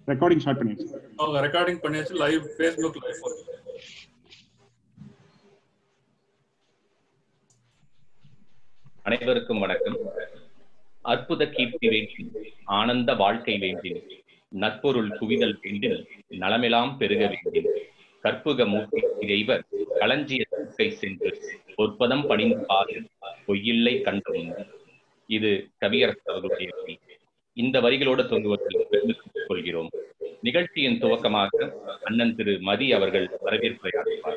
Recording start பண்ணியாச்சு அவங்க recording பண்ணியாச்சு லைவ் ஃபேஸ்புக் லைவ் அனைவருக்கும் வணக்கம் அற்புத கீர்த்தி வேண்டின் ஆனந்த வாழ்க்கை வேண்டின் நற்பொருள் குவிதல் வேண்டின் நலமெல்லாம் பெருக வேண்டின் கற்புக மூர்த்தி இறைவர் களஞ்சிய கை சென்று பொற்பதம் பணிந்து பாரு பொய்யில்லை கண்டும் இது கவியரசர்களுடைய வரி. இந்த வரிகளோடு துவங்குவதில் பெருமை கொள்கிறோம் நிகழ்ச்சியின் துவக்கமாக அண்ணன் திரு மதி அவர்கள் வரவேற்புரை ஆற்றுவார்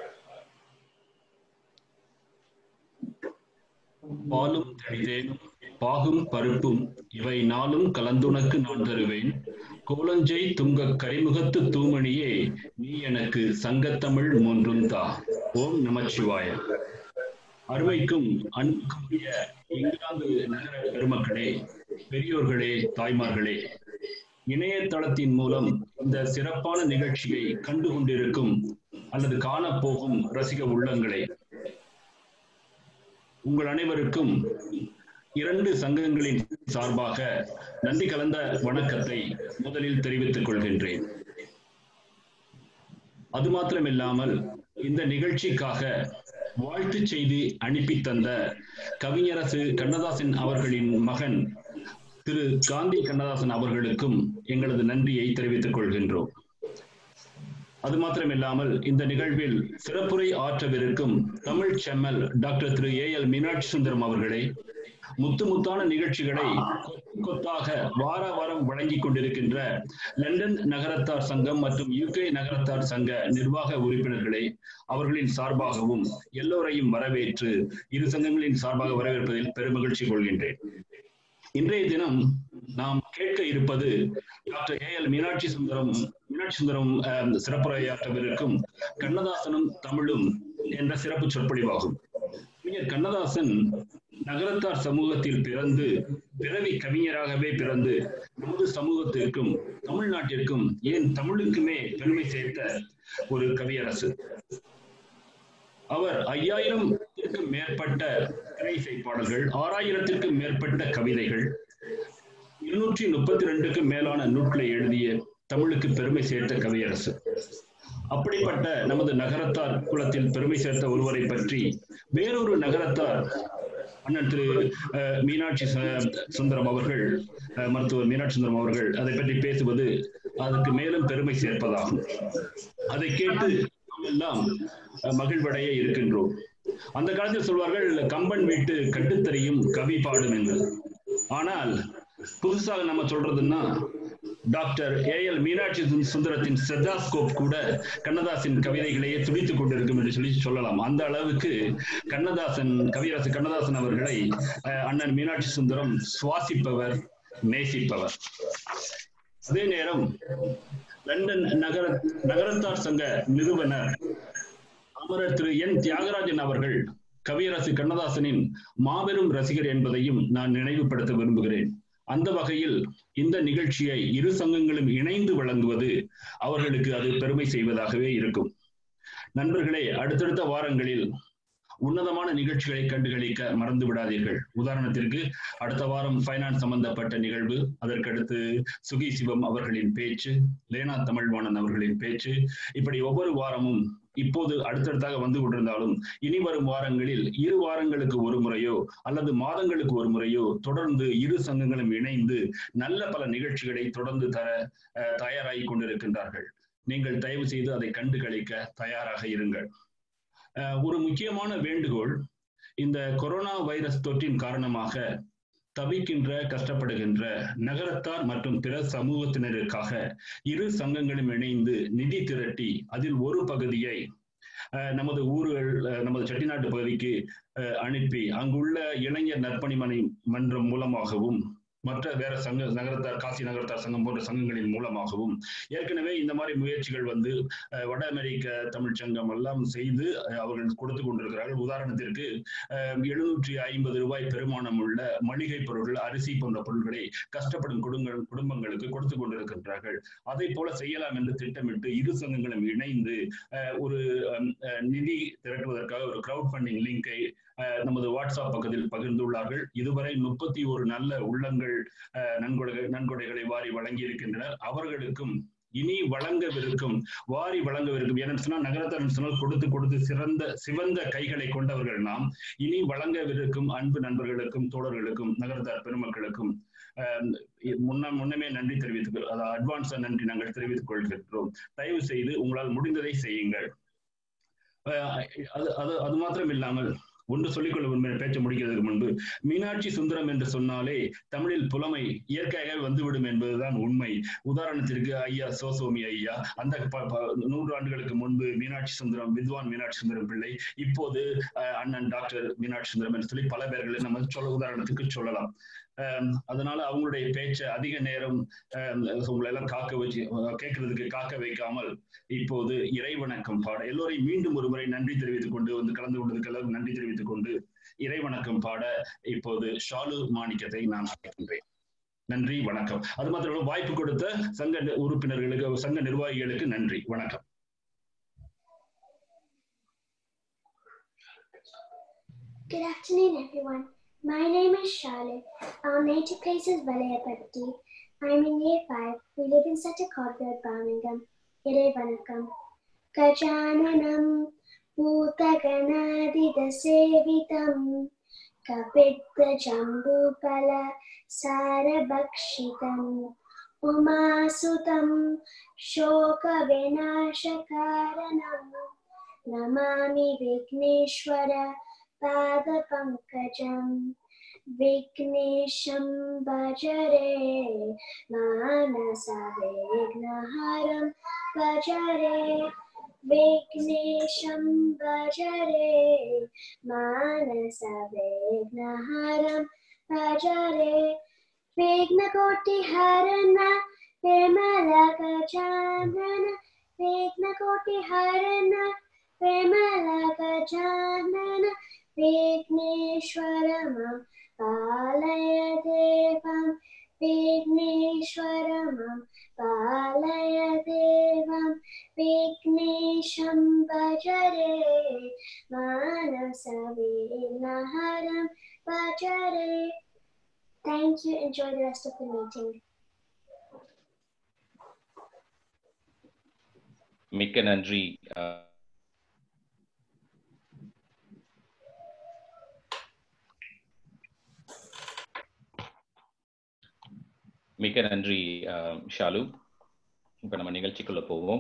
பாலும் தழிதேனும் பாகும் பருப்பும் இவை நாளும் கலந்துனக்கு நான் தருவேன் கோலஞ்சை துங்க கரிமுகத்து தூமணியே நீ எனக்கு சங்கத்தமிழ் மூன்றும் தா ஓம் நமச்சிவாய அருமைக்கும் அன்புக்குரிய இங்கிலாந்து நகர பெருமக்களே பெரியோர்களே தாய்மார்களே இணையதளத்தின் மூலம் இந்த சிறப்பான நிகழ்ச்சியை கண்டு கொண்டிருக்கும் அல்லது காணப்போகும் ரசிக உள்ளங்களே உங்கள் அனைவருக்கும் இரண்டு சங்கங்களின் சார்பாக நன்றி கலந்த வணக்கத்தை முதலில் தெரிவித்துக் கொள்கின்றேன் அது மாத்திரமில்லாமல் இந்த நிகழ்ச்சிக்காக வாழ்த்து செய்தி அனுப்பி தந்த கவிஞரசு கண்ணதாசன் அவர்களின் மகன் திரு காந்தி கண்ணதாசன் அவர்களுக்கும் எங்களது நன்றியை தெரிவித்துக் கொள்கின்றோம் அது மாத்திரமில்லாமல் இந்த நிகழ்வில் சிறப்புரை ஆற்றவிருக்கும் தமிழ் செம்மல் doctor Thiru A L Meenakshi Sundaram அவர்களை முத்து முத்தான நிகழ்ச்சிகளை கொத்து கொத்தாக வார வாரம் வழங்கிக் கொண்டிருக்கின்ற லண்டன் நகரத்தார் சங்கம் மற்றும் யூகே நகரத்தார் சங்க நிர்வாக உறுப்பினர்களை அவர்களின் சார்பாகவும் எல்லோரையும் வரவேற்று இரு சங்கங்களின் சார்பாக வரவேற்பதில் பெருமகிழ்ச்சி கொள்கின்றேன் இன்றைய தினம் நாம் கேட்க இருப்பது doctor A L Meenakshi Sundaram Meenakshi Sundaram அஹ், சிறப்புரையாற்றவிருக்கும் கண்ணதாசனும் தமிழும் என்ற சிறப்பு சொற்பொழிவாகும் கவிஞர் கண்ணதாசன் நகரத்தார் சமூகத்தில் பிறந்து பிறவி கவிஞராகவே பிறந்து நமது சமூகத்திற்கும் தமிழ்நாட்டிற்கும் ஏன் தமிழுக்குமே பெருமை சேர்த்த ஒரு கவியரசு அவர் ஐயாயிரத்திற்கும் மேற்பட்ட திரைசை பாடல்கள் ஆறாயிரத்திற்கும் மேற்பட்ட கவிதைகள் இருநூற்றி முப்பத்தி ரெண்டுக்கும் மேலான நூல்களை எழுதிய தமிழுக்கு பெருமை சேர்த்த கவியரசு அப்படிப்பட்ட நமது நகரத்தார் குலத்தில் பெருமை சேர்த்த ஒருவரை பற்றி வேறொரு நகரத்தார் அண்ணன் திரு அஹ், மீனாட்சி ச- சுந்தரம் அவர்கள் அஹ், மருத்துவர் மீனாட்சி சுந்தரம் அவர்கள் அதை பற்றி பேசுவது அதற்கு மேலும் பெருமை சேர்ப்பதாகும் அதை கேட்டு நாம் எல்லாம் அஹ், மகிழ்வடைய இருக்கின்றோம் அந்த காலத்தில் சொல்வார்கள் கம்பன் வீட்டு கட்டுத்தறியும் கவி பாடும் என்று ஆனால் புதுசாக நம்ம சொல்றதுன்னா டாக்டர் ஏ எல் மீனாட்சி சுந்த- சுந்தரத்தின் ஸ்டெதாஸ்கோப் கூட கண்ணதாசன் கவிதைகளையே துடித்துக் கொண்டிருக்கும் என்று சொல்லி சொல்லலாம் அந்த அளவுக்கு கண்ணதாசன் கவியரசு கண்ணதாசன் அவர்களை அஹ், அண்ணன் மீனாட்சி சுந்தரம் சுவாசிப்பவர் நேசிப்பவர் அதே நேரம் லண்டன் நகர நகரத்தார் சங்க நிறுவனர் அமரர் திரு என் தியாகராஜன் அவர்கள் கவியரசு கண்ணதாசனின் மாபெரும் ரசிகர் என்பதையும் நான் நினைவுபடுத்த விரும்புகிறேன் அந்த வகையில் இந்த நிகழ்ச்சியை இரு சங்கங்களும் இணைந்து வழங்குவது அவர்களுக்கு அது பெருமை செய்வதாகவே இருக்கும் நண்பர்களே அடுத்தடுத்த வாரங்களில் உன்னதமான நிகழ்ச்சிகளை கண்டுகளிக்க மறந்து விடாதீர்கள் உதாரணத்திற்கு அடுத்த வாரம் ஃபைனான்ஸ் சம்பந்தப்பட்ட நிகழ்வு அதற்கடுத்து சுகி சிவம் அவர்களின் பேச்சு லேனா தமிழ்வாணன் அவர்களின் பேச்சு இப்படி ஒவ்வொரு வாரமும் இப்போது அடுத்தடுத்தாக வந்து கொண்டிருந்தாலும் இனி வரும் வாரங்களில் இரு வாரங்களுக்கு ஒரு முறையோ அல்லது மாதங்களுக்கு ஒரு முறையோ தொடர்ந்து இரு சங்கங்களும் இணைந்து நல்ல பல நிகழ்ச்சிகளை தொடர்ந்து தர அஹ், தயாராகி கொண்டிருக்கின்றார்கள் நீங்கள் தயவு செய்து அதை கண்டு களிக்க தயாராக இருங்கள் அஹ், ஒரு முக்கியமான வேண்டுகோள் இந்த கொரோனா வைரஸ் தொற்றின் காரணமாக தவிக்கின்ற கஷ்டப்படுகின்ற நகரத்தார் மற்றும் பிற சமூகத்தினருக்காக இரு சங்கங்களும் இணைந்து நிதி திரட்டி அதில் ஒரு பகுதியை அஹ், நமது ஊர்கள் அஹ், நமது செட்டிநாட்டு பகுதிக்கு அஹ், அனுப்பி அங்குள்ள இளைஞர் நற்பணி மனை மன்றம் மூலமாகவும் மற்ற வேற சங்க நகரத்தார் காசி நகரத்தார் சங்கம் போன்ற சங்கங்களின் மூலமாகவும் ஏற்கனவே இந்த மாதிரி முயற்சிகள் வந்து அஹ், வட அமெரிக்க தமிழ்ச் சங்கம் எல்லாம் செய்து அஹ், அவர்கள் கொடுத்து கொண்டிருக்கிறார்கள் உதாரணத்திற்கு எழுநூற்றி ஐம்பது ரூபாய் பெருமானம் உள்ள மளிகை பொருட்கள் அரிசி போன்ற பொருட்களை கஷ்டப்படும் குடும்ப குடும்பங்களுக்கு கொடுத்து கொண்டிருக்கின்றார்கள் அதை போல செய்யலாம் என்று திட்டமிட்டு இரு சங்கங்களும் இணைந்து அஹ், ஒரு அஹ், அஹ், நிதி திரட்டுவதற்காக ஒரு கிரவுட் ஃபண்டிங் லிங்கை நமது வாட்ஸ்அப் பக்கத்தில் பகிர்ந்துள்ளார்கள் இதுவரை முப்பத்தி ஒரு நல்ல உள்ளங்கள் அஹ், நன்கொடை நன்கொடைகளை வாரி வழங்கி இருக்கின்றனர் அவர்களுக்கும் இனி வழங்கவிருக்கும் வாரி வழங்கவிருக்கும் ஏன்னு சொன்னா நகரத்தார் சொன்னால் கொடுத்து கொடுத்து சிறந்த சிவந்த கைகளை கொண்டவர்கள் நாம் இனி வழங்கவிருக்கும் அன்பு நண்பர்களுக்கும் தோழர்களுக்கும் நகரத்தார் பெருமக்களுக்கும் முன்ன முன்னமே நன்றி தெரிவித்துக் அதாவது அட்வான்ஸா நன்றி நாங்கள் தெரிவித்துக் கொள்கிறோம் தயவு செய்து உங்களால் முடிந்ததை செய்யுங்கள் அது அது அது மாத்திரம் இல்லாமல் ஒன்று சொல்லிக்கொள்ள உண்மை பேச்ச முடிக்கிறதுக்கு முன்பு மீனாட்சி சுந்தரம் என்று சொன்னாலே தமிழில் புலமை இயற்கையாக வந்துவிடும் என்பதுதான் உண்மை உதாரணத்திற்கு ஐயா சோசோமி ஐயா அந்த நூறு ஆண்டுகளுக்கு முன்பு மீனாட்சி சுந்தரம் வித்வான் மீனாட்சி சுந்தரம் பிள்ளை இப்போது அண்ணன் டாக்டர் மீனாட்சி சுந்தரம் என்று சொல்லி பல பேர்களை நம்ம சொல்ல உதாரணத்துக்கு சொல்லலாம் அதனால அவங்களுடைய பேச்சை அதிக நேரம் உங்களை எல்லாம் காக்க வச்சு கேட்கறதுக்கு காக்க வைக்காமல் இப்போது இறைவணக்கம் பாட எல்லோரையும் மீண்டும் ஒரு முறை நன்றி தெரிவித்துக் கொண்டு வந்து கலந்து கொண்டதுக்கு எல்லாம் நன்றி தெரிவித்துக் கொண்டு இறைவணக்கம் பாட இப்போது ஷாலு மாணிக்கத்தை நான் அழைக்கின்றேன் நன்றி வணக்கம் அது மாத்திரம் வாய்ப்பு கொடுத்த சங்க உறுப்பினர்களுக்கு சங்க நிர்வாகிகளுக்கு நன்றி வணக்கம் Good afternoon, everyone. My name is Charlotte. Our native place is Valayapatti. I'm in year 5. We live in Sutta Codfield, Birmingham. Ire Vanakam. Gajananam Bhutaganadidasevitam Kapitha Jambupala Sarabhakshitam Umasutam Shoka Vinashakaranam Namami Vigneshwara पादपङ्कजं विघ्नेशं भजरे मानसविघ्नहरं भजरे विघ्नेशं भजरे मानसविघ्नहरं भजरे विघ्नकोटिहरन विमलगजानन विघ्नकोटिहरन विमलगजानन विघ्नेश्वरमं पालय देवं विघ्नेश्वरमं पालय देवं विघ्नेशं भजरे मानसविघ्नहरं भजरे Thank you. Enjoy the rest of the meeting. மிக்க நன்றி மிக்க நன்றி ஷாலு இப்ப நம்ம நிகழ்ச்சிக்குள்ள போவோம்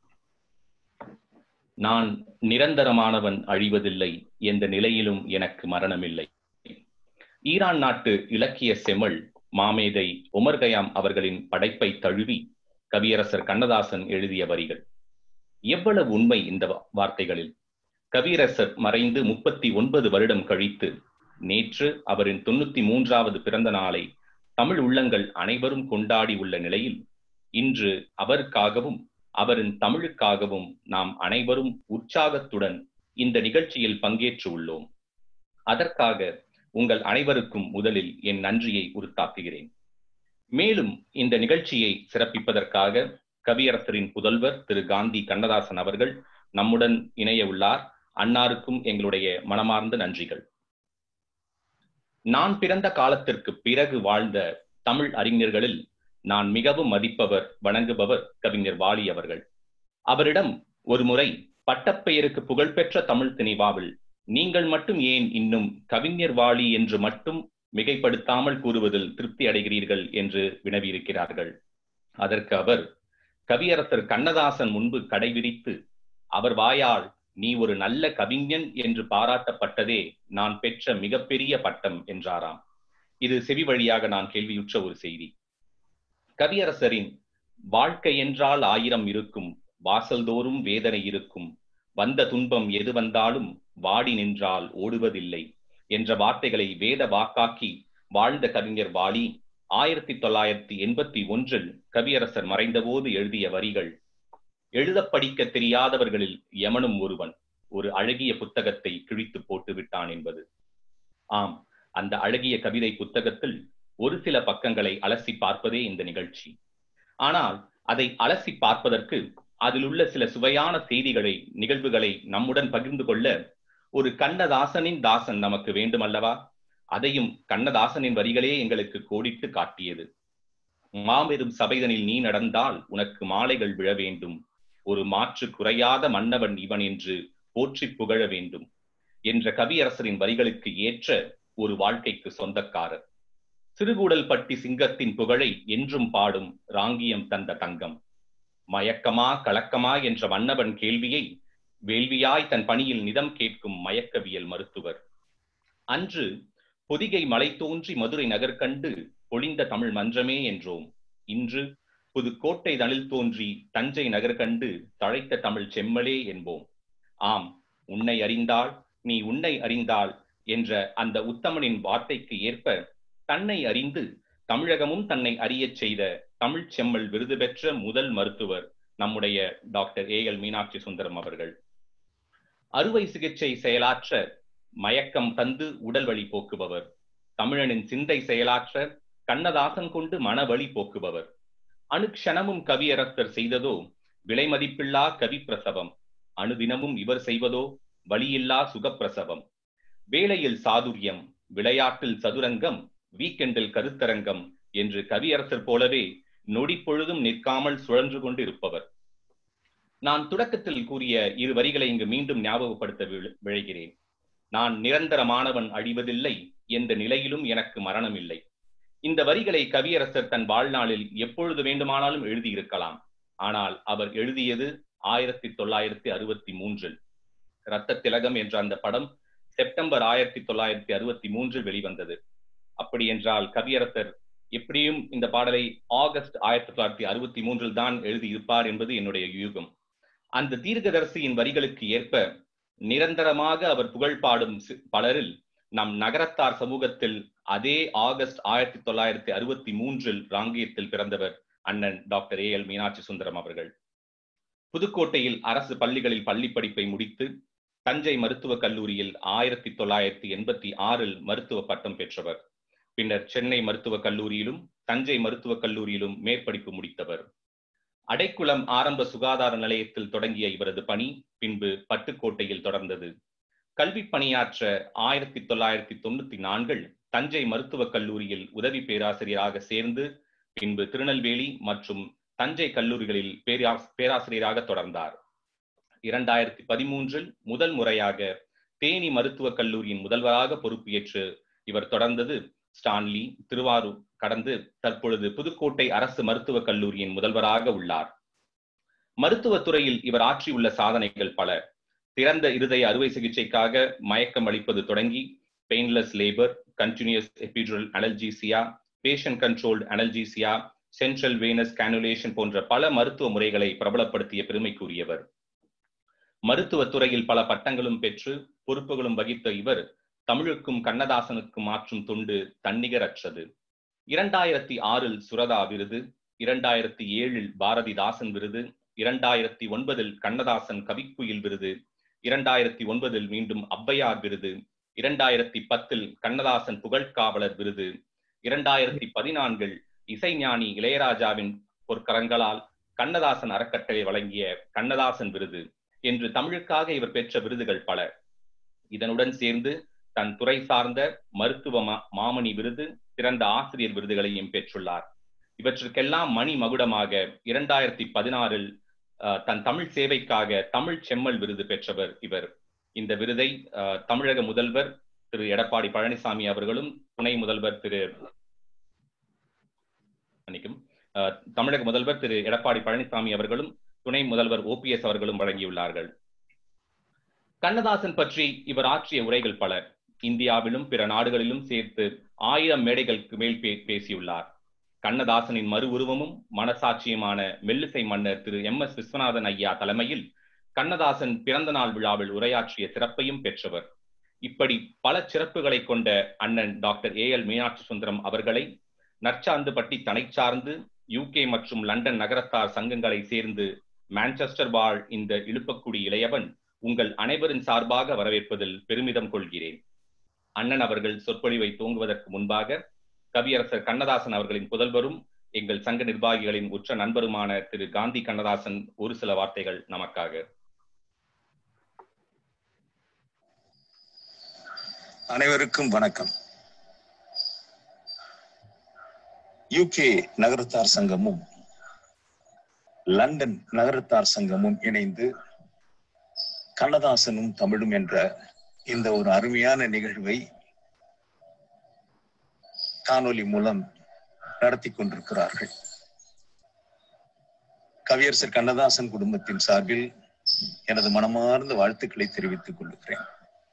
நான் நிரந்தரமானவன் அழிவதில்லை எந்த நிலையிலும் எனக்கு மரணமில்லை ஈரான் நாட்டு இலக்கிய செமல் மாமேதை உமர் கயாம் அவர்களின் படைப்பை தழுவி கவியரசர் கண்ணதாசன் எழுதிய வரிகள் எவ்வளவு உண்மை இந்த வார்த்தைகளில் கவியரசர் மறைந்து முப்பத்தி ஒன்பது வருடம் கழித்து நேற்று அவரின் தொண்ணூத்தி மூன்றாவது பிறந்த நாளை தமிழ் உள்ளங்கள் அனைவரும் கொண்டாடி உள்ள நிலையில் இன்று அவருக்காகவும் அவரின் தமிழுக்காகவும் நாம் அனைவரும் உற்சாகத்துடன் இந்த நிகழ்ச்சியில் பங்கேற்று உள்ளோம் அதற்காக உங்கள் அனைவருக்கும் முதலில் என் நன்றியை உறுத்தாக்குகிறேன் மேலும் இந்த நிகழ்ச்சியை சிறப்பிப்பதற்காக கவியரசரின் புதல்வர் திரு காந்தி கண்ணதாசன் அவர்கள் நம்முடன் இணைய உள்ளார் அன்னாருக்கும் எங்களுடைய மனமார்ந்த நன்றிகள் நான் பிறந்த காலத்திற்கு பிறகு வாழ்ந்த தமிழ் அறிஞர்களில் நான் மிகவும் மதிப்பவர் வணங்குபவர் கவிஞர் வாலி அவர்கள் அவரிடம் ஒரு முறை பட்டப்பெயருக்கு புகழ்பெற்ற தமிழ் திணிவாவில் நீங்கள் மட்டும் ஏன் இன்னும் கவிஞர் வாலி என்று மட்டும் மிகைப்படுத்தாமல் கூறுவதில் திருப்தி அடைகிறீர்கள் என்று வினவியிருக்கிறார்கள் அதற்கு அவர் கவியரசர் கண்ணதாசன் முன்பு கடைவிரித்து அவர் வாயால் நீ ஒரு நல்ல கவிஞன் என்று பாராட்டப்பட்டதே நான் பெற்ற மிகப்பெரிய பட்டம் என்றாராம் இது செவி வழியாக நான் கேள்வியுற்ற ஒரு செய்தி கவியரசரின் வாழ்க்கை என்றால் ஆயிரம் இருக்கும் வாசல்தோறும் வேதனை இருக்கும் வந்த துன்பம் எது வந்தாலும் வாடி நின்றால் ஓடுவதில்லை என்ற வார்த்தைகளை வேத வாக்காக்கி வாழ்ந்த கவிஞர் வாலி ஆயிரத்தி தொள்ளாயிரத்தி எண்பத்தி ஒன்றில் கவியரசர் மறைந்தபோது எழுதிய வரிகள் எழுத படிக்க தெரியாதவர்களில் யமனும் ஒருவன் ஒரு அழகிய புத்தகத்தை கிழித்து போட்டு விட்டான் என்பது ஆம் அந்த அழகிய கவிதை புத்தகத்தில் ஒரு சில பக்கங்களை அலசி பார்ப்பதே இந்த நிகழ்ச்சி ஆனால் அதை அலசி பார்ப்பதற்கு அதில் உள்ள சில சுவையான செய்திகளை நிகழ்வுகளை நம்முடன் பகிர்ந்து கொள்ள ஒரு கண்ணதாசனின் தாசன் நமக்கு வேண்டுமல்லவா அதையும் கண்ணதாசனின் வரிகளே எங்களுக்கு கோடிட்டு காட்டியது மாபெரும் சபைதனில் நீ நடந்தால் உனக்கு மாலைகள் விழ வேண்டும் ஒரு மாற்று குறையாத மன்னவன் இவன் என்று போற்றி புகழ வேண்டும் என்ற கவியரசரின் வரிகளுக்கு ஏற்ற ஒரு வாழ்க்கைக்கு சொந்தக்காரர் சிறுகூடல் பட்டி சிங்கத்தின் புகழை என்றும் பாடும் ராங்கியம் தந்த தங்கம் மயக்கமா கலக்கமா என்ற மன்னவன் கேள்வியை வேள்வியாய் தன் பணியில் நிதம் கேட்கும் மயக்கவியல் மருத்துவர் அன்று பொதிகை மலை தோன்றி மதுரை நகர் கண்டு பொழிந்த தமிழ் மன்றமே என்றோம் இன்று புதுக்கோட்டை தனில் தோன்றி தஞ்சை நகர் கண்டு தழைத்த தமிழ் செம்மலே என்போம் ஆம் உன்னை அறிந்தால் நீ உன்னை அறிந்தால் என்ற அந்த உத்தமனின் வார்த்தைக்கு ஏற்ப தன்னை அறிந்து தமிழகமும் தன்னை அறியச் செய்த தமிழ் செம்மல் விருது பெற்ற முதல் மருத்துவர் நம்முடைய doctor A L Meenakshi Sundaram அவர்கள் அறுவை சிகிச்சை செயலாற்ற மயக்கம் தந்து உடல் வழி போக்குபவர் தமிழனின் சிந்தை செயலாற்ற கண்ணதாசன் கொண்டு மனவழி போக்குபவர் அணுக்ஷணமும் கவியரசர் செய்ததோ விலை மதிப்பில்லா கவி பிரசவம் அணுதினமும் இவர் செய்வதோ வழியில்லா சுகப்பிரசவம் வேலையில் சாதுரியம் விளையாட்டில் சதுரங்கம் வீக்கெண்டில் கருத்தரங்கம் என்று கவியரசர் போலவே நொடி பொழுதும் நிற்காமல் சுழன்று கொண்டு இருப்பவர் நான் தொடக்கத்தில் கூறிய இரு வரிகளை இங்கு மீண்டும் ஞாபகப்படுத்த விழைகிறேன் நான் நிரந்தரமானவன் அழிவதில்லை என்ற நிலையிலும் எனக்கு மரணம் இல்லை இந்த வரிகளை கவியரசர் தன் வாழ்நாளில் எப்பொழுது வேண்டுமானாலும் எழுதியிருக்கலாம் ஆனால் அவர் எழுதியது ஆயிரத்தி தொள்ளாயிரத்தி அறுபத்தி மூன்றில் இரத்த திலகம் என்ற அந்த படம் செப்டம்பர் ஆயிரத்தி தொள்ளாயிரத்தி அறுபத்தி மூன்றில் வெளிவந்தது அப்படி என்றால் கவியரசர் எப்படியும் இந்த பாடலை ஆகஸ்ட் ஆயிரத்தி தொள்ளாயிரத்தி அறுபத்தி மூன்றில் தான் எழுதியிருப்பார் என்பது என்னுடைய யூகம் அந்த தீர்க்கதரிசியின் வரிகளுக்கு ஏற்ப நிரந்தரமாக அவர் புகழ் பாடும் பலரில் நம் நகரத்தார் சமூகத்தில் அதே ஆகஸ்ட் ஆயிரத்தி தொள்ளாயிரத்தி அறுபத்தி மூன்றில் ராங்கியத்தில் பிறந்தவர் அண்ணன் doctor A L Meenakshi Sundaram அவர்கள் புதுக்கோட்டையில் அரசு பள்ளிகளில் பள்ளி படிப்பை முடித்து தஞ்சை மருத்துவக் கல்லூரியில் ஆயிரத்தி தொள்ளாயிரத்தி எண்பத்தி ஆறில் மருத்துவ பட்டம் பெற்றவர் பின்னர் சென்னை மருத்துவக் கல்லூரியிலும் தஞ்சை மருத்துவக் கல்லூரியிலும் மேற்படிப்பு முடித்தவர் அடைக்குளம் ஆரம்ப சுகாதார நிலையத்தில் தொடங்கிய இவரது பணி பின்பு பட்டுக்கோட்டையில் தொடர்ந்தது கல்வி பணியாற்ற ஆயிரத்தி தொள்ளாயிரத்தி தொண்ணூத்தி நான்கில் தஞ்சை மருத்துவக் கல்லூரியில் உதவி பேராசிரியராக சேர்ந்து பின்பு திருநெல்வேலி மற்றும் தஞ்சை கல்லூரிகளில் பேராசிரியராக தொடர்ந்தார் இரண்டாயிரத்தி பதிமூன்றில் முதல் முறையாக தேனி மருத்துவக் கல்லூரியின் முதல்வராக பொறுப்பேற்று இவர் தொடர்ந்தது ஸ்டான்லி திருவாரூர் கடந்து தற்பொழுது புதுக்கோட்டை அரசு மருத்துவக் கல்லூரியின் முதல்வராக உள்ளார் மருத்துவத்துறையில் இவர் ஆற்றியுள்ள சாதனைகள் பல திறந்த இருதய அறுவை சிகிச்சைக்காக மயக்கம் அளிப்பது தொடங்கி painless labour continuous epidural analgesia patient controlled analgesia central venous cannulation போன்ற பல மருத்துவ முறைகளை பிரபலப்படுத்திய பெருமைக்குரியவர் மருத்துவத்துறையில் பல பட்டங்களும் பெற்று பொறுப்புகளும் வகித்த இவர் தமிழுக்கும் கண்ணதாசனுக்கும் ஆற்றும் தொண்டு தன்னிகரற்றது இரண்டாயிரத்தி ஆறில் சுரதா விருது இரண்டாயிரத்தி ஏழில் பாரதிதாசன் விருது இரண்டாயிரத்தி ஒன்பதில் கண்ணதாசன் கவிக்குயில் விருது இரண்டாயிரத்தி ஒன்பதில் மீண்டும் ஔவையார் விருது இரண்டாயிரத்தி பத்தில் கண்ணதாசன் புகழ்காவலர் விருது இரண்டாயிரத்தி பதினான்கில் இசைஞானி இளையராஜாவின் பொற்கரங்களால் கண்ணதாசன் அறக்கட்டளை வழங்கிய கண்ணதாசன் விருது என்று தமிழுக்காக இவர் பெற்ற விருதுகள் பல இதனுடன் சேர்ந்து தன் துறை சார்ந்த மருத்துவ மாமணி விருது சிறந்த ஆசிரியர் விருதுகளையும் பெற்றுள்ளார் இவற்றுக்கெல்லாம் மணி மகுடமாக இரண்டாயிரத்தி பதினாறில் தன் தமிழ் சேவைக்காக தமிழ் செம்மல் விருது பெற்றவர் இவர் இந்த விருதை தமிழக முதல்வர் திரு எடப்பாடி பழனிசாமி அவர்களும் துணை முதல்வர் திரு மன்னிக்கும் தமிழக முதல்வர் திரு எடப்பாடி பழனிசாமி அவர்களும் துணை முதல்வர் ஓபிஎஸ் அவர்களும் வழங்கியுள்ளார்கள் கண்ணதாசன் பற்றி இவர் ஆற்றிய உரைகள் பல இந்தியாவிலும் பிற நாடுகளிலும் சேர்த்து ஆயிரம் மேடைகளுக்கு மேல் பேசியுள்ளார் கண்ணதாசனின் மறு உருவமும் மனசாட்சியுமான மெல்லிசை மன்னர் திரு எம் எஸ் விஸ்வநாதன் ஐயா தலைமையில் கண்ணதாசன் பிறந்த நாள் விழாவில் உரையாற்றிய சிறப்பையும் பெற்றவர் இப்படி பல சிறப்புகளை கொண்ட அண்ணன் doctor A L Meenakshi Sundaram அவர்களை நற்சார்ந்துபட்டி தனை சார்ந்து யூகே மற்றும் லண்டன் நகரத்தார் சங்கங்களை சேர்ந்து மான்செஸ்டர் வாழ் இந்த இழுப்பக்குடி இளையவன் உங்கள் அனைவரின் சார்பாக வரவேற்பதில் பெருமிதம் கொள்கிறேன் அண்ணன் அவர்கள் சொற்பொழிவை துவங்குவதற்கு முன்பாக கவியரசர் கண்ணதாசன் அவர்களின் புதல்வரும் எங்கள் சங்க நிர்வாகிகளின் உற்ற நண்பருமான திரு காந்தி கண்ணதாசன் ஒரு சில வார்த்தைகள் நமக்காக அனைவருக்கும் வணக்கம் யூகே நகரத்தார் சங்கமும் லண்டன் நகரத்தார் சங்கமும் இணைந்து கண்ணதாசனும் தமிழும் என்ற இந்த ஒரு அருமையான நிகழ்வை காணொலி மூலம் நடத்தி கொண்டிருக்கிறார்கள் கவியரசர் கண்ணதாசன் குடும்பத்தின் சார்பில் எனது மனமார்ந்த வாழ்த்துக்களை தெரிவித்துக் கொள்கிறேன்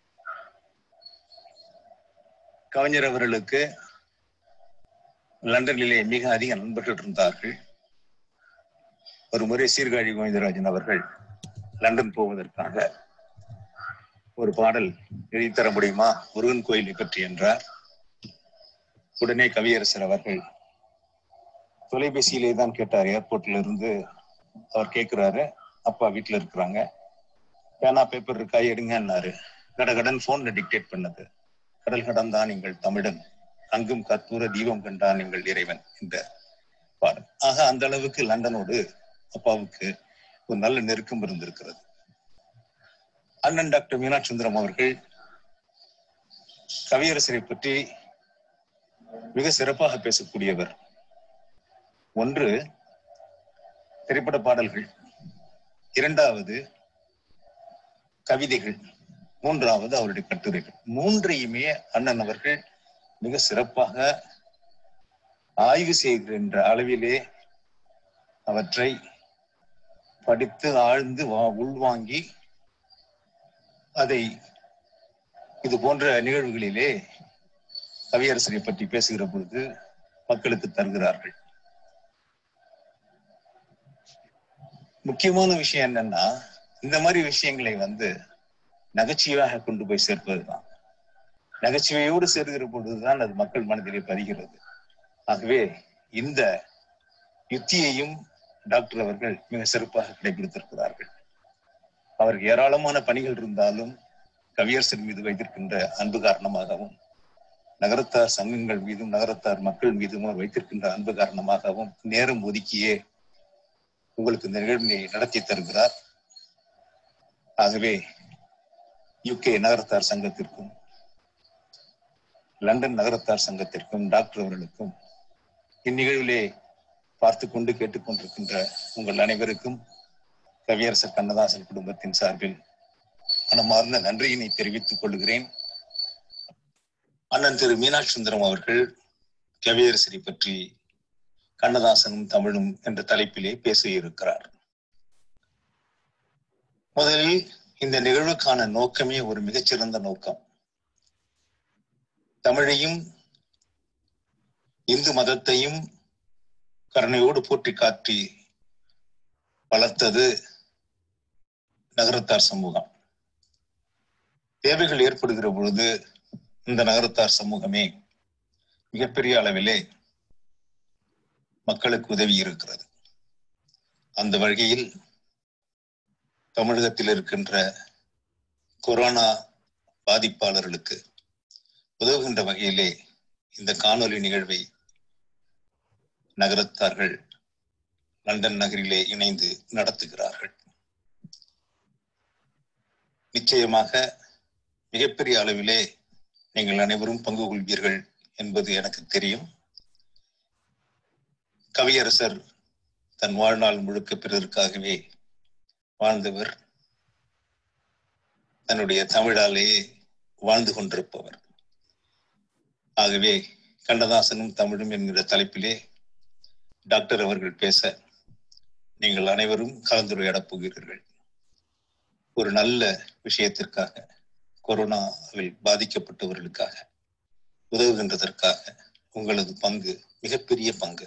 கவிஞர் அவர்களுக்கு லண்டனிலே மிக அதிக நண்பர்கள் இருந்தார்கள் ஒரு முறை சீர்காழி கோவிந்தராஜன் அவர்கள் லண்டன் போவதற்காக ஒரு பாடல் எழுதித்தர முடியுமா முருகன் கோயிலை பற்றி என்றார் உடனே கவியரசர் அவர்கள் தொலைபேசியிலே தான் கேட்டார் ஏர்போர்ட்ல இருந்து அவர் கேட்கிறாரு அப்பா வீட்டுல இருக்கிறாங்க பேனா பேப்பர் இருக்கா எடுங்கன்னாரு கடகடன் போன்ல டிக்டேட் பண்ணது கடல் கடந்தான் எங்கள் தமிழன் அங்கும் கற்பூர தீபம் கண்டான் எங்கள் இறைவன் இந்த பாடல் ஆக அந்த அளவுக்கு லண்டனோடு அப்பாவுக்கு ஒரு நல்ல நெருக்கம் இருந்திருக்கிறது அண்ணன் டாக்டர் மீனாட்சி சுந்தரம் அவர்கள் கவியரசரை பற்றி மிக சிறப்பாக பேசக்கூடியவர் ஒன்று திரைப்பட பாடல்கள் இரண்டாவது கவிதைகள் மூன்றாவது அவருடைய கட்டுரைகள் மூன்றையுமே அண்ணன் அவர்கள் மிக சிறப்பாக ஆய்வு செய்கின்ற அளவிலே அவற்றை படித்து ஆழ்ந்து வா- உள்வாங்கி அதை இது போன்ற நிகழ்வுகளிலே கவியரசரை பற்றி பேசுகிற பொழுது மக்களுக்கு தருகிறார்கள் முக்கியமான விஷயம் என்னன்னா இந்த மாதிரி விஷயங்களை வந்து நகைச்சுவையாக கொண்டு போய் சேர்ப்பதுதான் நகைச்சுவையோடு சேர்கிற பொழுதுதான் அது மக்கள் மனதிலே பதிகிறது ஆகவே இந்த யுத்தியையும் டாக்டர் அவர்கள் மிக சிறப்பாக கடைபிடித்திருக்கிறார்கள் அவருக்கு ஏராளமான பணிகள் இருந்தாலும் கவியரசர் மீது வைத்திருக்கின்ற அன்பு காரணமாகவும் நகரத்தார் சங்கங்கள் மீதும் நகரத்தார் மக்கள் மீதும் அவர் வைத்திருக்கின்ற அன்பு காரணமாகவும் நேரம் ஒதுக்கியே உங்களுக்கு இந்த நிகழ்வினை நடத்தி தருகிறார் ஆகவே யுகே நகரத்தார் சங்கத்திற்கும் லண்டன் நகரத்தார் சங்கத்திற்கும் டாக்டர் அவர்களுக்கும் இந்நிகழ்விலே பார்த்து கொண்டு கேட்டுக்கொண்டிருக்கின்ற உங்கள் அனைவருக்கும் கவியரசர் கண்ணதாசன் குடும்பத்தின் சார்பில் மனமார்ந்த நன்றியினை தெரிவித்துக் கொள்கிறேன் அண்ணன் திரு மீனாட்சி சுந்தரம் அவர்கள் கவியரசரை பற்றி கண்ணதாசனும் தமிழும் என்ற தலைப்பிலே பேச இருக்கிறார் முதலில் இந்த நிகழ்வுக்கான நோக்கமே ஒரு மிகச்சிறந்த நோக்கம் தமிழையும் இந்து மதத்தையும் கருணையோடு போற்றி காட்டி வளர்த்தது நகரத்தார் சமூகம் தேவைகள் ஏற்படுகிற பொழுது இந்த நகரத்தார் சமூகமே மிகப்பெரிய அளவிலே மக்களுக்கு உதவி இருக்கிறது அந்த வகையில் தமிழகத்தில் இருக்கின்ற கொரோனா பாதிப்பாளர்களுக்கு உதவுகின்ற வகையிலே இந்த காணொலி நிகழ்வை நகரத்தார்கள் லண்டன் நகரிலே இணைந்து நடத்துகிறார்கள் நிச்சயமாக மிகப்பெரிய அளவிலே நீங்கள் அனைவரும் பங்கு கொள்வீர்கள் என்பது எனக்கு தெரியும் கவியரசர் தன் வாழ்நாள் முழுக்க பிறருக்காகவே வாழ்ந்தவர் தன்னுடைய தமிழாலேயே வாழ்ந்து கொண்டிருப்பவர் ஆகவே கண்ணதாசனும் தமிழும் என்கிற தலைப்பிலே டாக்டர் அவர்கள் பேச நீங்கள் அனைவரும் கலந்துரையாடப் போகிறீர்கள் ஒரு நல்ல விஷயத்திற்காக கொரோனாவில் பாதிக்கப்பட்டவர்களுக்காக உதவுகின்றதற்காக உங்களது பங்கு மிகப்பெரிய பங்கு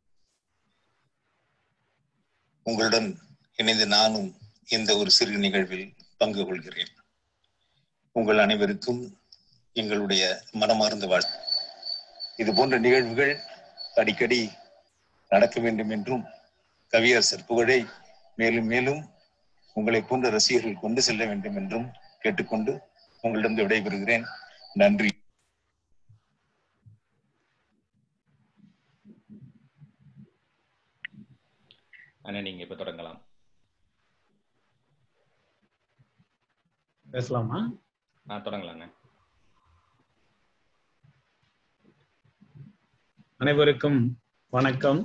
உங்களுடன் இணைந்து நானும் இந்த ஒரு சிறு நிகழ்வில் பங்கு கொள்கிறேன் உங்கள் அனைவருக்கும் எங்களுடைய மனமார்ந்த வாழ்த்து இது போன்ற நிகழ்வுகள் அடிக்கடி நடக்க வேண்டும் என்றும் கவியரசர் புகழை மேலும் மேலும் உங்களை போன்ற ரசிகர்கள் கொண்டு செல்ல வேண்டும் என்றும் கேட்டுக்கொண்டு உங்களிடம் விடைபெறுகிறேன் நன்றி அண்ணா நீங்க இப்ப தொடங்கலாம் பேசலாமா ஆ தொடங்கலாங்க அனைவருக்கும் வணக்கம்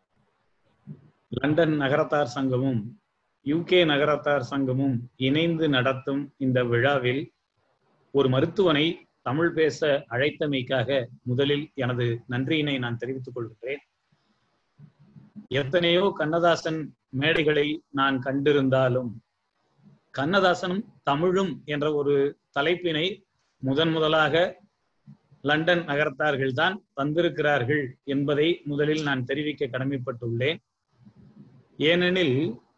லண்டன் நகரத்தார் சங்கமும் யூகே நகரத்தார் சங்கமும் இணைந்து நடத்தும் இந்த விழாவில் ஒரு மருத்துவனை தமிழ் பேச அழைத்தமைக்காக முதலில் எனது நன்றியினை நான் தெரிவித்துக் கொள்கிறேன் எத்தனையோ கண்ணதாசன் மேடைகளை நான் கண்டிருந்தாலும் கண்ணதாசனும் தமிழும் என்ற ஒரு தலைப்பினை முதன் முதலாக லண்டன் நகரத்தார்கள் தான் தந்திருக்கிறார்கள் என்பதை முதலில் நான் தெரிவிக்க கடமைப்பட்டுள்ளேன் ஏனெனில்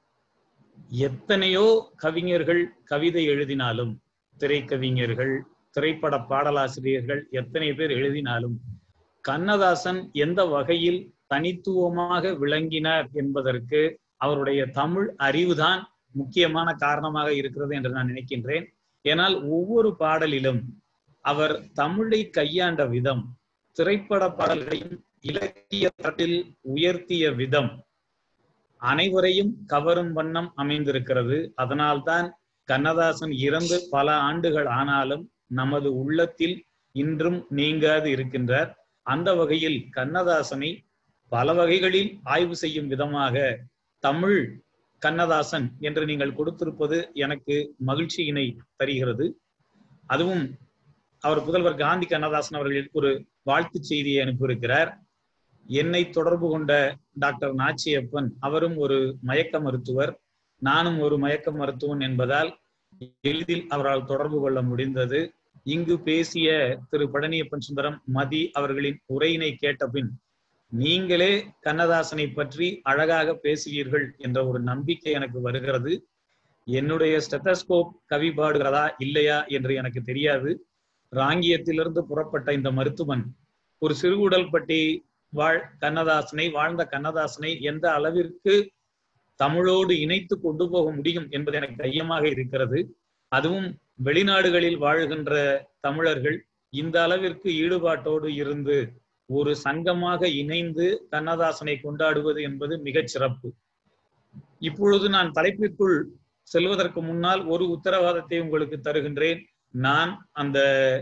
எத்தனையோ கவிஞர்கள் கவிதை எழுதினாலும் திரைக்கவிஞர்கள் திரைப்பட பாடலாசிரியர்கள் எத்தனை பேர் எழுதினாலும் கண்ணதாசன் எந்த வகையில் தனித்துவமாக விளங்கினார் என்பதற்கு அவருடைய தமிழ் அறிவுதான் முக்கியமான காரணமாக இருக்கிறது என்று நான் நினைக்கின்றேன் ஏனால் ஒவ்வொரு பாடலிலும் அவர் தமிழை கையாண்ட விதம் திரைப்பட பாடல்களையும் இலக்கிய தட்டில் உயர்த்திய விதம் அனைவரையும் கவரும் வண்ணம் அமைந்திருக்கிறது அதனால்தான் கண்ணதாசன் இறந்து பல ஆண்டுகள் ஆனாலும் நமது உள்ளத்தில் இன்றும் நீங்காது இருக்கின்றார் அந்த வகையில் கண்ணதாசனை பல வகைகளில் ஆய்வு செய்யும் விதமாக தமிழ் கண்ணதாசன் என்று நீங்கள் கொடுத்திருப்பது எனக்கு மகிழ்ச்சியினை தருகிறது அதுவும் அவர் புதல்வர் காந்தி கண்ணதாசன் அவர்கள் ஒரு வாழ்த்து செய்தியை அனுப்பியிருக்கிறார் என்னை தொடர்பு கொண்ட டாக்டர் நாச்சியப்பன் அவரும் ஒரு மயக்க மருத்துவர் நானும் ஒரு மயக்க மருத்துவன் என்பதால் எளிதில் அவரால் தொடர்பு கொள்ள முடிந்தது இங்கு பேசிய திரு பழனியப்பன் சுந்தரம் மதி அவர்களின் உரையினை கேட்ட பின் நீங்களே கண்ணதாசனை பற்றி அழகாக பேசுவீர்கள் என்ற ஒரு நம்பிக்கை எனக்கு வருகிறது என்னுடைய ஸ்டெத்தஸ்கோப் கவி பாடுகிறதா இல்லையா என்று எனக்கு தெரியாது ராங்கியத்திலிருந்து புறப்பட்ட இந்த மருத்துவன் ஒரு சிறுகுடல்பட்டி வாழ் கண்ணதாசனை வாழ்ந்த கண்ணதாசனை எந்த அளவிற்கு தமிழோடு இணைத்து கொண்டு போக முடியும் என்பது எனக்கு ஐயமாக இருக்கிறது அதுவும் வெளிநாடுகளில் வாழ்கின்ற தமிழர்கள் இந்த அளவிற்கு ஈடுபாட்டோடு இருந்து ஒரு சங்கமாக இணைந்து கண்ணதாசனை கொண்டாடுவது என்பது மிகச் சிறப்பு இப்பொழுது நான் தலைப்பிற்குள் செல்வதற்கு முன்னால் ஒரு உத்தரவாதத்தை உங்களுக்கு தருகின்றேன் நான் அந்த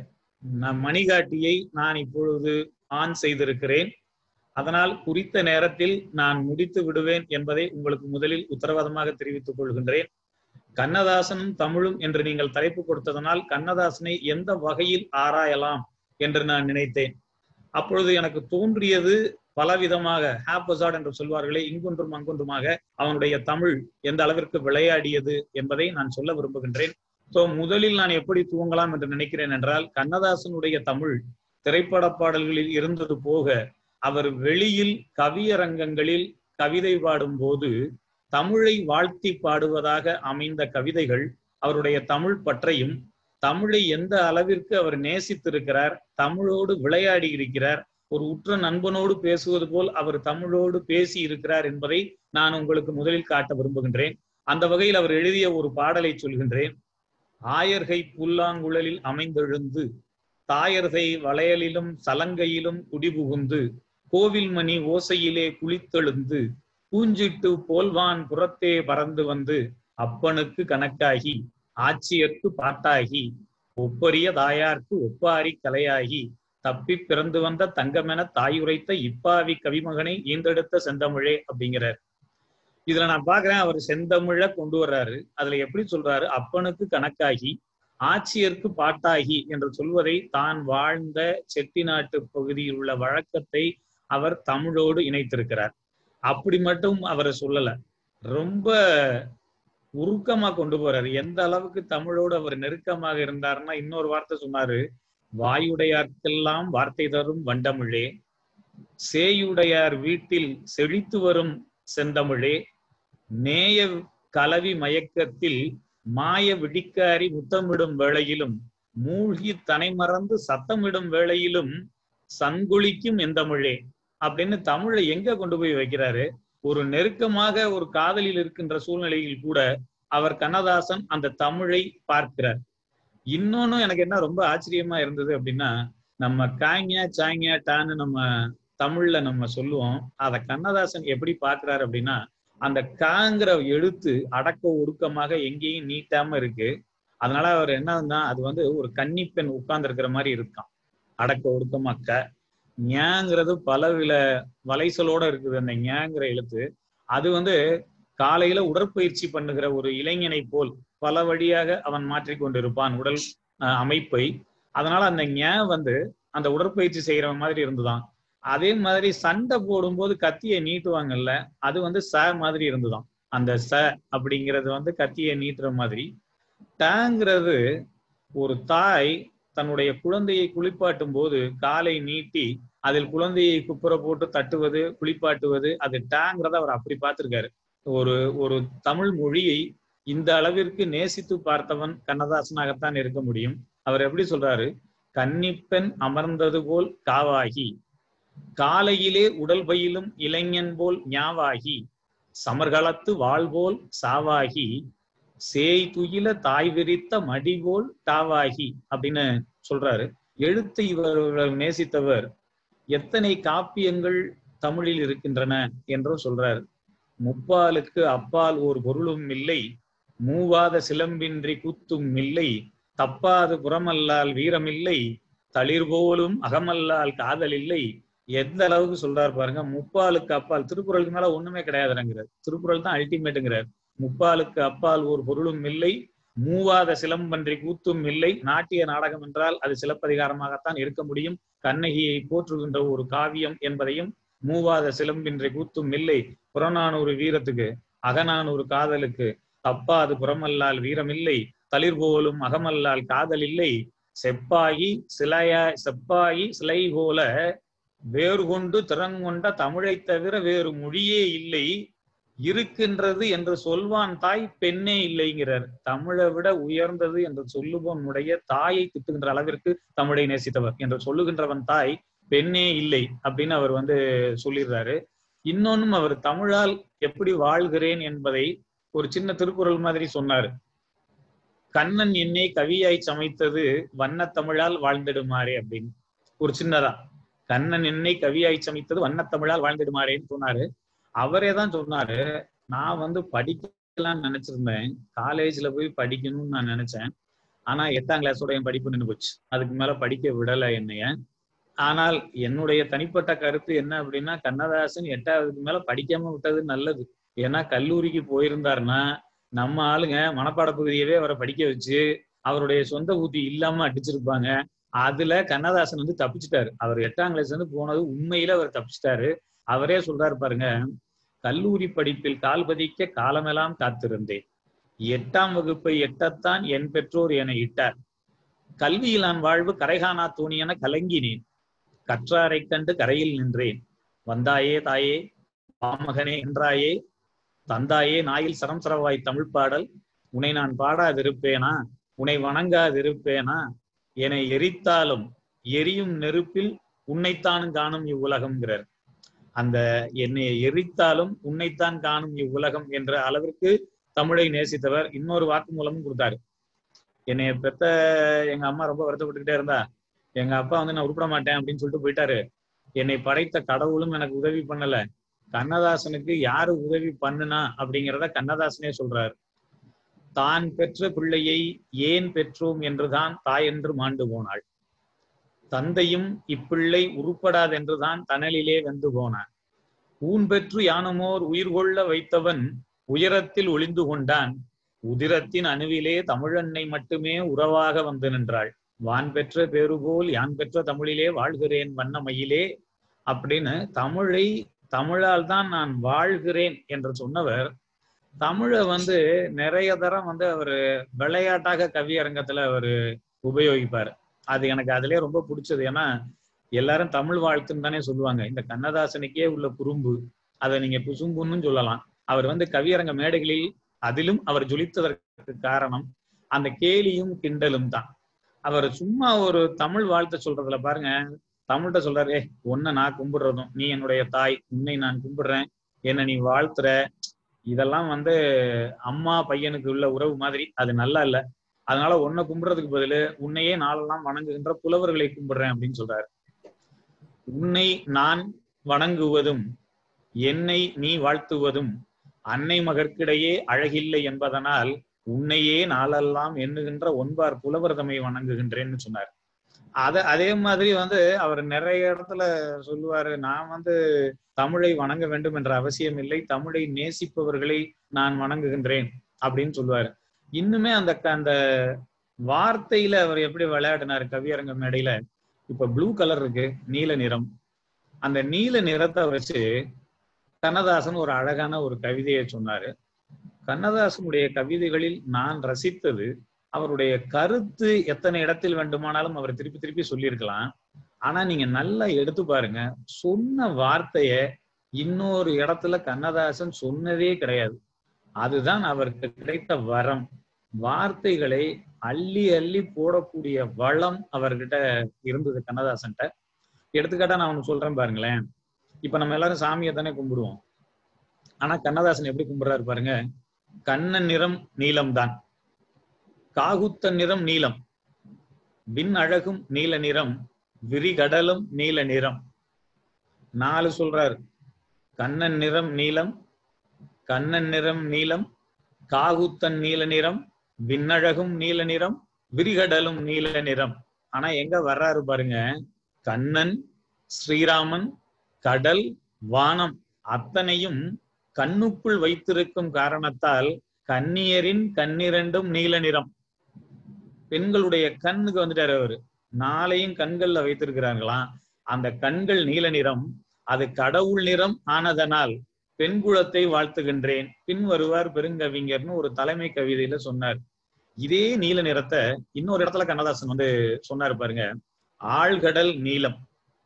மணிகாட்டியை நான் இப்பொழுது ஆன் செய்திருக்கிறேன் அதனால் குறித்த நேரத்தில் நான் முடித்து விடுவேன் என்பதை உங்களுக்கு முதலில் உத்தரவாதமாக தெரிவித்துக் கொள்கின்றேன் கண்ணதாசனும் தமிழும் என்று நீங்கள் தலைப்பு கொடுத்ததனால் கண்ணதாசனை எந்த வகையில் ஆராயலாம் என்று நான் நினைத்தேன் அப்பொழுது எனக்கு தோன்றியது பலவிதமாக ஹாப்பசாட் என்று சொல்வார்களே இங்கொன்றும் அங்கொன்றுமாக அவனுடைய தமிழ் எந்த அளவிற்கு விளையாடியது என்பதை நான் சொல்ல விரும்புகின்றேன் சோ முதலில் நான் எப்படி துவங்கலாம் என்று நினைக்கிறேன் என்றால் கண்ணதாசனுடைய தமிழ் திரைப்பட பாடல்களில் இருந்தது போக அவர் வெளியில் கவியரங்கங்களில் கவிதை பாடும் போது தமிழை வாழ்த்தி பாடுவதாக அமைந்த கவிதைகள் அவருடைய தமிழ் பற்றையும் தமிழை எந்த அளவிற்கு அவர் நேசித்திருக்கிறார் தமிழோடு விளையாடி இருக்கிறார் ஒரு உற்ற நண்பனோடு பேசுவது போல் அவர் தமிழோடு பேசி இருக்கிறார் என்பதை நான் உங்களுக்கு முதலில் காட்ட விரும்புகின்றேன் அந்த வகையில் அவர் எழுதிய ஒரு பாடலை சொல்கின்றேன் ஆயர்கை புல்லாங்குழலில் அமைந்தெழுந்து தாயர்கை வளையலிலும் சலங்கையிலும் குடிபுகுந்து கோவில் மணி ஓசையிலே குளித்தெழுந்து பூஞ்சிட்டு போல்வான் புறத்தே பறந்து வந்து அப்பனுக்கு கணக்காகி ஆட்சியர்க்கு பாட்டாகி ஒப்பரிய தாயார்க்கு ஒப்பாரி கலையாகி தப்பி பிறந்து வந்த தங்கமென தாயுரைத்த இப்பாவி கவிமகனை ஈந்தெடுத்த செந்தமிழே அப்படிங்கிறார் இதுல நான் பாக்குறேன் அவர் செந்தமிழ கொண்டு வர்றாரு அதுல எப்படி சொல்றாரு அப்பனுக்கு கணக்காகி ஆட்சியர்க்கு பாட்டாகி என்று சொல்வதை தான் வாழ்ந்த செட்டிநாட்டு பகுதியில் உள்ள வழக்கத்தை அவர் தமிழோடு இணைத்திருக்கிறார் அப்படி மட்டும் அவரை சொல்லல ரொம்ப உருக்கமா கொண்டு போறாரு எந்த அளவுக்கு தமிழோடு அவர் நெருக்கமாக இருந்தாருன்னா இன்னொரு வார்த்தை சொன்னாரு வாயுடையார்க்கெல்லாம் வார்த்தை தரும் வண்டமிழே சேயுடையார் வீட்டில் செழித்து வரும் செந்தமிழே நேய கலவி மயக்கத்தில் மாய விடிக்காரி முத்தமிடும் வேளையிலும் மூழ்கி தனை மறந்து சத்தமிடும் வேளையிலும் சங்குளிக்கும் எந்தமிழே அப்படின்னு தமிழை எங்க கொண்டு போய் வைக்கிறாரு ஒரு நெருக்கமாக ஒரு காதலில் இருக்கின்ற சூழ்நிலையில் கூட அவர் கண்ணதாசன் அந்த தமிழை பார்க்கிறார் இன்னொன்னு எனக்கு என்ன ரொம்ப ஆச்சரியமா இருந்தது அப்படின்னா நம்ம காய்ங்க சாய்ங்க டான்னு நம்ம தமிழ்ல நம்ம சொல்லுவோம் அத கண்ணதாசன் எப்படி பார்க்கிறாரு அப்படின்னா அந்த காங்கிற எழுத்து அடக்க ஒடுக்கமாக எங்கேயும் நீட்டாம இருக்கு அதனால அவர் என்னன்னா அது வந்து ஒரு கன்னிப்பெண் உட்கார்ந்து இருக்கிற மாதிரி இருக்கான் அடக்க ஒடுக்கமாக்க ஞாங்கிறது பல வில வலைசலோட இருக்குது அந்த ஞாங்கிற எழுத்து அது வந்து காலையில உடற்பயிற்சி பண்ணுகிற ஒரு இளைஞனை போல் பல வழியாக அவன் மாற்றிக்கொண்டிருப்பான் உடல் அஹ், அமைப்பை அதனால அந்த ஞ வந்து அந்த உடற்பயிற்சி செய்யறவன் மாதிரி இருந்துதான் அதே மாதிரி சண்டை போடும்போது கத்தியை நீட்டுவாங்கல்ல அது வந்து ச மாதிரி இருந்துதான் அந்த ச அப்படிங்கிறது வந்து கத்தியை நீட்டுற மாதிரி டங்கிறது ஒரு தாய் தன்னுடைய குழந்தையை குளிப்பாட்டும் போது காலை நீட்டி அதில் குழந்தையை குப்புற போட்டு தட்டுவது குளிப்பாட்டுவது அது டேங்கிறத அவர் அப்படி பார்த்திருக்காரு ஒரு ஒரு தமிழ் மொழியை இந்த அளவிற்கு நேசித்து பார்த்தவன் கண்ணதாசனாகத்தான் இருக்க முடியும் அவர் எப்படி சொல்றாரு கன்னிப்பெண் அமர்ந்தது போல் காவாகி காலையிலே உடல் பயிலும் இளைஞன் போல் ஞாவாகி சமர்காலத்து வாழ்போல் சாவாகி சேய் துயில தாய் விரித்த மடி போல் தாவாகி அப்படின்னு சொல்றாரு எழுத்தை இவர் நேசித்தவர் எத்தனை காப்பியங்கள் தமிழில் இருக்கின்றன என்றும் சொல்றார் முப்பாலுக்கு அப்பால் ஒரு பொருளும் இல்லை மூவாத சிலம்பின்றி கூத்தும் இல்லை தப்பாது புறமல்லால் வீரமில்லை தளிர் போலும் அகமல்லால் காதல் இல்லை எந்த அளவுக்கு சொல்றாரு பாருங்க முப்பாலுக்கு அப்பால் திருக்குறளுக்கு மேல ஒண்ணுமே கிடையாதுங்கிறார் திருக்குறள் தான் அல்டிமேட்டுங்கிறார் முப்பாலுக்கு அப்பால் ஒரு பொருளும் இல்லை மூவாத சிலம்பன்றி கூத்தும் இல்லை நாட்டிய நாடகம் என்றால் அது சிலப்பதிகாரமாகத்தான் இருக்க முடியும் கண்ணகியை போற்றுகின்ற ஒரு காவியம் என்பதையும் மூவாத சிலம்பின்றி கூத்தும் இல்லை புறநானூறு வீரத்துக்கு அகநானூறு காதலுக்கு தப்பாது புறமல்லால் வீரமில்லை தளிர் போலும் அகமல்லால் காதல் இல்லை செப்பாகி சிலையா செப்பாகி சிலை போல வேறு கொண்டு திறங்கொண்ட தமிழைத் தவிர வேறு மொழியே இல்லை இருக்கின்றது என்று சொல்வான் தாய் பெண்ணே இல்லைங்கிறார் தமிழை விட உயர்ந்தது என்று சொல்லுபவனுடைய தாயை திட்டுகின்ற அளவிற்கு தமிழை நேசித்தவர் என்று சொல்லுகின்றவன் தாய் பெண்ணே இல்லை அப்படின்னு அவர் வந்து சொல்லிடுறாரு இன்னொன்னும் அவர் தமிழால் எப்படி வாழ்கிறேன் என்பதை ஒரு சின்ன திருக்குறள் மாதிரி சொன்னாரு கண்ணன் என்னை கவியாய் சமைத்தது வண்ணத் தமிழால் வாழ்ந்திடுமாறே அப்படின்னு ஒரு சின்னதா கண்ணன் என்னை கவியாய் சமைத்தது வண்ணத் தமிழால் வாழ்ந்திடுமாறேன்னு சொன்னாரு அவரே தான் சொன்னாரு நான் வந்து படிக்கலாம்னு நினைச்சிருந்தேன் காலேஜ்ல போய் படிக்கணும்னு நான் நினைச்சேன் ஆனா எட்டாம் கிளாஸோட என் படிப்பு நின்று போச்சு அதுக்கு மேல படிக்க விடல என்னைய ஆனால் என்னுடைய தனிப்பட்ட கருத்து என்ன அப்படின்னா கண்ணதாசன் எட்டாவதுக்கு மேல படிக்காம விட்டது நல்லது ஏன்னா கல்லூரிக்கு போயிருந்தாருன்னா நம்ம ஆளுங்க மனப்பாட பகுதியவே அவரை படிக்க வச்சு அவருடைய சொந்த ஊத்தி இல்லாம அடிச்சிருப்பாங்க அதுல கண்ணதாசன் வந்து தப்பிச்சிட்டாரு அவர் எட்டாம் கிளாஸ் வந்து போனது உண்மையில அவர் தப்பிச்சிட்டாரு அவரே சொல்றாரு பாருங்க கல்லூரி படிப்பில் கால் பதிக்க காலமெல்லாம் காத்திருந்தேன் எட்டாம் வகுப்பை எட்டத்தான் என் பெற்றோர் என இட்டார் கல்வியில் நான் வாழ்வு கரைகானா தோணி என கலங்கினேன் கற்றாரை கண்டு கரையில் நின்றேன் வந்தாயே தாயே பாமகனே என்றாயே தந்தாயே நாயில் சரம் சரவாய் தமிழ் பாடல் உன்னை நான் பாடாதிருப்பேனா உன்னை வணங்காதிருப்பேனா என எரித்தாலும் எரியும் நெருப்பில் உன்னைத்தானும் காணும் இவ்வுலகம்ங்கிறார் அந்த என்னை எரித்தாலும் உன்னைத்தான் காணும் இவ்வுலகம் என்ற அளவிற்கு தமிழை நேசித்தவர் இன்னொரு வாக்கு மூலமும் கொடுத்தாரு என்னைய பெத்த எங்க அம்மா ரொம்ப வருத்தப்பட்டுக்கிட்டே இருந்தா எங்க அப்பா வந்து நான் உருப்பிட மாட்டேன் அப்படின்னு சொல்லிட்டு போயிட்டாரு என்னை படைத்த கடவுளும் எனக்கு உதவி பண்ணல கண்ணதாசனுக்கு யாரு உதவி பண்ணுனா அப்படிங்கிறத கண்ணதாசனே சொல்றாரு தான் பெற்ற பிள்ளையை ஏன் பெற்றோம் என்றுதான் தாய் என்று மாண்டு போனாள் தந்தையும் இப்பிள்ளை உருப்படாதென்றுதான் தணலிலே வெந்து போனான் ஊன் பெற்று யானுமோர் உயிர் கொள்ள வைத்தவன் உயரத்தில் ஒளிந்து கொண்டான் உதிரத்தின் அணுவிலே தமிழன்னை மட்டுமே உறவாக வந்து நின்றாள் வான் பெற்ற பேரு போல் யான் பெற்ற தமிழிலே வாழ்கிறேன் வண்ணமயிலே அப்படின்னு தமிழை தமிழால் தான் நான் வாழ்கிறேன் என்று சொன்னவர் தமிழை வந்து நிறைய தரம் வந்து அவர் விளையாட்டாக கவியரங்கத்துல அவர் உபயோகிப்பார் அது எனக்கு அதுலயே ரொம்ப பிடிச்சது ஏன்னா எல்லாரும் தமிழ் வாழ்த்துன்னு தானே சொல்லுவாங்க இந்த கண்ணதாசனுக்கே உள்ள குறும்பு அதை நீங்க குசும்புன்னு சொல்லலாம் அவர் வந்து கவியரங்க மேடைகளில் அதிலும் அவர் ஜொலித்ததற்கு காரணம் அந்த கேலியும் கிண்டலும் தான் அவர் சும்மா ஒரு தமிழ் வாழ்த்த சொல்றதுல பாருங்க தமிழ்கிட்ட சொல்றாரு ஏ உன்னை நான் கும்பிடுறதும் நீ என்னுடைய தாய் உன்னை நான் கும்பிடுறேன் என்னை நீ வாழ்த்துற இதெல்லாம் வந்து அம்மா பையனுக்கு உள்ள உறவு மாதிரி அது நல்லா இல்ல அதனால உன்னை கும்பிடுறதுக்கு பதிலு உன்னையே நாளெல்லாம் வணங்குகின்ற புலவர்களை கும்பிடுறேன் அப்படின்னு சொல்றாரு உன்னை நான் வணங்குவதும் என்னை நீ வாழ்த்துவதும் அன்னை மகற்கிடையே அழகில்லை என்பதனால் உன்னையே நாளெல்லாம் எண்ணுகின்ற ஒன்பார் புலவர் தம்மை வணங்குகின்றேன்னு சொன்னார் அத அதே மாதிரி வந்து அவர் நிறைய இடத்துல சொல்லுவாரு நான் வந்து தமிழை வணங்க வேண்டும் என்ற அவசியம் இல்லை தமிழை நேசிப்பவர்களை நான் வணங்குகின்றேன் அப்படின்னு சொல்லுவாரு இன்னுமே அந்த க- அந்த வார்த்தையில அவர் எப்படி விளையாடினாரு கவியரங்க மேடையில இப்ப ப்ளூ கலர் இருக்கு நீல நிறம் அந்த நீல நிறத்தை வச்சு கண்ணதாசன் ஒரு அழகான ஒரு கவிதையை சொன்னாரு கண்ணதாசனுடைய கவிதைகளில் நான் ரசித்தது அவருடைய கருத்து எத்தனை இடத்தில் வேண்டுமானாலும் அவர் திருப்பி திருப்பி சொல்லியிருக்கலாம் ஆனா நீங்க நல்லா எடுத்து பாருங்க சொன்ன வார்த்தைய இன்னொரு இடத்துல கண்ணதாசன் சொன்னதே கிடையாது அதுதான் அவருக்கு கிடைத்த வரம் வார்த்தைகளை அள்ளி அள்ளி போடக்கூடிய வளம் அவர்கிட்ட இருந்தது கண்ணதாசன்ட்ட எடுத்துக்காட்டா நான் ஒண்ணு சொல்றேன் பாருங்களேன் இப்ப நம்ம எல்லாரும் சாமியை தானே கும்பிடுவோம் ஆனா கண்ணதாசன் எப்படி கும்பிடுறாரு பாருங்க கண்ணன் நிறம் நீலம்தான் காகுத்த நிறம் நீலம் விண் அழகும் நீல நிறம் விரிகடலும் நீல நிறம் நாலு சொல்றாரு கண்ணன் நிறம் நீலம் கண்ணன் நிறம் நீலம் காகுத்தன் நீல நிறம் விண்ணழகும் நீல நிறம் விரிகடலும் நீல நிறம் ஆனா எங்க வர்றாரு பாருங்க கண்ணன் ஸ்ரீராமன் கடல் வானம் அத்தனையும் கண்ணுக்குள் வைத்திருக்கும் காரணத்தால் கன்னியரின் கண்ணிரண்டும் நீல நிறம் பெண்களுடைய கண்ணுக்கு வந்துட்டாரு அவரு நாளையும் கண்கள்ல வைத்திருக்கிறாங்களாம் அந்த கண்கள் நீல நிறம் அது கடவுள் நிறம் ஆனதனால் பெண் குலத்தை வாழ்த்துகின்றேன் பின் வருவார் பெருங்கவிஞர்னு ஒரு தலைமை கவிதையில சொன்னார் இதே நீல நிறத்தை இன்னொரு இடத்துல கண்ணதாசன் வந்து சொன்னாரு பாருங்க ஆழ்கடல் நீலம்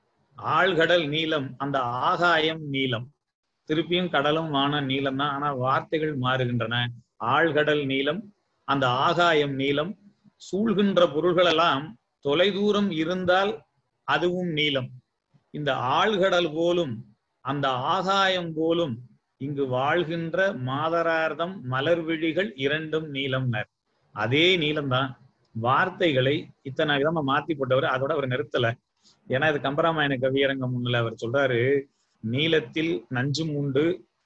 ஆழ்கடல் நீலம் அந்த ஆகாயம் நீலம் திருப்பியும் கடலும் வான நீலம் தான் ஆனா வார்த்தைகள் மாறுகின்றன ஆழ்கடல் நீலம் அந்த ஆகாயம் நீலம் சூழ்கின்ற பொருள்கள் எல்லாம் தொலைதூரம் இருந்தால் அதுவும் நீலம் இந்த ஆழ்கடல் போலும் அந்த ஆகாயம் போலும் இங்கு வாழ்கின்ற மாதரார்தம் மலர் விழிகள் இரண்டும் நீலம்னர் அதே நீலம்தான் வார்த்தைகளை இத்தனை விதமா மாத்தி போட்டவர் அதோட அவர் நிறுத்தல ஏன்னா இது கம்பராமாயண கவியரங்கம் முன்னில் அவர் சொல்றாரு நீலத்தில் நஞ்சும் உண்டு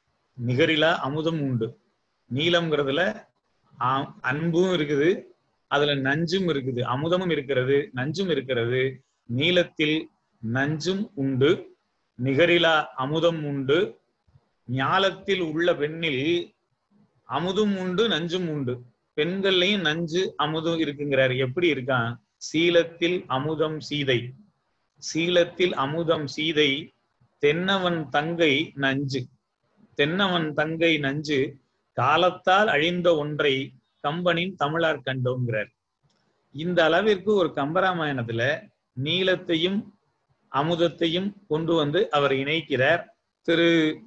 நிகரிலா அமுதம் உண்டு நீலம்ங்கிறதுல ஆ- அன்பும் இருக்குது அதுல நஞ்சும் இருக்குது அமுதமும் இருக்கிறது நஞ்சும் இருக்கிறது நீலத்தில் நஞ்சும் உண்டு நிகரிலா அமுதம் உண்டு ஞாலத்தில் உள்ள பெண்ணில் அமுதும் உண்டு நஞ்சும் உண்டு பெண்கள்லயும் நஞ்சு அமுதம் இருக்குங்கிறாரு எப்படி இருக்கான் சீலத்தில் அமுதம் சீதை சீலத்தில் அமுதம் சீதை தென்னவன் தங்கை நஞ்சு தென்னவன் தங்கை நஞ்சு காலத்தால் அழிந்த ஒன்றை கம்பனின் தமிழார் கண்டோங்கிறார் இந்த அளவிற்கு ஒரு கம்பராமாயணத்துல நீலத்தையும் அமுதத்தையும் கொண்டு வந்து அவர் இணைக்கிறார் திரு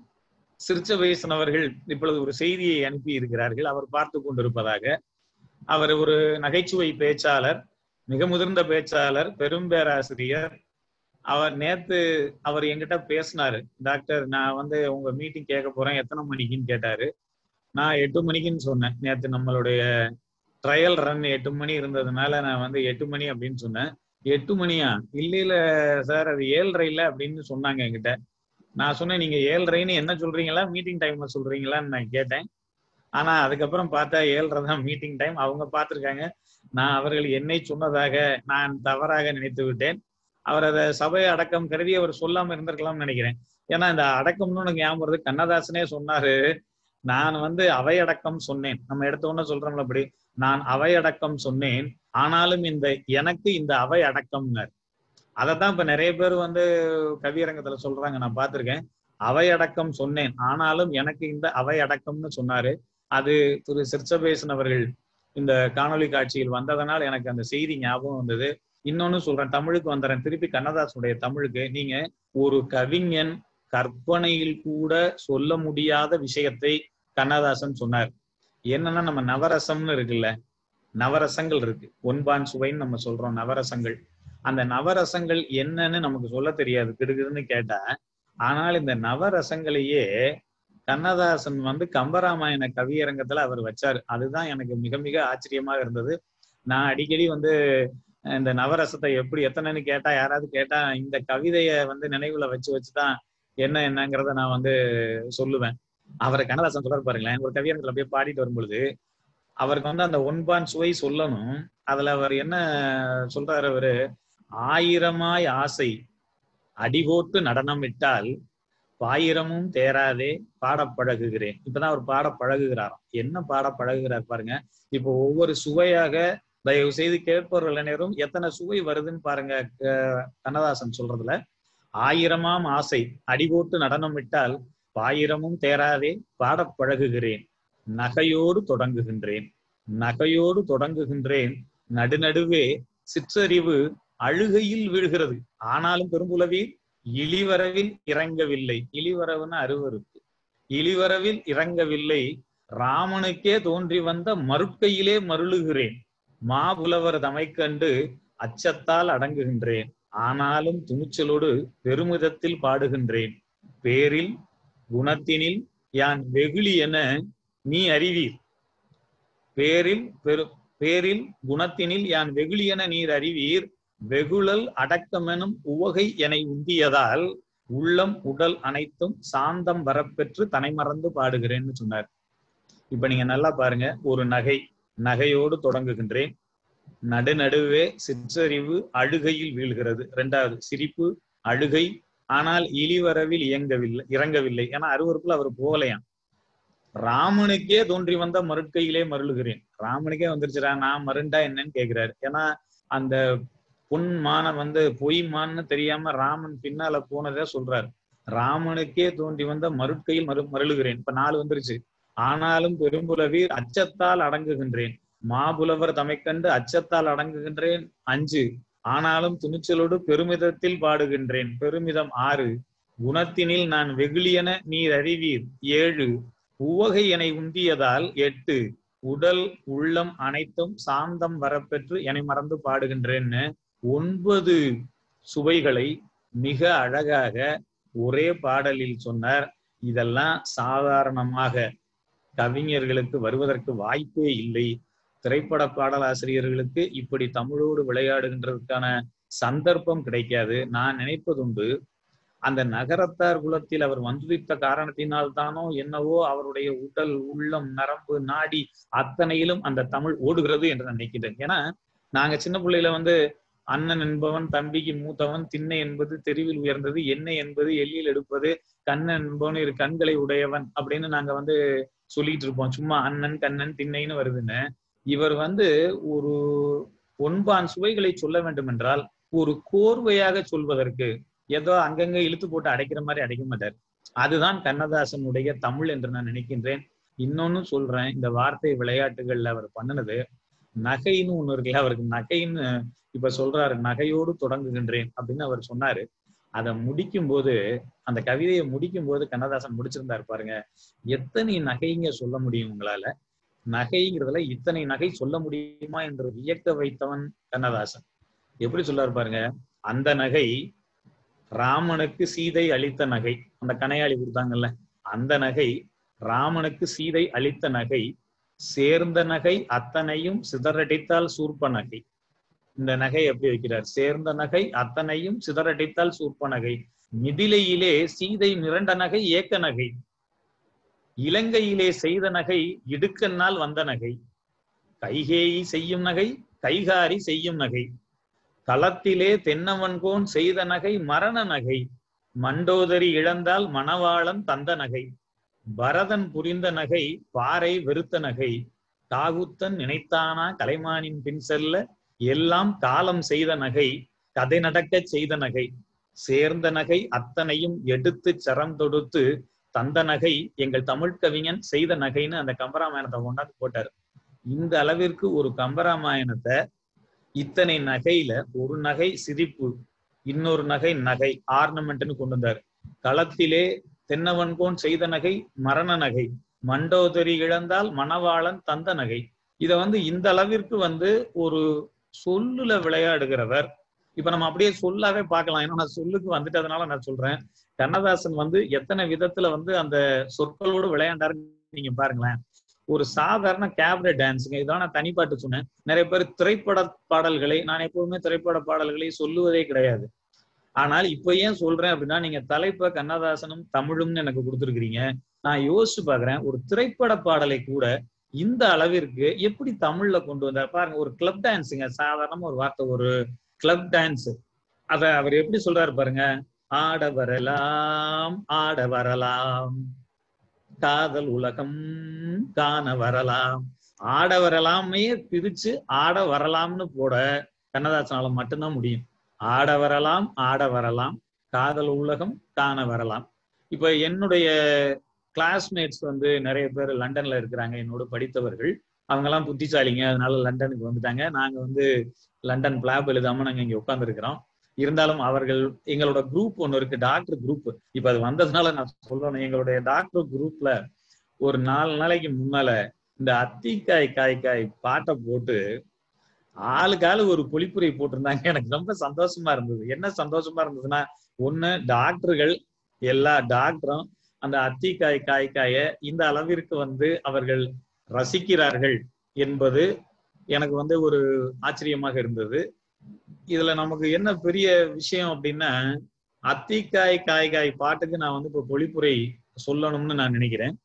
சிறுச்சபேசன் அவர்கள் இப்பொழுது ஒரு செய்தியை அனுப்பி இருக்கிறார்கள் அவர் பார்த்து கொண்டிருப்பதாக அவர் ஒரு நகைச்சுவை பேச்சாளர் மிக முதிர்ந்த பேச்சாளர் பெரும் பேராசிரியர் அவர் நேத்து அவர் என்கிட்ட பேசினாரு டாக்டர் நான் வந்து உங்க மீட்டிங் கேட்க போறேன் எத்தனை மணிக்குன்னு கேட்டாரு நான் எட்டு மணிக்குன்னு சொன்னேன் நேத்து நம்மளுடைய ட்ரையல் ரன் எட்டு மணி இருந்ததுனால நான் வந்து எட்டு மணி அப்படின்னு சொன்னேன் எட்டு மணியா இல்ல இல்ல சார் அது ஏழரை இல்ல அப்படின்னு சொன்னாங்க என்கிட்ட நான் சொன்னேன் நீங்க ஏழரைன்னு என்ன சொல்றீங்களா மீட்டிங் டைம்ல சொல்றீங்களான்னு நான் கேட்டேன் ஆனா அதுக்கப்புறம் பார்த்தா ஏழரை தான் மீட்டிங் டைம் அவங்க பார்த்திருக்காங்க நான் அவர்கள் என்னை சொன்னதாக நான் தவறாக நினைத்து விட்டேன் அவர் அதை சபை அடக்கம் கருதி அவர் சொல்லாம இருந்திருக்கலாம்னு நினைக்கிறேன் ஏன்னா இந்த அடக்கம்னு எனக்கு ஞாபகம் வருது கண்ணதாசனே சொன்னாரு நான் வந்து அவையடக்கம் சொன்னேன் நம்ம எடுத்த உடனே சொல்றோம்ல அப்படி நான் அவையடக்கம் சொன்னேன் ஆனாலும் இந்த எனக்கு இந்த அவை அடக்கம்னார் அதைத்தான் இப்ப நிறைய பேர் வந்து கவியரங்கத்துல சொல்றாங்க நான் பார்த்திருக்கேன் அவை அடக்கம் சொன்னேன் ஆனாலும் எனக்கு இந்த அவை அடக்கம்னு சொன்னாரு அது திரு சிற்சபேசன் அவர்கள் இந்த காணொளி காட்சியில் வந்ததனால் எனக்கு அந்த செய்தி ஞாபகம் வந்தது இன்னொன்னு சொல்றேன் தமிழுக்கு வந்துறேன் திருப்பி கண்ணதாசனுடைய தமிழுக்கு நீங்க ஒரு கவிஞன் கற்பனையில் கூட சொல்ல முடியாத விஷயத்தை கண்ணதாசன் சொன்னார் என்னன்னா நம்ம நவரசம்னு இருக்குல்ல நவரசங்கள் இருக்கு ஒன்பான் சுவைன்னு நம்ம சொல்றோம் நவரசங்கள் அந்த நவரசங்கள் என்னன்னு நமக்கு சொல்ல தெரியாது கிடுகிடுன்னு கேட்டா ஆனால் இந்த நவரசங்களையே கண்ணதாசன் வந்து கம்பராமாயண கவியரங்கத்துல அவர் வச்சாரு அதுதான் எனக்கு மிக மிக ஆச்சரியமாக இருந்தது நான் அடிக்கடி வந்து இந்த நவரசத்தை எப்படி எத்தனைன்னு கேட்டா யாராவது கேட்டா இந்த கவிதைய வந்து நினைவுல வச்சு வச்சுதான் என்ன என்னங்கிறத நான் வந்து சொல்லுவேன் அவரை கண்ணதாசன் சொல்றாரு பாருங்களேன் ஒரு கவியரங்கத்துல அப்படியே பாடிட்டு வரும்பொழுது அவருக்கு வந்து அந்த ஒன்பான் சுவை சொல்லணும் அதுல அவர் என்ன சொல்றாரு அவரு ஆயிரமாய் ஆசை அடிபோட்டு நடனமிட்டால் பாயிரமும் தேராதே பாடப் பழகுகிறேன் இப்பதான் அவர் பாட பழகுகிறாராம் என்ன பாட பழகுகிறார் பாருங்க இப்போ ஒவ்வொரு சுவையாக தயவு செய்து கேட்பவர்கள் அனைவரும் எத்தனை சுவை வருதுன்னு பாருங்க க- கண்ணதாசன் சொல்றதுல ஆயிரமாம் ஆசை அடிபோட்டு நடனமிட்டால் பாயிரமும் தேராதே பாடப் பழகுகிறேன் நகையோடு தொடங்குகின்றேன் நகையோடு தொடங்குகின்றேன் நடுநடுவே சிற்றறிவு அழுகையில் வீழ்கிறது ஆனாலும் பெரும்புலவி இழிவரவில் இறங்கவில்லை இழிவரவுன்னு அருவருப்பு இழிவரவில் இறங்கவில்லை ராமனுக்கே தோன்றி வந்த மறுக்கையிலே மருளுகிறேன் மாபுலவர் தமைக்கண்டு அச்சத்தால் அடங்குகின்றேன் ஆனாலும் துணிச்சலோடு பெருமிதத்தில் பாடுகின்றேன் பேரில் குணத்தினில் யான் வெகுளி என நீ அறிவீர் பேரில் பெரு பேரில் குணத்தினில் யான் வெகுளி என நீர் அறிவீர் வெகுளல் அடக்கமெனும் உவகை என உந்தியதால் உள்ளம் உடல் அனைத்தும் சாந்தம் வரப்பெற்று தனை மறந்து பாடுகிறேன்னு சொன்னார் இப்ப நீங்க நல்லா பாருங்க ஒரு நகை நகையோடு தொடங்குகின்றேன் நடுநடுவே சிற்றறிவு அழுகையில் வீழ்கிறது இரண்டாவது சிரிப்பு அழுகை ஆனால் இழிவரவில் இயங்கவில்லை இறங்கவில்லை ஏன்னா அருவருப்புல அவர் போகலையாம் ராமனுக்கே தோன்றி வந்த மறுக்கையிலே மருளுகிறேன் ராமனுக்கே வந்துருச்சுடா நான் மருண்டா என்னன்னு கேக்குறாரு ஏன்னா அந்த பொன் மான வந்து பொய் மான்னு தெரியாம ராமன் பின்னால போனதே சொல்றாரு ராமனுக்கே தோன்றி வந்த மறுக்கையில் மறு மருளுகிறேன் இப்ப நாலு வந்துருச்சு ஆனாலும் பெரும்புலவீர் அச்சத்தால் அடங்குகின்றேன் மாபுலவர் தமைக்கண்டு அச்சத்தால் அடங்குகின்றேன் அஞ்சு ஆனாலும் துணிச்சலோடு பெருமிதத்தில் பாடுகின்றேன் பெருமிதம் ஆறு குணத்தினில் நான் வெகுளியென நீர் அறிவீர் ஏழு உவகை என உந்தியதால் எட்டு உடல் உள்ளம் அனைத்தும் சாந்தம் வரப்பெற்று என்னை மறந்து பாடுகின்றேன்னு ஒன்பது சுவைகளை மிக அழகாக ஒரே பாடலில் சொன்னார் இதெல்லாம் சாதாரணமாக கவிஞர்களுக்கு வருவதற்கு வாய்ப்பே இல்லை திரைப்பட பாடலாசிரியர்களுக்கு இப்படி தமிழோடு விளையாடுகின்றதுக்கான சந்தர்ப்பம் கிடைக்காது நான் நினைப்பதுண்டு அந்த நகரத்தார் குலத்தில் அவர் வந்துவித்த காரணத்தினால் தானோ என்னவோ அவருடைய உடல் உள்ளம் நரம்பு நாடி அத்தனையிலும் அந்த தமிழ் ஓடுகிறது என்று நான் நினைக்கிறேன் ஏன்னா நாங்க சின்ன பிள்ளையில வந்து அண்ணன் என்பவன் தம்பிக்கு மூத்தவன் திண்ணை என்பது தெருவில் உயர்ந்தது எண்ணெய் என்பது எல்லியில் எடுப்பது கண்ணன் என்பவன் இரு கண்களை உடையவன் அப்படின்னு நாங்க வந்து சொல்லிட்டு இருப்போம் சும்மா அண்ணன் கண்ணன் திண்ணைன்னு வருதுன்னு இவர் வந்து ஒரு ஒன்பான் சுவைகளை சொல்ல வேண்டும் என்றால் ஒரு கோர்வையாக சொல்வதற்கு ஏதோ அங்கங்க இழுத்து போட்டு அடைக்கிற மாதிரி அடைக்க மாட்டார் அதுதான் கண்ணதாசனுடைய தமிழ் என்று நான் நினைக்கின்றேன் இன்னொன்னு சொல்றேன் இந்த வார்த்தை விளையாட்டுகள்ல அவர் பண்ணினது நகைன்னு ஒண்ணு இருக்குல்ல அவருக்கு நகைன்னு இப்ப சொல்றாரு நகையோடு தொடங்குகின்றேன் அப்படின்னு அவர் சொன்னாரு அதை முடிக்கும் போது அந்த கவிதையை முடிக்கும் போது கண்ணதாசன் முடிச்சிருந்தாரு பாருங்க எத்தனை நகைங்க சொல்ல முடியும் உங்களால நகைங்கிறதுல இத்தனை நகை சொல்ல முடியுமா என்று வியக்க வைத்தவன் கண்ணதாசன் எப்படி சொல்லாரு பாருங்க அந்த நகை ராமனுக்கு சீதை அளித்த நகை அந்த கனையாளி கொடுத்தாங்கல்ல அந்த நகை ராமனுக்கு சீதை அளித்த நகை சேர்ந்த நகை அத்தனையும் சிதறடித்தால் சூர்ப்ப நகை இந்த நகை எப்படி வைக்கிறார் சேர்ந்த நகை அத்தனையும் சிதறடித்தால் சூர்ப்ப நகை மிதிலையிலே சீதை மிரண்ட நகை ஏக்க நகை இலங்கையிலே செய்த நகை இடுக்கண்ணால் வந்த நகை கைகேயி செய்யும் நகை கைகாரி செய்யும் நகை களத்திலே தென்னவன்கோன் செய்த நகை மரண நகை மண்டோதரி இழந்தால் மணவாளன் தந்த நகை பரதன் புரிந்த நகை பாறை வெறுத்த நகை தாகுத்தன் நினைத்தானா கலைமானின் பின் செல்ல எல்லாம் காலம் செய்த நகை கதை நடக்கச் செய்த நகை சேர்ந்த நகை அத்தனையும் எடுத்து சரம் தொடுத்து தந்த நகை எங்கள் தமிழ் கவிஞன் செய்த நகைன்னு அந்த கம்பராமாயணத்தை கொண்டாந்து போட்டாரு இந்த அளவிற்கு ஒரு கம்பராமாயணத்தை இத்தனை நகையில ஒரு நகை சிரிப்பு இன்னொரு நகை நகை ஆர்னமெண்ட்னு கொண்டு வந்தார் களத்திலே தென்னவன்கோன் செய்த நகை மரண நகை மண்டோதரி இழந்தால் மணவாளன் தந்த நகை இத வந்து இந்த அளவிற்கு வந்து ஒரு சொல்லுல விளையாடுகிறவர் இப்ப நம்ம அப்படியே சொல்லாவே பார்க்கலாம் ஏன்னா நான் சொல்லுக்கு வந்துட்டதுனால நான் சொல்றேன் கண்ணதாசன் வந்து எத்தனை விதத்துல வந்து அந்த சொற்களோடு விளையாண்டாருன்னு நீங்க பாருங்களேன் ஒரு சாதாரண கேப்ரே டான்ஸுங்க இதான் நான் தனிப்பாட்டு சொன்னேன் நிறைய பேர் திரைப்பட பாடல்களை நான் எப்பவுமே திரைப்பட பாடல்களை சொல்லுவதே கிடையாது ஆனால் இப்ப ஏன் சொல்றேன் அப்படின்னா நீங்க தலைப்ப கண்ணதாசனும் தமிழும்னு எனக்கு கொடுத்துருக்கீங்க நான் யோசிச்சு பாக்குறேன் ஒரு திரைப்பட பாடலை கூட இந்த அளவிற்கு எப்படி தமிழ்ல கொண்டு வந்தார் பாருங்க ஒரு கிளப் டான்ஸுங்க சாதாரணமா ஒரு வார்த்தை ஒரு கிளப் டான்ஸ் அத அவர் எப்படி சொல்றாரு பாருங்க ஆட வரலாம் ஆட வரலாம் காதல் உலகம் காண வரலாம் ஆட வரலாமே பிரிச்சு ஆட வரலாம்னு போட கண்ணதாசனால மட்டும்தான் முடியும் ஆட வரலாம் ஆட வரலாம் காதல் உலகம் காண வரலாம் இப்ப என்னுடைய கிளாஸ்மேட்ஸ் வந்து நிறைய பேர் லண்டன்ல இருக்கிறாங்க என்னோட படித்தவர்கள் அவங்க எல்லாம் புத்திசாலிங்க அதனால லண்டனுக்கு வந்துட்டாங்க நாங்க வந்து லண்டன் பிளாப் எழுதாம நாங்க இங்க உட்கார்ந்து இருந்தாலும் அவர்கள் எங்களோட குரூப் ஒண்ணு இருக்கு டாக்டர் குரூப் இப்ப அது வந்ததுனால நான் சொல்லணும் எங்களுடைய டாக்டர் குரூப்ல ஒரு நாலு நாளைக்கு முன்னால இந்த அத்திக்காய் காய் காய் பாட்டை போட்டு ஆளுக்கு ஆளு ஒரு பொழிப்புரை போட்டிருந்தாங்க எனக்கு ரொம்ப சந்தோஷமா இருந்தது என்ன சந்தோஷமா இருந்ததுன்னா ஒண்ணு டாக்டர்கள் எல்லா டாக்டரும் அந்த அத்திக்காய் காய் காய இந்த அளவிற்கு வந்து அவர்கள் ரசிக்கிறார்கள் என்பது எனக்கு வந்து ஒரு ஆச்சரியமாக இருந்தது இதுல நமக்கு என்ன பெரிய விஷயம் அப்படின்னா அத்திக்காய் காய் காய் பாட்டுக்கு நான் வந்து இப்போ பொழிப்புரை சொல்லணும்னு நான் நினைக்கிறேன்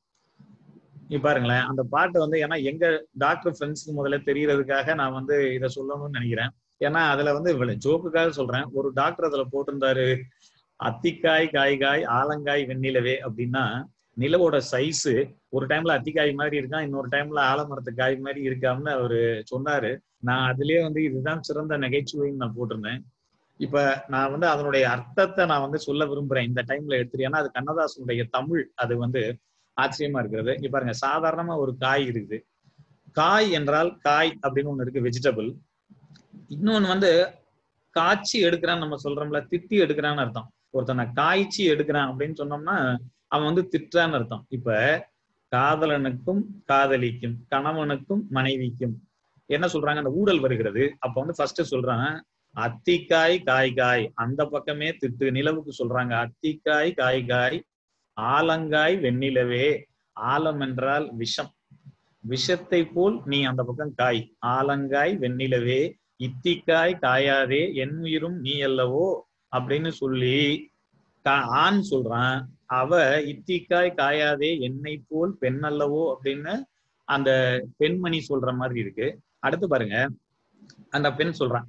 நீ பாருங்களேன் அந்த பாட்டு வந்து ஏன்னா எங்க டாக்டர் ஃப்ரெண்ட்ஸ்க்கு முதல்ல தெரியறதுக்காக நான் வந்து இதை சொல்லணும்னு நினைக்கிறேன் ஏன்னா அதுல வந்து ஜோக்குக்காக சொல்றேன் ஒரு டாக்டர் அதுல போட்டிருந்தாரு அத்திக்காய் காய்காய் ஆலங்காய் வெண்ணிலவே அப்படின்னா நிலவோட சைஸ் ஒரு டைம்ல அத்திக்காய் மாதிரி இருக்கான் இன்னொரு டைம்ல ஆலமரத்து காய் மாதிரி இருக்காம்னு அவரு சொன்னாரு நான் அதுலயே வந்து இதுதான் சிறந்த நகைச்சுவைன்னு நான் போட்டிருந்தேன் இப்ப நான் வந்து அதனுடைய அர்த்தத்தை நான் வந்து சொல்ல விரும்புறேன் இந்த டைம்ல எடுத்துட்டு ஏன்னா அது கண்ணதாசனுடைய தமிழ் அது வந்து ஆச்சரியமா இருக்கிறது இங்க பாருங்க சாதாரணமா ஒரு காய் இருக்குது காய் என்றால் காய் அப்படின்னு ஒண்ணு இருக்கு வெஜிடபிள் இன்னொன்னு வந்து காய்ச்சி எடுக்கிறான்னு நம்ம சொல்றோம்ல திட்டி எடுக்கிறான்னு அர்த்தம் ஒருத்தனை காய்ச்சி எடுக்கிறான் அப்படின்னு சொன்னோம்னா அவன் வந்து திட்டுறான்னு அர்த்தம் இப்ப காதலனுக்கும் காதலிக்கும் கணவனுக்கும் மனைவிக்கும் என்ன சொல்றாங்க அந்த ஊழல் வருகிறது அப்ப வந்து ஃபர்ஸ்ட் சொல்றான் அத்திக்காய் காய் காய் அந்த பக்கமே திட்டு நிலவுக்கு சொல்றாங்க அத்திக்காய் காய் காய் ஆலங்காய் வெண்ணிலவே ஆலம் என்றால் விஷம் விஷத்தை போல் நீ அந்த பக்கம் காய் ஆலங்காய் வெண்ணிலவே இத்திக்காய் காயாதே என் உயிரும் நீ அல்லவோ அப்படின்னு சொல்லி ஆண் சொல்றான் அவ இத்திக்காய் காயாதே என்னை போல் பெண் அல்லவோ அப்படின்னு அந்த பெண்மணி சொல்ற மாதிரி இருக்கு அடுத்து பாருங்க அந்த பெண் சொல்றான்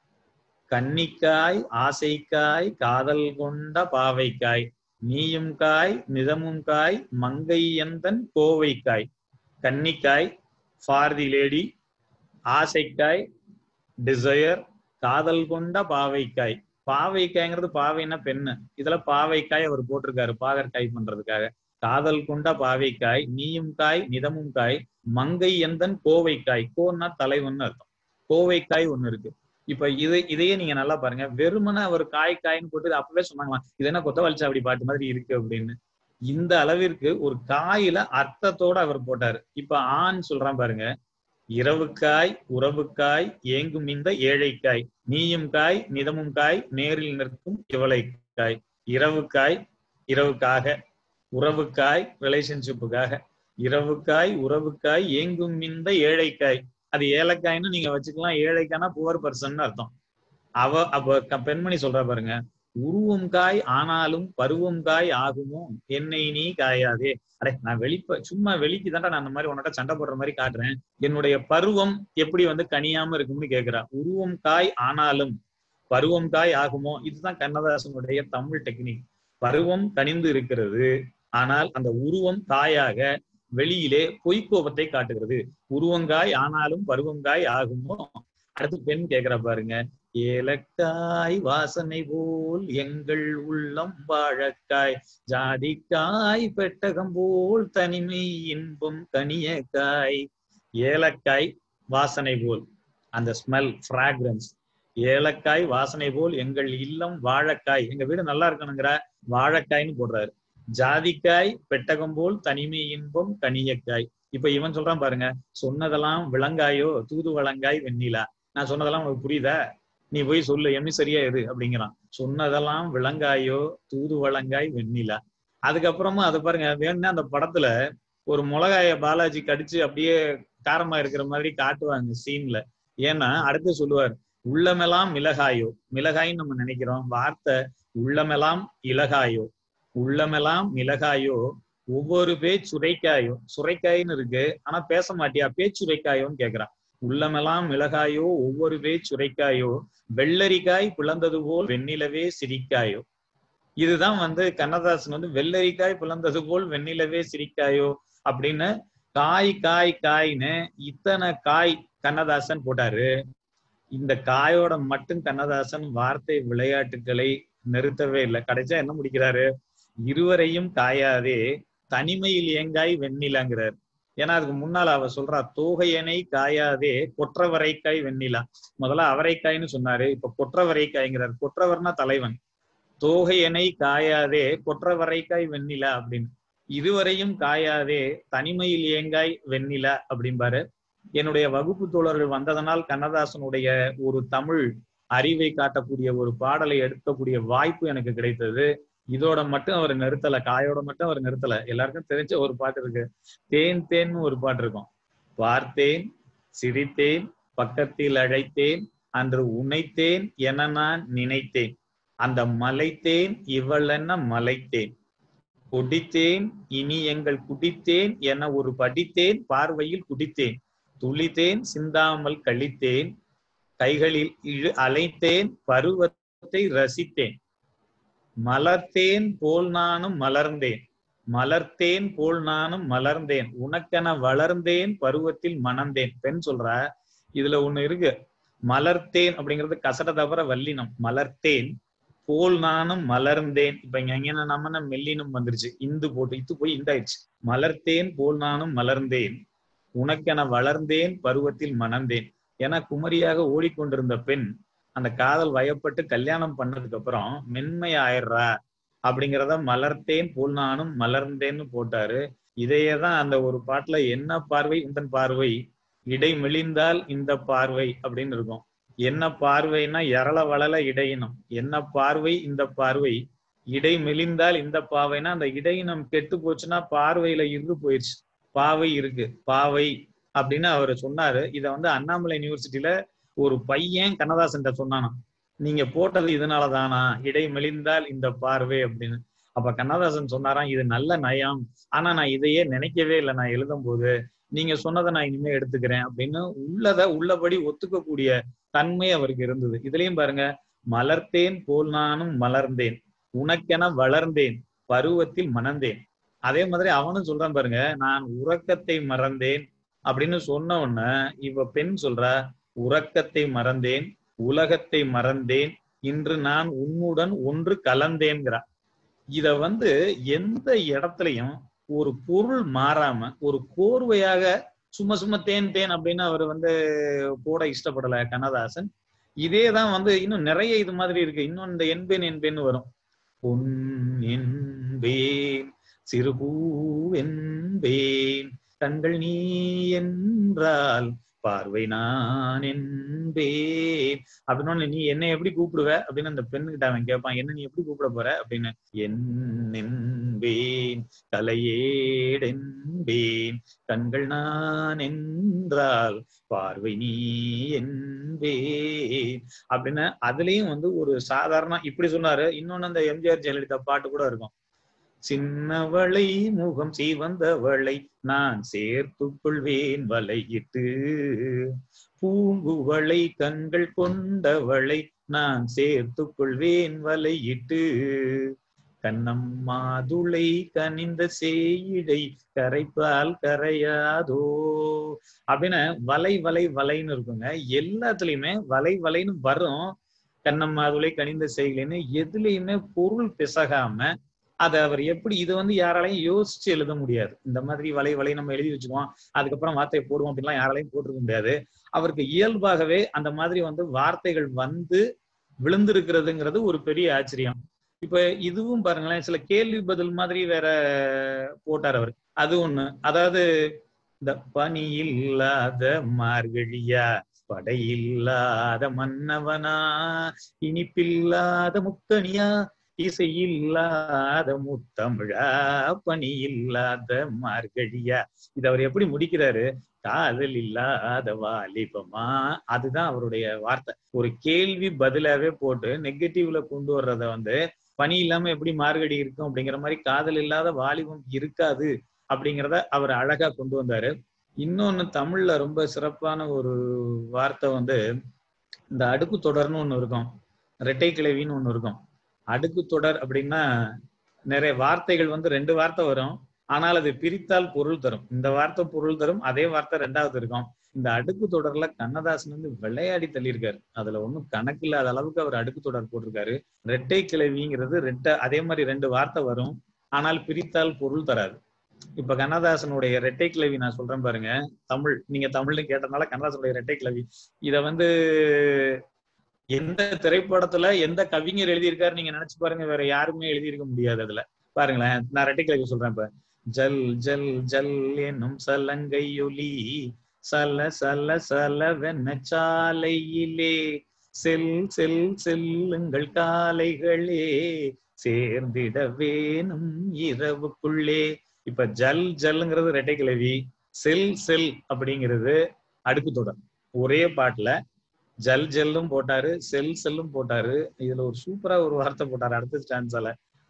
கன்னிக்காய் ஆசைக்காய் காதல் கொண்ட பாவைக்காய் நீயும் காய் நிதமும் காய் மங்கை எந்தன் கோவைக்காய் கன்னிக்காய் ஃபார் தி லேடி ஆசைக்காய் டிசையர் காதல் கொண்ட பாவைக்காய் பாவைக்காய்ங்கிறது பாவைன்னா பெண்ணு இதுல பாவைக்காய் அவர் போட்டிருக்காரு பாகற்காய் பண்றதுக்காக காதல் கொண்ட பாவைக்காய் நீயும் காய் நிதமும் காய் மங்கை எந்தன் கோவைக்காய் கோன்னா தலைவன் அர்த்தம் கோவைக்காய் ஒண்ணு இருக்கு இப்ப இது இதையே நீங்க நல்லா பாருங்க வெறுமனே அவர் காய் காய்ன்னு போட்டு அப்பவே சொன்னாங்களாம் இது என்ன கொத்தவழிச்சா அப்படி பாட்டு மாதிரி இருக்கு அப்படின்னு இந்த அளவிற்கு ஒரு காயில அர்த்தத்தோட அவர் போட்டாரு இப்ப ஆண் சொல்றான் பாருங்க இரவுக்காய் உறவுக்காய் ஏங்கும் இந்த ஏழைக்காய் நீயும் காய் நிதமும் காய் நேரில் நிற்கும் இவளைக்காய் இரவுக்காய் இரவுக்காக உறவுக்காய் ரிலேஷன்ஷிப்புக்காக இரவுக்காய் உறவுக்காய் ஏங்கும் இந்த ஏழைக்காய் அது ஏழைக்காய்னு நீங்க வச்சுக்கலாம் ஏழைக்கானா புவர் பர்சன் அர்த்தம் அவ அப்ப பெண்மணி சொல்ற பாருங்க உருவம் காய் ஆனாலும் பருவம் காய் ஆகுமோ என்னை நீ காயாதே அடே நான் வெளிப்ப சும்மா வெளிக்கு தாண்டா நான் அந்த மாதிரி உன்னோட சண்டை போடுற மாதிரி காட்டுறேன் என்னுடைய பருவம் எப்படி வந்து கனியாம இருக்கும்னு கேக்குறா உருவம் காய் ஆனாலும் பருவம் காய் ஆகுமோ இதுதான் கண்ணதாசனுடைய தமிழ் டெக்னிக் பருவம் கனிந்து இருக்கிறது ஆனால் அந்த உருவம் காயாக வெளியிலே பொய்க்கோபத்தை காட்டுகிறது உருவங்காய் ஆனாலும் பருவங்காய் ஆகுமோ அடுத்து பெண் கேக்குற பாருங்க ஏலக்காய் வாசனை போல் எங்கள் உள்ளம் வாழக்காய் ஜாதிக்காய் பெட்டகம் போல் தனிமை இன்பம் கனியக்காய் ஏலக்காய் வாசனை போல் அந்த ஸ்மெல் ஃப்ராக்ரன்ஸ் ஏலக்காய் வாசனை போல் எங்கள் இல்லம் வாழைக்காய் எங்க வீடு நல்லா இருக்கணுங்கிற வாழைக்காய்னு போடுறாரு ஜாதிக்காய் பெட்டகம் போல் தனிமை இன்பம் கனியக்காய் இப்ப இவன் சொல்றான் பாருங்க சொன்னதெல்லாம் விளங்காயோ தூது வழங்காய் வெண்ணிலா நான் சொன்னதெல்லாம் உனக்கு புரியுதா நீ போய் சொல்லு எம்மி சரியா எது அப்படிங்கிறான் சொன்னதெல்லாம் விளங்காயோ தூது வழங்காய் வெண்ணிலா அதுக்கப்புறமா அது பாருங்க வேணும்னா அந்த படத்துல ஒரு மிளகாய பாலாஜி கடிச்சு அப்படியே காரமா இருக்கிற மாதிரி காட்டுவாங்க சீன்ல ஏன்னா அடுத்து சொல்லுவார் உள்ளமெல்லாம் மிளகாயோ மிளகாய்ன்னு நம்ம நினைக்கிறோம் வார்த்தை உள்ளமெல்லாம் இலகாயோ உள்ளமெல்லாம் மிளகாயோ ஒவ்வொரு பேச் சுரைக்காயோ சுரைக்காயின்னு இருக்கு ஆனா பேச மாட்டியா பேச்சுரைக்காயோன்னு கேக்குறான் உள்ளமெல்லாம் மிளகாயோ ஒவ்வொரு வே சுரைக்காயோ வெள்ளரிக்காய் பிளந்தது போல் வெண்ணிலவே சிரிக்காயோ இதுதான் வந்து கண்ணதாசன் வந்து வெள்ளரிக்காய் பிளந்தது போல் வெண்ணிலவே சிரிக்காயோ அப்படின்னு காய் காய் காய்னு இத்தனை காய் கண்ணதாசன் போட்டாரு இந்த காயோட மட்டும் கண்ணதாசன் வார்த்தை விளையாட்டுகளை நிறுத்தவே இல்லை கடைசியா என்ன முடிக்கிறாரு இருவரையும் காயாதே தனிமையில் ஏங்காய் வெண்ணிலாங்கிறார் ஏன்னா அதுக்கு முன்னால அவ சொல்றா தோகையனை காயாதே கொற்றவரைக்காய் வெண்ணிலா முதல்ல அவரைக்காய்னு சொன்னாரு இப்ப கொற்றவரைக்காய்ங்கிறார் கொற்றவர்னா தலைவன் தோகையனை காயாதே கொற்றவரைக்காய் வெண்ணிலா அப்படின்னு இருவரையும் காயாதே தனிமையில் ஏங்காய் வெண்ணிலா அப்படிம்பாரு என்னுடைய வகுப்பு தோழர்கள் வந்ததனால் கண்ணதாசனுடைய ஒரு தமிழ் அறிவை காட்டக்கூடிய ஒரு பாடலை எடுக்கக்கூடிய வாய்ப்பு எனக்கு கிடைத்தது இதோட மட்டும் அவர் நிறுத்தல காயோட மட்டும் அவர் நிறுத்தல எல்லாருக்கும் தெரிஞ்ச ஒரு பாட்டு இருக்கு தேன் தேன்னு ஒரு பாட்டு இருக்கும் பார்த்தேன் சிரித்தேன் பக்கத்தில் அழைத்தேன் அன்று உனைத்தேன் என நான் நினைத்தேன் அந்த மலைத்தேன் இவளென்ன மலைத்தேன் குடித்தேன் இனி எங்கள் குடித்தேன் என ஒரு படித்தேன் பார்வையில் குடித்தேன் துளித்தேன் சிந்தாமல் கழித்தேன் கைகளில் இழு அலைத்தேன் பருவத்தை ரசித்தேன் மலர்த்தேன் போல் நானும் மலர்ந்தேன் மலர்த்தேன் போல் நானும் மலர்ந்தேன் உனக்கென வளர்ந்தேன் பருவத்தில் மணந்தேன் பெண் சொல்ற இதுல ஒண்ணு இருக்கு மலர்த்தேன் அப்படிங்கிறது கசட தவிர வல்லினம் மலர்த்தேன் போல் நானும் மலர்ந்தேன் இப்ப இங்க எங்க நம்ம மெல்லினம் வந்துருச்சு இந்து போட்டு இத்து போய் இந்தாயிடுச்சு மலர்த்தேன் போல் நானும் மலர்ந்தேன் உனக்கென வளர்ந்தேன் பருவத்தில் மணந்தேன் என குமரியாக ஓடிக்கொண்டிருந்த பெண் அந்த காதல் வயப்பட்டு கல்யாணம் பண்ணதுக்கு அப்புறம் மென்மை ஆயிடுறா அப்படிங்கிறத மலர்த்தேன் போல் நானும் மலர்ந்தேன்னு போட்டாரு இதையேதான் அந்த ஒரு பாட்டுல என்ன பார்வை உந்தன் பார்வை இடை மெலிந்தால் இந்த பார்வை அப்படின்னு இருக்கும் என்ன பார்வைனா எரள வளல இடையினம் என்ன பார்வை இந்த பார்வை இடை மெலிந்தால் இந்த பாவைனா அந்த இடையினம் கெட்டு போச்சுன்னா பார்வையில இருந்து போயிடுச்சு பாவை இருக்கு பாவை அப்படின்னு அவர் சொன்னாரு இத வந்து அண்ணாமலை யூனிவர்சிட்டியில ஒரு பையன் கண்ணதாசன் சொன்னானா நீங்க போட்டது இதனாலதானா இடை மெலிந்தால் இந்த பார்வை அப்படின்னு அப்ப கண்ணதாசன் சொன்னாராம் இது நல்ல நயம் ஆனா நான் இதையே நினைக்கவே இல்லை நான் எழுதும் போது நீங்க சொன்னதை நான் இனிமே எடுத்துக்கிறேன் அப்படின்னு உள்ளத உள்ளபடி ஒத்துக்கக்கூடிய தன்மை அவருக்கு இருந்தது இதுலயும் பாருங்க மலர்த்தேன் போல் நானும் மலர்ந்தேன் உனக்கென வளர்ந்தேன் பருவத்தில் மணந்தேன் அதே மாதிரி அவனும் சொல்றான் பாருங்க நான் உறக்கத்தை மறந்தேன் அப்படின்னு சொன்ன உடனே இவ பெண் சொல்றா உறக்கத்தை மறந்தேன் உலகத்தை மறந்தேன் இன்று நான் உன்னுடன் ஒன்று கலந்தேன்கிறா இத வந்து எந்த இடத்துலயும் ஒரு பொருள் மாறாம ஒரு கோர்வையாக சும்மா சும்மா தேன் தேன் அப்படின்னு அவர் வந்து போட இஷ்டப்படல கண்ணதாசன் இதே தான் வந்து இன்னும் நிறைய இது மாதிரி இருக்கு இன்னும் இந்த என்பேன் என்பேன் வரும் பொன் என்பேன் சிறுபூ என்பேன் கண்கள் நீ என்றால் பார்வை நான் என்பேன் அப்படின்னு நீ என்ன எப்படி கூப்பிடுவ அப்படின்னு அந்த பெண்ணுகிட்ட அவன் கேட்பான் என்ன நீ எப்படி கூப்பிட போற அப்படின்னு என் என்பேன் தலையேடென்பேன் கண்கள் நான் என்றால் பார்வை நீ என்பேன் அப்படின்னு அதுலயும் வந்து ஒரு சாதாரண இப்படி சொன்னாரு இன்னொன்னு அந்த எம்ஜிஆர் ஜெயலலிதா பாட்டு கூட இருக்கும் சின்னவளை முகம் சீவந்தவளை நான் சேர்த்துக் கொள்வேன் வலையிட்டு பூங்குவளை கண்கள் கொண்டவளை நான் சேர்த்துக் கொள்வேன் வலையிட்டு கண்ணம்மாதுளை கனிந்த சேயிடை கரைப்பால் கரையாதோ அப்படின்னு வலை வலை வலைன்னு இருக்குங்க எல்லாத்துலயுமே வலை வலைன்னு வரும் கண்ணம்மாதுளை கனிந்த செய்களைன்னு எதுலயுமே பொருள் பிசகாம அதை அவர் எப்படி இது வந்து யாராலையும் யோசிச்சு எழுத முடியாது இந்த மாதிரி வலை வலை நம்ம எழுதி வச்சுக்குவோம் அதுக்கப்புறம் வார்த்தையை போடுவோம் அப்படின்லாம் யாராலையும் போட்டிருக்க முடியாது அவருக்கு இயல்பாகவே அந்த மாதிரி வந்து வார்த்தைகள் வந்து விழுந்திருக்கிறதுங்கிறது ஒரு பெரிய ஆச்சரியம் இப்ப இதுவும் பாருங்களேன் சில கேள்வி பதில் மாதிரி வேற போட்டார் அவர் அது ஒண்ணு அதாவது இந்த பனி இல்லாத மார்கழியா படையில்லாத மன்னவனா இனிப்பில்லாத முக்கணியா இசையில்லாத முத்தமிழா பணி இல்லாத மார்கழியா இது அவர் எப்படி முடிக்கிறாரு காதல் இல்லாத வாலிபமா அதுதான் அவருடைய வார்த்தை ஒரு கேள்வி பதிலாவே போட்டு நெகட்டிவ்ல கொண்டு வர்றத வந்து பணி இல்லாம எப்படி மார்கழி இருக்கும் அப்படிங்கிற மாதிரி காதல் இல்லாத வாலிபம் இருக்காது அப்படிங்கிறத அவர் அழகா கொண்டு வந்தாரு இன்னொன்னு தமிழ்ல ரொம்ப சிறப்பான ஒரு வார்த்தை வந்து இந்த அடுக்கு தொடர்னு ஒண்ணு இருக்கும் ரெட்டை கிளவின்னு ஒண்ணு இருக்கும் அடுக்கு தொடர் அப்படின்னா நிறைய வார்த்தைகள் வந்து ரெண்டு வார்த்தை வரும் ஆனால் அது பிரித்தால் பொருள் தரும் இந்த வார்த்தை பொருள் தரும் அதே வார்த்தை ரெண்டாவது இருக்கும் இந்த அடுக்கு தொடர்ல கண்ணதாசன் வந்து விளையாடி தள்ளியிருக்காரு அதுல ஒண்ணும் கணக்கு இல்லாத அளவுக்கு அவர் அடுக்கு தொடர் போட்டிருக்காரு ரெட்டை கிளவிங்கிறது ரெட்டை அதே மாதிரி ரெண்டு வார்த்தை வரும் ஆனால் பிரித்தால் பொருள் தராது இப்ப கண்ணதாசனுடைய ரெட்டை கிளவி நான் சொல்றேன் பாருங்க தமிழ் நீங்க தமிழ்னு கேட்டனால கண்ணதாசனுடைய ரெட்டை கிளவி இத வந்து எந்த திரைப்படத்துல எந்த கவிஞர் எழுதியிருக்காரு நீங்க நினைச்சு பாருங்க வேற யாருமே எழுதியிருக்க முடியாது அதுல பாருங்களேன் நான் ரெட்டை கிளவி சொல்றேன் இப்ப ஜல் ஜல் ஜல் என்னும் சலங்கையொலி சல சல சலவென்ன சாலையிலே செல் செல் செல்லுங்கள் காலைகளே சேர்ந்திட வேணும் இரவுக்குள்ளே இப்ப ஜல் ஜல்லுங்கிறது ரெட்டை கிளவி செல் செல் அப்படிங்கிறது அடுக்கு தொடர் ஒரே பாட்டுல ஜல் ஜல்லும் போட்டாரு செல் செல்லும் போட்டாரு இதுல ஒரு சூப்பரா ஒரு வார்த்தை போட்டாரு அடுத்த ஸ்டான்ஸால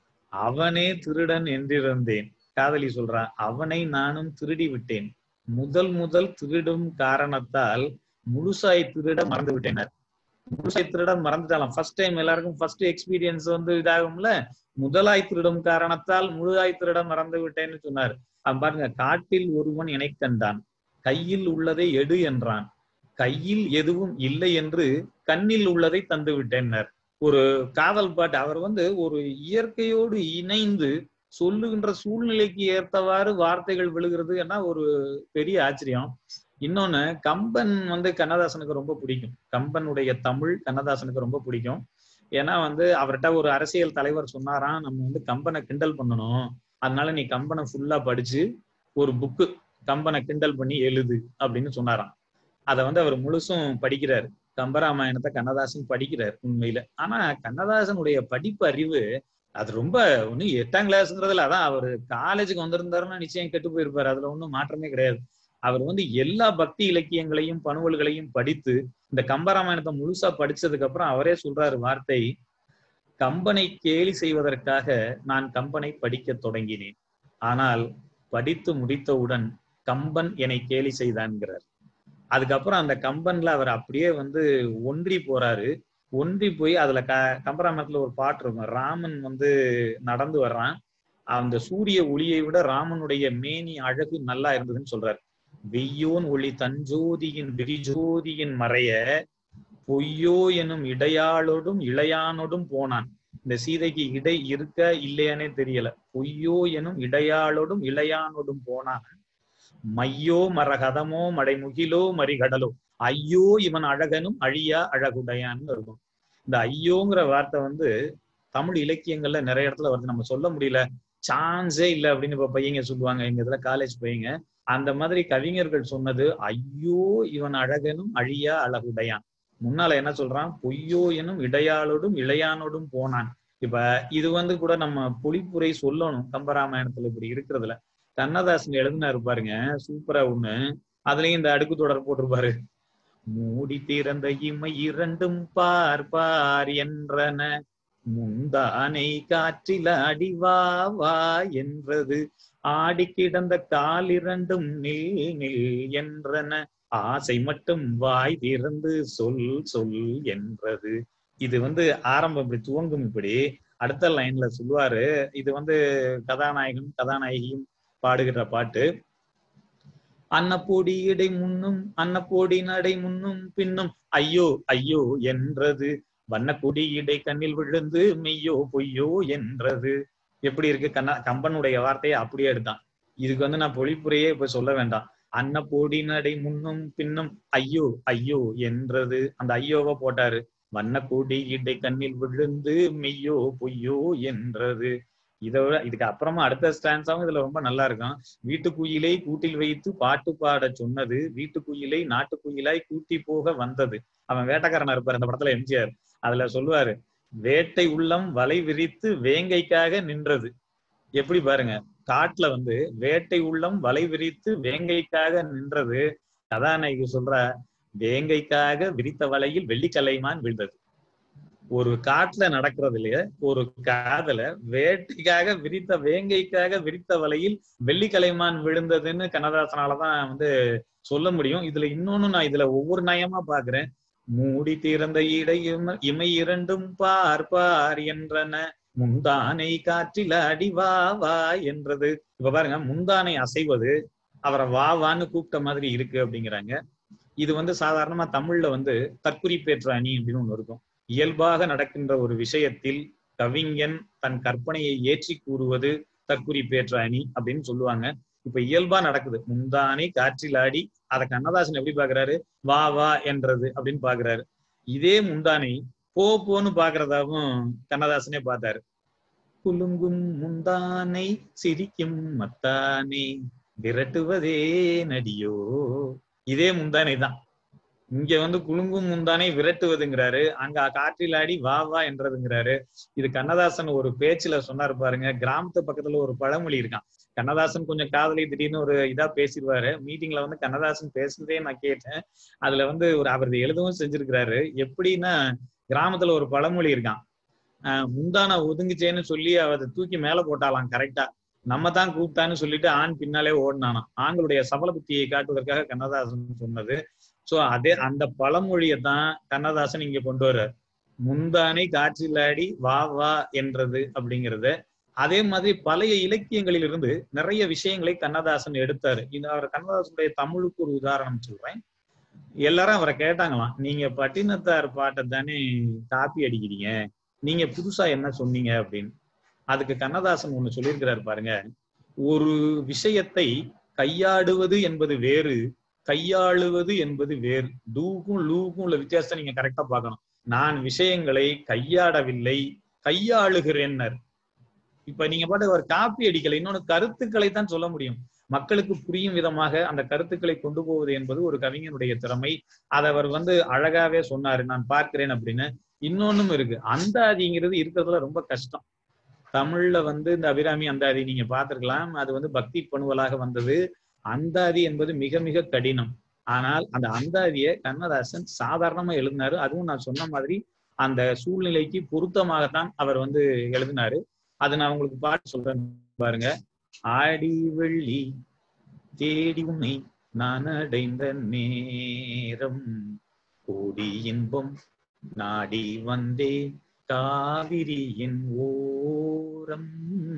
அவனே திருடன் என்றிருந்தேன் காதலி சொல்றா அவனை நானும் திருடி விட்டேன் முதல் முதல் திருடும் காரணத்தால் முழுசாய் திருட மறந்து விட்டேனர் முழுசாய் திருட மறந்துட்டாலாம் ஃபர்ஸ்ட் டைம் எல்லாருக்கும் ஃபர்ஸ்ட் எக்ஸ்பீரியன்ஸ் வந்து இதாகும்ல முதலாய் திருடும் காரணத்தால் முழுதாய் திருட மறந்து விட்டேன்னு சொன்னார் அவன் பாருங்க காட்டில் ஒருவன் இணை கண்டான் கையில் உள்ளதை எடு என்றான் கையில் எதுவும் இல்லை என்று கண்ணில் உள்ளதை தந்து விட்டேன்னர் ஒரு காதல் பாட்டு அவர் வந்து ஒரு இயற்கையோடு இணைந்து சொல்லுகின்ற சூழ்நிலைக்கு ஏற்றவாறு வார்த்தைகள் விழுகிறது ஏன்னா ஒரு பெரிய ஆச்சரியம் இன்னொன்னு கம்பன் வந்து கண்ணதாசனுக்கு ரொம்ப பிடிக்கும் கம்பனுடைய தமிழ் கண்ணதாசனுக்கு ரொம்ப பிடிக்கும் ஏன்னா வந்து அவர்கிட்ட ஒரு அரசியல் தலைவர் சொன்னாராம் நம்ம வந்து கம்பனை கிண்டல் பண்ணணும் அதனால நீ கம்பனை ஃபுல்லா படிச்சு ஒரு புக்கு கம்பனை கிண்டல் பண்ணி எழுது அப்படின்னு சொன்னாராம் அதை வந்து அவர் முழுசும் படிக்கிறாரு கம்பராமாயணத்தை கண்ணதாசன் படிக்கிறார் உண்மையில ஆனா கண்ணதாசனுடைய படிப்பு அறிவு அது ரொம்ப ஒன்னும் எட்டாம் கிளாஸ்ங்கிறதுல அதான் அவர் காலேஜுக்கு வந்திருந்தாருன்னா நிச்சயம் கெட்டு போயிருப்பாரு அதுல ஒன்றும் மாற்றமே கிடையாது அவர் வந்து எல்லா பக்தி இலக்கியங்களையும் பணுவல்களையும் படித்து இந்த கம்பராமாயணத்தை முழுசா படிச்சதுக்கு அப்புறம் அவரே சொல்றாரு வார்த்தை கம்பனை கேலி செய்வதற்காக நான் கம்பனை படிக்க தொடங்கினேன் ஆனால் படித்து முடித்தவுடன் கம்பன் என்னை கேலி செய்தான்கிறார் அதுக்கப்புறம் அந்த கம்பன்ல அவர் அப்படியே வந்து ஒன்றி போறாரு ஒன்றி போய் அதுல க கம்பராமாயணத்துல ஒரு பாட்டு இருக்கும் ராமன் வந்து நடந்து வர்றான் அந்த சூரிய ஒளியை விட ராமனுடைய மேனி அழகு நல்லா இருந்ததுன்னு சொல்றாரு வெய்யோன் ஒளி தஞ்சோதியின் விரிஜோதியின் மறைய பொய்யோ எனும் இடையாளோடும் இளையானோடும் போனான் இந்த சீதைக்கு இடை இருக்க இல்லையானே தெரியல பொய்யோ எனும் இடையாளோடும் இளையானோடும் போனான் மையோ மரகதமோ மடைமுகிலோ மறிகடலோ ஐயோ இவன் அழகனும் அழியா அழகுடையான்னு இருக்கும் இந்த ஐயோங்கிற வார்த்தை வந்து தமிழ் இலக்கியங்கள்ல நிறைய இடத்துல வருது நம்ம சொல்ல முடியல சான்ஸே இல்லை அப்படின்னு இப்ப பையங்க சொல்லுவாங்க எங்க இதுல காலேஜ் பையங்க அந்த மாதிரி கவிஞர்கள் சொன்னது ஐயோ இவன் அழகனும் அழியா அழகுடையான் முன்னால என்ன சொல்றான் பொய்யோ எனும் இடையாளோடும் இளையானோடும் போனான் இப்ப இது வந்து கூட நம்ம பொழிப்புரை சொல்லணும் கம்பராமாயணத்துல இப்படி இருக்கிறதுல கண்ணதாசன் எழுதினாரு பாருங்க சூப்பரா ஒண்ணு அதுலயும் இந்த அடுக்கு தொடர் போட்டிருப்பாரு மூடி திறந்த இமை இரண்டும் பார் பார் என்றன முந்தானை காற்றில் அடி வா வா என்றது ஆடி கிடந்த கால் இரண்டும் நில் நில் என்றன ஆசை மட்டும் வாய் திறந்து சொல் சொல் என்றது இது வந்து ஆரம்பம் இப்படி துவங்கும் இப்படி அடுத்த லைன்ல சொல்லுவாரு இது வந்து கதாநாயகன் கதாநாயகியும் பாடுகிற பாட்டு அன்னப்போடி இடை முன்னும் அன்னப்போடி நடை முன்னும் பின்னும் ஐயோ ஐயோ என்றது வண்ணக்கொடி இடை கண்ணில் விழுந்து மெய்யோ பொய்யோ என்றது எப்படி இருக்கு கண்ணா கம்பனுடைய வார்த்தையை அப்படியே எடுத்தான் இதுக்கு வந்து நான் பொழிப்புரையே இப்ப சொல்ல வேண்டாம் அன்னப்போடி நடை முன்னும் பின்னும் ஐயோ ஐயோ என்றது அந்த ஐயோவை போட்டாரு வண்ணக்கொடி இடை கண்ணில் விழுந்து மெய்யோ பொய்யோ என்றது இதோட இதுக்கு அப்புறமா அடுத்த ஸ்டான்ஸாவும் இதுல ரொம்ப நல்லா இருக்கும் வீட்டுக்குயிலை கூட்டில் வைத்து பாட்டு பாட சொன்னது வீட்டுக்குயிலை நாட்டுக்குயிலாய் கூட்டி போக வந்தது அவன் வேட்டைக்காரனா இருப்பாரு அந்த படத்துல எம்ஜிஆர் அதுல சொல்லுவாரு வேட்டை உள்ளம் வலை விரித்து வேங்கைக்காக நின்றது எப்படி பாருங்க காட்டுல வந்து வேட்டை உள்ளம் வலை விரித்து வேங்கைக்காக நின்றது கதாநாயகி சொல்ற வேங்கைக்காக விரித்த வலையில் வெள்ளிக்கலைமான் விழுந்தது ஒரு காட்டுல நடக்கிறதுலயே ஒரு காதல வேட்டைக்காக விரித்த வேங்கைக்காக விரித்த வலையில் வெள்ளி கலைமான் விழுந்ததுன்னு கண்ணதாசனாலதான் வந்து சொல்ல முடியும் இதுல இன்னொன்னு நான் இதுல ஒவ்வொரு நயமா பாக்குறேன் மூடி திறந்த இடை இம- இமை இரண்டும் பார் பார் என்றன முந்தானை காற்றில் அடி வா வா என்றது இப்ப பாருங்க முந்தானை அசைவது அவரை வா வான்னு கூப்பிட்ட மாதிரி இருக்கு அப்படிங்கிறாங்க இது வந்து சாதாரணமா தமிழ்ல வந்து தற்குறிப்பேற்ற அணி அப்படின்னு ஒண்ணு இருக்கும் இயல்பாக நடக்கின்ற ஒரு விஷயத்தில் கவிஞன் தன் கற்பனையை ஏற்றி கூறுவது தற்குறிப்பேற்ற அணி அப்படின்னு சொல்லுவாங்க இப்ப இயல்பா நடக்குது முந்தானை காற்றில் ஆடி அதை கண்ணதாசன் எப்படி பாக்குறாரு வா வா என்றது அப்படின்னு பாக்குறாரு இதே முந்தானை போ போன்னு பாக்குறதாவும் கண்ணதாசனே பார்த்தாரு குலுங்கும் முந்தானை சிரிக்கும் மத்தானே விரட்டுவதே நடியோ இதே முந்தானை தான் இங்க வந்து குலுங்கும் முந்தானை விரட்டுவதுங்கிறாரு அங்க காற்றில் ஆடி வா வா என்றதுங்கிறாரு இது கண்ணதாசன் ஒரு பேச்சுல சொன்னாரு பாருங்க கிராமத்து பக்கத்துல ஒரு பழமொழி இருக்கான் கண்ணதாசன் கொஞ்சம் காதலி திடீர்னு ஒரு இதா பேசிடுவாரு மீட்டிங்ல வந்து கண்ணதாசன் பேசுனதே நான் கேட்டேன் அதுல வந்து ஒரு அவர் எழுதவும் செஞ்சிருக்கிறாரு எப்படின்னா கிராமத்துல ஒரு பழமொழி இருக்கான் ஆஹ் முந்தான ஒதுங்குச்சேன்னு சொல்லி அதை தூக்கி மேல போட்டாலாம் கரெக்டா நம்ம தான் கூப்பிட்டான்னு சொல்லிட்டு ஆண் பின்னாலே ஓடினானா ஆண்களுடைய சபல புத்தியை காட்டுவதற்காக கண்ணதாசன் சொன்னது சோ அதே அந்த பழமொழியை தான் கண்ணதாசன் இங்க கொண்டு வர்றார் முந்தானை காற்றிலாடி வா வா என்றது அப்படிங்கறத அதே மாதிரி பழைய இலக்கியங்களில் இருந்து நிறைய விஷயங்களை கண்ணதாசன் எடுத்தாரு இது அவர் கண்ணதாசனுடைய தமிழுக்கு ஒரு உதாரணம் சொல்றேன் எல்லாரும் அவரை கேட்டாங்களாம் நீங்க பட்டினத்தார் பாட்டை தானே காப்பி அடிக்கிறீங்க நீங்க புதுசா என்ன சொன்னீங்க அப்படின்னு அதுக்கு கண்ணதாசன் ஒண்ணு சொல்லியிருக்கிறாரு பாருங்க ஒரு விஷயத்தை கையாடுவது என்பது வேறு கையாளுவது என்பது வேறு டூக்கும் லூக்கும் உள்ள வித்தியாசத்தை நீங்க கரெக்டா பார்க்கணும் நான் விஷயங்களை கையாடவில்லை கையாளுகிறேன்னர் இப்ப நீங்க பாட்டு ஒரு காப்பி அடிக்கல இன்னொன்னு கருத்துக்களை தான் சொல்ல முடியும் மக்களுக்கு புரியும் விதமாக அந்த கருத்துக்களை கொண்டு போவது என்பது ஒரு கவிஞனுடைய திறமை அதை அவர் வந்து அழகாவே சொன்னாரு நான் பார்க்கிறேன் அப்படின்னு இன்னொன்னும் இருக்கு அந்தாதிங்கிறது இருக்கிறதுல ரொம்ப கஷ்டம் தமிழ்ல வந்து இந்த அபிராமி அந்தாதி நீங்க பார்த்திருக்கலாம் அது வந்து பக்தி பணுவலாக வந்தது அந்தாதி என்பது மிக மிக கடினம் ஆனால் அந்த அந்தாதியை கண்ணதாசன் சாதாரணமா எழுதினாரு அதுவும் நான் சொன்ன மாதிரி அந்த சூழ்நிலைக்கு பொருத்தமாகத்தான் அவர் வந்து எழுதினாரு அது நான் உங்களுக்கு பாட்டு சொல்றேன் பாருங்க ஆடி வெள்ளி தேடி உன்னை நான் அடைந்த நேரம் கோடி இன்பம் நாடி வந்தே காவிரியின் ஓரம்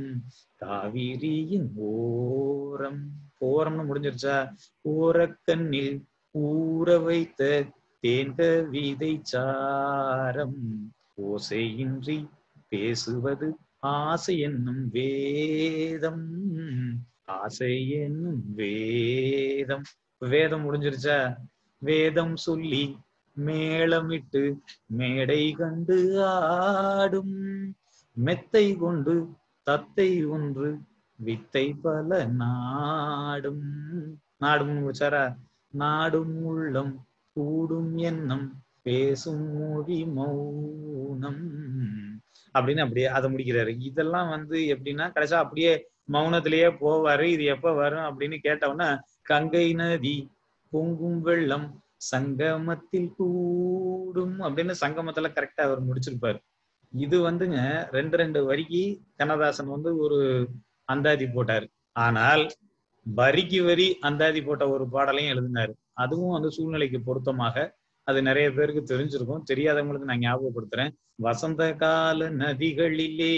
காவிரியின் ஓரம் ஓரம்னு முடிஞ்சிருச்சா ஓரக்கண்ணில் ஊற வைத்த தேங்க விதை சாரம் ஓசையின்றி பேசுவது ஆசை என்னும் வேதம் ஆசை என்னும் வேதம் வேதம் முடிஞ்சிருச்சா வேதம் சொல்லி மேளமிட்டு மேடை கண்டு ஆடும் மெத்தை கொண்டு தத்தை ஒன்று வித்தை பல நாடும் நாடும் முடிச்சாரா நாடும் உள்ளம் கூடும் எண்ணம் பேசும் மொழி மௌனம் அப்படின்னு அப்படியே அதை முடிக்கிறாரு இதெல்லாம் வந்து எப்படின்னா கடைசியா அப்படியே மௌனத்திலேயே போவாரு இது எப்ப வரும் அப்படின்னு கேட்டவொன்னா கங்கை நதி பொங்கும் வெள்ளம் சங்கமத்தில் கூடும் அப்படின்னு சங்கமத்துல கரெக்டா அவர் முடிச்சிருப்பாரு இது வந்துங்க ரெண்டு ரெண்டு வரிக்கு கண்ணதாசன் வந்து ஒரு அந்தாதி போட்டாரு ஆனால் வரிக்கு வரி அந்தாதி போட்ட ஒரு பாடலையும் எழுதினாரு அதுவும் வந்து சூழ்நிலைக்கு பொருத்தமாக அது நிறைய பேருக்கு தெரிஞ்சிருக்கும் தெரியாதவங்களுக்கு நான் ஞாபகப்படுத்துறேன் வசந்த கால நதிகளிலே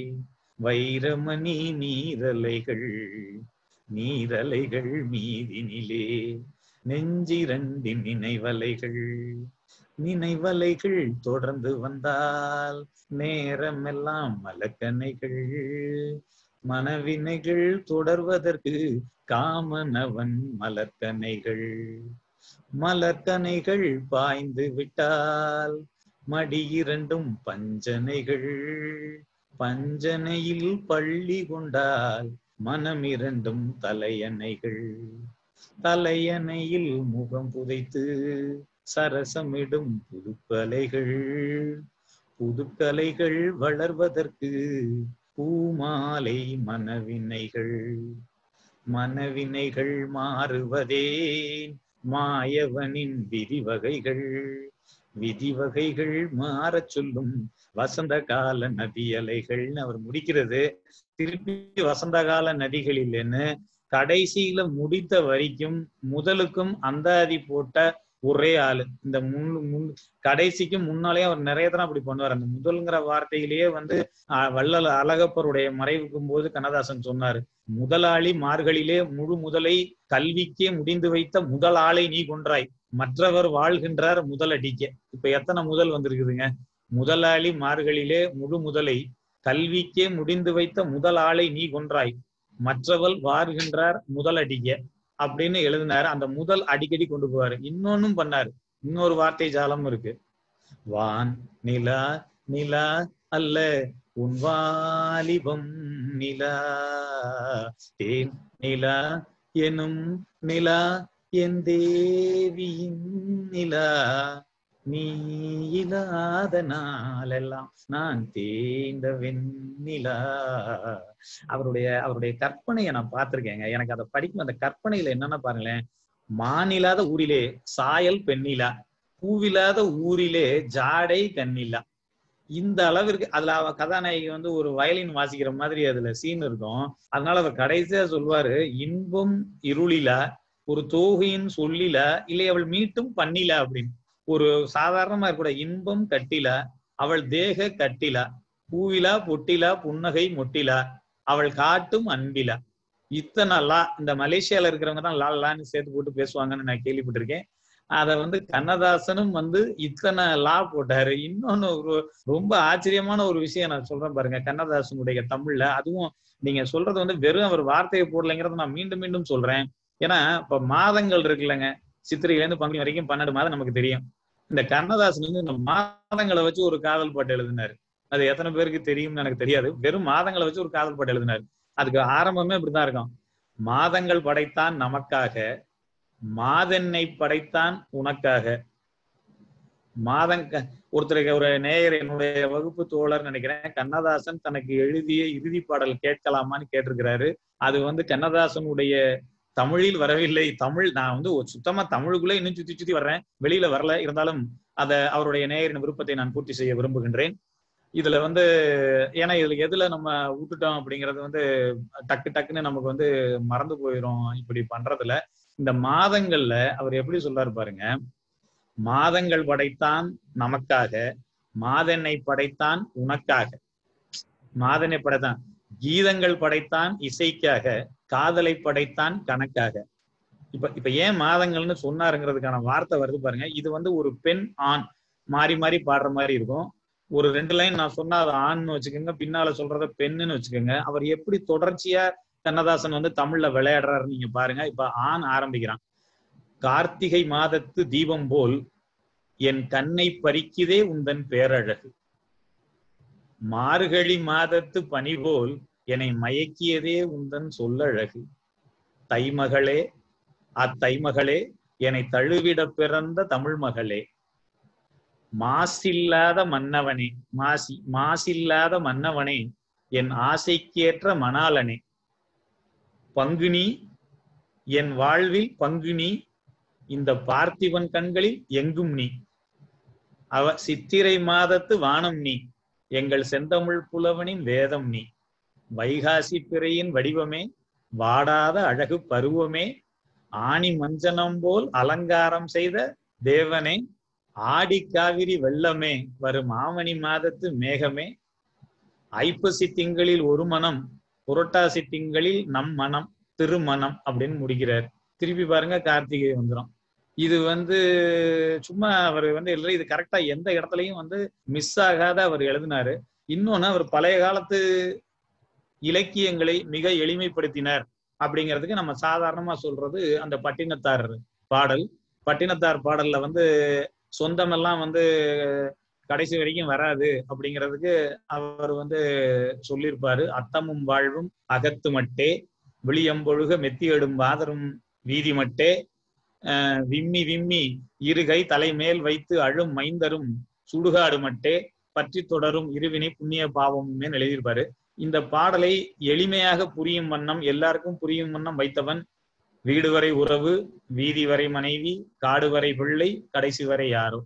வைரமணி நீரலைகள் நீரலைகள் மீதினிலே நெஞ்சிரண்டின் நினைவலைகள் நினைவலைகள் தொடர்ந்து வந்தால் நேரமெல்லாம் மலக்கணைகள் மனவினைகள் தொடர்வதற்கு காமனவன் மலர்கனைகள் மலர்கனைகள் பாய்ந்து விட்டால் மடி இரண்டும் பஞ்சனைகள் பஞ்சனையில் பள்ளி கொண்டால் மனம் இரண்டும் தலையணைகள் தலையணையில் முகம் புதைத்து சரசமிடும் புதுக்கலைகள் புதுக்கலைகள் வளர்வதற்கு பூமாலை மனவினைகள் மனவினைகள் மாறுவதே மாயவனின் விதிவகைகள் விதி வகைகள் மாறச் சொல்லும் வசந்த கால நதி அலைகள்னு அவர் முடிக்கிறது திருப்பி வசந்த கால நதிகள் இல்லைன்னு கடைசியில முடித்த வரைக்கும் முதலுக்கும் அந்தாதி போட்ட ஒரே ஆளு இந்த முன் முன் கடைசிக்கு முன்னாலே அவர் நிறைய தரம் அப்படி பண்ணுவார் அந்த முதல்ங்கிற வார்த்தையிலேயே வந்து ஆஹ், வள்ளல் அழகப்பருடைய மறைவுக்கும் போது கண்ணதாசன் சொன்னாரு முதலாளி மார்களிலே முழு முதலை கல்விக்கே முடிந்து வைத்த முதலாளை நீ கொன்றாய் மற்றவர் வாழ்கின்றார் முதலடிக்க இப்ப எத்தனை முதல் வந்திருக்குதுங்க முதலாளி மார்களிலே முழு முதலை கல்விக்கே முடிந்து வைத்த முதலாளை நீ கொன்றாய் மற்றவள் வார்கின்றார் முதலடிக்க அப்படின்னு எழுதினாரு அந்த முதல் அடிக்கடி கொண்டு போவாரு இன்னொன்னும் பண்ணாரு இன்னொரு வார்த்தை ஜாலம் இருக்கு வான் நிலா நிலா அல்ல உன் வாலிபம் நிலா தேன் நிலா எனும் நிலா என் தேவியின் நிலா நீ இல்லாத நாளெல்லாம் நான் தேய்ந்த வெண்ணிலா அவருடைய அவருடைய கற்பனையை நான் பார்த்திருக்கேங்க எனக்கு அதை படிக்கும் அந்த கற்பனையில என்னன்னா பாருங்களேன் மானில்லாத ஊரிலே சாயல் பெண்ணிலா பூவில்லாத ஊரிலே ஜாடை கண்ணிலா இந்த அளவிற்கு அதுல அவ கதாநாயகி வந்து ஒரு வயலின் வாசிக்கிற மாதிரி அதுல சீன் இருக்கும் அதனால அவர் கடைசியா சொல்வாரு இன்பம் இருளிலா ஒரு தோகையின் சொல்லில இல்லை அவள் மீட்டும் பண்ணில அப்படின்னு ஒரு சாதாரணமா கூட இன்பம் கட்டில அவள் தேக கட்டில பூவிலா பொட்டிலா புன்னகை மொட்டிலா அவள் காட்டும் அன்பிலா இத்தனை லா இந்த மலேசியால இருக்கிறவங்க தான் லா லான்னு சேர்த்து போட்டு பேசுவாங்கன்னு நான் கேள்விப்பட்டிருக்கேன் அத வந்து கண்ணதாசனும் வந்து இத்தனை லா போட்டாரு இன்னொன்னு ஒரு ரொம்ப ஆச்சரியமான ஒரு விஷயம் நான் சொல்றேன் பாருங்க கண்ணதாசனுடைய தமிழ்ல அதுவும் நீங்க சொல்றது வந்து வெறும் அவர் வார்த்தையை போடலைங்கிறத நான் மீண்டும் மீண்டும் சொல்றேன் ஏன்னா இப்ப மாதங்கள் இருக்குல்லங்க சித்திரையில இருந்து பங்குனி வரைக்கும் பன்னெண்டு மாதம் நமக்கு தெரியும் இந்த கண்ணதாசன் வந்து இந்த மாதங்களை வச்சு ஒரு காதல் பாட்டு எழுதினாரு அது எத்தனை பேருக்கு தெரியும்னு எனக்கு தெரியாது வெறும் மாதங்களை வச்சு ஒரு காதல் பாட்டு எழுதினாரு அதுக்கு ஆரம்பமே இப்படிதான் இருக்கும் மாதங்கள் படைத்தான் நமக்காக மாதென்னை படைத்தான் உனக்காக மாதங்க ஒருத்தருக்கு ஒரு நேயர் என்னுடைய வகுப்பு தோழர் நினைக்கிறேன் கண்ணதாசன் தனக்கு எழுதிய இறுதி பாடல் கேட்கலாமான்னு கேட்டிருக்கிறாரு அது வந்து கண்ணதாசனுடைய தமிழில் வரவில்லை தமிழ் நான் வந்து ஒரு சுத்தமா தமிழுக்குள்ள இன்னும் சுத்தி சுத்தி வர்றேன் வெளியில வரல இருந்தாலும் அத அவருடைய நேயரின் விருப்பத்தை நான் பூர்த்தி செய்ய விரும்புகின்றேன் இதுல வந்து ஏன்னா இதுல எதுல நம்ம விட்டுட்டோம் அப்படிங்கிறது வந்து டக்கு டக்குன்னு நமக்கு வந்து மறந்து போயிடும் இப்படி பண்றதுல இந்த மாதங்கள்ல அவர் எப்படி சொல்றாரு பாருங்க மாதங்கள் படைத்தான் நமக்காக மாதனை படைத்தான் உனக்காக மாதனை படைத்தான் கீதங்கள் படைத்தான் இசைக்காக காதலை படைத்தான் கணக்காக இப்ப இப்ப ஏன் மாதங்கள்னு சொன்னாருங்கிறதுக்கான வார்த்தை வருது பாருங்க இது வந்து ஒரு பெண் ஆண் மாறி மாறி பாடுற மாதிரி இருக்கும் ஒரு ரெண்டு லைன் நான் சொன்னா அது ஆண்னு வச்சுக்கோங்க பின்னால சொல்றத பெண்ணுன்னு வச்சுக்கோங்க அவர் எப்படி தொடர்ச்சியா கண்ணதாசன் வந்து தமிழ்ல விளையாடுறாரு நீங்க பாருங்க இப்ப ஆண் ஆரம்பிக்கிறான் கார்த்திகை மாதத்து தீபம் போல் என் கண்ணை பறிக்குதே உந்தன் பேரழகு மார்கழி மாதத்து பனி போல் என்னை மயக்கியதே உந்தன் சொல்லழகு தைமகளே அத்தைமகளே என்னை தழுவிட பிறந்த தமிழ் மகளே மாசில்லாத மன்னவனே மாசி மாசில்லாத மன்னவனே என் ஆசைக்கேற்ற மணாளனே பங்குனி என் வாழ்வில் பங்குனி இந்த பார்த்திபன் கண்களில் எங்கும் நீ அவ சித்திரை மாதத்து வானம் நீ எங்கள் செந்தமிழ் புலவனின் வேதம் நீ வைகாசி பிறையின் வடிவமே வாடாத அழகு பருவமே ஆணி மஞ்சனம் போல் அலங்காரம் செய்த தேவனே ஆடி காவிரி வெள்ளமே வரும் ஆவணி மாதத்து மேகமே ஐப்பசி திங்களில் ஒரு மனம் புரட்டாசி திங்களில் நம் மனம் திருமணம் அப்படின்னு முடிக்கிறார் திருப்பி பாருங்க கார்த்திகை வந்துடும் இது வந்து சும்மா அவர் வந்து இல்லை இது கரெக்டா எந்த இடத்துலயும் வந்து மிஸ் ஆகாத அவர் எழுதினாரு இன்னொன்னு அவர் பழைய காலத்து இலக்கியங்களை மிக எளிமைப்படுத்தினார் அப்படிங்கிறதுக்கு நம்ம சாதாரணமா சொல்றது அந்த பட்டினத்தார் பாடல் பட்டினத்தார் பாடல்ல வந்து சொந்தமெல்லாம் வந்து கடைசி வரைக்கும் வராது அப்படிங்கிறதுக்கு அவர் வந்து சொல்லியிருப்பாரு அத்தமும் வாழ்வும் அகத்து மட்டே விளியம்பொழுக மெத்தியடும் வாதரும் வீதி மட்டே அஹ் விம்மி விம்மி இருகை தலைமேல் வைத்து அழும் மைந்தரும் சுடுகாடு மட்டே பற்றி தொடரும் இருவினை புண்ணிய பாவமுமே எழுதியிருப்பாரு இந்த பாடலை எளிமையாக புரியும் வண்ணம் எல்லாருக்கும் புரியும் வண்ணம் வைத்தவன் வீடு வரை உறவு வீதி வரை மனைவி காடு வரை பிள்ளை கடைசி வரை யாரோ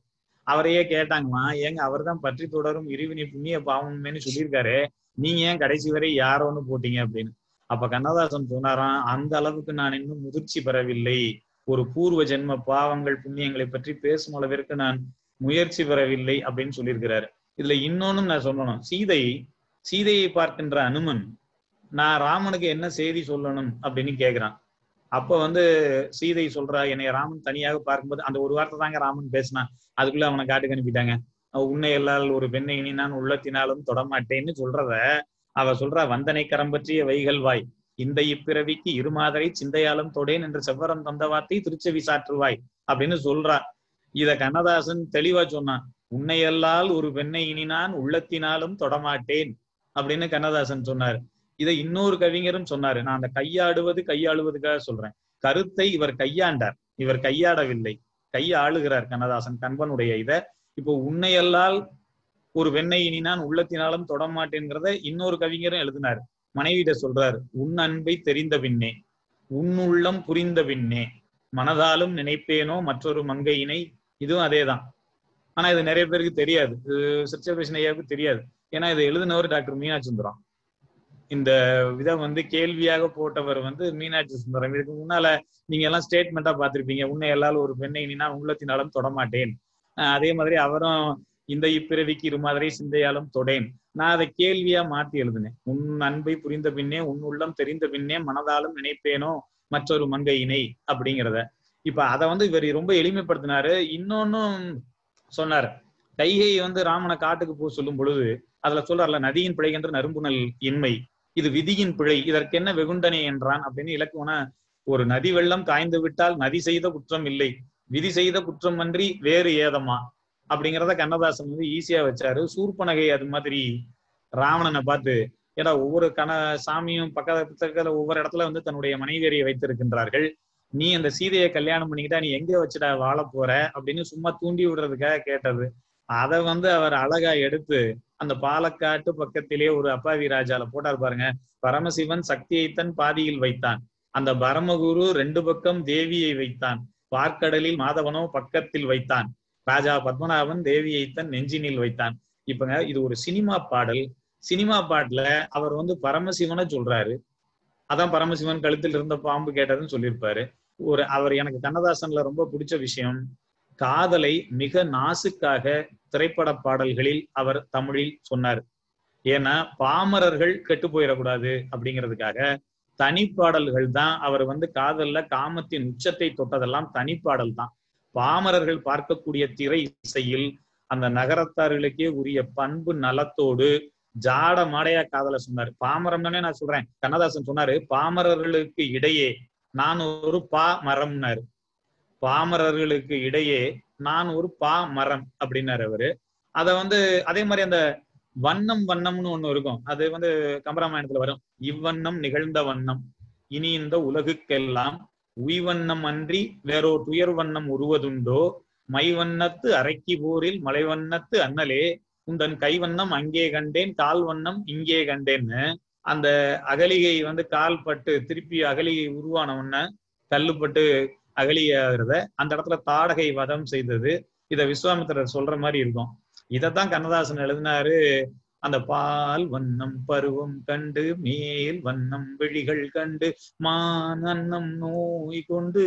அவரையே கேட்டாங்களாம் ஏங்க அவர் தான் பற்றி தொடரும் இருவினி புண்ணிய பாவம்னு சொல்லியிருக்காரு நீங்க ஏன் கடைசி வரை யாரோன்னு போட்டீங்க அப்படின்னு அப்ப கண்ணதாசன் சொன்னாராம் அந்த அளவுக்கு நான் இன்னும் முதிர்ச்சி பெறவில்லை ஒரு பூர்வ ஜென்ம பாவங்கள் புண்ணியங்களை பற்றி பேசும் அளவிற்கு நான் முயற்சி பெறவில்லை அப்படின்னு சொல்லியிருக்கிறாரு இதுல இன்னொன்னும் நான் சொல்லணும் சீதை சீதையை பார்க்கின்ற அனுமன் நான் ராமனுக்கு என்ன செய்தி சொல்லணும் அப்படின்னு கேக்குறான் அப்ப வந்து சீதை சொல்றா என்னை ராமன் தனியாக பார்க்கும்போது அந்த ஒரு வார்த்தை தாங்க ராமன் பேசினான் அதுக்குள்ள அவனை காட்டுக்கு அனுப்பிட்டாங்க அவ உன்னை எல்லால் ஒரு பெண்ணை இனி நான் உள்ளத்தினாலும் தொடமாட்டேன்னு சொல்றத அவ சொல்றா வந்தனை கரம் பற்றிய வைகள் வாய் இந்த இப்பிறவிக்கு இருமாதரை சிந்தையாலும் தொடேன் என்று செவ்வரம் தந்த வார்த்தை திருச்செவி சாற்றுவாய் அப்படின்னு சொல்றா இத கண்ணதாசன் தெளிவா சொன்னான் உன்னையல்லால் ஒரு பெண்ணை இனி நான் உள்ளத்தினாலும் தொடமாட்டேன் அப்படின்னு கண்ணதாசன் சொன்னார் இதை இன்னொரு கவிஞரும் சொன்னாரு நான் அந்த கையாடுவது கையாளுவதுக்காக சொல்றேன் கருத்தை இவர் கையாண்டார் இவர் கையாடவில்லை கையாளுகிறார் கண்ணதாசன் கண்பனுடைய இத இப்போ உன்னையல்லால் ஒரு வெண்ணை இனி நான் உள்ளத்தினாலும் தொடமாட்டேங்கிறத இன்னொரு கவிஞரும் எழுதினார் மனைவியிட சொல்றார் உன் அன்பை தெரிந்த பின்னே உன்னுள்ளம் புரிந்த பின்னே மனதாலும் நினைப்பேனோ மற்றொரு மங்கையினை இதுவும் அதேதான் ஆனா இது நிறைய பேருக்கு தெரியாது இது சிற்சபேஷன் ஐயாவுக்கு தெரியாது ஏன்னா இதை எழுதினவர் டாக்டர் மீனாட்சி சுந்தரம் இந்த விதம் வந்து கேள்வியாக போட்டவர் வந்து மீனாட்சி சுந்தரம் இதுக்கு முன்னால நீங்க எல்லாம் ஸ்டேட்மெண்டா பார்த்திருப்பீங்க உன்னை எல்லாரும் ஒரு பெண்ணை இனி நான் உள்ளத்தினாலும் தொடமாட்டேன் அஹ் அதே மாதிரி அவரும் இந்த இப்பிறவிக்கு இருமாதிரி சிந்தையாலும் தொடேன் நான் அதை கேள்வியா மாத்தி எழுதினேன் உன் அன்பை புரிந்த பின்னே உன் உள்ளம் தெரிந்த பின்னே மனதாலும் நினைப்பேனோ மற்றொரு மங்கையினை அப்படிங்கிறத இப்ப அதை வந்து இவர் ரொம்ப எளிமைப்படுத்தினாரு இன்னொன்னும் சொன்னார் கைகை வந்து ராமனை காட்டுக்கு போக சொல்லும் பொழுது அதுல சொல்றாருல நதியின் பிழைகின்ற நறும்புணல் இன்மை இது விதியின் பிழை இதற்கு என்ன வெகுண்டனே என்றான் அப்படின்னு இலக்குவன ஒரு நதி வெள்ளம் காய்ந்து விட்டால் நதி செய்த குற்றம் இல்லை விதி செய்த குற்றம் அன்றி வேறு ஏதமா அப்படிங்கிறத கண்ணதாசன் வந்து ஈஸியா வச்சாரு சூர்பனகை அது மாதிரி ராவணனை பார்த்து ஏடா ஒவ்வொரு கண சாமியும் பக்கத்துல ஒவ்வொரு இடத்துல வந்து தன்னுடைய மனைவியரை வைத்திருக்கின்றார்கள் நீ அந்த சீதையை கல்யாணம் பண்ணிக்கிட்டா நீ எங்க வச்சுடா வாழ போற அப்படின்னு சும்மா தூண்டி விடுறதுக்காக கேட்டது அதை வந்து அவர் அழகா எடுத்து அந்த பாலக்காட்டு பக்கத்திலே ஒரு அப்பாவி ராஜால போட்டார் பாருங்க பரமசிவன் சக்தியைத்தன் பாதியில் வைத்தான் அந்த பரமகுரு ரெண்டு பக்கம் தேவியை வைத்தான் பார்க்கடலில் மாதவனோ பக்கத்தில் வைத்தான் ராஜா பத்மநாபன் தேவியைத்தன் நெஞ்சினில் வைத்தான் இப்பங்க இது ஒரு சினிமா பாடல் சினிமா பாட்டுல அவர் வந்து பரமசிவனை சொல்றாரு அதான் பரமசிவன் கழுத்தில் இருந்த பாம்பு கேட்டதுன்னு சொல்லியிருப்பாரு ஒரு அவர் எனக்கு கண்ணதாசன்ல ரொம்ப பிடிச்ச விஷயம் காதலை மிக நாசுக்காக திரைப்பட பாடல்களில் அவர் தமிழில் சொன்னார் ஏன்னா பாமரர்கள் கெட்டு போயிடக்கூடாது அப்படிங்கிறதுக்காக தனிப்பாடல்கள் தான் அவர் வந்து காதல்ல காமத்தின் உச்சத்தை தொட்டதெல்லாம் தனிப்பாடல் தான் பாமரர்கள் பார்க்கக்கூடிய திரை இசையில் அந்த நகரத்தார்களுக்கே உரிய பண்பு நலத்தோடு ஜாட மாடையா காதல சொன்னார் பாமரம் தானே நான் சொல்றேன் கண்ணதாசன் சொன்னாரு பாமரர்களுக்கு இடையே நான் ஒரு பா மரம்னாரு பாமரர்களுக்கு இடையே நான் ஒரு பா மரம் அப்படின்னாரு அவரு அத வந்து அதே மாதிரி அந்த வண்ணம் வண்ணம்னு ஒண்ணு இருக்கும் அது வந்து கம்பராமாயணத்துல வரும் இவ்வண்ணம் நிகழ்ந்த வண்ணம் இனி இந்த உலகுக்கெல்லாம் உய்வண்ணம் அன்றி வேறோர் துயர் வண்ணம் உருவதுண்டோ மைவண்ணத்து அரைக்கி போரில் மலைவண்ணத்து அண்ணலே உந்தன் கைவண்ணம் அங்கே கண்டேன் கால் வண்ணம் இங்கே கண்டேன்னு அந்த அகலிகை வந்து கால் பட்டு திருப்பி அகலிகை உருவான உடனே கல்லுப்பட்டு அகலியாகிறத அந்த இடத்துல தாடகை வதம் செய்தது இத விஸ்வாமித்திரர் சொல்ற மாதிரி இருக்கும் இதத்தான் கண்ணதாசன் எழுதினாரு அந்த பால் வண்ணம் பருவம் கண்டு மேல் வண்ணம் விழிகள் கண்டு மான் அன்னம் நோய் கொண்டு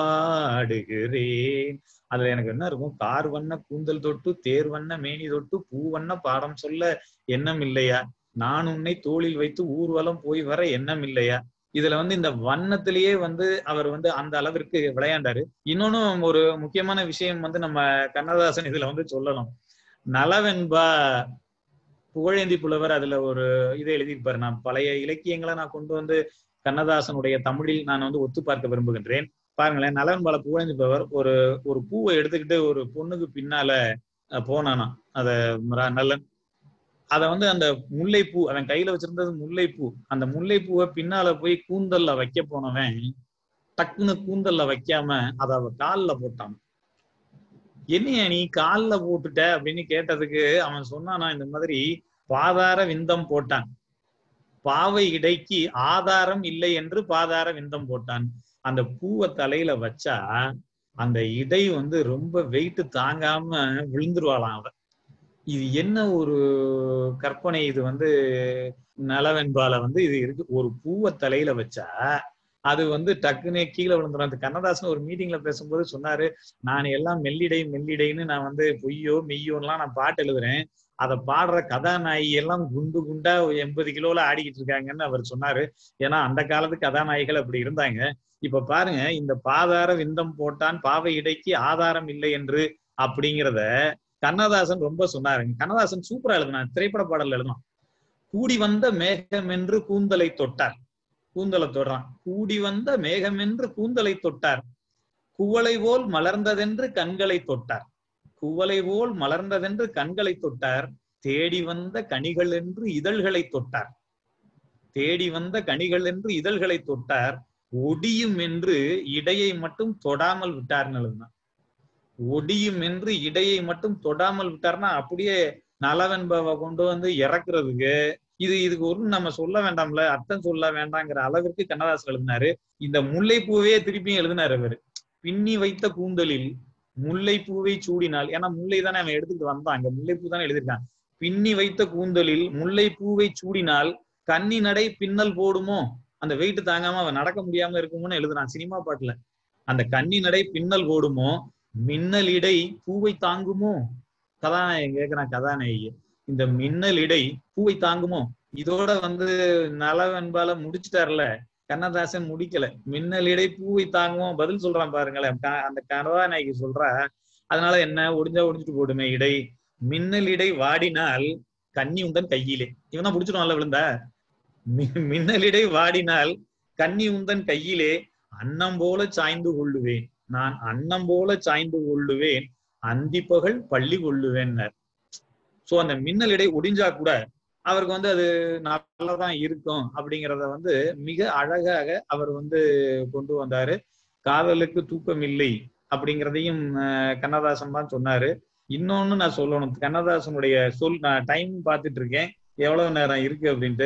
வாடுகிறேன் அதுல எனக்கு என்ன இருக்கும் கார் வண்ண கூந்தல் தொட்டு தேர் வண்ண மேனி தொட்டு பூ வண்ண பாடம் சொல்ல எண்ணம் இல்லையா நான் உன்னை தோளில் வைத்து ஊர்வலம் போய் வர எண்ணம் இல்லையா இதுல வந்து இந்த வண்ணத்திலேயே வந்து அவர் வந்து அந்த அளவிற்கு விளையாண்டாரு இன்னொன்னும் ஒரு முக்கியமான விஷயம் வந்து நம்ம கண்ணதாசன் இதுல வந்து சொல்லணும் நலவென்பா புகழேந்தி புலவர் அதுல ஒரு இதை எழுதியிருப்பாரு நான் பழைய இலக்கியங்களை நான் கொண்டு வந்து கண்ணதாசனுடைய தமிழில் நான் வந்து ஒத்து பார்க்க விரும்புகின்றேன் பாருங்களேன் நலவென்பால புகழேந்தி புலவர் ஒரு ஒரு பூவை எடுத்துக்கிட்டு ஒரு பொண்ணுக்கு பின்னால போனானா அத நல்லன் அத வந்து அந்த முல்லைப்பூ அவன் கையில வச்சிருந்தது முல்லைப்பூ அந்த முல்லைப்பூவை பின்னால போய் கூந்தல்ல வைக்க போனவன் டக்குன்னு கூந்தல்ல வைக்காம அத அவ கால்ல போட்டான் என்னைய நீ கால்ல போட்டுட்ட அப்படின்னு கேட்டதுக்கு அவன் சொன்னானா இந்த மாதிரி பாதார விந்தம் போட்டான் பாவை இடைக்கு ஆதாரம் இல்லை என்று பாதார விந்தம் போட்டான் அந்த பூவை தலையில வச்சா அந்த இடை வந்து ரொம்ப வெயிட் தாங்காம விழுந்துருவாளாம் அவ இது என்ன ஒரு கற்பனை இது வந்து நலவென்பால வந்து இது இருக்கு ஒரு பூவை தலையில வச்சா அது வந்து டக்குன்னு கீழே விழுந்துரும் அந்த கண்ணதாசன் ஒரு மீட்டிங்ல பேசும்போது சொன்னாரு நான் எல்லாம் மெல்லிடை மெல்லிடைன்னு நான் வந்து பொய்யோ மெய்யோன்னுலாம் நான் பாட்டு எழுதுறேன் அதை பாடுற கதாநாயகி எல்லாம் குண்டு குண்டா எண்பது கிலோல ஆடிக்கிட்டு இருக்காங்கன்னு அவர் சொன்னாரு ஏன்னா அந்த காலத்து கதாநாயகிகள் அப்படி இருந்தாங்க இப்ப பாருங்க இந்த பாதார விந்தம் போட்டான் பாவை இடைக்கு ஆதாரம் இல்லை என்று அப்படிங்கிறத கண்ணதாசன் ரொம்ப சொன்னாருங்க கண்ணதாசன் சூப்பரா எழுதினான் திரைப்பட பாடல் எழுதினான் கூடி வந்த மேகம் என்று கூந்தலை தொட்டார் கூந்தலை தொடுறான் கூடி வந்த மேகம் என்று கூந்தலை தொட்டார் குவளை போல் மலர்ந்ததென்று கண்களை தொட்டார் குவளை போல் மலர்ந்ததென்று கண்களை தொட்டார் தேடி வந்த கனிகள் என்று இதழ்களை தொட்டார் தேடி வந்த கனிகள் என்று இதழ்களை தொட்டார் ஒடியும் என்று இடையை மட்டும் தொடாமல் விட்டார்னு எழுதினான் ஒடியும் என்று இடையை மட்டும் தொடாமல் விட்டார்னா அப்படியே நலவென்பவ கொண்டு வந்து இறக்குறதுக்கு இது இதுக்கு ஒரு நம்ம சொல்ல வேண்டாம்ல அர்த்தம் சொல்ல வேண்டாங்கிற அளவிற்கு கண்ணதாசன் எழுதினாரு இந்த முல்லைப்பூவே திருப்பியும் எழுதினாரு அவரு பின்னி வைத்த கூந்தலில் முல்லைப்பூவை சூடினால் ஏன்னா முல்லை தானே அவன் எடுத்துட்டு வந்தான் அங்க முல்லைப்பூ தானே எழுதியிருக்கான் பின்னி வைத்த கூந்தலில் முல்லைப்பூவை சூடினால் கன்னி நடை பின்னல் போடுமோ அந்த வெயிட் தாங்காம அவன் நடக்க முடியாம இருக்குமோன்னு எழுதுறான் சினிமா பாட்டுல அந்த கன்னி நடை பின்னல் போடுமோ மின்னல் இடை பூவை தாங்குமோ கதாநாயகன் கேக்குறான் கதாநாயகி இந்த மின்னல் இடை பூவை தாங்குமோ இதோட வந்து நலவென்பால முடிச்சிட்டார்ல கண்ணதாசன் முடிக்கல மின்னல் இடை பூவை தாங்குமோ பதில் சொல்றான் பாருங்களேன் க- அந்த கதாநாயகி சொல்றா அதனால என்ன ஒடிஞ்சா ஒடிஞ்சிட்டு போடுமே இடை மின்னல் இடை வாடினால் கன்னி உந்தன் கையிலே இவன் தான் புடிச்சிடுவான்ல விழுந்தா மி- மின்னலிடை வாடினால் கன்னி உந்தன் கையிலே அன்னம் போல சாய்ந்து கொள்ளுவேன் நான் அன்னம் போல சாய்ந்து கொள்ளுவேன் அந்திப்பகல் பள்ளி கொள்ளுவேன்னார் சோ அந்த மின்னலிடை ஒடிஞ்சா கூட அவருக்கு வந்து அது நல்லதான் இருக்கும் அப்படிங்கிறத வந்து மிக அழகாக அவர் வந்து கொண்டு வந்தாரு காதலுக்கு தூக்கம் இல்லை அப்படிங்கிறதையும் அஹ், கண்ணதாசன் தான் சொன்னாரு இன்னொன்னு நான் சொல்லணும் கண்ணதாசனுடைய சொல் நான் டைம் பார்த்துட்டு இருக்கேன் எவ்வளவு நேரம் இருக்கு அப்படின்ட்டு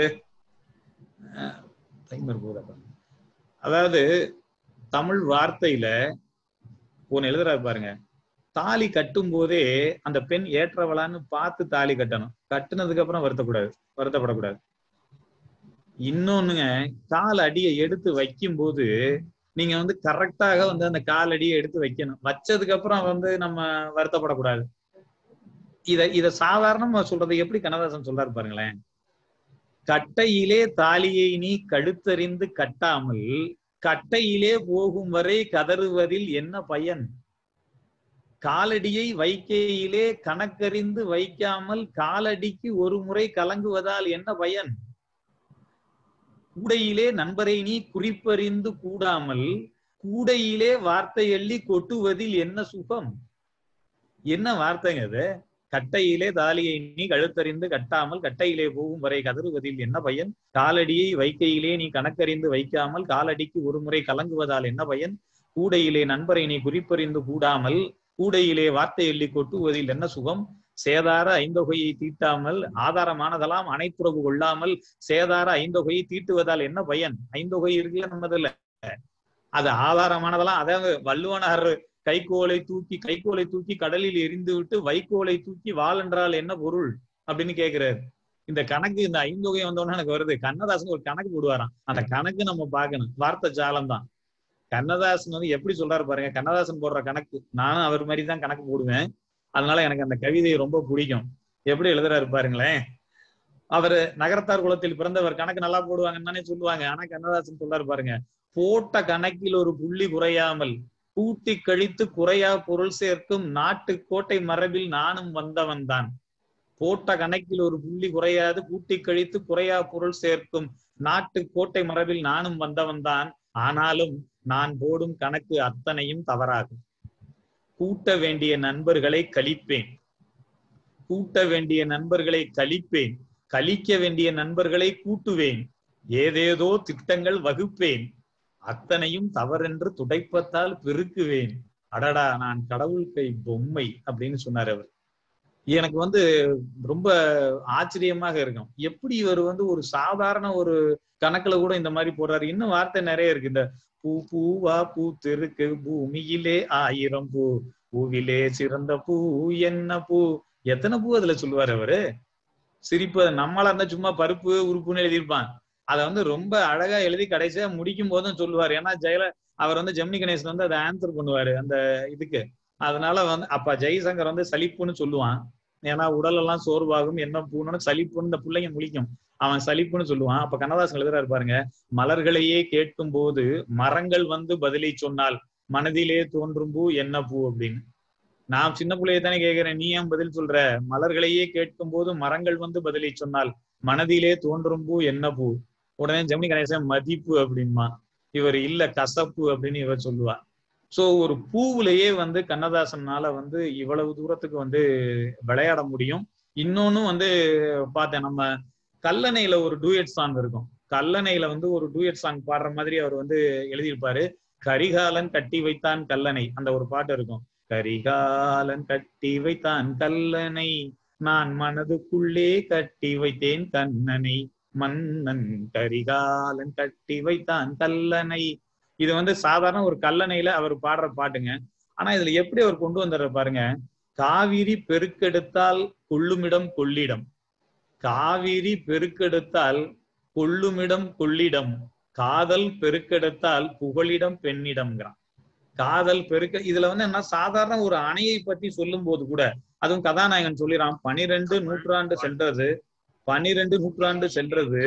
டைமர் போதா அதாவது தமிழ் வார்த்தையில ஒன்னு எழுதுறாரு பாருங்க தாலி கட்டும் போதே அந்த பெண் ஏற்றவளான்னு பார்த்து தாலி கட்டணும் கட்டுனதுக்கு அப்புறம் வருத்தக்கூடாது வருத்தப்படக்கூடாது இன்னொன்னுங்க கால் அடியை எடுத்து வைக்கும் போது நீங்க வந்து கரெக்டாக வந்து அந்த கால் அடியை எடுத்து வைக்கணும் வச்சதுக்கு அப்புறம் வந்து நம்ம வருத்தப்படக்கூடாது இத இத சாதாரணமா சொல்றது எப்படி கண்ணதாசன் சொல்றாரு பாருங்களேன் கட்டையிலே தாலியை நீ கழுத்தறிந்து கட்டாமல் கட்டையிலே போகும் வரை கதறுவதில் என்ன பயன் காலடியை வைக்கையிலே கணக்கறிந்து வைக்காமல் காலடிக்கு ஒரு முறை கலங்குவதால் என்ன பயன் கூடையிலே நண்பரை நீ குறிப்பறிந்து கூடாமல் கூடையிலே வார்த்தை எள்ளி கொட்டுவதில் என்ன சுகம் என்ன வார்த்தைங்க அது கட்டையிலே தாலியை நீ கழுத்தறிந்து கட்டாமல் கட்டையிலே போகும் வரை கதறுவதில் என்ன பயன் காலடியை வைக்கையிலே நீ கணக்கறிந்து வைக்காமல் காலடிக்கு ஒரு முறை கலங்குவதால் என்ன பயன் கூடையிலே நண்பரை நீ குறிப்பறிந்து கூடாமல் கூடையிலே வார்த்தை எள்ளி கொட்டுவதில் என்ன சுகம் சேதார ஐந்தொகையை தீட்டாமல் ஆதாரமானதெல்லாம் அனைத்துறவு கொள்ளாமல் சேதார ஐந்தொகையை தீட்டுவதால் என்ன பயன் ஐந்தொகை இருக்குல்ல நம்மதுல அது ஆதாரமானதெல்லாம் அதாவது வள்ளுவனார் கைகோலை தூக்கி கைகோலை தூக்கி கடலில் எரிந்து விட்டு வைகோலை தூக்கி வாள் என்றால் என்ன பொருள் அப்படின்னு கேக்குறாரு இந்த கணக்கு இந்த ஐந்தொகை வந்தோடனே எனக்கு வருது கண்ணதாசன் ஒரு கணக்கு போடுவாராம் அந்த கணக்கு நம்ம பார்க்கணும் வார்த்தை ஜாலம் தான் கண்ணதாசன் வந்து எப்படி சொல்றாரு பாருங்க கண்ணதாசன் போடுற கணக்கு நானும் அவர் மாதிரி தான் கணக்கு போடுவேன் அதனால எனக்கு அந்த கவிதை ரொம்ப பிடிக்கும் எப்படி எழுதுறாரு பாருங்களேன் அவர் நகரத்தார் குலத்தில் பிறந்தவர் கணக்கு நல்லா போடுவாங்கன்னு தானே சொல்லுவாங்க ஆனா கண்ணதாசன் சொல்றாரு பாருங்க போட்ட கணக்கில் ஒரு புள்ளி குறையாமல் கூட்டி கழித்து குறையா பொருள் சேர்க்கும் நாட்டு கோட்டை மரபில் நானும் வந்தவன் தான் போட்ட கணக்கில் ஒரு புள்ளி குறையாது கூட்டி கழித்து குறையா பொருள் சேர்க்கும் நாட்டு கோட்டை மரபில் நானும் வந்தவன் தான் ஆனாலும் நான் போடும் கணக்கு அத்தனையும் தவறாகும் கூட்ட வேண்டிய நண்பர்களை கழிப்பேன் கூட்ட வேண்டிய நண்பர்களை கழிப்பேன் கழிக்க வேண்டிய நண்பர்களை கூட்டுவேன் ஏதேதோ திட்டங்கள் வகுப்பேன் அத்தனையும் தவறென்று துடைப்பத்தால் பெருக்குவேன் அடடா நான் கடவுள் கை பொம்மை அப்படின்னு சொன்னார் அவர் எனக்கு வந்து ரொம்ப ஆச்சரியமாக இருக்கும் எப்படி இவர் வந்து ஒரு சாதாரண ஒரு கணக்குல கூட இந்த மாதிரி போடுறாரு இன்னும் வார்த்தை நிறைய இருக்கு இந்த பூ பூவா பூத்திருக்கு பூமியிலே ஆயிரம் பூ பூவிலே சிறந்த பூ என்ன பூ எத்தனை பூ அதுல சொல்லுவாரு அவரு சிரிப்பு நம்மளா இருந்தா சும்மா பருப்பு உறுப்புன்னு எழுதியிருப்பான் அதை வந்து ரொம்ப அழகா எழுதி கடைசியா முடிக்கும் போதும் சொல்லுவாரு ஏன்னா ஜெயல அவர் வந்து ஜெமினி கணேசன் வந்து அதை ஆன்சர் பண்ணுவாரு அந்த இதுக்கு அதனால வந்து அப்ப ஜெய்சங்கர் வந்து சலிப்புன்னு சொல்லுவான் ஏன்னா உடல் எல்லாம் சோர்வாகும் என்ன பூன்னு சலிப்புன்னு இந்த பிள்ளைங்க முழிக்கும் அவன் சலிப்புன்னு சொல்லுவான் அப்ப கண்ணதாசன் எழுதுறாரு பாருங்க மலர்களையே கேட்கும் போது மரங்கள் வந்து பதிலை சொன்னால் மனதிலே தோன்றும் பூ என்ன பூ அப்படின்னு நான் சின்ன பிள்ளைய தானே கேட்கிறேன் நீ ஏன் பதில் சொல்ற மலர்களையே கேட்கும் போது மரங்கள் வந்து பதிலை சொன்னால் மனதிலே தோன்றும் பூ என்ன பூ உடனே ஜெமினி கணேசன் மதிப்பு அப்படின்மா இவர் இல்ல கசப்பு அப்படின்னு இவர் சொல்லுவா சோ ஒரு பூவுலயே வந்து கண்ணதாசனால வந்து இவ்வளவு தூரத்துக்கு வந்து விளையாட முடியும் இன்னொன்னு வந்து பார்த்தேன் நம்ம கல்லணையில ஒரு டூயட் சாங் இருக்கும் கல்லணையில வந்து ஒரு டூயட் சாங் பாடுற மாதிரி அவர் வந்து எழுதியிருப்பாரு கரிகாலன் கட்டி வைத்தான் கல்லணை அந்த ஒரு பாட்டு இருக்கும் கரிகாலன் கட்டி வைத்தான் கல்லணை நான் மனதுக்குள்ளே கட்டி வைத்தேன் கண்ணனை மன்னன் கரிகாலன் கட்டி வைத்தான் கல்லணை இது வந்து சாதாரண ஒரு கல்லணையில அவர் பாடுற பாட்டுங்க ஆனா இதுல எப்படி அவர் கொண்டு வந்துடுற பாருங்க காவிரி பெருக்கெடுத்தால் கொள்ளுமிடம் கொள்ளிடம் காவிரி பெருக்கெடுத்தால் கொள்ளுமிடம் கொள்ளிடம் காதல் பெருக்கெடுத்தால் புகழிடம் பெண்ணிடம்ங்கிறான் காதல் பெருக்க இதுல வந்து என்ன சாதாரண ஒரு அணையை பத்தி சொல்லும் போது கூட அதுவும் கதாநாயகன் சொல்லிறான் பனிரெண்டு நூற்றாண்டு சென்றது பனிரெண்டு நூற்றாண்டு சென்றது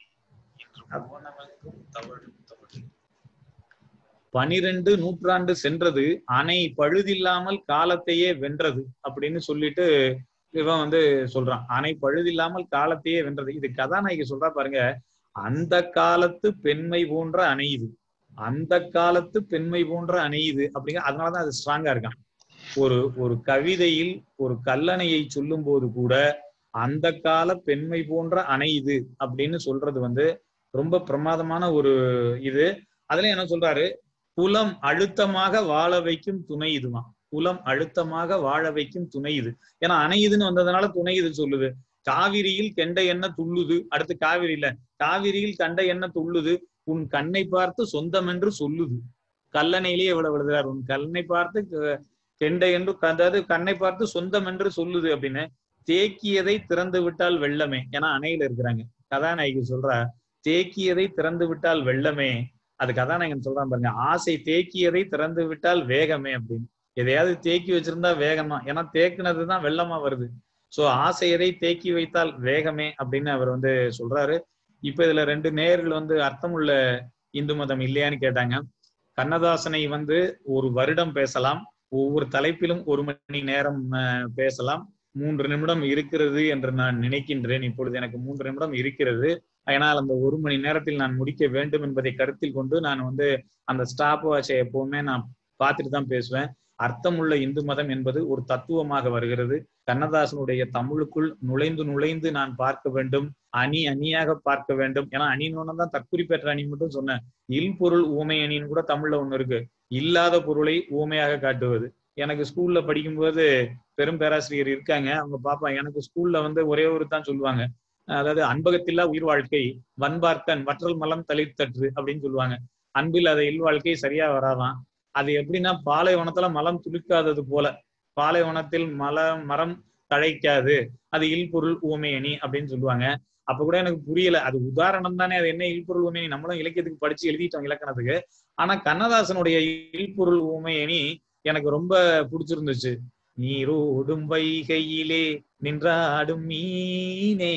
பனிரெண்டு நூற்றாண்டு சென்றது அணை பழுதில்லாமல் காலத்தையே வென்றது அப்படின்னு சொல்லிட்டு இவன் வந்து சொல்றான் அணை பழுதில்லாமல் காலத்தையே வென்றது இது கதாநாயகி சொல்றா பாருங்க அந்த காலத்து பெண்மை போன்ற அணை இது அந்த காலத்து பெண்மை போன்ற அணை இது அப்படிங்க அதனாலதான் அது ஸ்ட்ராங்கா இருக்கான் ஒரு ஒரு கவிதையில் ஒரு கல்லணையை சொல்லும் போது கூட அந்த கால பெண்மை போன்ற அணை இது அப்படின்னு சொல்றது வந்து ரொம்ப பிரமாதமான ஒரு இது அதுல என்ன சொல்றாரு புலம் அழுத்தமாக வாழ வைக்கும் துணை இதுதான் புலம் அழுத்தமாக வாழ வைக்கும் துணை இது ஏன்னா அணை இதுன்னு வந்ததுனால துணை இது சொல்லுது காவிரியில் கெண்ட எண்ணெய் துள்ளுது அடுத்து காவிரி இல்ல காவிரியில் கண்ட எண்ணெய் துள்ளுது உன் கண்ணை பார்த்து சொந்தம் என்று சொல்லுது கல்லணையிலேயே எவ்வளவு எழுதுறாரு உன் கண்ணை பார்த்து கெண்ட என்று அதாவது கண்ணை பார்த்து சொந்தம் என்று சொல்லுது அப்படின்னு தேக்கியதை திறந்து விட்டால் வெள்ளமே ஏன்னா அணையில இருக்கிறாங்க கதாநாயகி சொல்றா தேக்கியதை திறந்து விட்டால் வெள்ளமே அது கதாநாயகன் சொல்றான் பாருங்க ஆசை தேக்கியதை திறந்து விட்டால் வேகமே அப்படின்னு எதையாவது தேக்கி வச்சிருந்தா வேகமா ஏன்னா தேக்குனதுதான் வெள்ளமா வருது சோ ஆசை எதை தேக்கி வைத்தால் வேகமே அப்படின்னு அவர் வந்து சொல்றாரு இப்ப இதுல ரெண்டு நேர்கள் வந்து அர்த்தமுள்ள இந்து மதம் இல்லையான்னு கேட்டாங்க கண்ணதாசனை வந்து ஒரு வருடம் பேசலாம் ஒவ்வொரு தலைப்பிலும் ஒரு மணி நேரம் பேசலாம் மூன்று நிமிடம் இருக்கிறது என்று நான் நினைக்கின்றேன் இப்பொழுது எனக்கு மூன்று நிமிடம் இருக்கிறது ஆனால் அந்த ஒரு மணி நேரத்தில் நான் முடிக்க வேண்டும் என்பதை கருத்தில் கொண்டு நான் வந்து அந்த ஸ்டாப் வாட்சை எப்பவுமே நான் பார்த்துட்டு தான் பேசுவேன் அர்த்தமுள்ள இந்து மதம் என்பது ஒரு தத்துவமாக வருகிறது கண்ணதாசனுடைய தமிழுக்குள் நுழைந்து நுழைந்து நான் பார்க்க வேண்டும் அணி அணியாக பார்க்க வேண்டும் ஏன்னா அணின்னு தான் தற்குறிப்பேற்ற அணி மட்டும் சொன்னேன் இல் பொருள் ஊமை அணின்னு கூட தமிழ்ல ஒண்ணு இருக்கு இல்லாத பொருளை ஊமையாக காட்டுவது எனக்கு ஸ்கூல்ல படிக்கும்போது பெரும் பேராசிரியர் இருக்காங்க அவங்க பாப்பா எனக்கு ஸ்கூல்ல வந்து ஒரே ஒரு தான் சொல்லுவாங்க அதாவது அன்பகத்தில்லா உயிர் வாழ்க்கை வன்பார்க்கன் வற்றல் மலம் தளிர்த்தற்று அப்படின்னு சொல்லுவாங்க அன்பில் அதை இல் வாழ்க்கை சரியா வராதான் அது எப்படின்னா பாலைவனத்துல மலம் துளிக்காதது போல பாலைவனத்தில் மல மரம் தழைக்காது அது இல்பொருள் ஊமையணி அப்படின்னு சொல்லுவாங்க அப்ப கூட எனக்கு புரியல அது உதாரணம் தானே அது என்ன இல்பொருள் ஊமையணி நம்மளும் இலக்கியத்துக்கு படிச்சு எழுதிட்டோம் இலக்கணத்துக்கு ஆனா கண்ணதாசனுடைய இல்பொருள் ஊமையணி எனக்கு ரொம்ப பிடிச்சிருந்துச்சு நீரோடும் வைகையிலே நின்றாடும் மீனே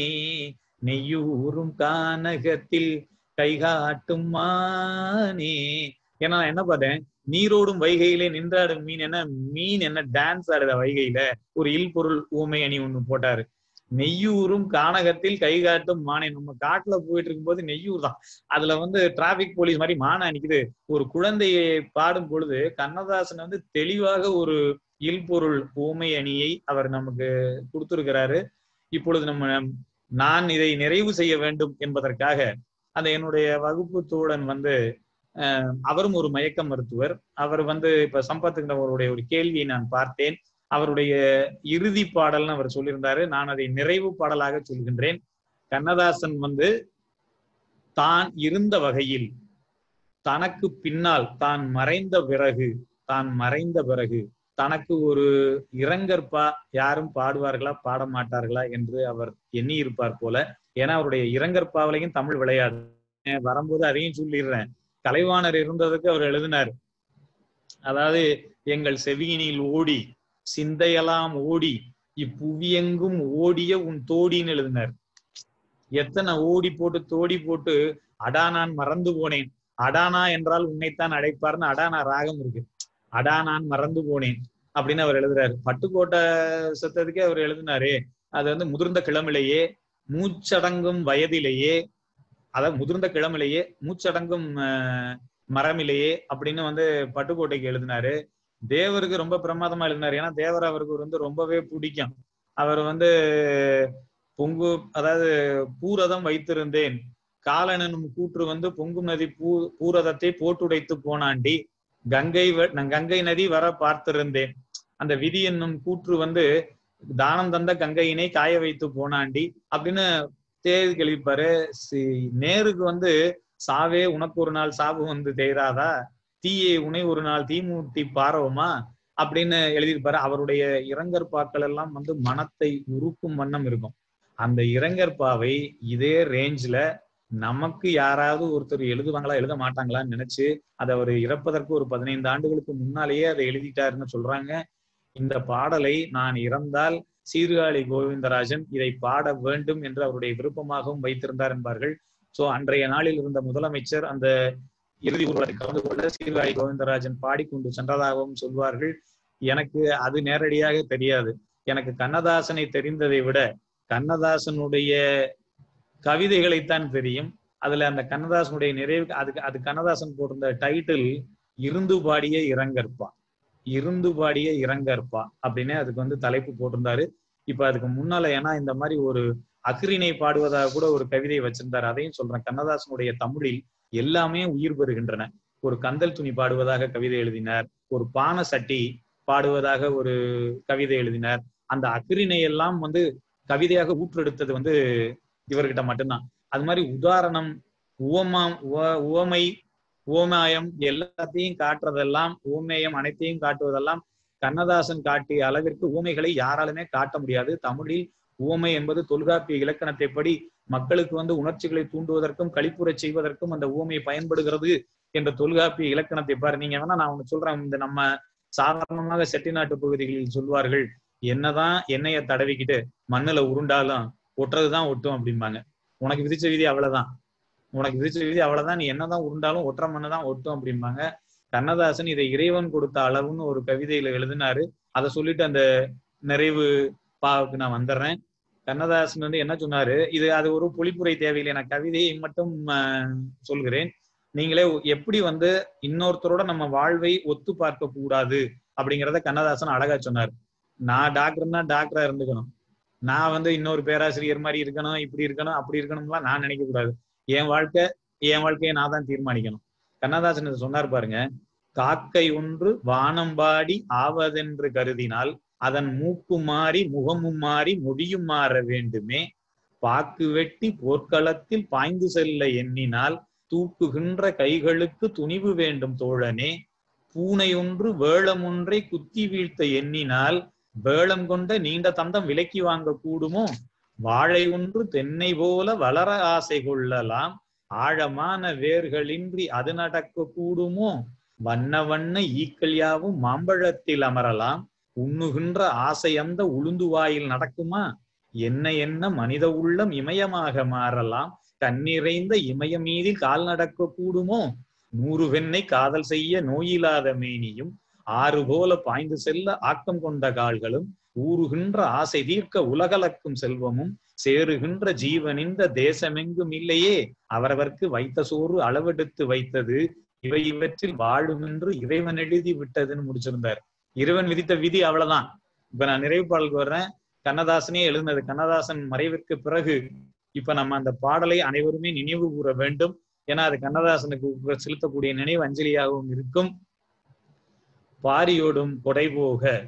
நெய்யூரும் கானகத்தில் கைகாட்டும் மானே ஏன்னா நான் என்ன பார்த்தேன் நீரோடும் வைகையிலே நின்றாடும் மீன் என்ன மீன் என்ன டான்ஸ் ஆடுத வைகையில ஒரு இல் பொருள் ஊமை அணி ஒண்ணு போட்டாரு நெய்யூரும் கானகத்தில் கை காட்டும் மானை நம்ம காட்டுல போயிட்டு இருக்கும்போது நெய்யூர் தான் அதுல வந்து டிராபிக் போலீஸ் மாதிரி மானை அணிக்குது ஒரு குழந்தையை பாடும் பொழுது கண்ணதாசன் வந்து தெளிவாக ஒரு இல்பொருள் ஊமை அணியை அவர் நமக்கு கொடுத்திருக்கிறாரு இப்பொழுது நம்ம நான் இதை நிறைவு செய்ய வேண்டும் என்பதற்காக அந்த என்னுடைய வகுப்பு தோழன் வந்து அவரும் ஒரு மயக்க மருத்துவர் அவர் வந்து இப்ப சம்பத்துங்கிறவருடைய ஒரு கேள்வியை நான் பார்த்தேன் அவருடைய இறுதி பாடல்னு அவர் சொல்லியிருந்தாரு நான் அதை நிறைவு பாடலாக சொல்கின்றேன் கண்ணதாசன் வந்து தான் இருந்த வகையில் தனக்கு பின்னால் தான் மறைந்த பிறகு தான் மறைந்த பிறகு தனக்கு ஒரு இரங்கற்பா யாரும் பாடுவார்களா பாட மாட்டார்களா என்று அவர் எண்ணி இருப்பார் போல ஏன்னா அவருடைய இரங்கற்பாவிலையும் தமிழ் விளையாடு அஹ் வரும்போது அதையும் சொல்லிடுறேன் கலைவாணர் இருந்ததுக்கு அவர் எழுதினார் அதாவது எங்கள் செவியினில் ஓடி சிந்தையெல்லாம் ஓடி இப்புவியெங்கும் ஓடிய உன் தோடின்னு எழுதினார் எத்தனை ஓடி போட்டு தோடி போட்டு அடா நான் மறந்து போனேன் அடானா என்றால் உன்னைத்தான் அழைப்பார்னு அடானா ராகம் இருக்கு அடா நான் மறந்து போனேன் அப்படின்னு அவர் எழுதுறாரு பட்டுக்கோட்டை சத்தத்துக்கே அவர் எழுதினாரு அது வந்து முதிர்ந்த கிழமிலேயே மூச்சடங்கும் வயதிலேயே அதாவது முதிர்ந்த கிழமிலேயே மூச்சடங்கும் அஹ், மரமிலேயே அப்படின்னு வந்து பட்டுக்கோட்டைக்கு எழுதினாரு தேவருக்கு ரொம்ப பிரமாதமா எழுதினாரு ஏன்னா தேவர் அவருக்கு வந்து ரொம்பவே பிடிக்கும் அவர் வந்து பொங்கு அதாவது பூரதம் வைத்திருந்தேன் காலனும் கூற்று வந்து பொங்கும் நதி பூ பூரதத்தை போட்டுடைத்து போனாண்டி கங்கை வ- நான் கங்கை நதி வர பார்த்திருந்தேன் அந்த விதி என்னும் கூற்று வந்து தானம் தந்த கங்கையினை காய வைத்து போனாண்டி அப்படின்னு தேதி கழிப்பாரு சி- நேருக்கு வந்து சாவே உனக்கு ஒரு நாள் சாவு வந்து தேராதா தீயை உனை ஒரு நாள் தீமூட்டி பாரவுமா அப்படின்னு எழுதியிருப்பாரு அவருடைய இரங்கற்பாக்கள் எல்லாம் வந்து மனத்தை உருக்கும் வண்ணம் இருக்கும் அந்த இரங்கற்பாவை இதே ரேஞ்ச்ல நமக்கு யாராவது ஒருத்தர் எழுதுவாங்களா எழுத மாட்டாங்களான்னு நினைச்சு அதை அவர் இறப்பதற்கு ஒரு பதினைந்து ஆண்டுகளுக்கு முன்னாலேயே அதை எழுதிட்டாருன்னு சொல்றாங்க இந்த பாடலை நான் இறந்தால் சீர்காழி கோவிந்தராஜன் இதை பாட வேண்டும் என்று அவருடைய விருப்பமாகவும் வைத்திருந்தார் என்பார்கள் சோ அன்றைய நாளில் இருந்த முதலமைச்சர் அந்த இறுதி ஊர்வலத்தை கலந்து கொள்ள சீர்காழி கோவிந்தராஜன் பாடிக்கொண்டு சென்றதாகவும் சொல்வார்கள் எனக்கு அது நேரடியாக தெரியாது எனக்கு கண்ணதாசனை தெரிந்ததை விட கண்ணதாசனுடைய கவிதைகளைத்தான் தெரியும் அதுல அந்த கண்ணதாசனுடைய நிறைவு அதுக்கு அது கண்ணதாசன் போட்டிருந்த டைட்டில் இருந்து பாடிய இரங்கற்பா இருந்து பாடிய இரங்கற்பா அப்படின்னு அதுக்கு வந்து தலைப்பு போட்டிருந்தாரு இப்ப அதுக்கு முன்னால ஏன்னா இந்த மாதிரி ஒரு அக்ரிணை பாடுவதாக கூட ஒரு கவிதை வச்சிருந்தாரு அதையும் சொல்றேன் கண்ணதாசனுடைய தமிழில் எல்லாமே உயிர் பெறுகின்றன ஒரு கந்தல் துணி பாடுவதாக கவிதை எழுதினார் ஒரு பானை சட்டி பாடுவதாக ஒரு கவிதை எழுதினார் அந்த அக்ரிணை எல்லாம் வந்து கவிதையாக ஊற்றெடுத்தது வந்து இவர்கிட்ட மட்டும்தான் அது மாதிரி உதாரணம் உவமாம் உவ- உவமை உவமாயம் எல்லாத்தையும் காட்டுறதெல்லாம் உவமேயம் அனைத்தையும் காட்டுவதெல்லாம் கண்ணதாசன் காட்டிய அளவிற்கு உவமைகளை யாராலுமே காட்ட முடியாது தமிழில் உவமை என்பது தொல்காப்பிய இலக்கணத்தைப்படி மக்களுக்கு வந்து உணர்ச்சிகளை தூண்டுவதற்கும் களிப்புறச் செய்வதற்கும் அந்த உவமை பயன்படுகிறது என்ற தொல்காப்பிய இலக்கணத்தை பாரு நீங்க வேணா நான் ஒண்ணு சொல்றேன் இந்த நம்ம சாதாரணமாக செட்டிநாட்டு பகுதிகளில் சொல்வார்கள் என்னதான் எண்ணெய தடவிக்கிட்டு மண்ணுல உருண்டாலும் ஒட்டுறதுதான் ஒட்டும் அப்படிம்பாங்க உனக்கு விதிச்ச விதி அவ்வளவுதான் உனக்கு விதிச்ச விதி அவ்வளவுதான் நீ என்னதான் உருண்டாலும் ஒற்ற மண்ணு தான் ஒட்டும் அப்படிம்பாங்க கண்ணதாசன் இதை இறைவன் கொடுத்த அளவுன்னு ஒரு கவிதையில எழுதினாரு அதை சொல்லிட்டு அந்த நிறைவு பாவுக்கு நான் வந்துடுறேன் கண்ணதாசன் வந்து என்ன சொன்னாரு இது அது ஒரு பொழிப்புரை தேவையில்லை நான் கவிதையை மட்டும் ஆஹ், சொல்கிறேன் நீங்களே எப்படி வந்து இன்னொருத்தரோட நம்ம வாழ்வை ஒத்து பார்க்க கூடாது அப்படிங்கிறத கண்ணதாசன் அழகா சொன்னார் நான் டாக்டர்னா டாக்டரா இருந்துக்கணும் நான் வந்து இன்னொரு பேராசிரியர் மாதிரி இருக்கணும் இப்படி இருக்கணும் அப்படி இருக்கணும்லாம் நான் நினைக்க கூடாது என் வாழ்க்கை என் வாழ்க்கையை நான் தான் தீர்மானிக்கணும் கண்ணதாசன் இதை சொன்னார் பாருங்க காக்கை ஒன்று வானம்பாடி ஆவதென்று கருதினால் அதன் மூக்கு மாறி முகமும் மாறி முடியும் மாற வேண்டுமே பாக்கு வெட்டி போர்க்களத்தில் பாய்ந்து செல்ல எண்ணினால் தூக்குகின்ற கைகளுக்கு துணிவு வேண்டும் தோழனே பூனை ஒன்று வேளம் ஒன்றை குத்தி வீழ்த்த எண்ணினால் வேளம் கொண்ட நீண்ட தந்தம் விலக்கி வாங்க கூடுமோ வாழை ஒன்று தென்னை போல வளர ஆசை கொள்ளலாம் ஆழமான வேர்களின்றி அது நடக்க கூடுமோ வண்ண வண்ண ஈக்கள் யாவும் மாம்பழத்தில் அமரலாம் உண்ணுகின்ற ஆசை அந்த உளுந்து வாயில் நடக்குமா என்ன என்ன மனித உள்ளம் இமயமாக மாறலாம் கண்ணிறைந்த இமய மீதில் கால் நடக்க கூடுமோ நூறு வெண்ணை காதல் செய்ய நோயில்லாத மேனியும் ஆறு போல பாய்ந்து செல்ல ஆக்கம் கொண்ட கால்களும் ஊறுகின்ற ஆசை தீர்க்க உலகளக்கும் செல்வமும் சேருகின்ற ஜீவனிந்த தேசமெங்கும் இல்லையே அவரவர்க்கு வைத்த சோறு அளவெடுத்து வைத்தது இவை இவற்றில் வாழும் என்று இறைவன் எழுதி விட்டதுன்னு முடிச்சிருந்தார் இறைவன் விதித்த விதி அவ்வளவுதான் இப்ப நான் நிறைவு பாடலுக்கு வர்றேன் கண்ணதாசனே எழுதினது கண்ணதாசன் மறைவிற்கு பிறகு இப்ப நம்ம அந்த பாடலை அனைவருமே நினைவு கூற வேண்டும் ஏன்னா அது கண்ணதாசனுக்கு செலுத்தக்கூடிய நினைவு அஞ்சலியாகவும் இருக்கும் பாரியோடும் கொடை போக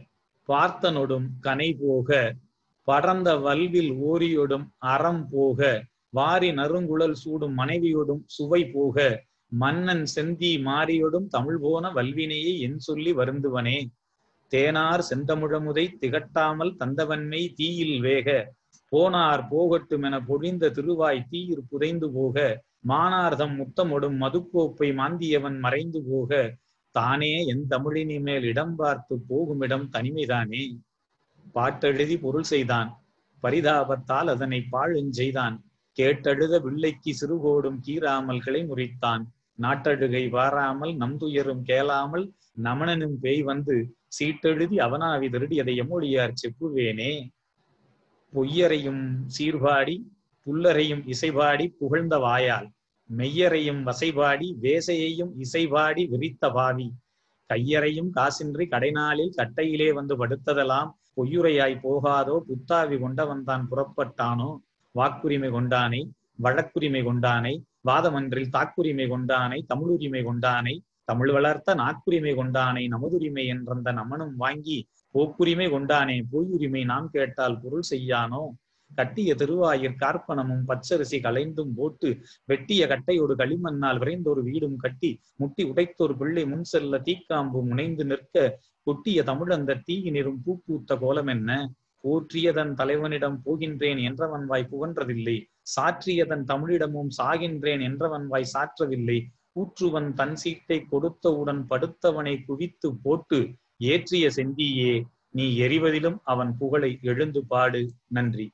பார்த்தனொடும் கனை போக படர்ந்த வல்வில் ஓரியோடும் அறம் போக வாரி நறுங்குழல் சூடும் மனைவியோடும் சுவை போக மன்னன் செந்தி மாறியோடும் தமிழ் போன வல்வினையை என் சொல்லி வருந்துவனே தேனார் செந்தமிழமுதை திகட்டாமல் தந்தவன்மை தீயில் வேக போனார் போகட்டும் என பொழிந்த திருவாய் தீயிற் புதைந்து போக மானார்தம் முத்தமொடும் மதுக்கோப்பை மாந்தியவன் மறைந்து போக தானே என் தமிழினி மேல் இடம் பார்த்து போகுமிடம் தனிமைதானே பாட்டெழுதி பொருள் செய்தான் பரிதாபத்தால் அதனை பாழுஞ்செய்தான் கேட்டழுத வில்லைக்கு சிறுகோடும் கீறாமல் கிளை முறித்தான் நாட்டழுகை வாராமல் நம் துயரும் கேளாமல் நமனனும் பேய் வந்து சீட்டெழுதி அவனாவி திருடியதை எம்மொழியார் செப்புவேனே பொய்யரையும் சீர்பாடி புல்லரையும் இசைபாடி புகழ்ந்த வாயால் மெய்யரையும் வசைபாடி வேசையையும் இசைபாடி விரித்த பாவி கையறையும் காசின்றி கடைநாளில் கட்டையிலே வந்து படுத்ததெல்லாம் பொய்யுரையாய் போகாதோ புத்தாவி கொண்டவன் தான் புறப்பட்டானோ வாக்குரிமை கொண்டானை வழக்குரிமை கொண்டானை வாதமன்றில் தாக்குரிமை கொண்டானை தமிழுரிமை கொண்டானை தமிழ் வளர்த்த நாக்குரிமை கொண்டானை நமதுரிமை என்றந்த நமனும் வாங்கி போக்குரிமை கொண்டானே பொய்யுரிமை நாம் கேட்டால் பொருள் செய்யானோ கட்டிய திருவாயிற் கார்ப்பனமும் பச்சரிசி கலைந்தும் போட்டு வெட்டிய கட்டையோடு களிமண்ணால் விரைந்தொரு வீடும் கட்டி முட்டி உடைத்தொரு பிள்ளை முன் செல்ல தீக்காம்பு முனைந்து நிற்க கொட்டிய தமிழந்த தீயினிரும் பூ பூத்த கோலம் என்ன போற்றியதன் தலைவனிடம் போகின்றேன் என்றவன் வாய் புகன்றதில்லை சாற்றியதன் தமிழிடமும் சாகின்றேன் என்றவன் வாய் சாற்றவில்லை கூற்றுவன் தன் சீட்டை கொடுத்தவுடன் படுத்தவனை குவித்து போட்டு ஏற்றிய செந்தியே நீ எறிவதிலும் அவன் புகழை எழுந்து பாடு நன்றி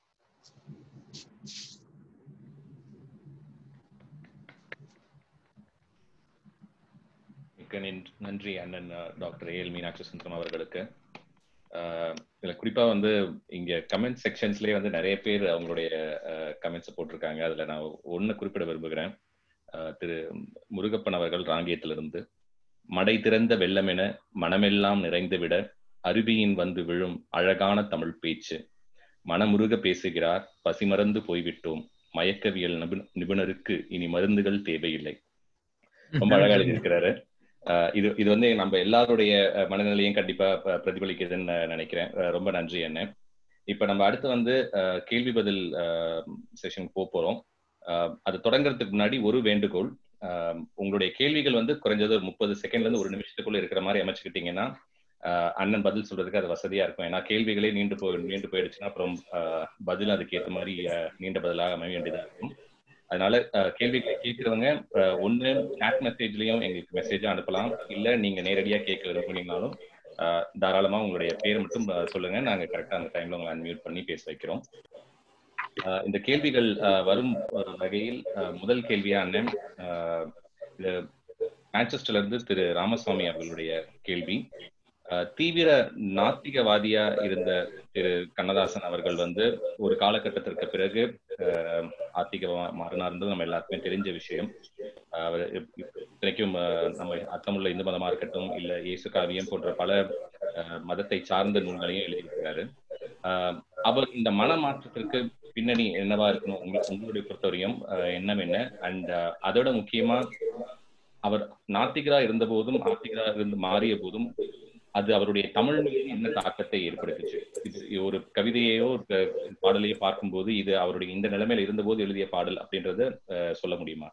மிக்க நின்- நன்றி அண்ணன் அஹ், டாக்டர் ஏஎல் மீனாட்சி சுந்தரம் அவர்களுக்கு அஹ், இதுல குறிப்பா வந்து இங்க கமெண்ட் செக்ஷன்ஸ்லயே வந்து நிறைய பேர் அவங்களுடைய கமெண்ட்ஸ் போட்டிருக்காங்க அதுல நான் ஒண்ணு குறிப்பிட விரும்புகிறேன் அஹ், திரு முருகப்பன் அவர்கள் ராங்கியத்திலிருந்து மடை திறந்த வெள்ளமென மனமெல்லாம் நிறைந்து விட அருவியின் வந்து விழும் அழகான தமிழ் பேச்சு மனமுருக பேசுகிறார் பசிமறந்து போய்விட்டோம் மயக்கவியல் நிபு- நிபுணருக்கு இனி மருந்துகள் தேவையில்லை ரொம்ப அழகா எழுதியிருக்கிறாரு அஹ் இது இது வந்து நம்ம எல்லாருடைய அஹ், மனநிலையும் கண்டிப்பா ப- பிரதிபலிக்குதுன்னு நான் நினைக்கிறேன் அஹ் ரொம்ப நன்றி என்ன இப்ப நம்ம அடுத்து வந்து அஹ், கேள்வி பதில் செஷன் போக போறோம் அஹ், அது தொடங்குறதுக்கு முன்னாடி ஒரு வேண்டுகோள் அஹ், உங்களுடைய கேள்விகள் வந்து குறைஞ்சது ஒரு முப்பது செகண்ட்ல இருந்து ஒரு நிமிஷத்துக்குள்ள இருக்கிற மாதிரி அமைச்சுக்கிட்டீங்கன்னா அஹ், அண்ணன் பதில் சொல்றதுக்கு அது வசதியா இருக்கும் ஏன்னா கேள்விகளே நீண்டு போய் நீண்டு போயிடுச்சுன்னா அப்புறம் அஹ், பதில் அதுக்கு ஏற்ற மாதிரி அஹ், நீண்ட பதிலாக அமைய வேண்டியதா இருக்கும் அதனால அஹ், கேள்விகளை கேட்கிறவங்க அஹ், ஒண்ணு சாட் மெசேஜ்லயும் எங்களுக்கு மெசேஜ் அனுப்பலாம் இல்ல நீங்க நேரடியா கேட்க விரும்புனீங்கனாலும் அஹ், தாராளமா உங்களுடைய பேர் மட்டும் அஹ், சொல்லுங்க நாங்க கரெக்டா அந்த டைம்ல உங்களை அன்மியூட் பண்ணி பேச வைக்கிறோம் அஹ், இந்த கேள்விகள் அஹ், வரும் அஹ், வகையில் அஹ், முதல் கேள்வியா அண்ணன் அஹ், இது மான்செஸ்டர்ல இருந்து திரு ராமசுவாமி அவர்களுடைய கேள்வி அஹ், தீவிர நாத்திகவாதியா இருந்த திரு கண்ணதாசன் அவர்கள் வந்து ஒரு காலகட்டத்திற்கு பிறகு அஹ், ஆத்திகமா மாறினார்ன்றது நம்ம எல்லாருக்குமே தெரிஞ்ச விஷயம் அஹ், அவர் இப்- இப்- இத்தனைக்கும் அஹ், நம்ம அர்த்தமுள்ள இந்து மதமா இருக்கட்டும் இல்ல இயேசு காவியம் போன்ற பல அஹ், மதத்தை சார்ந்த நூல்களையும் எழுதியிருக்கிறாரு அஹ், அவர் இந்த மன மாற்றத்திற்கு பின்னணி என்னவா இருக்கணும் உங்க உங்களுடைய பொறுத்தவரையும் அஹ், எண்ணம் என்ன அண்ட் அதோட முக்கியமா அவர் நாத்திகரா இருந்த போதும் ஆத்திகரா இருந்து மாறிய போதும் அது அவருடைய தமிழ் மீது என்ன தாக்கத்தை ஏற்படுத்துச்சு இது ஒரு கவிதையோ ஒரு க- பாடலையோ பார்க்கும்போது இது அவருடைய இந்த நிலைமையில இருந்தபோது எழுதிய பாடல் அப்படின்றத அஹ், சொல்ல முடியுமா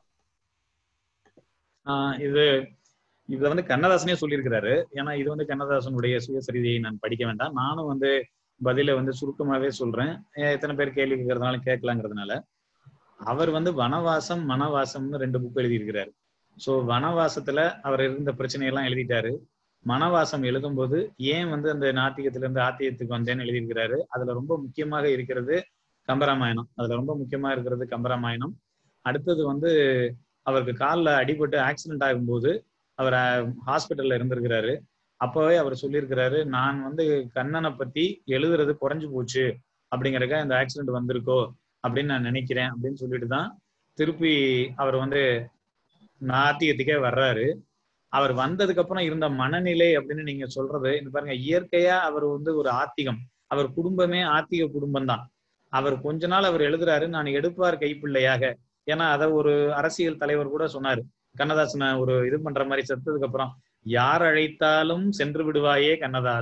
ஆஹ் இது இதுல வந்து கண்ணதாசனே சொல்லியிருக்கிறாரு ஏன்னா இது வந்து கண்ணதாசனுடைய சுயசரிதையை நான் படிக்க வேண்டாம் நானும் வந்து பதில வந்து சுருக்கமாவே சொல்றேன் ஏன் எத்தனை பேர் கேள்வி கேட்கறதுனால கேட்கலாங்கிறதுனால அவர் வந்து வனவாசம் மனவாசம்னு ரெண்டு புக் எழுதியிருக்கிறாரு ஸோ வனவாசத்துல அவர் இருந்த பிரச்சனையெல்லாம் எழுதிட்டாரு மனவாசம் எழுதும்போது ஏன் வந்து அந்த நாத்திகத்துல இருந்து ஆத்தியத்துக்கு வந்தேன்னு எழுதியிருக்கிறாரு அதுல ரொம்ப முக்கியமாக இருக்கிறது கம்பராமாயணம் அதுல ரொம்ப முக்கியமா இருக்கிறது கம்பராமாயணம் அடுத்தது வந்து அவருக்கு காலில் அடிபட்டு ஆக்சிடென்ட் ஆகும்போது அவர் ஹாஸ்பிட்டல்ல இருந்திருக்கிறாரு அப்பவே அவர் சொல்லியிருக்கிறாரு நான் வந்து கண்ணனை பத்தி எழுதுறது குறைஞ்சு போச்சு அப்படிங்கறக்க இந்த ஆக்சிடென்ட் வந்திருக்கோ அப்படின்னு நான் நினைக்கிறேன் அப்படின்னு சொல்லிட்டு தான் திருப்பி அவர் வந்து நாத்திகத்துக்கே வர்றாரு அவர் வந்ததுக்கு அப்புறம் இருந்த மனநிலை அப்படின்னு நீங்க சொல்றது இந்த பாருங்க இயற்கையா அவர் வந்து ஒரு ஆத்திகம் அவர் குடும்பமே ஆத்திக குடும்பம் தான் அவர் கொஞ்ச நாள் அவர் எழுதுறாரு நான் எடுப்பார் கைப்பிள்ளையாக ஏன்னா அத ஒரு அரசியல் தலைவர் கூட சொன்னாரு கண்ணதாசனை ஒரு இது பண்ற மாதிரி செத்ததுக்கு அப்புறம் யார் அழைத்தாலும் சென்று விடுவாயே கண்ணதாசா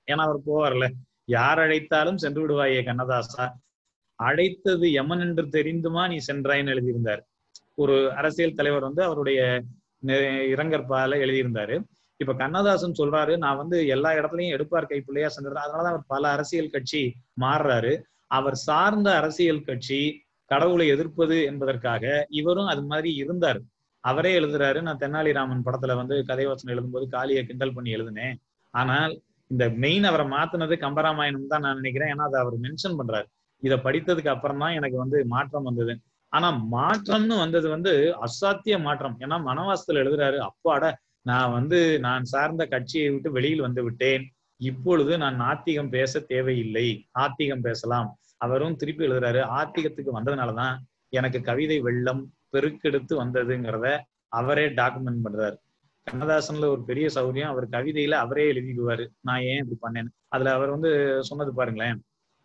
ஏன்னா அவர் போவார்ல யார் அழைத்தாலும் சென்று விடுவாயே கண்ணதாசா அழைத்தது யமன் என்று தெரிந்துமா நீ சென்றாய்ன்னு எழுதியிருந்தார் ஒரு அரசியல் தலைவர் வந்து அவருடைய நெ- இரங்கற்பால எழுதியிருந்தாரு இப்ப கண்ணதாசன் சொல்றாரு நான் வந்து எல்லா இடத்துலயும் எடுப்பார் கைப்பிள்ளையா சென்றது அதனாலதான் அவர் பல அரசியல் கட்சி மாறுறாரு அவர் சார்ந்த அரசியல் கட்சி கடவுளை எதிர்ப்பது என்பதற்காக இவரும் அது மாதிரி இருந்தார் அவரே எழுதுறாரு நான் தென்னாலிராமன் படத்துல வந்து கதைவசனம் எழுதும்போது காளியை கிண்டல் பண்ணி எழுதினேன் ஆனால் இந்த மெயின் அவரை மாத்துனது கம்பராமாயணம் தான் நான் நினைக்கிறேன் ஏன்னா அதை அவர் மென்ஷன் பண்றாரு இதை படித்ததுக்கு அப்புறம் தான் எனக்கு வந்து மாற்றம் வந்தது ஆனா மாற்றம்னு வந்தது வந்து அசாத்திய மாற்றம் ஏன்னா மனவாசத்துல எழுதுறாரு அப்பாட நான் வந்து நான் சார்ந்த கட்சியை விட்டு வெளியில் வந்து விட்டேன் இப்பொழுது நான் நாத்திகம் பேச தேவையில்லை ஆத்திகம் பேசலாம் அவரும் திருப்பி எழுதுறாரு ஆத்திகத்துக்கு வந்ததுனாலதான் எனக்கு கவிதை வெள்ளம் பெருக்கெடுத்து வந்ததுங்கிறத அவரே டாக்குமெண்ட் பண்றாரு கண்ணதாசன்ல ஒரு பெரிய சௌரியம் அவர் கவிதையில அவரே எழுதிடுவாரு நான் ஏன் இப்படி பண்ணேன்னு அதுல அவர் வந்து சொன்னது பாருங்களேன்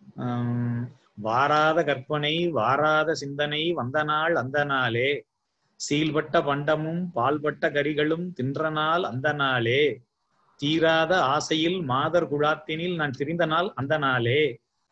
ஆஹ் வாராத கற்பனை வாராத சிந்தனை வந்த நாள் அந்த நாளே சீல்பட்ட பண்டமும் பால்பட்ட கரிகளும் தின்ற நாள் அந்த நாளே தீராத ஆசையில் மாதர் குழாத்தினில் நான் திரிந்த நாள் அந்த நாளே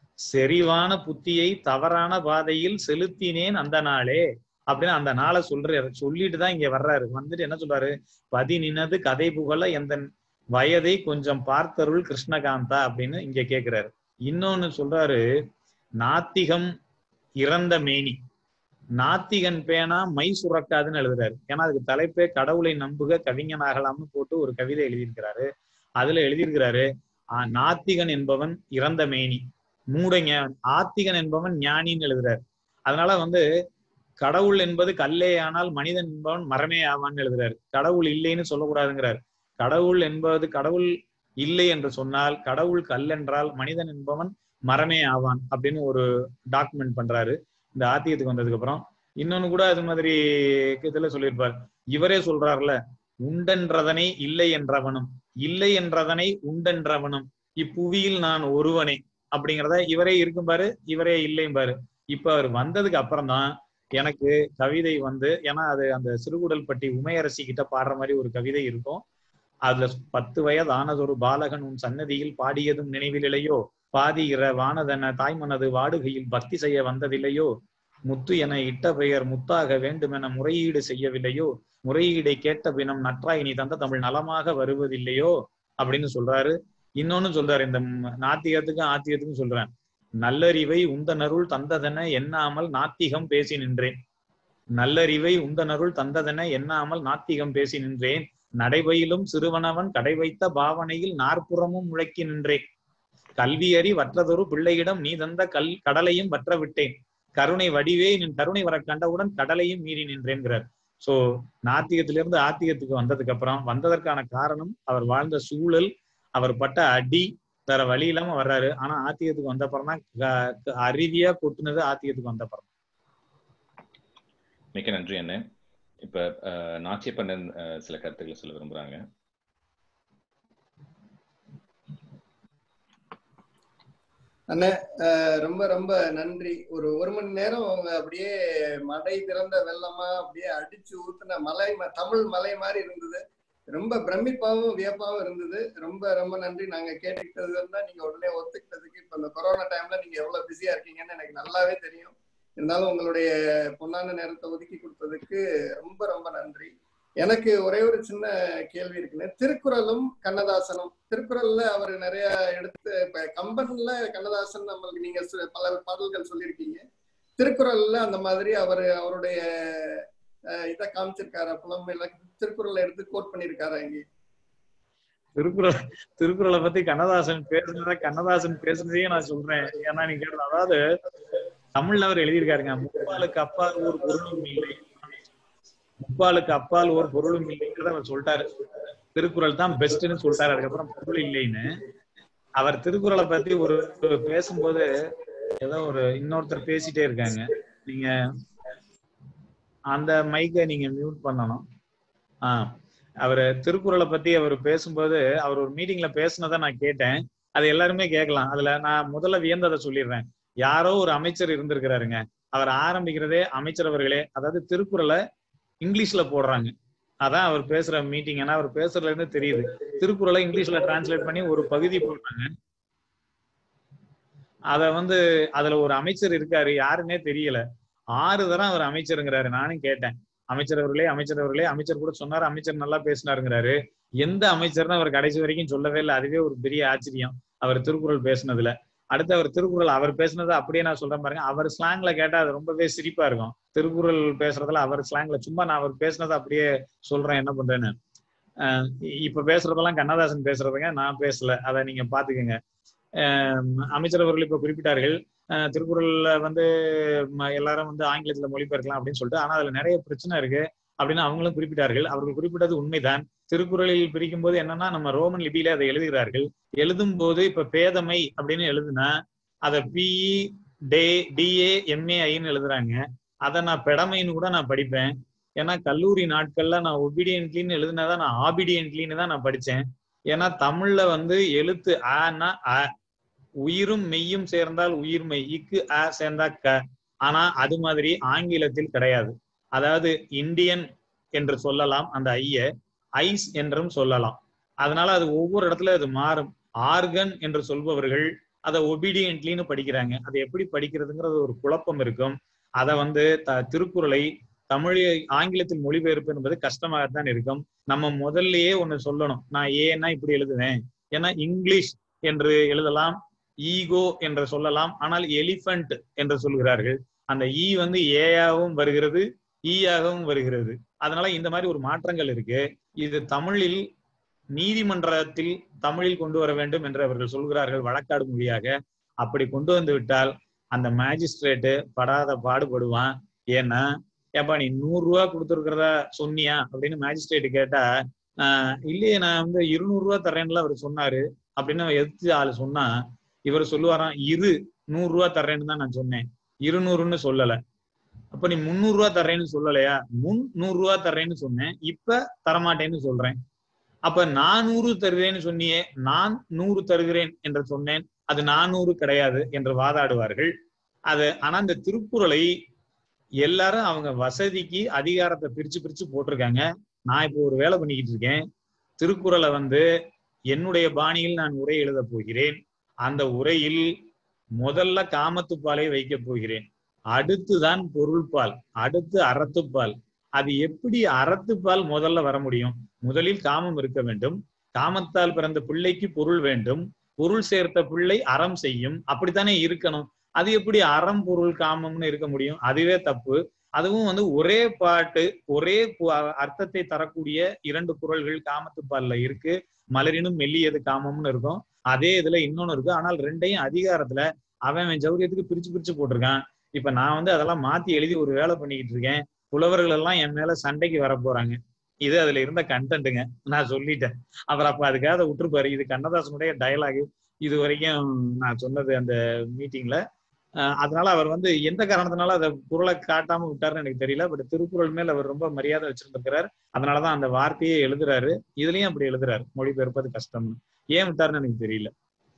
செறிவான புத்தியை தவறான பாதையில் செலுத்தினேன் அந்த நாளே அப்படின்னு அந்த நாளை சொல்றாரு சொல்லிட்டு தான் இங்க வர்றாரு வந்துட்டு என்ன சொல்றாரு பதி நினது கதை புகழ எந்த வயதை கொஞ்சம் பார்த்தருள் கிருஷ்ணகாந்தா அப்படின்னு இங்க கேக்குறாரு இன்னொன்னு சொல்றாரு நாத்திகம் இறந்த மேனி நாத்திகன் பேனா மை சுரக்காதுன்னு எழுதுறாரு ஏன்னா அதுக்கு தலைப்பே கடவுளை நம்புக கவிஞனாகலாம்னு போட்டு ஒரு கவிதை எழுதியிருக்கிறாரு அதுல எழுதியிருக்கிறாரு ஆஹ் நாத்திகன் என்பவன் இறந்த மேனி மூடங்க ஆத்திகன் என்பவன் ஞானின்னு எழுதுறாரு அதனால வந்து கடவுள் என்பது கல்லே ஆனால் மனிதன் என்பவன் மரமே ஆவான்னு எழுதுறாரு கடவுள் இல்லைன்னு சொல்லக்கூடாதுங்கிறார் கடவுள் என்பது கடவுள் இல்லை என்று சொன்னால் கடவுள் கல் என்றால் மனிதன் என்பவன் மரமே ஆவான் அப்படின்னு ஒரு டாக்குமெண்ட் பண்றாரு இந்த ஆத்தியத்துக்கு வந்ததுக்கு அப்புறம் இன்னொன்னு கூட அது மாதிரி இதுல சொல்லியிருப்பார் இவரே சொல்றாருல உண்டென்றதனை இல்லை என்றவனும் இல்லை என்றதனை உண்டென்றவனும் இப்புவியில் நான் ஒருவனே அப்படிங்கிறத இவரே இருக்கும் பாரு இவரே இல்லையும் பாரு இப்ப அவர் வந்ததுக்கு அப்புறம் தான் எனக்கு கவிதை வந்து ஏன்னா அது அந்த சிறுகுடல்பட்டி உமையரசி கிட்ட பாடுற மாதிரி ஒரு கவிதை இருக்கும் அதுல பத்து வயது ஆனதொரு பாலகன் உன் சன்னதியில் பாடியதும் நினைவிலையோ பாதிகிற வானதென தாய்மனது வாடுகையில் பக்தி செய்ய வந்ததில்லையோ முத்து என இட்ட பெயர் முத்தாக வேண்டுமென முறையீடு செய்யவில்லையோ முறையீடை கேட்ட பினம் நற்றாய் நீ தந்த தமிழ் நலமாக வருவதில்லையோ அப்படின்னு சொல்றாரு இன்னொன்னு சொல்றாரு இந்த ம் நாத்திகத்துக்கும் ஆத்திகத்துக்கும் சொல்றேன் நல்லறிவை உந்தனருள் தந்ததென எண்ணாமல் நாத்திகம் பேசி நின்றேன் நல்லறிவை உந்தனருள் தந்ததென எண்ணாமல் நாத்திகம் பேசி நின்றேன் நடைபயிலும் சிறுவனவன் கடை வைத்த பாவனையில் நாற்புறமும் முழக்கி நின்றேன் கல்வியறி வற்றதொரு பிள்ளையிடம் நீ தந்த கல் கடலையும் வற்ற விட்டேன் கருணை வடிவே நின் கருணை வர கண்டவுடன் கடலையும் மீறி நின்றேங்கிறார் சோ நாத்திகத்திலிருந்து ஆத்திகத்துக்கு வந்ததுக்கு அப்புறம் வந்ததற்கான காரணம் அவர் வாழ்ந்த சூழல் அவர் பட்ட அடி வேற வழி இல்லாம வர்றாரு ஆனா ஆத்திகத்துக்கு வந்த அப்புறம் தான் க- க- அருவியா கொட்டுனது ஆத்திகத்துக்கு வந்த அப்புறம் மிக்க நன்றி அண்ணன் இப்ப அஹ், நாச்சியப்பண்ணன் அஹ், சில கருத்துக்களை சொல்ல விரும்புறாங்க அண்ணே அஹ் ரொம்ப ரொம்ப நன்றி ஒரு ஒரு மணி நேரம் அவங்க அப்படியே மடை திறந்த வெள்ளமா அப்படியே அடிச்சு ஊத்துன மலை ம- தமிழ் மலை மாதிரி இருந்தது ரொம்ப பிரமிப்பாவும் வியப்பாவும் இருந்தது ரொம்ப ரொம்ப நன்றி நாங்க கேட்டுக்கிட்டது தான் நீங்க உடனே ஒத்துக்கிட்டதுக்கு இப்ப இந்த கொரோனா டைம்ல நீங்க எவ்வளவு பிஸியா இருக்கீங்கன்னு எனக்கு நல்லாவே தெரியும் இருந்தாலும் உங்களுடைய பொன்னான நேரத்தை ஒதுக்கி கொடுத்ததுக்கு ரொம்ப ரொம்ப நன்றி எனக்கு ஒரே ஒரு சின்ன கேள்வி இருக்குன்னு திருக்குறளும் கண்ணதாசனும் திருக்குறள்ல அவர் நிறைய எடுத்து இப்ப கம்பன்ல கண்ணதாசன் நம்மளுக்கு நீங்க சு- பல பாடல்கள் சொல்லியிருக்கீங்க திருக்குறள்ல அந்த மாதிரி அவர் அவருடைய அஹ், இதை காமிச்சிருக்காரு புலம் திருக்குறளை எடுத்து கோட் பண்ணியிருக்காரு இங்க திருக்குறள் திருக்குறளை பத்தி கண்ணதாசன் பேசுனத கண்ணதாசன் பேசுனதையே நான் சொல்றேன் ஏன்னா நீங்க கேட்டது அதாவது தமிழ்ல அவர் எழுதியிருக்காருங்க முப்பாலுக்கு அப்பால் ஒரு பொருளும் இல்லை முப்பாலுக்கு அப்பால் ஒரு பொருளும் இல்லைங்கிறத அவர் சொல்லிட்டாரு திருக்குறள் தான் பெஸ்ட்னு சொல்லிட்டாரு அதுக்கப்புறம் பொருள் இல்லைன்னு அவர் திருக்குறளை பத்தி ஒரு ஒரு பேசும்போது ஏதோ ஒரு இன்னொருத்தர் பேசிட்டே இருக்காங்க நீங்க அந்த மைக்கை நீங்க மியூட் பண்ணணும் ஆஹ் அவர் திருக்குறளை பத்தி அவர் பேசும்போது அவர் ஒரு மீட்டிங்ல பேசுனதை நான் கேட்டேன் அது எல்லாருமே கேட்கலாம் அதுல நான் முதல்ல வியந்ததை சொல்லிடுறேன் யாரோ ஒரு அமைச்சர் இருந்திருக்கிறாருங்க அவர் ஆரம்பிக்கிறதே அமைச்சர் அவர்களே அதாவது திருக்குறளை இங்கிலீஷ்ல போடுறாங்க அதான் அவர் பேசுற மீட்டிங் ஏன்னா அவர் பேசுறதுல இருந்து தெரியுது திருக்குறளை இங்கிலீஷ்ல டிரான்ஸ்லேட் பண்ணி ஒரு பகுதி போடுறாங்க அத வந்து அதுல ஒரு அமைச்சர் இருக்காரு யாருன்னே தெரியல ஆறு தரம் அவர் அமைச்சருங்கிறாரு நானும் கேட்டேன் அமைச்சர் அவர்களே அமைச்சர் அவர்களே அமைச்சர் கூட சொன்னாரு அமைச்சர் நல்லா பேசினாருங்கிறாரு எந்த அமைச்சர்னு அவர் கடைசி வரைக்கும் சொல்லவே இல்லை அதுவே ஒரு பெரிய ஆச்சரியம் அவர் திருக்குறள் பேசுனதுல அடுத்து அவர் திருக்குறள் அவர் பேசுனதை அப்படியே நான் சொல்றேன் பாருங்க அவர் ஸ்லாங்ல கேட்டா அது ரொம்பவே சிரிப்பா இருக்கும் திருக்குறள் பேசுறதுல அவர் ஸ்லாங்ல சும்மா நான் அவர் பேசுனதை அப்படியே சொல்றேன் என்ன பண்றேன்னு அஹ் இப்ப பேசுறதெல்லாம் கண்ணதாசன் பேசுறதுங்க நான் பேசல அதை நீங்க பாத்துக்கோங்க அஹ் அமைச்சர் அவர்கள் இப்ப குறிப்பிட்டார்கள் அஹ் திருக்குறள்ல வந்து ம- எல்லாரும் வந்து ஆங்கிலத்துல மொழிபெயர்க்கலாம் அப்படின்னு சொல்லிட்டு ஆனா அதுல நிறைய பிரச்சனை இருக்கு அப்படின்னு அவங்களும் குறிப்பிட்டார்கள் அவர்கள் குறிப்பிட்டது உண்மைதான் திருக்குறளில் பிரிக்கும் போது என்னன்னா நம்ம ரோமன் லிபியில அதை எழுதுகிறார்கள் எழுதும் போது இப்ப பேதமை அப்படின்னு எழுதுனா அதை பிஇ டே டிஏ எம்ஏ ஐன்னு எழுதுறாங்க அதை நான் பெடமைன்னு கூட நான் படிப்பேன் ஏன்னா கல்லூரி நாட்கள்ல நான் ஒபீடியன்ட்லின்னு எழுதுனாதான் நான் ஆபிடியன்ட்லின்னு தான் நான் படிச்சேன் ஏன்னா தமிழ்ல வந்து எழுத்து ஆனா அ உயிரும் மெய்யும் சேர்ந்தால் உயிர்மெய் இக்கு அ சேர்ந்தா க ஆனா அது மாதிரி ஆங்கிலத்தில் கிடையாது அதாவது இந்தியன் என்று சொல்லலாம் அந்த ஐய ஐஸ் என்றும் சொல்லலாம் அதனால அது ஒவ்வொரு இடத்துல அது மாறும் ஆர்கன் என்று சொல்பவர்கள் அதை ஒபீடியன்ட்லின்னு படிக்கிறாங்க அதை எப்படி படிக்கிறதுங்கிறது ஒரு குழப்பம் இருக்கும் அதை வந்து த திருக்குறளை தமிழ் ஆங்கிலத்தில் மொழிபெயர்ப்பு என்பது கஷ்டமாகத்தான் இருக்கும் நம்ம முதல்லயே ஒண்ணு சொல்லணும் நான் ஏன்னா இப்படி எழுதுவேன் ஏன்னா இங்கிலீஷ் என்று எழுதலாம் ஈகோ என்று சொல்லலாம் ஆனால் எலிஃபண்ட் என்று சொல்கிறார்கள் அந்த ஈ வந்து ஏயாகவும் வருகிறது ஈயாகவும் வருகிறது அதனால இந்த மாதிரி ஒரு மாற்றங்கள் இருக்கு இது தமிழில் நீதிமன்றத்தில் தமிழில் கொண்டு வர வேண்டும் என்று அவர்கள் சொல்கிறார்கள் வழக்காடு மொழியாக அப்படி கொண்டு வந்து விட்டால் அந்த மேஜிஸ்ட்ரேட்டு படாத பாடுபடுவான் ஏன்னா ஏப்பா நீ நூறு ரூபா கொடுத்துருக்கிறதா சொன்னியா அப்படின்னு மேஜிஸ்ட்ரேட் கேட்டா ஆஹ் இல்லையே நான் வந்து இருநூறு ரூபா தர்றேன்ல அவர் சொன்னாரு அப்படின்னு எதிர்த்து ஆளு சொன்னா இவர் சொல்லுவாராம் இரு நூறு ரூபா தர்றேன்னு தான் நான் சொன்னேன் இருநூறுன்னு சொல்லல அப்ப நீ முந்நூறு ரூபா தர்றேன்னு சொல்லலையா முன் நூறு ரூபா தர்றேன்னு சொன்னேன் இப்ப தரமாட்டேன்னு சொல்றேன் அப்ப நானூறு தருவேன்னு சொன்னியே நான் நூறு தருகிறேன் என்று சொன்னேன் அது நானூறு கிடையாது என்று வாதாடுவார்கள் அது ஆனா இந்த திருக்குறளை எல்லாரும் அவங்க வசதிக்கு அதிகாரத்தை பிரிச்சு பிரிச்சு போட்டிருக்காங்க நான் இப்போ ஒரு வேலை பண்ணிக்கிட்டு இருக்கேன் திருக்குறளை வந்து என்னுடைய பாணியில் நான் உரை எழுத போகிறேன் அந்த உரையில் முதல்ல காமத்துப்பாலை வைக்க போகிறேன் அடுத்துதான் பொருள்பால் அடுத்து அறத்துப்பால் அது எப்படி அறத்துப்பால் முதல்ல வர முடியும் முதலில் காமம் இருக்க வேண்டும் காமத்தால் பிறந்த பிள்ளைக்கு பொருள் வேண்டும் பொருள் சேர்த்த பிள்ளை அறம் செய்யும் அப்படித்தானே இருக்கணும் அது எப்படி அறம் பொருள் காமம்னு இருக்க முடியும் அதுவே தப்பு அதுவும் வந்து ஒரே பாட்டு ஒரே பு- அர்த்தத்தை தரக்கூடிய இரண்டு குறள்கள் காமத்துப்பால்ல இருக்கு மலரினும் மெல்லியது காமம்னு இருக்கும் அதே இதுல இன்னொன்னு இருக்கு ஆனால் ரெண்டையும் அதிகாரத்துல அவன் அவன் ஜௌரியத்துக்கு பிரிச்சு பிரிச்சு போட்டிருக்கான் இப்ப நான் வந்து அதெல்லாம் மாத்தி எழுதி ஒரு வேலை பண்ணிக்கிட்டு இருக்கேன் புலவர்கள் எல்லாம் என் மேல சண்டைக்கு வர போறாங்க இது அதுல இருந்த கண்டென்ட்டுங்க நான் சொல்லிட்டேன் அப்புறம் அப்ப அதுக்காக அதை விட்டுருப்பாரு இது கண்ணதாசனுடைய டயலாக் இது வரைக்கும் நான் சொன்னது அந்த மீட்டிங்ல அதனால அவர் வந்து எந்த காரணத்தினால அதை குரலை காட்டாம விட்டாருன்னு எனக்கு தெரியல பட் திருக்குறள் மேல் அவர் ரொம்ப மரியாதை வச்சிருந்திருக்கிறார் அதனாலதான் அந்த வார்த்தையே எழுதுறாரு இதுலயும் அப்படி எழுதுறாரு மொழிபெயர்ப்பது கஷ்டம்னு ஏன் விட்டாருன்னு எனக்கு தெரியல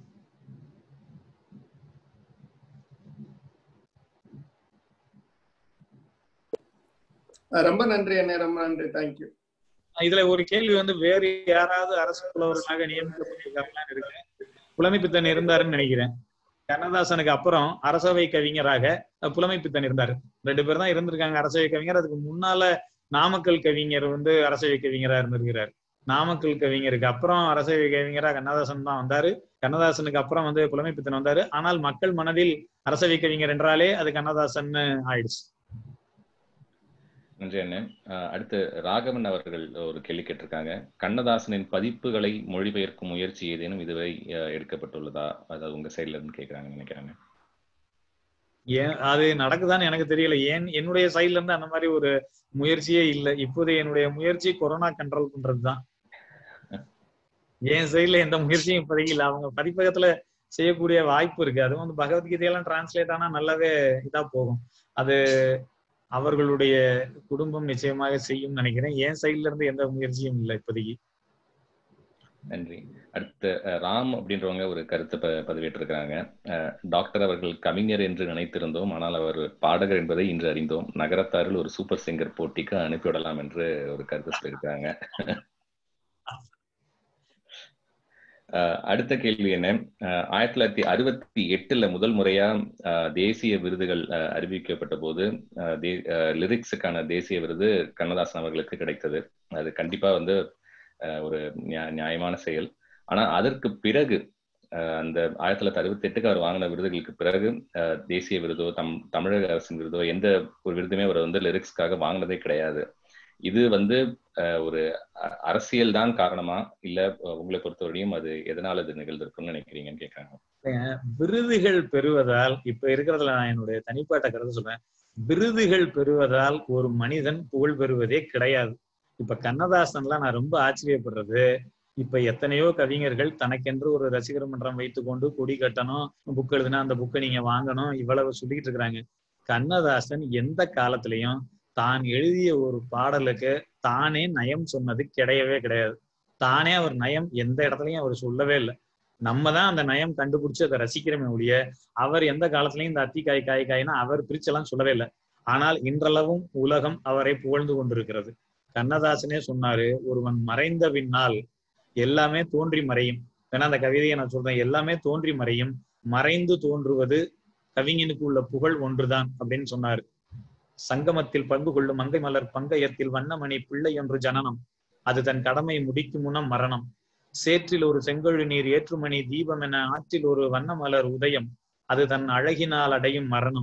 அஹ் ரொம்ப நன்றி அண்ணே ரொம்ப நன்றி தேங்க்யூ இதுல ஒரு கேள்வி வந்து வேறு யாராவது அரசு புலவர்களாக நியமிக்கப்பட்டிருக்காங்களான்னு இருக்கு புலமைப்பித்தன் இருந்தாருன்னு நினைக்கிறேன் கண்ணதாசனுக்கு அப்புறம் அரசவை கவிஞராக அஹ், புலமைப்பித்தன் இருந்தாரு ரெண்டு பேர் தான் இருந்திருக்காங்க அரசவை கவிஞர் அதுக்கு முன்னால நாமக்கல் கவிஞர் வந்து அரசவை கவிஞரா இருந்திருக்கிறார் நாமக்கல் கவிஞருக்கு அப்புறம் அரசவை கவிஞரா கண்ணதாசன் தான் வந்தாரு கண்ணதாசனுக்கு அப்புறம் வந்து புலமைப்பித்தன் வந்தாரு ஆனால் மக்கள் மனதில் அரசவை கவிஞர் என்றாலே அது கண்ணதாசன் ஆயிடுச்சு நன்றி அண்ணன் அஹ் அடுத்து ராகவன் அவர்கள் ஒரு கேள்வி கேட்டிருக்காங்க கண்ணதாசனின் பதிப்புகளை மொழிபெயர்க்கும் முயற்சி ஏதேனும் இதுவரை அஹ், எடுக்கப்பட்டுள்ளதா அதாவது உங்க சைட்ல இருந்து கேக்குறாங்கன்னு நினைக்கிறேன் ஏன் அது நடக்குதான்னு எனக்கு தெரியல ஏன் என்னுடைய சைட்ல இருந்து அந்த மாதிரி ஒரு முயற்சியே இல்லை இப்போதைய என்னுடைய முயற்சி கொரோனா கண்ட்ரோல் பண்றதுதான் என் சைட்ல எந்த முயற்சியும் இப்போதைக்கு இல்லை அவங்க பதிப்பகத்துல செய்யக்கூடிய வாய்ப்பு இருக்கு அதுவும் வந்து பகவத்கீதையெல்லாம் டிரான்ஸ்லேட் ஆனா நல்லாவே இதா போகும் அது அவர்களுடைய குடும்பம் நிச்சயமாக செய்யும் நினைக்கிறேன் என் சைட்ல இருந்து எந்த முயற்சியும் இல்லை இப்போதைக்கு நன்றி அடுத்து அஹ், ராம் அப்படின்றவங்க ஒரு கருத்தை ப பதிவேற்றிருக்கிறாங்க அஹ், டாக்டர் அவர்கள் கவிஞர் என்று நினைத்திருந்தோம் ஆனால் அவர் பாடகர் என்பதை இன்று அறிந்தோம் நகரத்தாரில் ஒரு சூப்பர் சிங்கர் போட்டிக்கு அனுப்பிவிடலாம் என்று ஒரு கருத்து சொல்லியிருக்காங்க அஹ், அடுத்த கேள்வி என்ன அஹ், ஆயிரத்தி தொள்ளாயிரத்தி அறுபத்தி எட்டுல முதல் முறையா அஹ், தேசிய விருதுகள் அஹ், அறிவிக்கப்பட்ட போது அஹ், தே- அஹ், லிரிக்ஸுக்கான தேசிய விருது கண்ணதாசன் அவர்களுக்கு கிடைத்தது அது கண்டிப்பா வந்து அஹ், ஒரு நியா- நியாயமான செயல் ஆனா அதற்கு பிறகு அஹ், அந்த ஆயிரத்தி தொள்ளாயிரத்தி அறுபத்தி எட்டுக்கு அவர் வாங்கின விருதுகளுக்கு பிறகு அஹ், தேசிய விருதோ தம் தமிழக அரசின் விருதோ எந்த ஒரு விருதுமே அவர் வந்து லிரிக்ஸ்க்காக வாங்கினதே கிடையாது இது வந்து அஹ், ஒரு அ- அரசியல் தான் காரணமா இல்ல அஹ், உங்களை பொறுத்தவரையும் அது எதனால இது நிகழ்ந்திருக்குன்னு நினைக்கிறீங்கன்னு கேட்கறாங்க விருதுகள் பெறுவதால் இப்ப இருக்கிறதுல நான் என்னுடைய தனிப்பட்ட கருத்து சொல்றேன் விருதுகள் பெறுவதால் ஒரு மனிதன் புகழ் பெறுவதே கிடையாது இப்ப கண்ணதாசன்லாம் நான் ரொம்ப ஆச்சரியப்படுறது இப்ப எத்தனையோ கவிஞர்கள் தனக்கென்று ஒரு ரசிகர் மன்றம் வைத்துக்கொண்டு கொடி கட்டணும் புக் எழுதுனா அந்த புக்கை நீங்க வாங்கணும் இவ்வளவு சொல்லிட்டு இருக்கிறாங்க கண்ணதாசன் எந்த காலத்திலையும் தான் எழுதிய ஒரு பாடலுக்கு தானே நயம் சொன்னது கிடையவே கிடையாது தானே அவர் நயம் எந்த இடத்துலயும் அவர் சொல்லவே இல்லை நம்ம தான் அந்த நயம் கண்டுபிடிச்சு அதை ரசிக்கிறோமே ஒழிய அவர் எந்த காலத்துலயும் இந்த அத்தி காய் காய் காய்னா அவர் பிரிச்செல்லாம் சொல்லவே இல்லை ஆனால் இன்றளவும் உலகம் அவரை புகழ்ந்து கொண்டிருக்கிறது கண்ணதாசனே சொன்னாரு ஒருவன் மறைந்த பின்னால் எல்லாமே தோன்றி மறையும் ஏன்னா அந்த கவிதையை நான் சொல்றேன் எல்லாமே தோன்றி மறையும் மறைந்து தோன்றுவது கவிஞனுக்கு உள்ள புகழ் ஒன்றுதான் அப்படின்னு சொன்னாரு சங்கமத்தில் பங்கு கொள்ளும் மங்கை மலர் பங்கயத்தில் வண்ணமணி பிள்ளை என்று ஜனனம் அது தன் கடமை முடிக்கும் முனம் மரணம் சேற்றில் ஒரு செங்கழு நீர் ஏற்றுமணி தீபம் என ஆற்றில் ஒரு வண்ணமலர் உதயம் அது தன் அழகினால் அடையும் மரணம்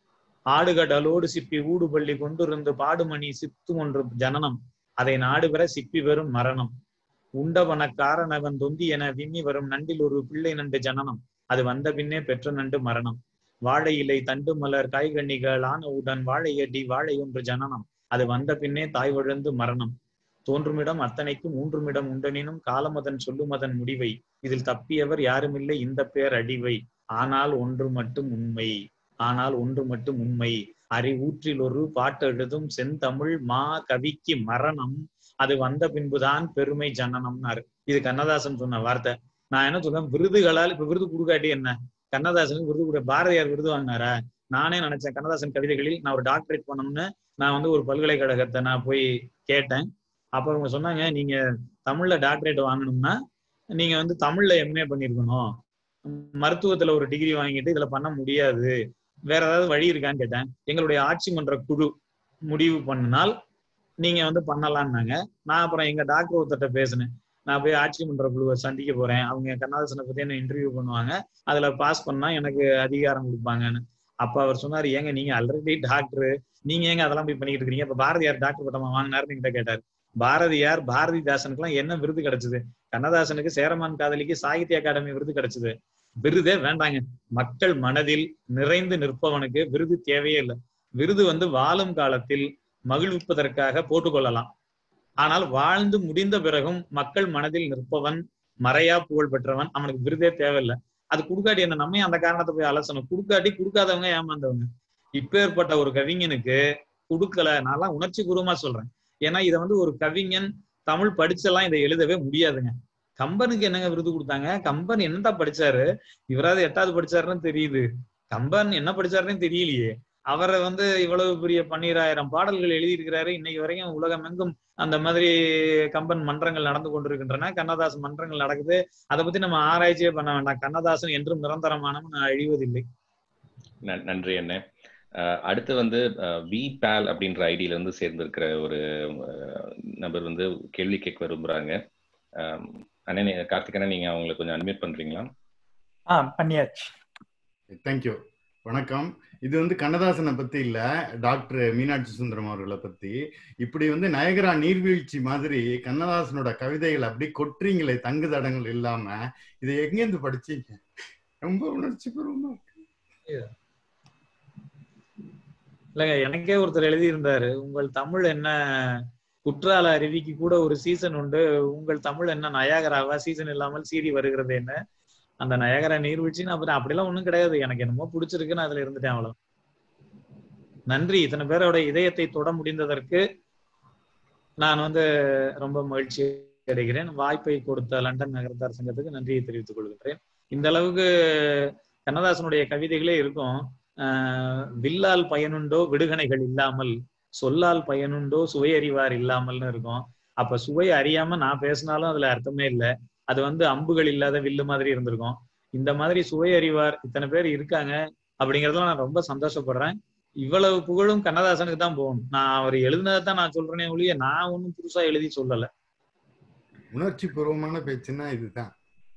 ஆடுகடலோடு சிப்பி ஊடுபள்ளி கொண்டிருந்து பாடுமணி சித்து ஒன்று ஜனனம் அதை நாடுவர சிப்பி வரும் மரணம் உண்டவன காரணவன் தொந்தி என விம்மி வரும் நண்டில் ஒரு பிள்ளை நண்டு ஜனனம் அது வந்த பின்னே பெற்ற நண்டு மரணம் வாழை இலை தண்டு மலர் காய்கனிகள் ஆனவுடன் வாழையடி வாழை ஒன்று ஜனனம் அது வந்த பின்னே தாய் விழுந்து மரணம் தோன்றுமிடம் அத்தனைக்கும் ஊன்றுமிடம் உண்டனினும் காலமதன் சொல்லுமதன் முடிவை இதில் தப்பியவர் யாருமில்லை இந்த பேர் அடிவை ஆனால் ஒன்று மட்டும் உண்மை ஆனால் ஒன்று மட்டும் உண்மை அறிவூற்றில் ஒரு பாட்டெழுதும் செந்தமிழ் மா கவிக்கு மரணம் அது வந்த பின்புதான் பெருமை ஜனனம்னாரு இது கண்ணதாசன் சொன்ன வார்த்தை நான் என்ன சொல்றேன் விருதுகளால் இப்ப விருது கொடுக்காட்டி என்ன கண்ணதாசனுக்கு விருது கூட பாரதியார் விருது வாங்கினாரா நானே நினைச்சேன் கண்ணதாசன் கவிதைகளில் நான் ஒரு டாக்டரேட் பண்ணணும்னு நான் வந்து ஒரு பல்கலைக்கழகத்தை நான் போய் கேட்டேன் அப்ப அவங்க சொன்னாங்க நீங்க தமிழ்ல டாக்டரேட் வாங்கணும்னா நீங்க வந்து தமிழ்ல எம்ஏ பண்ணிருக்கணும் மருத்துவத்துல ஒரு டிகிரி வாங்கிட்டு இதுல பண்ண முடியாது வேற ஏதாவது வழி இருக்கான்னு கேட்டேன் எங்களுடைய ஆட்சி மன்ற குழு முடிவு பண்ணினால் நீங்க வந்து பண்ணலாம்னாங்க நான் அப்புறம் எங்க டாக்டர் ஒருத்தட்ட பேசினேன் நான் போய் ஆட்சி மன்ற குழுவை சந்திக்க போறேன் அவங்க கண்ணதாசனை பத்தி என்ன இன்டர்வியூ பண்ணுவாங்க அதுல பாஸ் பண்ணா எனக்கு அதிகாரம் கொடுப்பாங்கன்னு அப்ப அவர் சொன்னாரு ஏங்க நீங்க ஆல்ரெடி டாக்டர் நீங்க ஏங்க அதெல்லாம் போய் பண்ணிட்டு இருக்கீங்க இப்ப பாரதியார் டாக்டர் பட்டமா வாங்கினாருன்னு என்கிட்ட கேட்டாரு பாரதியார் பாரதிதாசனுக்கு எல்லாம் என்ன விருது கிடைச்சது கண்ணதாசனுக்கு சேரமான் காதலிக்கு சாகித்ய அகாடமி விருது கிடைச்சது விருதே வேண்டாங்க மக்கள் மனதில் நிறைந்து நிற்பவனுக்கு விருது தேவையே இல்லை விருது வந்து வாழும் காலத்தில் மகிழ்விப்பதற்காக போட்டுக்கொள்ளலாம் ஆனால் வாழ்ந்து முடிந்த பிறகும் மக்கள் மனதில் நிற்பவன் மறையா புகழ் பெற்றவன் அவனுக்கு விருதே தேவையில்லை அது குடுக்காட்டி என்ன நம்ம அந்த காரணத்தை போய் அலசணும் குடுக்காட்டி குடுக்காதவங்க ஏமாந்தவங்க இப்பேற்பட்ட ஒரு கவிஞனுக்கு குடுக்கல நான்லாம் உணர்ச்சி பூர்வமா சொல்றேன் ஏன்னா இதை வந்து ஒரு கவிஞன் தமிழ் படிச்செல்லாம் இதை எழுதவே முடியாதுங்க கம்பனுக்கு என்னங்க விருது கொடுத்தாங்க கம்பன் என்னதான் படிச்சாரு இவராது எட்டாவது படிச்சாருன்னு தெரியுது கம்பன் என்ன படிச்சாருன்னு தெரியலையே அவரை வந்து இவ்வளவு பெரிய பன்னீராயிரம் பாடல்கள் எழுதியிருக்கிறாரு இன்னைக்கு வரைக்கும் உலகம் எங்கும் அந்த மாதிரி கம்பன் மன்றங்கள் நடந்து கொண்டிருக்கின்றன கண்ணதாசன் மன்றங்கள் நடக்குது அதை பத்தி நம்ம ஆராய்ச்சியே பண்ண வேண்டாம் கண்ணதாசன் என்றும் நிரந்தரமானவன் நான் அழிவதில்லை ந- நன்றி அண்ணே அஹ் அடுத்து வந்து வி பேல் அப்படின்ற ஐடியில இருந்து சேர்ந்திருக்கிற ஒரு அஹ், நபர் வந்து கேள்வி கேட்க விரும்புறாங்க அஹ், அண்ணே நீ- கார்த்திக் அண்ணா நீங்க அவங்களை கொஞ்சம் அட்மிட் பண்றீங்களா ஆ பண்ணியாச்சு தேங்க்யூ வணக்கம் இது வந்து கண்ணதாசனை பத்தி இல்ல டாக்டர் மீனாட்சி சுந்தரம் அவர்களை பத்தி இப்படி வந்து நயகரா நீர்வீழ்ச்சி மாதிரி கண்ணதாசனோட கவிதைகள் அப்படி கொட்டுறீங்களே தங்கு தடங்கள் இல்லாம இதை எங்கேருந்து படிச்சீங்க ரொம்ப உணர்ச்சி பூர்வமா இருக்கு. இல்லைங்க எனக்கே ஒருத்தர் எழுதியிருந்தாரு உங்கள் தமிழ் என்ன குற்றால அருவிக்கு கூட ஒரு சீசன் உண்டு உங்கள் தமிழ் என்ன நயாகராவா சீசன் இல்லாமல் சீறி வருகிறது என்ன அந்த நயகரா நீர்வீழ்ச்சின்னு அப்புறம் அப்படிலாம் ஒண்ணும் கிடையாது எனக்கு என்னமோ பிடிச்சிருக்குன்னு அதுல இருந்துட்டேன் அவ்வளவு நன்றி இத்தனை பேரோட இதயத்தை தொட முடிந்ததற்கு நான் வந்து ரொம்ப மகிழ்ச்சியா அடைகிறேன் வாய்ப்பை கொடுத்த லண்டன் நகரத்தார் சங்கத்துக்கு நன்றியை தெரிவித்துக் கொள்கின்றேன் இந்த அளவுக்கு கண்ணதாசனுடைய கவிதைகளே இருக்கும் ஆஹ் வில்லால் பயனுண்டோ விடுகணைகள் இல்லாமல் சொல்லால் பயனுண்டோ சுவை அறிவார் இல்லாமல்னு இருக்கும் அப்ப சுவை அறியாம நான் பேசினாலும் அதுல அர்த்தமே இல்லை அது வந்து அம்புகள் இல்லாத வில்லு மாதிரி இருந்திருக்கும் இந்த மாதிரி சுவை அறிவார் இத்தனை பேர் இருக்காங்க அப்படிங்கறதுல நான் ரொம்ப சந்தோஷப்படுறேன் இவ்வளவு புகழும் கண்ணதாசனுக்கு தான் போகணும் நான் அவர் எழுதினதை தான் நான் சொல்றேனே ஒழிய நான் ஒன்றும் புதுசா எழுதி சொல்லல உணர்ச்சி பூர்வமான பேச்சுன்னா இதுதான்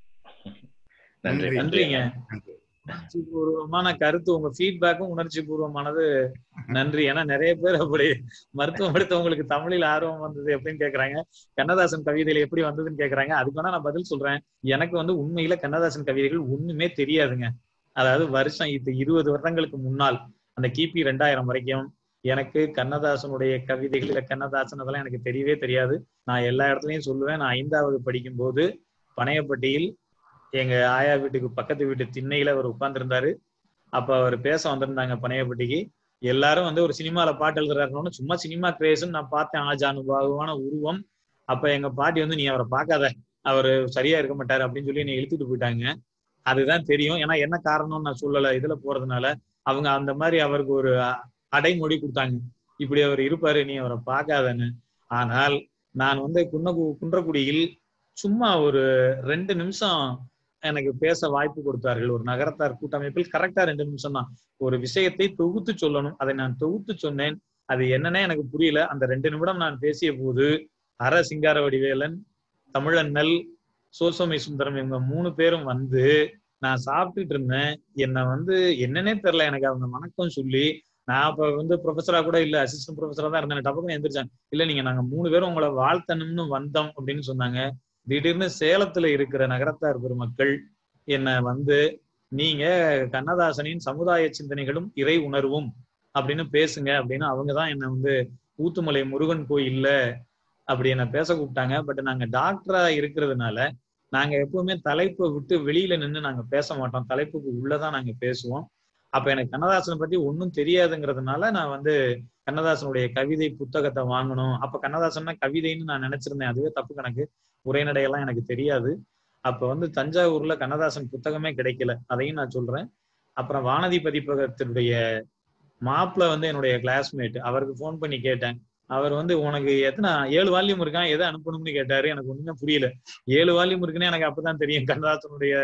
நன்றி நன்றிங்க உணர்ச்சி பூர்வமான கருத்து உங்க ஃபீட்பேக்கும் உணர்ச்சி பூர்வமானது நன்றி ஏன்னா நிறைய பேர் அப்படி மருத்துவம் படித்தவங்களுக்கு தமிழில் ஆர்வம் வந்தது எப்படின்னு கேக்குறாங்க கண்ணதாசன் கவிதையில எப்படி வந்ததுன்னு கேக்குறாங்க அதுக்கு வேணா நான் பதில் சொல்றேன் எனக்கு வந்து உண்மையில கண்ணதாசன் கவிதைகள் ஒண்ணுமே தெரியாதுங்க அதாவது வருஷம் இது இருபது வருடங்களுக்கு முன்னால் அந்த கிபி ரெண்டாயிரம் வரைக்கும் எனக்கு கண்ணதாசனுடைய கவிதைகள் இல்ல கண்ணதாசன் அதெல்லாம் எனக்கு தெரியவே தெரியாது நான் எல்லா இடத்துலயும் சொல்லுவேன் நான் ஐந்தாவது படிக்கும் போது பனையப்பட்டியில் எங்க ஆயா வீட்டுக்கு பக்கத்து வீட்டு திண்ணையில அவர் உட்கார்ந்துருந்தாரு அப்ப அவர் பேச வந்திருந்தாங்க பனையப்பட்டிக்கு எல்லாரும் வந்து ஒரு சினிமால பாட்டு எழுதுறாருன்னு சும்மா சினிமா கிரேஸ்ன்னு நான் பார்த்தேன் ஆஜானுபாகுவான உருவம் அப்ப எங்க பாட்டி வந்து நீ அவரை பார்க்காத அவரு சரியா இருக்க மாட்டாரு அப்படின்னு சொல்லி என்னை இழுத்துட்டு போயிட்டாங்க அதுதான் தெரியும் ஏன்னா என்ன காரணம்னு நான் சொல்லல இதுல போறதுனால அவங்க அந்த மாதிரி அவருக்கு ஒரு அடைமொழி கொடுத்தாங்க இப்படி அவர் இருப்பாரு நீ அவரை பார்க்காதன்னு ஆனால் நான் வந்து குன்னகு குன்றக்குடியில் சும்மா ஒரு ரெண்டு நிமிஷம் எனக்கு பேச வாய்ப்பு கொடுத்தார்கள் ஒரு நகரத்தார் கூட்டமைப்பில் கரெக்டா ரெண்டு நிமிஷம் தான் ஒரு விஷயத்தை தொகுத்து சொல்லணும் அதை நான் தொகுத்து சொன்னேன் அது என்னன்னே எனக்கு புரியல அந்த ரெண்டு நிமிடம் நான் பேசிய போது அர சிங்கார வடிவேலன் தமிழண்ணல் சோசோமி சுந்தரம் இவங்க மூணு பேரும் வந்து நான் சாப்பிட்டுட்டு இருந்தேன் என்னை வந்து என்னன்னே தெரியல எனக்கு அவங்க வணக்கம் சொல்லி நான் அப்ப வந்து ப்ரொஃபஸரா கூட இல்ல அசிஸ்டன்ட் ப்ரொஃபஸரா தான் இருந்தேன் டப்புன்னு எந்திரிச்சாங்க இல்ல நீங்க நாங்க மூணு பேரும் உங்களை வாழ்த்தணும்னு வந்தோம் அப்படின்னு சொன்னாங்க திடீர்னு சேலத்துல இருக்கிற நகரத்தார் பெருமக்கள் என்ன வந்து நீங்க கண்ணதாசனின் சமுதாய சிந்தனைகளும் இறை உணர்வும் அப்படின்னு பேசுங்க அப்படின்னு அவங்கதான் என்ன வந்து ஊத்துமலை முருகன் கோயில்ல அப்படி என்ன பேச கூப்பிட்டாங்க பட் நாங்க டாக்டரா இருக்கிறதுனால நாங்க எப்பவுமே தலைப்பை விட்டு வெளியில நின்று நாங்க பேச மாட்டோம் தலைப்புக்கு உள்ளதான் நாங்க பேசுவோம் அப்ப எனக்கு கண்ணதாசனை பத்தி ஒன்றும் தெரியாதுங்கிறதுனால நான் வந்து கண்ணதாசனுடைய கவிதை புத்தகத்தை வாங்கணும் அப்ப கண்ணதாசன்னா கவிதைன்னு நான் நினைச்சிருந்தேன் அதுவே தப்பு கணக்கு உரைநடையெல்லாம் எனக்கு தெரியாது அப்ப வந்து தஞ்சாவூர்ல கண்ணதாசன் புத்தகமே கிடைக்கல அதையும் நான் சொல்றேன் அப்புறம் வானதி பதிப்பகத்தினுடைய மாப்பிள்ள வந்து என்னுடைய கிளாஸ்மேட் அவருக்கு ஃபோன் பண்ணி கேட்டேன் அவர் வந்து உனக்கு எத்தனை ஏழு வால்யூம் இருக்கான் எதை அனுப்பணும்னு கேட்டாரு எனக்கு ஒண்ணுமே புரியல ஏழு வால்யூம் இருக்குன்னு எனக்கு அப்பதான் தெரியும் கண்ணதாசனுடைய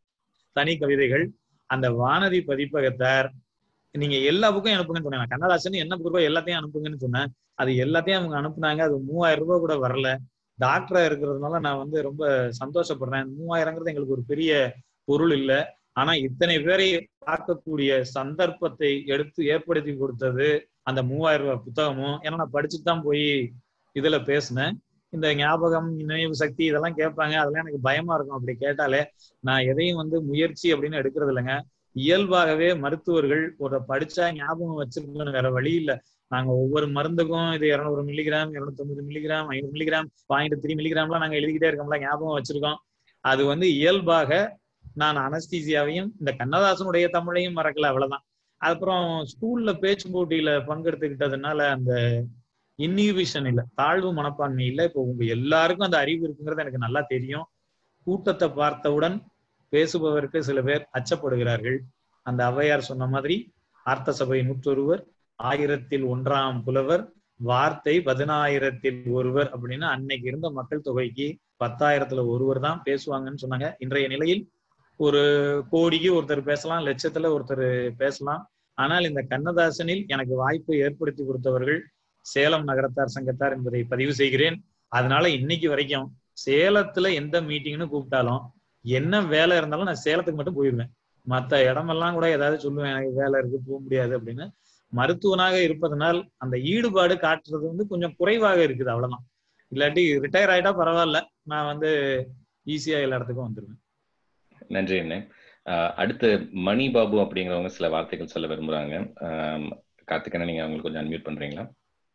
தனி கவிதைகள் அந்த வானதி பதிப்பகத்தார் நீங்க எல்லா புக்கும் அனுப்புங்கன்னு சொன்னேன் கண்ணதாசன் என்ன புக் இருக்கோ எல்லாத்தையும் அனுப்புங்கன்னு சொன்னேன் அது எல்லாத்தையும் அவங்க அனுப்புனாங்க அது மூவாயிரம் ரூபாய் கூட வரல டாக்டரா இருக்கிறதுனால நான் வந்து ரொம்ப சந்தோஷப்படுறேன் மூவாயிரங்கிறது எங்களுக்கு ஒரு பெரிய பொருள் இல்லை ஆனா இத்தனை பேரை பார்க்கக்கூடிய சந்தர்ப்பத்தை எடுத்து ஏற்படுத்தி கொடுத்தது அந்த மூவாயிரம் ரூபாய் புத்தகமும் ஏன்னா நான் படிச்சுட்டு தான் போய் இதுல பேசினேன் இந்த ஞாபகம் நினைவு சக்தி இதெல்லாம் கேட்பாங்க அதெல்லாம் எனக்கு பயமா இருக்கும் அப்படி கேட்டாலே நான் எதையும் வந்து முயற்சி அப்படின்னு எடுக்கிறது இல்லைங்க இயல்பாகவே மருத்துவர்கள் ஒரு படிச்சா ஞாபகம் வச்சிருக்கணும் வேற வழி இல்லை நாங்க ஒவ்வொரு மருந்துக்கும் இது இருநூறு மில்லிகிராம் இருநூத்தொம்பது மில்லிகிராம் ஐநூறு மில்லிகிராம் பாயிண்ட் த்ரீ மில்லிகிராம்லாம் நாங்க எழுதிக்கிட்டே இருக்கோம்ல ஞாபகம் வச்சிருக்கோம் அது வந்து இயல்பாக நான் அனஸ்தீசியாவையும் இந்த கண்ணதாசனுடைய தமிழையும் மறக்கல அவ்வளவுதான் அப்புறம் ஸ்கூல்ல பேச்சு போட்டியில பங்கெடுத்துக்கிட்டதுனால அந்த இன்னிவிஷன் இல்ல தாழ்வு மனப்பான்மை இல்ல இப்போ உங்க எல்லாருக்கும் அந்த அறிவு இருக்குங்கிறது எனக்கு நல்லா தெரியும் கூட்டத்தை பார்த்தவுடன் பேசுபவருக்கு சில பேர் அச்சப்படுகிறார்கள் அந்த ஔவையார் சொன்ன மாதிரி ஆர்த்த சபை நூற்றொருவர் ஆயிரத்தில் ஒன்றாம் புலவர் வார்த்தை பதினாயிரத்தில் ஒருவர் அப்படின்னு அன்னைக்கு இருந்த மக்கள் தொகைக்கு பத்தாயிரத்துல ஒருவர் தான் பேசுவாங்கன்னு சொன்னாங்க இன்றைய நிலையில் ஒரு கோடிக்கு ஒருத்தர் பேசலாம் லட்சத்துல ஒருத்தர் பேசலாம் ஆனால் இந்த கண்ணதாசனில் எனக்கு வாய்ப்பை ஏற்படுத்தி கொடுத்தவர்கள் சேலம் நகரத்தார் சங்கத்தார் என்பதை பதிவு செய்கிறேன் அதனால இன்னைக்கு வரைக்கும் சேலத்துல எந்த மீட்டிங்னு கூப்பிட்டாலும் என்ன வேலை இருந்தாலும் நான் சேலத்துக்கு மட்டும் போயிடுவேன் மத்த இடமெல்லாம் கூட ஏதாவது சொல்லுவேன் எனக்கு வேலை இருக்கு போக முடியாது அப்படின்னு மருத்துவனாக இருப்பதனால் அந்த ஈடுபாடு காட்டுறது வந்து கொஞ்சம் குறைவாக இருக்குது அவ்வளவுதான் இல்லாட்டி ரிட்டையர் ஆயிட்டா பரவாயில்ல நான் வந்து ஈஸியா எல்லா இடத்துக்கும் வந்துருவேன் நன்றி அண்ணே அடுத்து மணி பாபு அப்படிங்கிறவங்க சில வார்த்தைகள் சொல்ல விரும்புறாங்க கார்த்திகனா நீங்க அவங்களுக்கு கொஞ்சம் அன்மியூட் பண்றீங்களா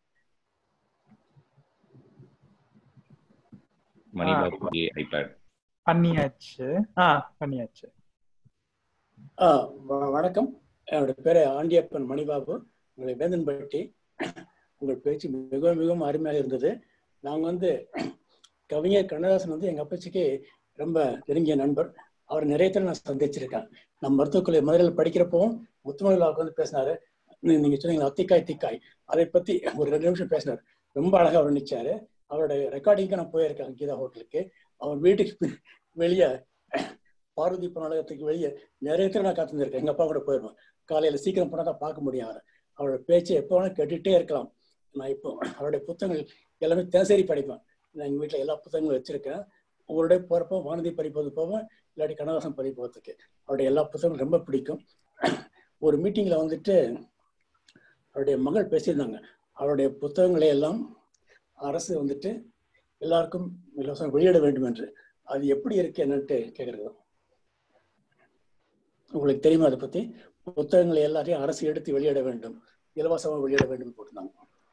மணி பாபு ஐபேட் பண்ணியாச்சு ஆ பண்ணியாச்சு ஆ வணக்கம் என்னோட பேரு ஆண்டியப்பன் மணிபாபு உங்களை வேந்தன்பட்டி உங்கள் பேச்சு மிகவும் மிகவும் அருமையாக இருந்தது நாங்கள் வந்து கவிஞர் கண்ணதாசன் வந்து எங்க அப்பச்சிக்கு ரொம்ப நெருங்கிய நண்பர் அவர் நிறைய தடவை நான் சந்திச்சிருக்கேன் நான் மருத்துவக் கல்லூரி மதுரையில் படிக்கிறப்பவும் முத்துமலையில் வந்து பேசினாரு நீ- நீங்க சொன்னீங்க அத்திக்காய் திக்காய் அதை பத்தி ஒரு ரெண்டு நிமிஷம் பேசினார் ரொம்ப அழகா வர்ணிச்சாரு அவருடைய ரெக்கார்டிங்க்கு நான் போயிருக்கேன் கீதா ஹோட்டலுக்கு அவர் வீட்டுக்கு பி- வெளியே பார்வதி நாடகத்துக்கு வெளியே நிறைய தடவை நான் காத்திருந்திருக்கேன் எங்க அப்பா கூட போயிருவேன் காலையில சீக்கிரம் போனா தான் பார்க்க முடியும் அவரை அவரோட பேச்சை எப்போ வேணாலும் கேட்டுட்டே இருக்கலாம் நான் இப்போ அவருடைய புத்தகங்கள் எல்லாமே தினசரி படிப்பேன் நான் எங்க வீட்டுல எல்லா புத்தகங்களும் வச்சிருக்கேன் அவருடைய போறப்போ வானதி படிப்பது போவேன் இல்லாட்டி கண்ணதாசன் படிப்பதுக்கு அவருடைய எல்லா புத்தகங்களும் ரொம்ப பிடிக்கும் ஒரு மீட்டிங்ல வந்துட்டு அவருடைய மகள் பேசியிருந்தாங்க அவருடைய புத்தகங்களை எல்லாம் அரசு வந்துட்டு எல்லாருக்கும் இலவசம் வெளியிட வேண்டும் என்று அது எப்படி இருக்கு என்னன்ட்டு கேக்குறது உங்களுக்கு தெரியுமா அதை பத்தி புத்தகங்களை எல்லாத்தையும் அரசு எடுத்து வெளியிட வேண்டும் இலவசமாக வெளியிட வேண்டும் போட்டிருந்தாங்க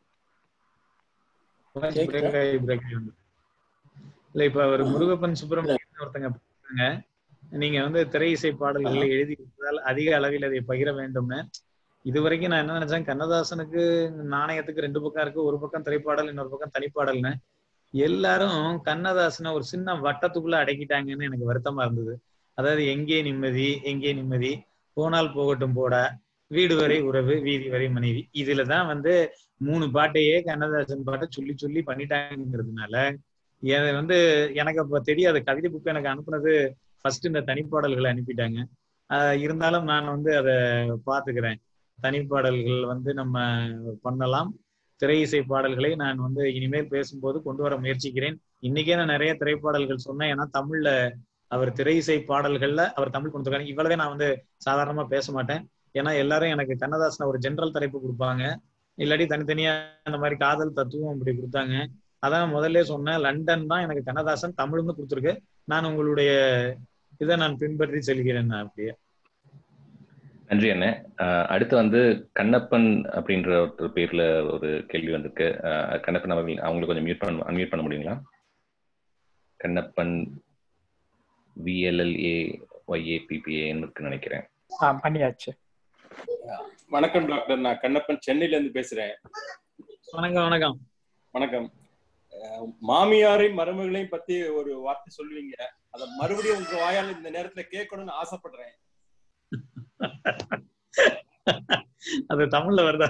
break ஆகி break ஆகி வந்து. இல்ல இப்ப அவர் முருகப்பன் சுப்பிரமணியன் ஒருத்தங்க பேசுறாங்க நீங்க வந்து திரை இசை பாடல்களை எழுதி இருப்பதால் அதிக அளவில் அதை பகிர வேண்டும்னு இது வரைக்கும் நான் என்ன நினைச்சேன் கண்ணதாசனுக்கு நாணயத்துக்கு ரெண்டு பக்கம் இருக்கு ஒரு பக்கம் திரைப்பாடல் இன்னொரு பக்கம் தனிப்பாடல்னு எல்லாரும் கண்ணதாசனை ஒரு சின்ன வட்டத்துக்குள்ள அடக்கிட்டாங்கன்னு எனக்கு வருத்தமா இருந்தது அதாவது எங்கே நிம்மதி எங்கே நிம்மதி போனால் போகட்டும் போடா வீடு வரை உறவு வீதி வரை மனைவி இதுலதான் வந்து மூணு பாட்டையே கண்ணதாசன் பாட்டை சொல்லி சொல்லி பண்ணிட்டாங்கிறதுனால எ- வந்து எனக்கு அப்ப தெரியாது கவிதை புக் எனக்கு அனுப்புனது ஃபர்ஸ்ட் இந்த தனிப்பாடல்களை அனுப்பிட்டாங்க ஆஹ் இருந்தாலும் நான் வந்து அதை பார்த்துக்கிறேன் தனிப்பாடல்கள் வந்து நம்ம பண்ணலாம் திரை இசை பாடல்களை நான் வந்து இனிமேல் பேசும்போது கொண்டு வர முயற்சிக்கிறேன் இன்னைக்கே நான் நிறைய திரைப்பாடல்கள் சொன்னேன் ஏன்னா தமிழ்ல அவர் திரை இசை பாடல்கள்ல அவர் தமிழ் கொண்டு வந்திருக்காரு இவ்வளவே நான் வந்து சாதாரணமா பேச மாட்டேன் ஏன்னா எல்லாரும் எனக்கு கண்ணதாசன் ஒரு ஜெனரல் தலைப்பு கொடுப்பாங்க இல்லாட்டி தனித்தனியா அந்த மாதிரி காதல் தத்துவம் அப்படி கொடுத்தாங்க அதான் முதல்ல சொன்னேன் லண்டன் தான் எனக்கு கண்ணதாசன் தமிழ்னு கொடுத்துருக்கு நான் உங்களுடைய இதை நான் பின்பற்றி செல்கிறேன் நான் அப்படியே நன்றி அண்ணே அஹ் அடுத்து வந்து கண்ணப்பன் அப்படின்ற ஒரு பேர்ல ஒரு கேள்வி வந்திருக்கு அஹ் கண்ணப்பன் அவர்கள் அவங்களுக்கு கொஞ்சம் மியூட் பண்ண அன்மியூட் பண்ண முடியுங்களா கண்ணப்பன் விஎல்எல்ஏ ஒய்ஏபிபிஏன்னு இருக்குன்னு நினைக்கிறேன் ஆ பண்ணியாச்சு வணக்கம் டாக்டர் நான் கண்ணப்பன் சென்னையில இருந்து பேசுறேன் வணக்கம் வணக்கம் வணக்கம் அஹ் மாமியாரை மருமகளையும் பத்தி ஒரு வார்த்தை சொல்லுவீங்க அத மறுபடியும் உங்க வாயால இந்த நேரத்துல கேட்கணும்னு ஆசைப்படுறேன் அது தமிழ்ல வருதா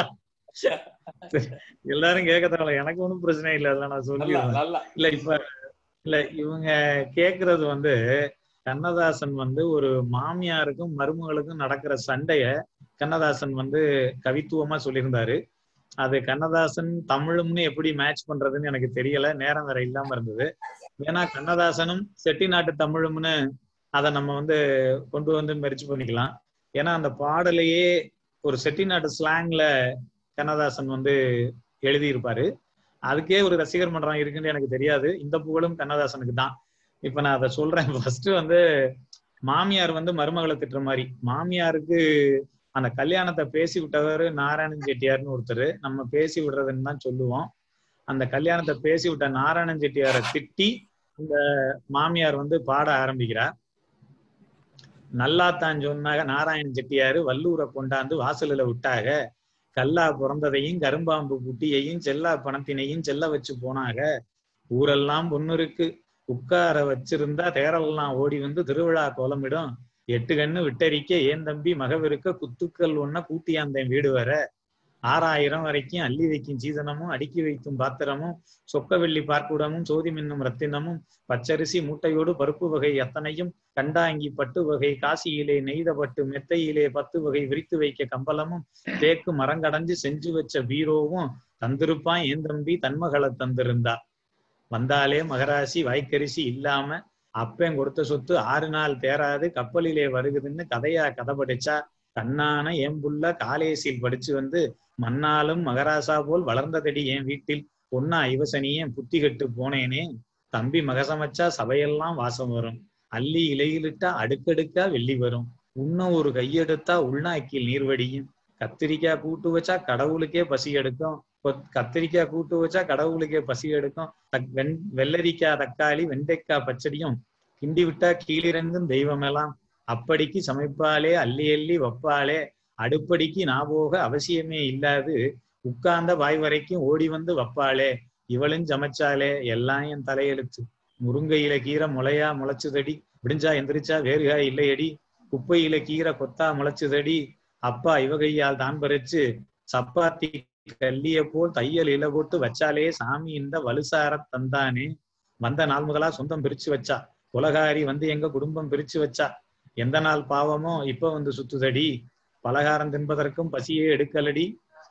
சரி, எல்லாரும் கேட்க தேவையில்ல எனக்கு ஒண்ணும் பிரச்சனை இல்லை அதெல்லாம் நான் நல்லா சொல்லிடுறேன் நல்லா இல்ல இப்ப இல்ல இவங்க கேக்குறது வந்து கண்ணதாசன் வந்து ஒரு மாமியாருக்கும் மருமகளுக்கும் நடக்கிற சண்டைய கண்ணதாசன் வந்து கவித்துவமா சொல்லியிருந்தாரு அது கண்ணதாசன் தமிழும்னு எப்படி மேட்ச் பண்றதுன்னு எனக்கு தெரியல நேரம் வேற இல்லாம இருந்தது ஏன்னா கண்ணதாசனும் செட்டிநாட்டு தமிழும்னு அதை நம்ம வந்து கொண்டு வந்து மெரிச்சு பண்ணிக்கலாம் ஏன்னா அந்த பாடலையே ஒரு செட்டிநாட்டு ஸ்லாங்ல கண்ணதாசன் வந்து எழுதியிருப்பாரு அதுக்கே ஒரு ரசிகர் மன்றம் இருக்குன்னு எனக்கு தெரியாது இந்த புகழும் கண்ணதாசனுக்கு தான் இப்ப நான் அதை சொல்றேன் ஃபர்ஸ்ட் வந்து மாமியார் வந்து மருமகளை திட்டுற மாதிரி மாமியாருக்கு அந்த கல்யாணத்தை பேசி விட்டவர் நாராயணன் செட்டியார்னு ஒருத்தர் நம்ம பேசி விடுறதுன்னு தான் சொல்லுவோம் அந்த கல்யாணத்தை பேசி விட்ட நாராயணன் செட்டியாரை திட்டி இந்த மாமியார் வந்து பாட ஆரம்பிக்கிறார் நல்லாத்தான் சொன்னாக நாராயணன் செட்டியாரு வல்லூரை கொண்டாந்து வாசலில் விட்டாக கல்லா பிறந்ததையும் கரும்பாம்பு குட்டியையும் செல்லா பணத்தினையும் செல்ல வச்சு போனாக ஊரெல்லாம் பொண்ணுருக்கு உட்கார வச்சிருந்தா தேரெல்லாம் ஓடி வந்து திருவிழா கோலமிடும் எட்டு கண்ணு விட்டரிக்க ஏன் தம்பி மகவிருக்க குத்துக்கள் ஒன்ன கூட்டியாந்தேன் வீடு வர ஆறாயிரம் வரைக்கும் அள்ளி வைக்கும் சீதனமும் அடுக்கி வைக்கும் பாத்திரமும் சொக்க வெள்ளி பார்க்குடமும் சோதி மின்னும் ரத்தினமும் பச்சரிசி மூட்டையோடு பருப்பு வகை அத்தனையும் கண்டாங்கி பட்டு வகை காசியிலே நெய்த பட்டு மெத்தையிலே பத்து வகை விரித்து வைக்க கம்பளமும் தேக்கு மரங்கடைஞ்சு செஞ்சு வச்ச பீரோவும் தந்திருப்பான் ஏன் தம்பி தன்மகளை தந்திருந்தா வந்தாலே மகராசி வாய்க்கரிசி இல்லாம அப்பன் கொடுத்த சொத்து ஆறு நாள் தேராது கப்பலிலே வருகுதுன்னு கதையா கதை படிச்சா கண்ணான என் புள்ள காலேசில் படிச்சு வந்து மண்ணாலும் மகராசா போல் வளர்ந்ததடி என் வீட்டில் பொன்னா இவசனியே புத்தி கட்டு போனேனே தம்பி மகசமைச்சா சபையெல்லாம் வாசம் வரும் அள்ளி இலையிலிட்டா அடுக்கடுக்கா வெள்ளி வரும் உன்னும் ஒரு கையெடுத்தா உள்நாக்கில் நீர்வடியும் கத்திரிக்காய் கூட்டு வச்சா கடவுளுக்கே பசி எடுக்கும் கொத்- கத்திரிக்காய் கூட்டு வச்சா கடவுளுக்கே பசி எடுக்கும் தக்- வெண் வெள்ளரிக்காய் தக்காளி வெண்டைக்காய் பச்சடியும் கிண்டி விட்டா கீழிறங்கும் தெய்வமெல்லாம் அப்படிக்கு சமைப்பாளே அள்ளி அள்ளி வப்பாளே அடுப்படிக்கு நான் போக அவசியமே இல்லாது உட்கார்ந்த வாய் வரைக்கும் ஓடி வந்து வப்பாளே இவளும் சமைச்சாலே எல்லாம் என் தலையெழுத்து முருங்கையில கீரை முளையா முளைச்சுதடி விடிஞ்சா எந்திரிச்சா வேறுகாய் இல்லையடி குப்பையில கீரை கொத்தா முளைச்சுதடி அப்பா இவகையால் தான் பறிச்சு சப்பாத்தி கல்லிய போல் தையல் இல போட்டு வச்சாலே சாமி இந்த வலுசார தந்தானே வந்த நாள் முதலா சொந்தம் பிரிச்சு வச்சா உலகாரி வந்து எங்க குடும்பம் பிரிச்சு வச்சா எந்த நாள் பாவமோ இப்ப வந்து சுத்துதடி பலகாரம் தின்பதற்கும் பசியே எடுக்கலடி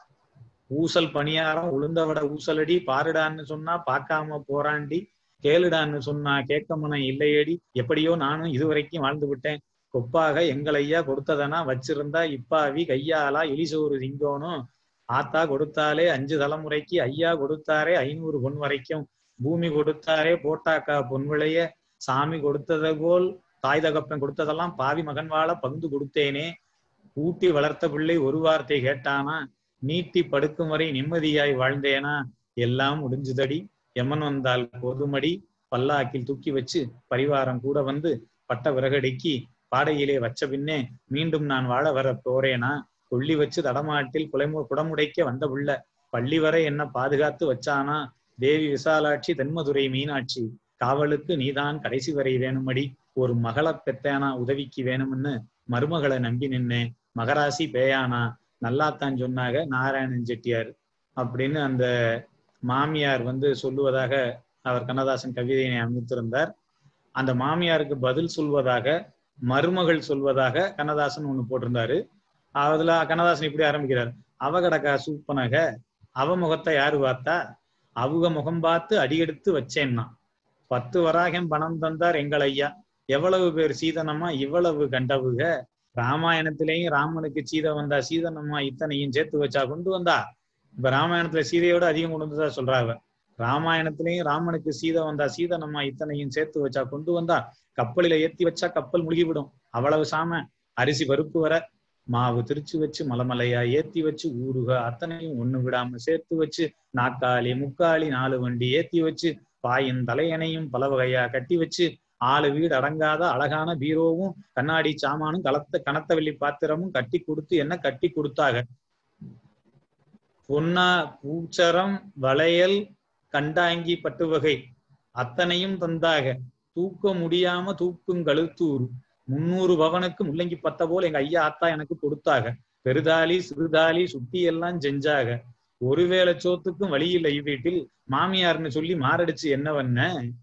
ஊசல் பணியாரம் உளுந்தவட ஊசலடி பாருடான்னு சொன்னா பார்க்காம போறாண்டி கேளுடான்னு சொன்னா கேட்கமன இல்லையடி எப்படியோ நானும் இதுவரைக்கும் வாழ்ந்து விட்டேன் கொப்பாக எங்களையா கொடுத்ததனா வச்சிருந்தா இப்பாவி கையாலா எலிசோறு திங்கோனும் ஆத்தா கொடுத்தாலே அஞ்சு தலைமுறைக்கு ஐயா கொடுத்தாரே ஐநூறு பொன் வரைக்கும் பூமி கொடுத்தாரே போட்டாக்கா பொன் விளைய சாமி கொடுத்தது போல் தாய் தகப்பன் கொடுத்ததெல்லாம் பாவி மகன் வாழ பங்கு கொடுத்தேனே ஊட்டி வளர்த்த பிள்ளை ஒரு வார்த்தை கேட்டானா நீட்டி படுக்கும் வரை நிம்மதியாய் வாழ்ந்தேனா எல்லாம் முடிஞ்சுதடி எமன் வந்தால் போதுமடி பல்லாக்கில் தூக்கி வச்சு பரிவாரம் கூட வந்து பட்ட விறகடுக்கி பாடையிலே வச்ச பின்னே மீண்டும் நான் வாழ வர போறேனா கொள்ளி வச்சு தடமாட்டில் குலைமு குடமுடைக்க வந்த புள்ள பள்ளி வரை என்ன பாதுகாத்து வச்சானா தேவி விசாலாட்சி தென்மதுரை மீனாட்சி காவலுக்கு நீதான் கடைசி வரை வேணுமடி ஒரு மகளை பெத்தேனா உதவிக்கு வேணும்னு மருமகளை நம்பி நின்னேன் மகராசி பேயானா நல்லாத்தான் சொன்னாங்க நாராயணன் செட்டியார் அப்படின்னு அந்த மாமியார் வந்து சொல்லுவதாக அவர் கண்ணதாசன் கவிதையினை அமைத்திருந்தார் அந்த மாமியாருக்கு பதில் சொல்வதாக மருமகள் சொல்வதாக கண்ணதாசன் ஒண்ணு போட்டிருந்தாரு அதுல கண்ணதாசன் இப்படி ஆரம்பிக்கிறார் அவ கடக்கா சூப்பனக அவ முகத்தை யாரு பார்த்தா அவங்க முகம் பார்த்து அடியெடுத்து வச்சேன்னா பத்து வராகம் பணம் தந்தார் எங்கள் ஐயா எவ்வளவு பேர் சீதனமா இவ்வளவு கண்டவுக ராமாயணத்திலேயும் ராமனுக்கு சீதை வந்தா சீதனமா இத்தனையும் சேர்த்து வச்சா கொண்டு வந்தா இப்ப ராமாயணத்துல சீதையோட அதிகம் கொண்டு வந்ததா சொல்றாங்க ராமாயணத்திலையும் ராமனுக்கு சீதை வந்தா சீதனமா இத்தனையும் சேர்த்து வச்சா கொண்டு வந்தா கப்பலில ஏத்தி வச்சா கப்பல் முழுகிவிடும் அவ்வளவு சாம அரிசி பருப்பு வர மாவு திரிச்சு வச்சு மலமலையா ஏத்தி வச்சு ஊருக அத்தனையும் ஒண்ணு விடாம சேர்த்து வச்சு நாக்காளி முக்காளி நாலு வண்டி ஏத்தி வச்சு பாயின் தலையணையும் பல வகையா கட்டி வச்சு ஆளு வீடு அடங்காத அழகான பீரோவும் கண்ணாடி சாமானும் கலத்த கனத்த வெள்ளி பாத்திரமும் கட்டி கொடுத்து என்ன கட்டி கொடுத்தாக பொன்னா பூச்சரம் வளையல் கண்டாங்கி பட்டு வகை அத்தனையும் தந்தாக தூக்க முடியாம தூக்கும் கழுத்தூர் முன்னூறு பவனுக்கு முள்ளங்கி பத்த போல் எங்க ஐயா ஆத்தா எனக்கு கொடுத்தாக பெருதாலி சிறுதாலி சுட்டி எல்லாம் செஞ்சாக ஒருவேளை சோத்துக்கும் வழி இல்லை வீட்டில் மாமியார்னு சொல்லி மாரடிச்சு என்ன பண்ண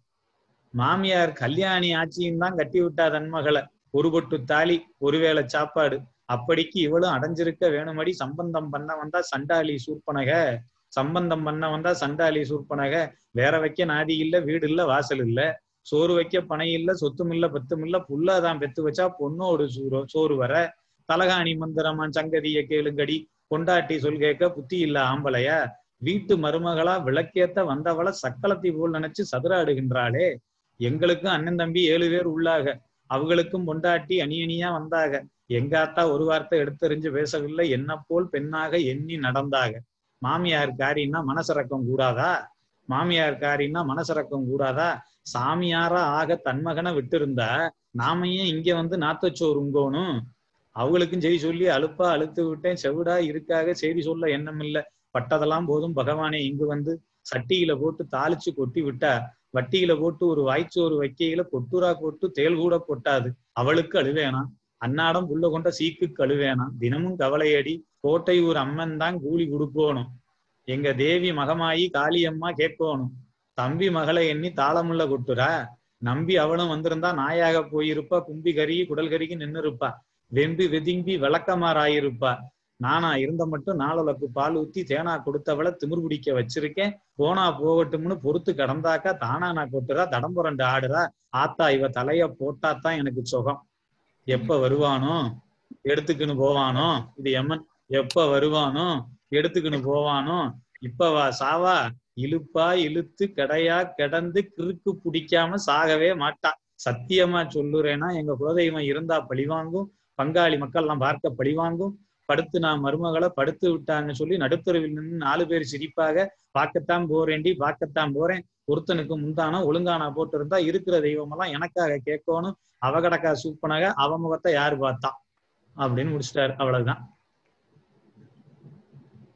மாமியார் கல்யாணி ஆட்சியும் தான் கட்டி விட்டா தன் மகளை ஒரு பொட்டு தாலி ஒருவேளை சாப்பாடு அப்படிக்கு இவளும் அடைஞ்சிருக்க வேணுமடி சம்பந்தம் பண்ண வந்தா சண்டாளி சூர்பனக சம்பந்தம் பண்ண வந்தா சண்டாளி சூர்பனக வேற வைக்க நாதி இல்ல வீடு இல்ல வாசல் இல்ல சோறு வைக்க பனை இல்ல சொத்தும் இல்ல பத்தும் இல்ல புல்லாதான் பெத்து வச்சா பொண்ணோடு சூரோ சோறு வர தலகாணி மந்திரமா சங்கதிய கேளுங்கடி கொண்டாட்டி சொல் கேட்க புத்தி இல்ல ஆம்பளையா வீட்டு மருமகளா விளக்கேத்த வந்தவள சக்களத்தை போல் நினைச்சு சதுராடுகின்றாளே எங்களுக்கும் அண்ணன் தம்பி ஏழு பேர் உள்ளாக அவங்களுக்கும் பொண்டாட்டி அணி அணியா வந்தாக எங்க ஆத்தா ஒரு வார்த்தை எடுத்தறிஞ்சு பேசவில்லை என்ன போல் பெண்ணாக எண்ணி நடந்தாக மாமியார் காரின்னா மனசரக்கம் கூடாதா மாமியார் காரின்னா மனசரக்கம் கூடாதா சாமியாரா ஆக தன்மகனை விட்டு இருந்தா நாம ஏன் இங்க வந்து நாத்தச்சோறு உங்கோணும் அவங்களுக்கும் செய்தி சொல்லி அலுப்பா அழுத்து விட்டேன் செவிடா இருக்காக செய்தி சொல்ல எண்ணம் இல்ல பட்டதெல்லாம் போதும் பகவானே இங்கு வந்து சட்டியில போட்டு தாளிச்சு கொட்டி விட்டா வட்டியில போட்டு ஒரு வாய்ச்சோறு வைக்கையில கொட்டுரா கொட்டு தேல் கூட கொட்டாது அவளுக்கு அழுவேனா அன்னாடம் புள்ள கொண்ட சீக்கு கழுவேனா தினமும் கவலையடி கோட்டை ஊர் அம்மன் தான் கூலி கொடுக்கணும் எங்க தேவி மகமாயி காளியம்மா கேட்கணும் தம்பி மகளை எண்ணி தாளமுள்ள கொட்டுறா நம்பி அவளும் வந்திருந்தா நாயாக போயிருப்பா கும்பி கருகி குடல் கருகி நின்னு இருப்பா வெம்பி வெதும்பி விளக்கமாறாயிருப்பா நானா இருந்த மட்டும் நாளொலக்கு பால் ஊத்தி தேனா கொடுத்தவளை திமிர் பிடிக்க வச்சிருக்கேன் போனா போகட்டும்னு பொறுத்து கடந்தாக்கா தானா நான் கொட்டுறா தடம் புரண்டு ஆடுறா ஆத்தா இவ தலைய போட்டாத்தான் எனக்கு சுகம் எப்ப வருவானோ எடுத்துக்கின்னு போவானோ இது எம்மன் எப்ப வருவானோ எடுத்துக்கின்னு போவானோ இப்ப வா சாவா இழுப்பா இழுத்து கடையா கிடந்து கிறுக்கு பிடிக்காம சாகவே மாட்டா சத்தியமா சொல்லுறேன்னா எங்க குலதெய்வம் இருந்தா பழிவாங்கும் பங்காளி மக்கள் எல்லாம் பார்க்க பழிவாங்கும் படுத்து நான் மருமகளை படுத்து விட்டான்னு சொல்லி நடுத்தருவில் நின்று நாலு பேர் சிரிப்பாக பார்க்கத்தான் போறேன்டி பார்க்கத்தான் போறேன் ஒருத்தனுக்கு முந்தானா ஒழுங்கானா போட்டு இருந்தா இருக்கிற தெய்வம் எல்லாம் எனக்காக கேட்கணும் அவகடக்கா சூப்பனாக அவ முகத்தை யாரு பார்த்தா அப்படின்னு முடிச்சிட்டாரு அவ்வளவுதான்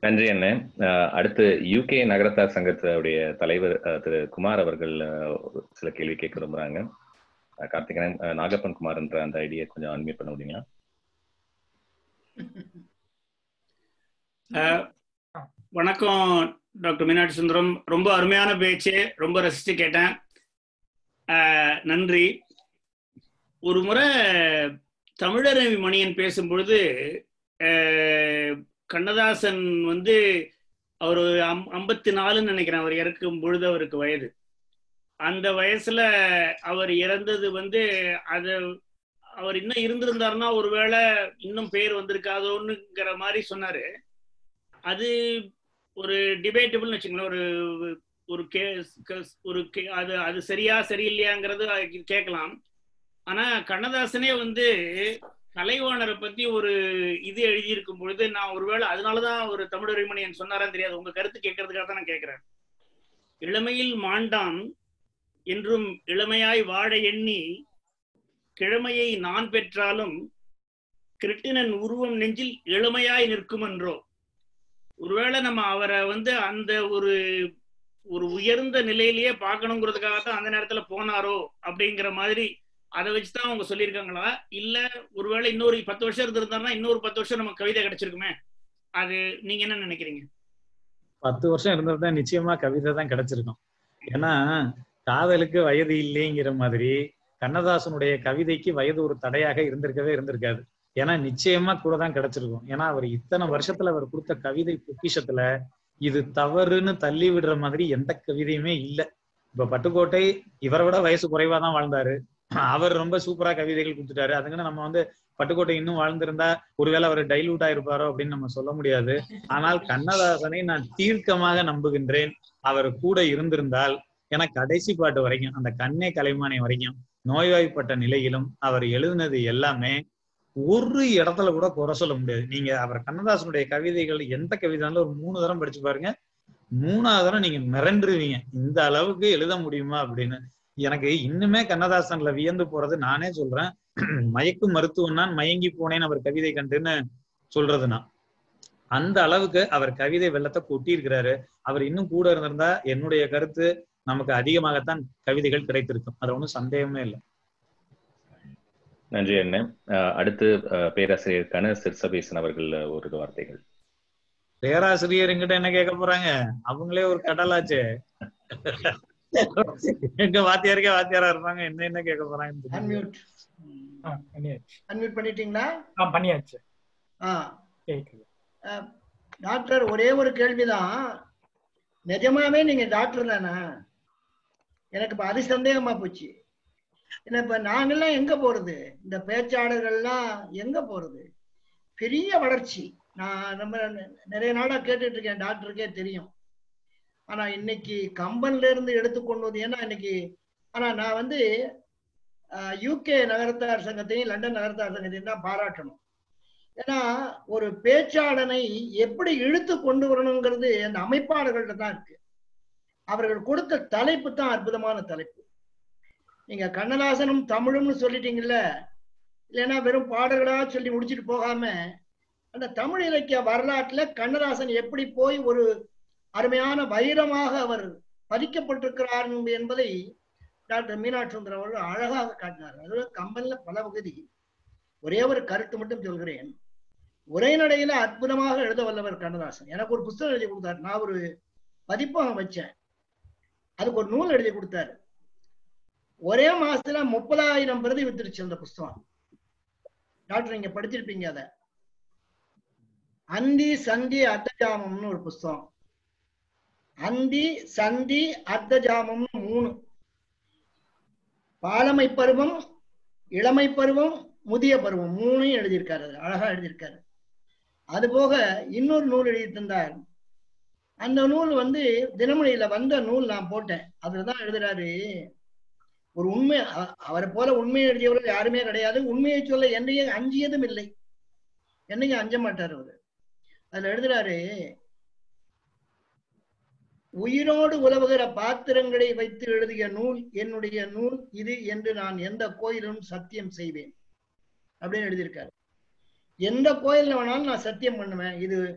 நன்றி அண்ணன் அஹ் அடுத்து யூகே நகரத்தார் சங்கத்துடைய தலைவர் அஹ், திரு குமார் அவர்கள் அஹ், சில கேள்வி கேட்க விரும்புறாங்க அஹ், கார்த்திகேயன் அஹ், நாகப்பன் குமார் என்ற அந்த ஐடியை கொஞ்சம் அன்மியூட் பண்ண முடியுங்களா அஹ், வணக்கம் டாக்டர் மீனாட்சி சுந்தரம் ரொம்ப அருமையான பேச்சு ரொம்ப ரசிச்சு கேட்டேன் அஹ், நன்றி ஒரு முறை தமிழரவி மணியன் பேசும்பொழுது அஹ், கண்ணதாசன் வந்து அவர் ஐம்பத்தி நாலுன்னு நினைக்கிறேன் அவர் இறக்கும் பொழுது அவருக்கு வயது அந்த வயசுல அவர் இறந்தது வந்து அது அவர் இன்னும் இருந்திருந்தாருன்னா ஒருவேளை இன்னும் பேர் வந்திருக்காதோன்னுங்கிற மாதிரி சொன்னாரு அது ஒரு டிபேட்டபிள்னு வச்சுங்களேன் ஒரு ஒரு கே கஸ்- ஒரு கே- அது அது சரியா சரியில்லையாங்கிறது கேட்கலாம் ஆனா கண்ணதாசனே வந்து கலைவாணரை பத்தி ஒரு இது எழுதியிருக்கும் பொழுது நான் ஒருவேளை அதனாலதான் ஒரு தமிழறிமணியன் சொன்னாரான்னு தெரியாது உங்க கருத்து கேட்கறதுக்காக தான் நான் கேட்கிறேன் இளமையில் மாண்டான் என்றும் இளமையாய் வாழ எண்ணி கிழமையை நான் பெற்றாலும் கிருட்டினன் உருவம் நெஞ்சில் இளமையாய் நிற்கும் என்றோ ஒருவேளை நம்ம அவரை வந்து அந்த ஒரு ஒரு உயர்ந்த நிலையிலேயே பார்க்கணுங்கிறதுக்காக தான் அந்த நேரத்துல போனாரோ அப்படிங்கிற மாதிரி அதை வச்சுதான் அவங்க சொல்லியிருக்காங்களா இல்ல ஒருவேளை இன்னொரு பத்து வருஷம் இருந்திருந்தாருன்னா இன்னொரு பத்து வருஷம் நமக்கு கவிதை கிடைச்சிருக்குமே அது நீங்க என்ன நினைக்கிறீங்க பத்து வருஷம் இருந்திருந்தா நிச்சயமா கவிதை தான் கிடைச்சிருக்கும் ஏன்னா காதலுக்கு வயது இல்லைங்கிற மாதிரி கண்ணதாசனுடைய கவிதைக்கு வயது ஒரு தடையாக இருந்திருக்கவே இருந்திருக்காது ஏன்னா நிச்சயமா கூட தான் கிடைச்சிருக்கும் ஏன்னா அவர் இத்தனை வருஷத்துல அவர் கொடுத்த கவிதை பொக்கிஷத்துல இது தவறுன்னு தள்ளி விடுற மாதிரி எந்த கவிதையுமே இல்ல இப்ப பட்டுக்கோட்டை இவரை விட வயசு குறைவா தான் வாழ்ந்தாரு அவர் ரொம்ப சூப்பரா கவிதைகள் கொடுத்துட்டாரு அதுக்குன்னு நம்ம வந்து பட்டுக்கோட்டை இன்னும் வாழ்ந்திருந்தா ஒருவேளை அவர் டைலூட் ஆயிருப்பாரோ அப்படின்னு நம்ம சொல்ல முடியாது ஆனால் கண்ணதாசனை நான் தீர்க்கமாக நம்புகின்றேன் அவர் கூட இருந்திருந்தால் ஏன்னா கடைசி பாட்டு வரைக்கும் அந்த கண்ணே கலைமானி வரைக்கும் நோய்வாய்ப்பட்ட நிலையிலும் அவர் எழுதினது எல்லாமே ஒரு இடத்துல கூட குறை சொல்ல முடியாது நீங்க அவர் கண்ணதாசனுடைய கவிதைகள் எந்த கவிதைனாலும் ஒரு மூணு தரம் படிச்சு பாருங்க மூணாவது தரம் நீங்க மிரண்டுருவீங்க இந்த அளவுக்கு எழுத முடியுமா அப்படின்னு எனக்கு இன்னுமே கண்ணதாசன்ல வியந்து போறது நானே சொல்றேன் மயக்கு மருத்துவம் நான் மயங்கி போனேன் அவர் கவிதை கண்டுன்னு சொல்றது நான் அந்த அளவுக்கு அவர் கவிதை வெள்ளத்தை கொட்டி இருக்கிறாரு அவர் இன்னும் கூட இருந்திருந்தா என்னுடைய கருத்து நமக்கு அதிகமாகத்தான் கவிதைகள் கிடைத்திருக்கும் அது ஒன்றும் சந்தேகமே இல்லை நன்றி அண்ணன் அஹ் அடுத்து அஹ், பேராசிரியர் கண சிற்சபேசன் அவர்கள் ஒரு வார்த்தைகள் பேராசிரியர் என்கிட்ட என்ன கேட்க போறாங்க அவங்களே ஒரு கடலாச்சே எங்க வாத்தியாருக்கே வாத்தியாரா இருப்பாங்க என்ன என்ன கேட்க போறாங்க அன்மியூட் பண்ணியாச்சு அன்மியூட் பண்ணிட்டீங்களா ஆ பண்ணியாச்சு ஆ கேக்குது அஹ், டாக்டர் ஒரே ஒரு கேள்விதான் நிஜமாவே நீங்க டாக்டர் தானே எனக்கு இப்ப அது சந்தேகமா போச்சு ஏன்னா இப்ப நாங்கெல்லாம் எங்க போறது இந்த பேச்சாளர்கள்லாம் எங்க போறது பெரிய வளர்ச்சி நான் ரொம்ப நிறைய நாளா கேட்டுட்டு இருக்கேன் டாக்டருக்கே தெரியும் ஆனா இன்னைக்கு கம்பன்ல இருந்து எடுத்துக்கொண்டு வந்து ஏன்னா இன்னைக்கு ஆனா நான் வந்து யூகே நகரத்தார் சங்கத்தையும் லண்டன் நகரத்தார் சங்கத்தையும் தான் பாராட்டணும் ஏன்னா ஒரு பேச்சாளனை எப்படி இழுத்து கொண்டு வரணுங்கிறது அந்த அமைப்பாளர்கள்ட்ட தான் இருக்கு அவர்கள் கொடுத்த தலைப்பு தான் அற்புதமான தலைப்பு நீங்க கண்ணதாசனும் தமிழும்னு சொல்லிட்டீங்கல்ல இல்லைன்னா வெறும் பாடல்களா சொல்லி முடிச்சிட்டு போகாம அந்த தமிழ் இலக்கிய வரலாற்றுல கண்ணதாசன் எப்படி போய் ஒரு அருமையான வைரமாக அவர் பதிக்கப்பட்டிருக்கிறார் என்பதை டாக்டர் மீனாட்சி சுந்தரம் அவர்கள் அழகாக காட்டினார் அதுவே கம்பன்ல பல பகுதி ஒரே ஒரு கருத்து மட்டும் சொல்கிறேன் உரைநடையில அற்புதமாக எழுத வல்லவர் கண்ணதாசன் எனக்கு ஒரு புத்தகம் எழுதி கொடுத்தாரு நான் ஒரு பதிப்பகம் வச்சேன் அதுக்கு ஒரு நூல் எழுதி கொடுத்தாரு ஒரே மாசத்துல முப்பதாயிரம் பிரதி வித்துருச்சு அந்த புஸ்தகம் டாக்டர் நீங்க படிச்சிருப்பீங்க அத அந்தி சந்தி அர்த்தஜாமம்னு ஒரு புஸ்தகம் அந்தி சந்தி அர்த்தஜாமம்னு மூணு பாலமை பருவம் இளமை பருவம் முதிய பருவம் மூணையும் எழுதியிருக்காரு அது அழகா எழுதியிருக்காரு அது போக இன்னொரு நூல் எழுதி தந்தார் அந்த நூல் வந்து தினமணியில வந்த நூல் நான் போட்டேன் அதுலதான் எழுதுறாரு ஒரு உண்மை அ- அவரை போல உண்மையை எழுதியவர்கள் யாருமே கிடையாது உண்மையை சொல்ல என்னையும் அஞ்சியதும் இல்லை என்னையும் அஞ்ச மாட்டார் அவரு அதுல எழுதுறாரு உயிரோடு உலவுகிற பாத்திரங்களை வைத்து எழுதிய நூல் என்னுடைய நூல் இது என்று நான் எந்த கோயிலும் சத்தியம் செய்வேன் அப்படின்னு எழுதியிருக்காரு எந்த கோயில்ல வேணாலும் நான் சத்தியம் பண்ணுவேன் இது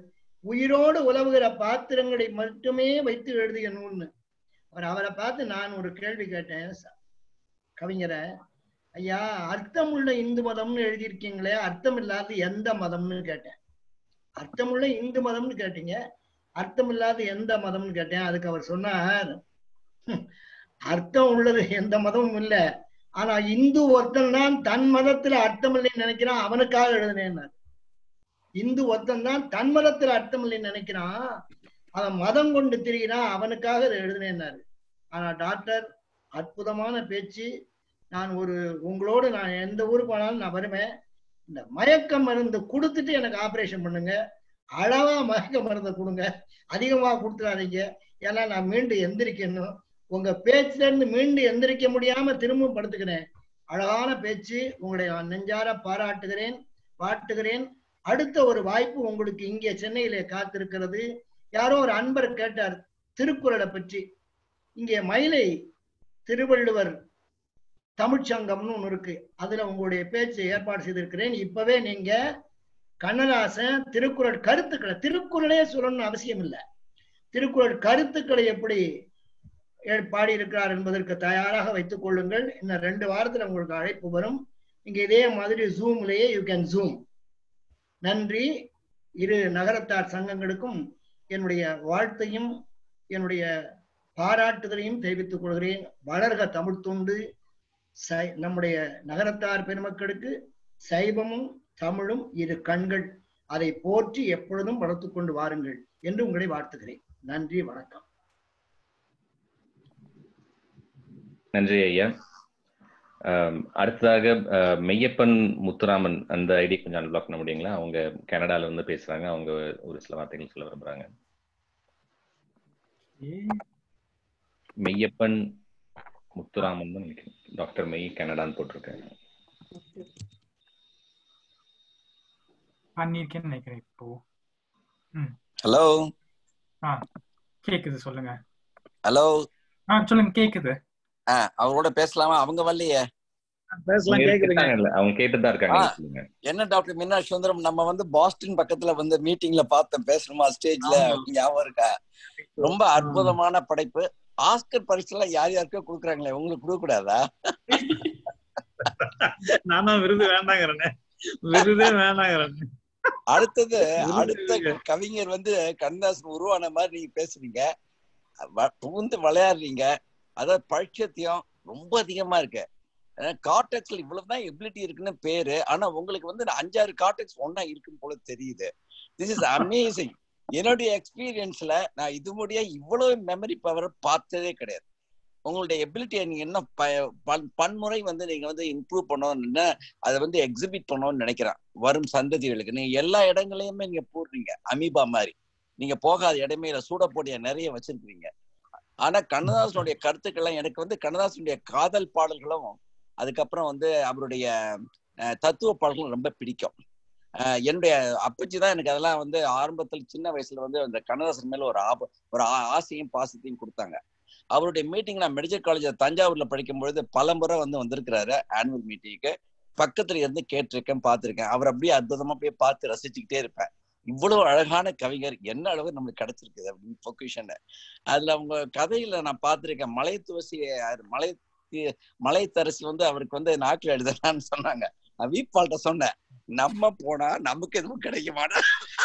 உயிரோடு உலவுகிற பாத்திரங்களை மட்டுமே வைத்து எழுதிய நூல்னு அவர் அவரை பார்த்து நான் ஒரு கேள்வி கேட்டேன் ச- கவிஞரை ஐயா அர்த்தமுள்ள இந்து மதம்னு எழுதியிருக்கீங்களே அர்த்தம் இல்லாத எந்த மதம்னு கேட்டேன் அர்த்தமுள்ள இந்து மதம்னு கேட்டீங்க அர்த்தம் இல்லாத எந்த மதம்னு கேட்டேன் அதுக்கு அவர் சொன்னார் "ஹம், அர்த்தம் உள்ளது எந்த மதமும் இல்ல ஆனா இந்து ஒருத்தன் தான் தன் மதத்துல அர்த்தம் இல்லைன்னு நினைக்கிறான் அவனுக்காக எழுதினேன்னார் இந்து ஒருத்தன் தான் தன் மதத்துல அர்த்தம் இல்லைன்னு நினைக்கிறான் அவன் மதம் கொண்டு திரிகிறான் அவனுக்காக இதை எழுதினேன்னாரு ஆனா டாக்டர் அற்புதமான பேச்சு நான் ஒரு உங்களோடு நான் எந்த ஊருக்கு போனாலும் நான் வருவேன் இந்த மயக்க மருந்து கொடுத்துட்டு எனக்கு ஆபரேஷன் பண்ணுங்க அளவா மயக்க மருந்தை கொடுங்க அதிகமா கொடுத்துடாதீங்க ஏன்னா நான் மீண்டும் எந்திரிக்கணும் உங்க பேச்சுல இருந்து மீண்டும் எந்திரிக்க முடியாம திரும்பவும் படுத்துக்கிறேன் அழகான பேச்சு உங்களை நான் நெஞ்சார பாராட்டுகிறேன் பாட்டுகிறேன் அடுத்த ஒரு வாய்ப்பு உங்களுக்கு இங்கே சென்னையிலே காத்திருக்கிறது யாரோ ஒரு அன்பர் கேட்டார் திருக்குறளை பற்றி இங்கே மயிலை திருவள்ளுவர் தமிழ்ச்சங்கம்னு ஒண்ணு இருக்கு அதுல உங்களுடைய பேச்சு ஏற்பாடு செய்திருக்கிறேன் இப்பவே நீங்க கண்ணதாசன் திருக்குறள் கருத்துக்களை திருக்குறளே சொல்லணும்னு அவசியம் இல்லை திருக்குறள் கருத்துக்களை எப்படி ஏ- பாடியிருக்கிறார் என்பதற்கு தயாராக வைத்துக் கொள்ளுங்கள் இன்னும் ரெண்டு வாரத்துல உங்களுக்கு அழைப்பு வரும் இங்க இதே மாதிரி ஜூம்லயே யூ கேன் ஜூம் நன்றி இரு நகரத்தார் சங்கங்களுக்கும் என்னுடைய வாழ்த்தையும் என்னுடைய பாராட்டுதலையும் தெரிவித்துக் கொள்கிறேன் வளர்க தமிழ் தொண்டு சை- நம்முடைய நகரத்தார் பெருமக்களுக்கு சைவமும் தமிழும் இரு கண்கள் அதை போற்றி எப்பொழுதும் வளர்த்துக் கொண்டு வாருங்கள் என்று உங்களை வாழ்த்துகிறேன் நன்றி வணக்கம் நன்றி ஐயா ஆம், அடுத்ததாக அஹ், மெய்யப்பன் முத்துராமன் அந்த ஐடி கொஞ்சம் அன்பிளாக் பண்ண முடியுங்களா அவங்க கனடால வந்து பேசுறாங்க அவங்க ஒரு சில வார்த்தைகள் சொல்ல விரும்புறாங்க மெய்யப்பன் முத்துராமன் தான் நினைக்கிறேன் டாக்டர் மெய் கனடான்னு போட்டிருக்கேன் பண்ணியிருக்கேன்னு நினைக்கிறேன் இப்போ ம் ஹலோ ஆ கேக்குது சொல்லுங்க ஹலோ ஆ சொல்லுங்க கேக்குது ஆ அவரோட பேசலாமா அவங்க வரலையே பேசலாம் அவங்க கேக்குதுங்க கேட்டாங்கல்ல, அவங்க கேட்டுதான் இருக்காங்க ஆ. நீங்க சொல்லுங்க என்ன டாக்டர் மீனாட்சி சுந்தரம் நம்ம வந்து பாஸ்டன் பக்கத்துல வந்து மீட்டிங்ல பார்த்தோம் பேசணுமா ஸ்டேஜ்ல ஞாபகம் இருக்கா ரொம்ப அற்புதமான படைப்பு ஆஸ்கர் பரிசு எல்லாம் யார் யாருக்கோ கொடுக்குறாங்களே உங்களுக்கு கொடுக்க கூடாதா நான் தான் விருது வேண்டாங்கிறேனே விருதே வேண்டாங்கிறேன் அடுத்தது அடுத்த கவிஞர் வந்து கண்ணதாசன் உருவான மாதிரி நீங்க பேசுறீங்க வ- புகுந்து விளையாடுறீங்க அதாவது பரிச்சத்தியம் ரொம்ப அதிகமா இருக்கு கார்டெக்ஸ்ல இவ்வளவுதான் எபிலிட்டி இருக்குன்னு பேரு ஆனா உங்களுக்கு வந்து அஞ்சாறு கார்டெக்ஸ் ஒன்னா இருக்குன்னு போல தெரியுது திஸ் இஸ் அமேசிங் என்னுடைய எக்ஸ்பீரியன்ஸ்ல நான் இது முடிய இவ்வளவு மெமரி பவர் பார்த்ததே கிடையாது உங்களுடைய எபிலிட்டியை நீங்க என்ன ப- பன்- பன்முறை வந்து நீங்க வந்து இம்ப்ரூவ் பண்ணணும்னு அதை வந்து எக்ஸிபிட் பண்ணணும்னு நினைக்கிறேன் வரும் சந்ததிகளுக்கு நீங்க எல்லா இடங்களையுமே நீங்க போடுறீங்க அமீபா மாதிரி நீங்க போகாத இடமே இல்ல சூடப்போடிய நிறைய வச்சிருக்கீங்க ஆனா கண்ணதாசனுடைய கருத்துக்கள்லாம் எனக்கு வந்து கண்ணதாசனுடைய காதல் பாடல்களும் அதுக்கப்புறம் வந்து அவருடைய அஹ், தத்துவ பாடல்களும் ரொம்ப பிடிக்கும் அஹ், என்னுடைய அப்பச்சி தான் எனக்கு அதெல்லாம் வந்து ஆரம்பத்தில் சின்ன வயசுல வந்து அந்த கண்ணதாசன் மேல ஒரு ஆப ஒரு ஆ- ஆசையும் பாசத்தையும் கொடுத்தாங்க அவருடைய மீட்டிங் நான் மெடிக்கல் காலேஜ் தஞ்சாவூர்ல படிக்கும் பொழுது பல முறை வந்து வந்திருக்கிறாரு ஆனுவல் மீட்டிங்க்கு பக்கத்துல இருந்து கேட்டிருக்கேன் பார்த்திருக்கேன் அவர் அப்படியே அற்புதமா போய் பார்த்து ரசிச்சுக்கிட்டே இருப்பேன் இவ்வளவு அழகான கவிஞர் என்ன அளவு நம்மளுக்கு கிடைச்சிருக்குது அப்படின்னு பொக்கிஷன் அதுல அவங்க கதையில நான் பார்த்திருக்கேன் மலை துவசி மலை மலை தரசி வந்து அவருக்கு வந்து நாக்கில் எழுதலான்னு சொன்னாங்க நான் வீப்பாள்கிட்ட சொன்னேன் நம்ம போனா நமக்கு எதுவும் கிடைக்குமாடா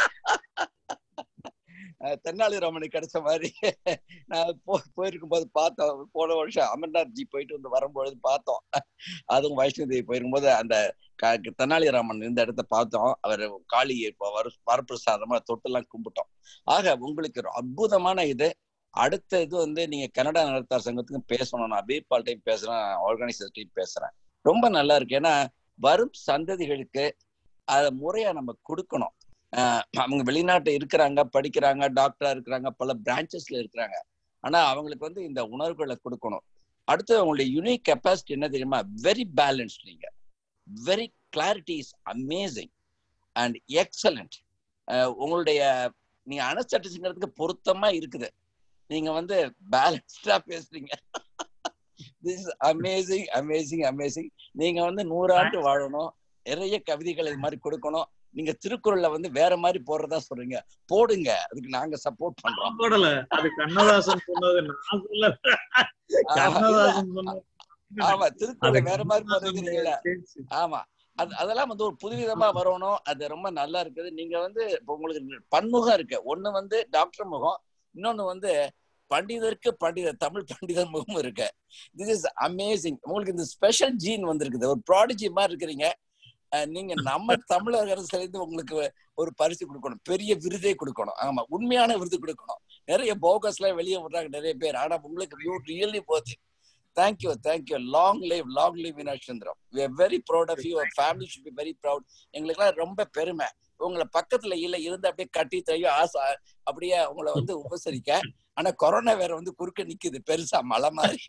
அஹ் தென்னாலிராமனுக்கு கிடைச்ச மாதிரி நான் போ போயிருக்கும் போது பார்த்தோம் போன வருஷம் அமர்நாத் ஜி போயிட்டு வந்து வரும்பொழுது பார்த்தோம் அதுவும் வைஷ்ணோ தேவி போயிருக்கும்போது அந்த க- தெனாலிராமன் இருந்த இடத்த பார்த்தோம் அவர் காளி இப்போ வர வரப்பிரசாதமா தொட்டெல்லாம் கும்பிட்டோம் ஆக உங்களுக்கு ஒரு அற்புதமான இது அடுத்த இது வந்து நீங்க கனடா நடத்தார் சங்கத்துக்கும் பேசணும் நான் பீப்பால்ட்டையும் பேசுறேன் ஆர்கனைசர்ட்டையும் பேசுறேன் ரொம்ப நல்லா இருக்கு ஏன்னா வரும் சந்ததிகளுக்கு அதை முறையா நம்ம கொடுக்கணும் ஆஹ் அவங்க வெளிநாட்டு இருக்கிறாங்க படிக்கிறாங்க டாக்டரா இருக்கிறாங்க பல பிரான்ச்சஸ்ல இருக்கிறாங்க ஆனா அவங்களுக்கு வந்து இந்த உணர்வுகளை கொடுக்கணும் அடுத்து அவங்களுடைய யூனிக் கெப்பாசிட்டி என்ன தெரியுமா வெரி பேலன்ஸ் நீங்க very clarity is amazing and excellent உங்களுடைய நீங்க அனஸ்டட்டிஸ்ங்கிறதுக்கு பொருத்தமா இருக்குது நீங்க வந்து பேலன்ஸ்டா பேசுறீங்க this is amazing amazing amazing நீங்க வந்து நூறாண்டு வாழணும் நிறைய கவிதைகள் இது மாதிரி கொடுக்கணும் நீங்க திருக்குறள்ல வந்து வேற மாதிரி போடுறதா சொல்றீங்க போடுங்க அதுக்கு நாங்க சப்போர்ட் பண்றோம் போடல அது கண்ணதாசன் சொன்னது நான் சொல்ல கண்ணதாசன் சொன்னது ஆமா திருக்குறள் அது வேற மாதிரி கண்ணதாசனுடைய போடுறீங்கல்ல பேச்சு. ஆமா அது அதெல்லாம் வந்து ஒரு புதுவிதமா வரணும் அது ரொம்ப நல்லா இருக்குது நீங்க வந்து இப்போ உங்களுக்கு பன்முகம் இருக்கு ஒண்ணு வந்து டாக்டர் முகம் இன்னொன்னு வந்து பண்டிதருக்கு பண்டிதர் தமிழ் பண்டிதர் முகம் இருக்கு திஸ் இஸ் அமேசிங் உங்களுக்கு இந்த ஸ்பெஷல் ஜீன் வந்திருக்குது ஒரு ப்ராடஜி மாதிரி இருக்கிறீங்க அஹ் நீங்க நம்ம தமிழக அரசுலேருந்து உங்களுக்கு ஒரு பரிசு கொடுக்கணும் பெரிய விருதே கொடுக்கணும் ஆமா உண்மையான விருது கொடுக்கணும் நிறைய போகஸ் எல்லாம் வெளியே விடுறாங்க நிறைய பேர் ஆனா உங்களுக்கு யூ ரியலி போகுது thank you thank you long live long live Vinash Chandram we are very proud of you family should be very proud எங்களுக்குலாம் ரொம்ப பெருமை உங்களை பக்கத்துல இல்ல இருந்து அப்படியே கட்டி தையும் ஆசை அப்படியே உங்களை வந்து உபசரிக்க ஆனா கொரோனா வேற வந்து குறுக்க நிக்குது பெருசா மலை மாதிரி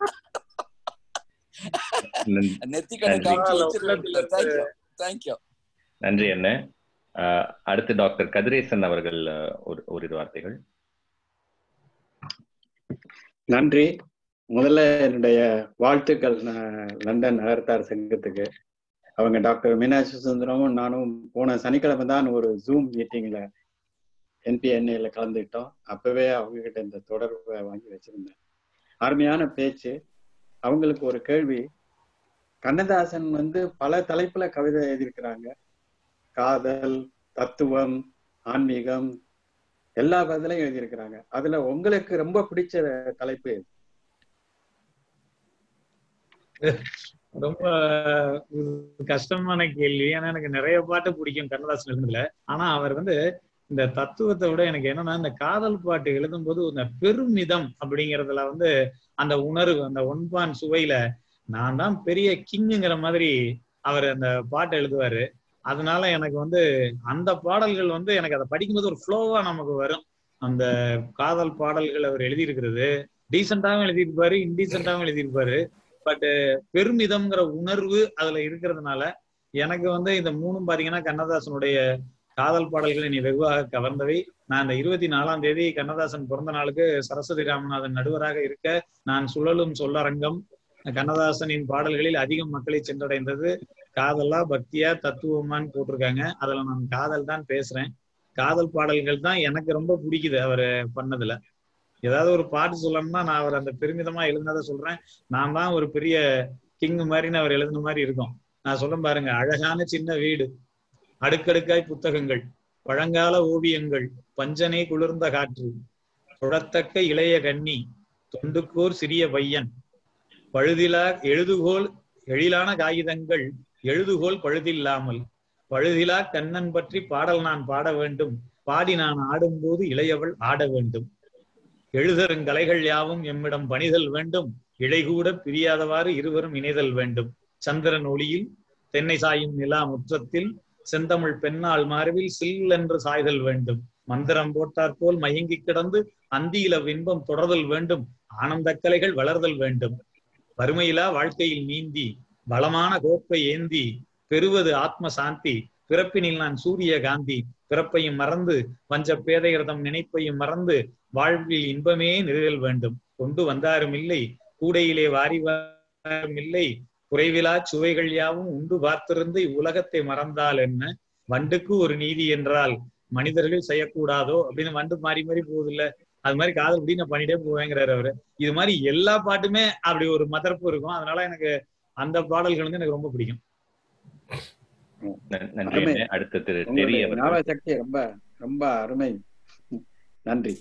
நெத்தி கணக்கு நன்றி. தேங்க்யூ தேங்க்யூ நன்றி என்ன அஹ், அடுத்து டாக்டர் கதிரேசன் அவர்கள் அஹ், ஒரு ஓரிரு வார்த்தைகள் நன்றி முதல்ல என்னுடைய வாழ்த்துக்கள் ந- லண்டன் நகரத்தார் சங்கத்துக்கு அவங்க டாக்டர் மீனாட்சி சுந்தரமும் நானும் போன சனிக்கிழமை தான் ஒரு ஜூம் மீட்டிங்ல என்பிஎன்ஏல கலந்துக்கிட்டோம் அப்பவே அவங்க கிட்ட இந்த தொடர்பை வாங்கி வச்சிருந்தேன் அருமையான பேச்சு அவங்களுக்கு ஒரு கேள்வி கண்ணதாசன் வந்து பல தலைப்புல கவிதை எழுதியிருக்கிறாங்க காதல் தத்துவம் ஆன்மீகம் எல்லா பதிலையும் எழுதியிருக்கிறாங்க அதுல உங்களுக்கு ரொம்ப பிடிச்ச தலைப்பு எது? ரொம்ப இது கஷ்டமான கேள்வி ஏன்னா எனக்கு நிறைய பாட்டு பிடிக்கும் கண்ணதாசன் எழுதுல ஆனா அவர் வந்து இந்த தத்துவத்தை விட எனக்கு என்னன்னா இந்த காதல் பாட்டு எழுதும்போது இந்த பெருமிதம் அப்படிங்கறதுல வந்து அந்த உணர்வு அந்த ஒன்பான் சுவையில நான் தான் பெரிய கிங்குங்கிற மாதிரி அவர் அந்த பாட்டை எழுதுவாரு அதனால எனக்கு வந்து அந்த பாடல்கள் வந்து எனக்கு அதை படிக்கும்போது ஒரு ஃப்ளோவா நமக்கு வரும் அந்த காதல் பாடல்கள் அவர் எழுதியிருக்கிறது டீசெண்டாவும் எழுதியிருப்பாரு இன்டீசெண்டாவும் எழுதியிருப்பாரு பட் பெருமிதம்ங்கிற உணர்வு அதுல இருக்கிறதுனால எனக்கு வந்து இந்த மூணும் பாத்தீங்கன்னா கண்ணதாசனுடைய காதல் பாடல்கள் என்னை வெகுவாக கவர்ந்தவை நான் இந்த இருபத்தி நாலாம் தேதி கண்ணதாசன் பிறந்த நாளுக்கு சரஸ்வதி ராமநாதன் நடுவராக இருக்க நான் சுழலும் சொல்லரங்கம் கண்ணதாசனின் பாடல்களில் அதிகம் மக்களை சென்றடைந்தது காதலா பக்தியா தத்துவமான்னு போட்டிருக்காங்க அதுல நான் காதல் தான் பேசுறேன் காதல் பாடல்கள் தான் எனக்கு ரொம்ப பிடிக்குது அவர் பண்ணதுல ஏதாவது ஒரு பாட்டு சொல்லணும்னா நான் அவர் அந்த பெருமிதமா எழுதினதை சொல்றேன் நான் தான் ஒரு பெரிய கிங் மாதிரின்னு அவர் எழுதின மாதிரி இருக்கும் நான் சொல்ல பாருங்க அழகான சின்ன வீடு அடுக்கடுக்காய் புத்தகங்கள் பழங்கால ஓவியங்கள் பஞ்சனை குளிர்ந்த காற்று சுடத்தக்க இளைய கன்னி தொண்டுக்கோர் சிறிய பையன் பழுதிலா எழுதுகோல் எழிலான காகிதங்கள் எழுதுகோல் பழுதில்லாமல் பழுதிலா கண்ணன் பற்றி பாடல் நான் பாட வேண்டும் பாடி நான் ஆடும்போது இளையவள் ஆட வேண்டும் எழுதருங்கலைகள் யாவும் எம்மிடம் பணிதல் வேண்டும் இழைகூட பிரியாதவாறு இருவரும் இணைதல் வேண்டும் சந்திரன் ஒளியில் தென்னை சாயும் நிலா முற்றத்தில் செந்தமிழ் பெண்ணாள் மார்பில் சில் என்று சாய்தல் வேண்டும் மந்திரம் போட்டாற் போல் மயங்கி கிடந்து அந்தியில வின்பம் தொடர்தல் வேண்டும் ஆனந்தக்கலைகள் வளர்தல் வேண்டும் வறுமையிலா வாழ்க்கையில் நீந்தி வளமான கோப்பை ஏந்தி பெறுவது ஆத்ம சாந்தி பிறப்பினில் நான் சூரிய காந்தி பிறப்பையும் மறந்து வஞ்ச பேதையர்தம் நினைப்பையும் மறந்து வாழ்வில் இன்பமே நிறைதல் வேண்டும் கொண்டு வந்தாரும் இல்லை கூடையிலே வாரி வாரும் இல்லை குறைவிலா சுவைகள் யாவும் உண்டு பார்த்திருந்து இவ்வுலகத்தை மறந்தால் என்ன வண்டுக்கு ஒரு நீதி என்றால் மனிதர்கள் செய்யக்கூடாதோ அப்படின்னு வண்டு மாறி மாறி போகுது இல்ல அது மாதிரி காதல் இப்படி நான் பண்ணிட்டே போவேங்கிறாரு அவரு இது மாதிரி எல்லா பாட்டுமே அப்படி ஒரு மதர்ப்பு இருக்கும் அதனால எனக்கு அந்த பாடல்கள் வந்து எனக்கு ரொம்ப பிடிக்கும் நன்- நன்றி அருமை. அண்ணே. அடுத்து திரு டெரி உங்களுடைய அவர்கள் ஞாபக சக்தி ரொம்ப ரொம்ப அருமை நன்றி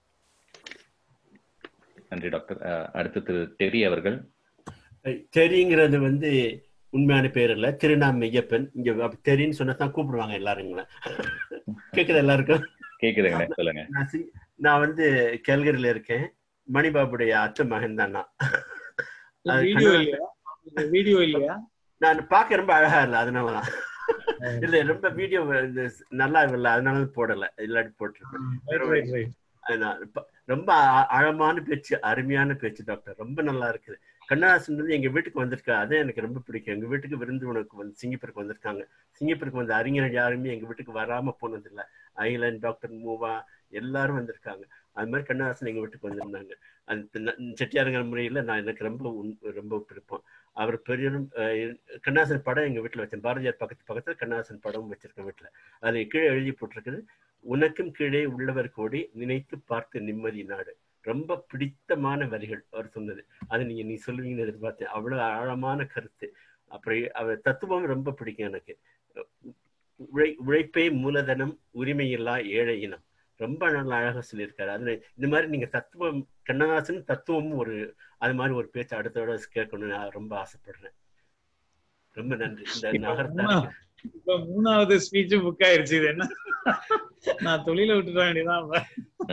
நன்றி டாக்டர் அஹ், அடுத்து திரு டெரி அவர்கள் தெரிங்கிறது வந்து உண்மையான பேர் இல்ல திருநாம் மெய்யப்பன் இங்க அப்படி தெரின்னு சொன்னா தான் கூப்பிடுவாங்க எல்லாருங்கள கேக்குது எல்லாருக்கும் கேக்குதுங்கண்ணே சொல்லுங்க நான் சி- நான் வந்து கேல்கரியில இருக்கேன் மணிபாபுடைய அத்தை மகன் தான் நான் அது வீடியோ கண்ணதாசன் இல்லையா வீடியோ இல்லையா நான் பார்க்க ரொம்ப அழகா இல்ல அதனாலதான் இல்ல ரொம்ப வீடியோ நல்லா இல்ல அதனால போடல இல்லாட்டி போட்டிருப்பேன் ரைட் ரைட் ரைட் அதுதான். இப்ப ரொம்ப ஆ- ஆழமான பேச்சு அருமையான பேச்சு டாக்டர் ரொம்ப நல்லா இருக்குது கண்ணதாசன் வந்து எங்க வீட்டுக்கு வந்திருக்கா அதே எனக்கு ரொம்ப பிடிக்கும் எங்க வீட்டுக்கு விருந்து உனக்கு வந்து சிங்கப்பூருக்கு வந்திருக்காங்க சிங்கப்பூருக்கு வந்த அறிஞர் யாருமே எங்க வீட்டுக்கு வராம போனதில்லை ஐலன் டாக்டர் மூவா எல்லாரும் வந்திருக்காங்க அது மாதிரி கண்ணதாசன் எங்க வீட்டுக்கு வந்திருந்தாங்க அந்த ந- செட்டியாருங்கிற முறையில் நான் எனக்கு ரொம்ப உன்- ரொம்ப விருப்பம் அவர் பெரிய அஹ், கண்ணதாசன் படம் எங்க வீட்டில் வச்சேன் பாரதியார் பக்கத்து பக்கத்தில் கண்ணதாசன் படம் வச்சிருக்கேன் வீட்டில் அதில் கீழே எழுதி போட்டிருக்குது உனக்கும் கீழே உள்ளவர் கோடி நினைத்து பார்த்து நிம்மதி நாடு ரொம்ப பிடித்தமான வரிகள் அவர் சொன்னது அது நீங்க நீ சொல்லுவீங்கன்னு எதிர்பார்த்தேன் அவ்வளவு ஆழமான கருத்து அப்புறம் அவர் தத்துவம் ரொம்ப பிடிக்கும் எனக்கு உழை உழைப்பே மூலதனம் உரிமையில்லா ஏழை இனம் ரொம்ப நல்லா அழகா சொல்லியிருக்காரு அதுல இந்த மாதிரி நீங்க தத்துவம் கண்ணதாசன் தத்துவமும் ஒரு அது மாதிரி ஒரு பேச்சு அடுத்த தடவை கேட்கணும்னு நான் ரொம்ப ஆசைப்படுறேன் ரொம்ப நன்றி இந்த இப்ப நகரத்தாருக்கு மூணா- இப்ப மூணாவது ஸ்பீச் புக் ஆயிருச்சு இது என்ன நான் தொழில விட்டுட வேண்டியதான் அப்ப.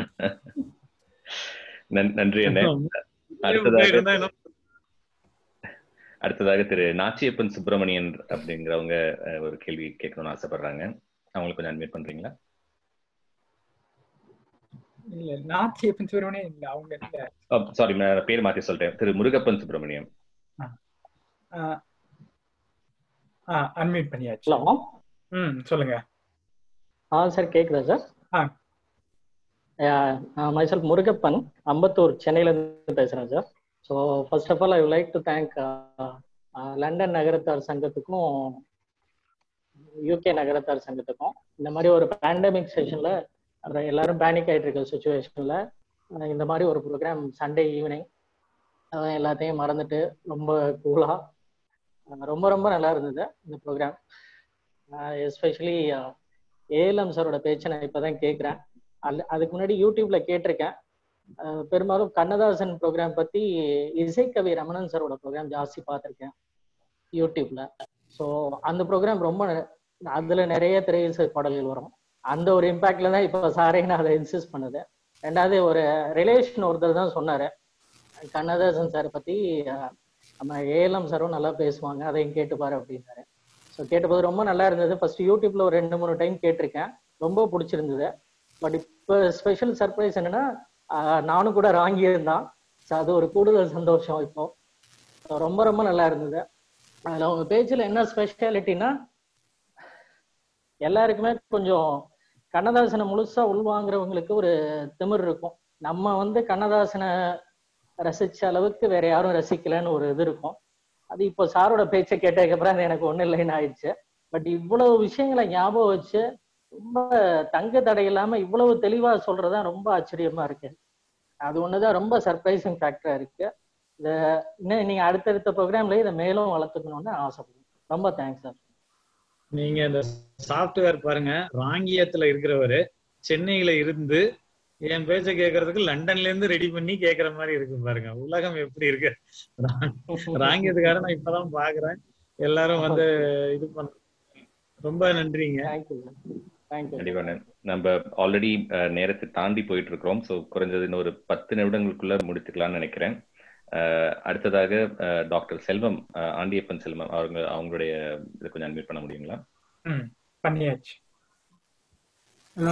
நன்- நன்றி அண்ணே book அடுத்ததாக இருந்தா என்ன அடுத்ததாக திரு நாச்சியப்பன் சுப்பிரமணியன் அப்படிங்கிறவங்க அஹ், ஒரு கேள்வி கேட்கணும்னு ஆசைப்படுறாங்க அவங்களுக்கு கொஞ்சம் அட்மிட் பண்றீங்களா இல்ல நாச்சியப்பன் சுப்பிரமணியம் இல்ல அவங்க இல்ல சாரி நான் பேர் மாத்தி சொல்லிட்டேன் திரு முருகப்பன் சுப்பிரமணியம் அன்மியூட் பண்ணியாச்சு ஹலோ ம் சொல்லுங்க ஆ சார் கேக்குதா சார் மைசெல்ஃப் முருகப்பன் அம்பத்தூர் சென்னையிலேருந்து பேசுகிறேன் sir so first of all I like to thank London Nagarathar சங்கத்துக்கும் யூகே நகரத்தார் சங்கத்துக்கும் இந்த மாதிரி ஒரு பேண்டமிக் செஷனில் அப்புறம் எல்லாரும் பேனிக் ஆகிட்டு இருக்க சுச்சுவேஷனில் இந்த மாதிரி ஒரு ப்ரோக்ராம் சண்டே ஈவினிங் எல்லாத்தையும் மறந்துட்டு ரொம்ப கூலாக ரொம்ப ரொம்ப நல்லா இருந்தது இந்த ப்ரோக்ராம் எஸ்பெஷலி ஏஎல்எம் சாரோட பேச்சை நான் இப்போ தான் கேட்குறேன் அது அதுக்கு முன்னாடி யூடியூப்ல கேட்டிருக்கேன் அஹ் பெரும்பாலும் கண்ணதாசன் ப்ரோக்ராம் பத்தி இசைக்கவி ரமணன் சாரோட ப்ரோக்ராம் ஜாஸ்தி பார்த்துருக்கேன் யூடியூப்ல ஸோ அந்த ப்ரோக்ராம் ரொம்ப ந- அதுல நிறைய திரை இசை பாடல்கள் வரும் அந்த ஒரு இம்பாக்ட்ல தான் இப்போ சாரே நான் அதை இன்சிஸ்ட் பண்ணுது ரெண்டாவது ஒரு ரிலேஷன் ஒருத்தர் தான் சொன்னாரு கண்ணதாசன் சார் பத்தி அஹ், நம்ம ஏஎல்எம் சாரும் நல்லா பேசுவாங்க அதையும் கேட்டுப்பாரு அப்படின்னாரு ஸோ கேட்டபோது ரொம்ப நல்லா இருந்தது ஃபர்ஸ்ட் யூடியூப்ல ஒரு ரெண்டு மூணு டைம் கேட்டிருக்கேன் ரொம்ப பிடிச்சிருந்தது பட் இப்போ ஸ்பெஷல் சர்ப்ரைஸ் என்னன்னா ஆஹ் நானும் கூட ராங்கியிருந்தான் ஸோ அது ஒரு கூடுதல் சந்தோஷம் இப்போ So ரொம்ப ரொம்ப நல்லா இருந்தது அதில் உங்க பேச்சில் என்ன ஸ்பெஷாலிட்டினா எல்லாருக்குமே கொஞ்சம் கண்ணதாசனை முழுசா உள்வாங்குறவங்களுக்கு ஒரு திமிர் இருக்கும் நம்ம வந்து கண்ணதாசனை ரசிச்ச அளவுக்கு வேற யாரும் ரசிக்கலைன்னு ஒரு இது இருக்கும் அது இப்போ சாரோட பேச்சை கேட்டதுக்கு அப்புறம் அது எனக்கு ஒன்றும் இல்லைன்னு ஆயிடுச்சு பட் இவ்வளவு விஷயங்களை ஞாபகம் வச்சு ரொம்ப தங்க தடை இல்லாம இவ்வளவு தெளிவா சொல்றதா ரொம்ப ஆச்சரியமா இருக்கு அது ஒண்ணுதான் ரொம்ப சர்ப்ரைசிங் ஃபேக்டரா இருக்கு இத இன்னும் நீங்க அடுத்தடுத்த ப்ரோக்ராம்ல இதை மேலும் வளர்த்துக்கணும்னு ஆசைப்படுறேன் ரொம்ப தேங்க்ஸ் சார் நீங்க இந்த சாஃப்ட்வேர் பாருங்க ராங்கியத்துல இருக்கிறவரு சென்னையில இருந்து என் பேச்ச கேட்கறதுக்கு லண்டன்ல இருந்து ரெடி பண்ணி கேக்குற மாதிரி இருக்கு பாருங்க உலகம் எப்படி இருக்கு ராங்கியத்துக்கார நான் இப்பதான் பாக்குறேன் எல்லாரும் வந்து இது பண்ண ரொம்ப நன்றிங்க கண்டிப்பா நன்- நம்ம ஆல்ரெடி நேரத்தை தாண்டி போயிட்டு இருக்கிறோம் ஸோ குறைஞ்சது இன்னும் ஒரு பத்து நிமிடங்களுக்குள்ள முடித்துக்கலாம்னு நினைக்கிறேன் அஹ், அடுத்ததாக அஹ், டாக்டர் செல்வம் அஹ், ஆண்டியப்பன் செல்வம் அவங்க அவங்களுடைய இதை கொஞ்சம் அட்மிட் பண்ண முடியுங்களா ம் பண்ணியாச்சு ஹலோ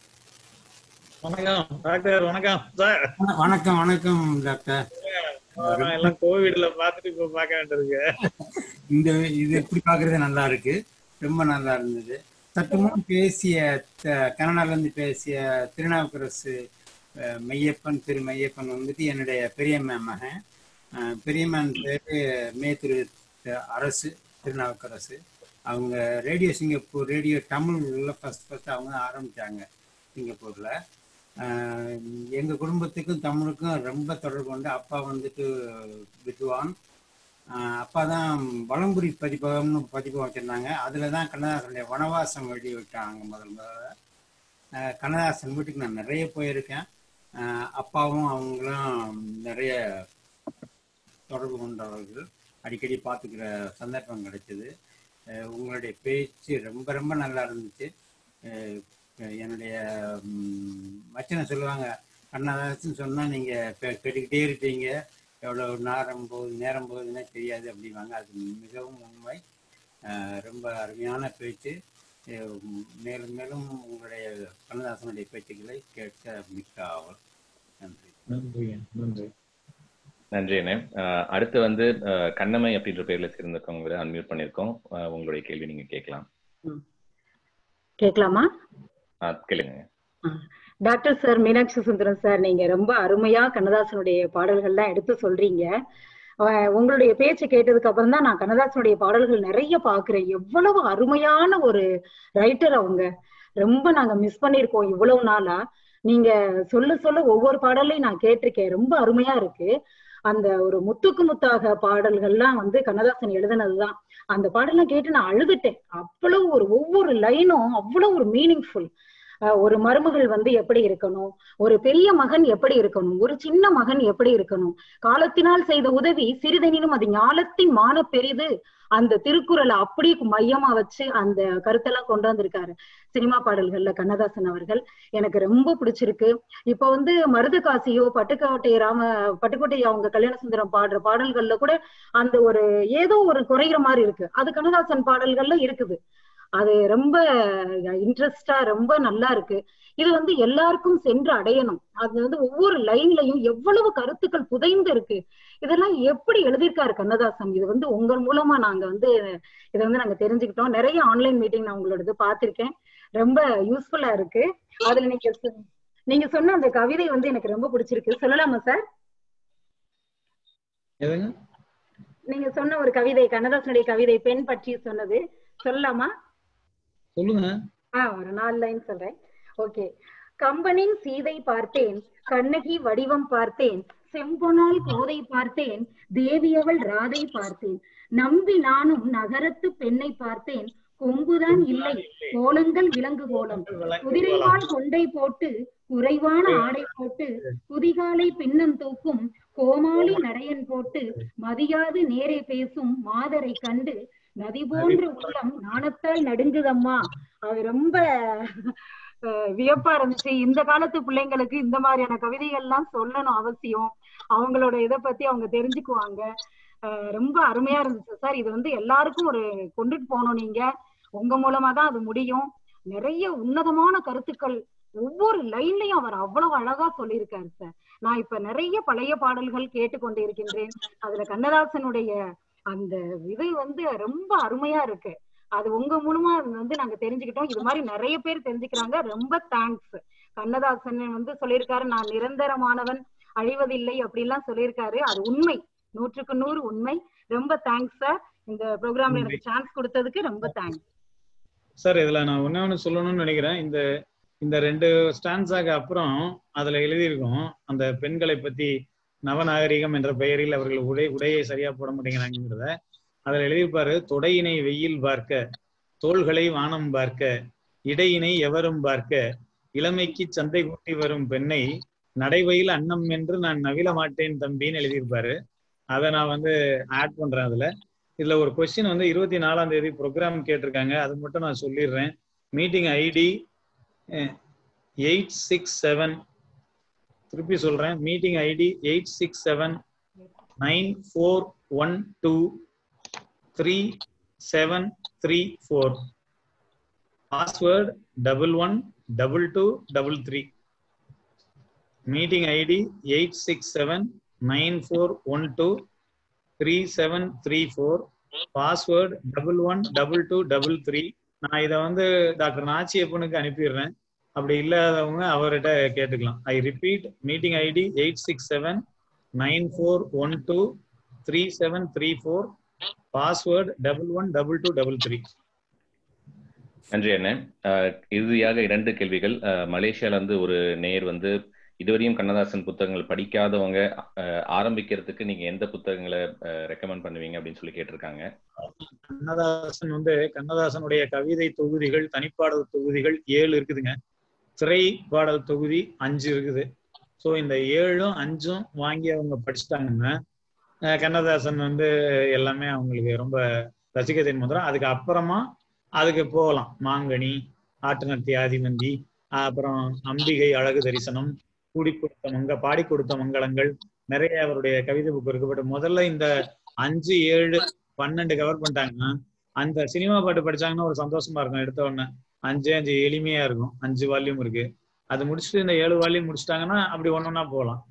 வணக்கம் டாக்டர் வணக்கம் சார் வணக்கம் வணக்கம் டாக்டர் நான் எல்லாம் கோவிட்ல பாத்துட்டு இப்ப பார்க்க வேண்டியிருக்கு இந்த இது எப்படி பாக்குறது நல்லா இருக்கு ரொம்ப நல்லா இருந்தது சற்று முன் பேசிய த- கனடால இருந்து பேசிய திருநாவுக்கரசு அஹ், மெய்யப்பன் திரு மெய்யப்பன் வந்துட்டு என்னுடைய பெரியம்மா மகன் அஹ், பெரியம்மன் பேரு மே திரு அரசு திருநாவுக்கரசு அவங்க ரேடியோ சிங்கப்பூர் ரேடியோ தமிழ்ல ஃபர்ஸ்ட் ஃபர்ஸ்ட் அவங்க தான் ஆரம்பிச்சாங்க சிங்கப்பூர்ல ஆஹ் எங்க குடும்பத்துக்கும் தமிழுக்கும் ரொம்ப தொடர்பு உண்டு அப்பா வந்துட்டு வித்வான் ஆஹ் அப்பா தான் வளம்புரி பதிப்பகம்னு பதிப்பகம் வச்சிருந்தாங்க அதுல தான் கண்ணதாசனுடைய வனவாசம் எழுதி விட்டாங்க முதல் முதல்ல ஆஹ் கண்ணதாசன் வீட்டுக்கு நான் நிறைய போயிருக்கேன் ஆஹ் அப்பாவும் அவங்களும் நிறைய தொடர்பு கொண்டவர்கள் அடிக்கடி பார்த்துக்கிற சந்தர்ப்பம் கிடைச்சது அஹ் உங்களுடைய பேச்சு ரொம்ப ரொம்ப நல்லா இருந்துச்சு அஹ் என்னுடைய ம், மச்சனை சொல்லுவாங்க கண்ணதாசன் சொன்னா நீங்க பெ- கேட்டுக்கிட்டே இருப்பீங்க எவ்வளவு நேரம் போகுது நேரம் போகுதுன்னே தெரியாது அப்படிம்பாங்க அது மிகவும் உண்மை அஹ் ரொம்ப அருமையான பேச்சு அஹ் மேலும் மேலும் உங்களுடைய கண்ணதாசனுடைய பேச்சுக்களை கேட்க மிக்க ஆவல் நன்றி நன்றிங்க நன்றி நன்றி அண்ணே அஹ், அடுத்து வந்து அஹ், கண்ணம்மை அப்படின்ற பேர்ல சேர்ந்திருக்கவங்க அன்மியூட் பண்ணியிருக்கோம் அஹ், உங்களுடைய கேள்வி நீங்க கேட்கலாம் கேட்கலாமா ஆ, கேளுங்க doctor sir Meenakshi Sundaram sir நீங்க ரொம்ப அருமையா கண்ணதாசனுடைய பாடல்கள்லாம் எடுத்து சொல்றீங்க அஹ் உங்களுடைய பேச்சை கேட்டதுக்கு அப்புறம் தான் நான் கண்ணதாசனுடைய பாடல்கள் நிறைய பாக்குறேன் எவ்வளவு அருமையான ஒரு ரைட்டர் அவங்க ரொம்ப நாங்க மிஸ் பண்ணிருக்கோம் இவ்வளவு நாளா நீங்க சொல்ல சொல்ல ஒவ்வொரு பாடலையும் நான் கேட்டிருக்கேன் ரொம்ப அருமையா இருக்கு அந்த ஒரு முத்துக்கு முத்தாக பாடல்கள்லாம் வந்து கண்ணதாசன் எழுதுனதுதான் அந்த பாடலாம் கேட்டு நான் அழுதுட்டேன் அவ்வளவு ஒரு ஒவ்வொரு லைனும் அவ்வளவு ஒரு மீனிங்ஃபுல் ஒரு மருமகள் வந்து எப்படி இருக்கணும் ஒரு பெரிய மகன் எப்படி இருக்கணும் ஒரு சின்ன மகன் எப்படி இருக்கணும் காலத்தினால் செய்த உதவி சிறிதெனினும் அது ஞாலத்தின் மான பெரிது அந்த திருக்குறளை அப்படி மையமா வச்சு அந்த கருத்தெல்லாம் கொண்டு வந்திருக்காரு சினிமா பாடல்கள்ல கண்ணதாசன் அவர்கள் எனக்கு ரொம்ப பிடிச்சிருக்கு இப்ப வந்து மருதகாசியோ பட்டுக்கோட்டை ராம பட்டுக்கோட்டை அவங்க கல்யாண சுந்தரம் பாடுற பாடல்கள்ல கூட அந்த ஒரு ஏதோ ஒரு குறைகிற மாதிரி இருக்கு அது கண்ணதாசன் பாடல்கள்ல இருக்குது அது ரொம்ப இன்ட்ரெஸ்டா ரொம்ப நல்லா இருக்கு இது வந்து எல்லாருக்கும் சென்று அடையணும் அது வந்து ஒவ்வொரு லைன்லயும் எவ்வளவு கருத்துக்கள் புதைந்து இருக்கு இதெல்லாம் எப்படி எழுதியிருக்காரு கண்ணதாசன் இது வந்து உங்க மூலமா நாங்க வந்து இதை வந்து நாங்க தெரிஞ்சுக்கிட்டோம் நிறைய ஆன்லைன் மீட்டிங் நான் உங்களோடது பார்த்திருக்கேன் ரொம்ப யூஸ்ஃபுல்லா இருக்கு அதுல நீங்க சொ- நீங்க சொன்ன அந்த கவிதை வந்து எனக்கு ரொம்ப பிடிச்சிருக்கு சொல்லலாமா சார் எதுங்க நீங்க சொன்ன ஒரு கவிதை கண்ணதாசனுடைய கவிதை பெண் பற்றி சொன்னது சொல்லலாமா சொல்லுங்க ஆ ஒரு நாலு லைன் சொல்றேன் ஓகே கம்பனின் சீதை பார்த்தேன் கண்ணகி வடிவம் பார்த்தேன் செம்பொனால் கோதை பார்த்தேன் தேவியவள் ராதை பார்த்தேன் நம்பி நானும் நகரத்து பெண்ணை பார்த்தேன் கொம்புதான் இல்லை கோலங்கள் விலங்கு கோலம் குதிரைவால் கொண்டை போட்டு குறைவான ஆடை போட்டு குதிகாலை பின்னம் தூக்கும் கோமாளி நடையன் போட்டு மதியாது நேரே பேசும் மாதரை கண்டு நதி போன்ற உள்ளம் நாணத்தால் நடுங்குதம்மா அது ரொம்ப அஹ், வியப்பா இருந்துச்சு இந்த காலத்து பிள்ளைங்களுக்கு இந்த மாதிரியான கவிதைகள் எல்லாம் சொல்லணும் அவசியம் அவங்களோட இதை பத்தி அவங்க தெரிஞ்சுக்குவாங்க அஹ், ரொம்ப அருமையா இருந்துச்சு சார் இது வந்து எல்லாருக்கும் ஒரு கொண்டுட்டு போகணும் நீங்க உங்க மூலமா தான் அது முடியும் நிறைய உன்னதமான கருத்துக்கள் ஒவ்வொரு லைன்லயும் அவர் அவ்வளவு அழகா சொல்லியிருக்காரு சார் நான் இப்ப நிறைய பழைய பாடல்கள் கேட்டுக்கொண்டு இருக்கின்றேன் அதுல கண்ணதாசனுடைய அந்த இது வந்து ரொம்ப அருமையா இருக்கு அது உங்க மூலமா வந்து நாங்க தெரிஞ்சுக்கிட்டோம் இது மாதிரி நிறைய பேர் தெரிஞ்சுக்கிறாங்க ரொம்ப தேங்க்ஸ் கண்ணதாசன் வந்து சொல்லியிருக்காரு நான் நிரந்தரமானவன் அழிவதில்லை அப்படிலாம் சொல்லியிருக்காரு அது உண்மை நூற்றுக்கு நூறு உண்மை ரொம்ப தேங்க்ஸ் சார் இந்த ப்ரோக்ராம்ல எனக்கு சான்ஸ் கொடுத்ததுக்கு ரொம்ப தேங்க்ஸ் சார் இதுல நான் ஒண்ணே ஒண்ணு சொல்லணும்னு நினைக்கிறேன் இந்த இந்த ரெண்டு ஸ்டான்ஸாக அப்புறம் அதுல எழுதியிருக்கோம் அந்த பெண்களை பத்தி நவநாகரிகம் என்ற பெயரில் அவர்கள் உடை உடையை சரியா போட மாட்டேங்கிறாங்கிறத அதுல எழுதியிருப்பாரு தொடையினை வெயில் பார்க்க தோள்களை வானம் பார்க்க இடையினை எவரும் பார்க்க இளமைக்கு சந்தை கூட்டி வரும் பெண்ணை நடைவையில் அன்னம் என்று நான் நவில மாட்டேன் தம்பின்னு எழுதியிருப்பாரு அதை நான் வந்து ஆட் பண்றேன் அதுல இதுல ஒரு கொஸ்டின் வந்து இருபத்தி நாலாம் தேதி ப்ரோக்ராம் கேட்டிருக்காங்க அது மட்டும் நான் சொல்லிடுறேன் meeting ID eight six seven திருப்பி சொல்றேன் meeting ID eight six seven nine four one two three seven three four password double one double two double three meeting ID eight six seven nine four one two three seven three four password double one double two double three நான் இதை வந்து doctor நாச்சியப்பனுக்கு அனுப்பிடுறேன் அப்படி இல்லாதவங்க அவர்கிட்ட கேட்டுக்கலாம் I repeat meeting ID eight six seven nine four one two three seven three four password double one double two double three நன்றி அண்ணன் அஹ், இறுதியாக இரண்டு கேள்விகள் அஹ், மலேசியால இருந்து ஒரு நேயர் வந்து இதுவரையும் கண்ணதாசன் புத்தகங்கள் படிக்காதவங்க அஹ், ஆரம்பிக்கிறதுக்கு நீங்க எந்த புத்தகங்களை ரெக்கமெண்ட் பண்ணுவீங்க அப்படின்னு சொல்லி கேட்டிருக்காங்க கண்ணதாசன் வந்து கண்ணதாசனுடைய கவிதை தொகுதிகள் தனிப்பாடல் தொகுதிகள் ஏழு இருக்குதுங்க திரை பாடல் தொகுதி அஞ்சு இருக்குது ஸோ இந்த ஏழும் அஞ்சும் வாங்கி அவங்க படிச்சுட்டாங்கன்னா அஹ் கண்ணதாசன் வந்து எல்லாமே அவங்களுக்கு ரொம்ப ரசிகத்தின் முதலாம் அதுக்கு அப்புறமா அதுக்கு போகலாம் மாங்கனி ஆட்டுநத்தி ஆதிமந்தி அப்புறம் அம்பிகை அழகு தரிசனம் கூடி கொடுத்த மங்க பாடி கொடுத்த மங்களங்கள் நிறைய அவருடைய கவிதை புக் இருக்கு பட் முதல்ல இந்த அஞ்சு ஏழு பன்னெண்டு கவர் பண்ணிட்டாங்கன்னா அந்த சினிமா பாட்டு படிச்சாங்கன்னா ஒரு சந்தோஷமா இருக்கும் எடுத்த உடனே அஞ்சு அஞ்சு எளிமையா இருக்கும் அஞ்சு வால்யூம் இருக்கு அது முடிச்சுட்டு இந்த ஏழு வால்யூம் முடிச்சிட்டாங்கன்னா அப்படி ஒன்னொன்னா போகலாம்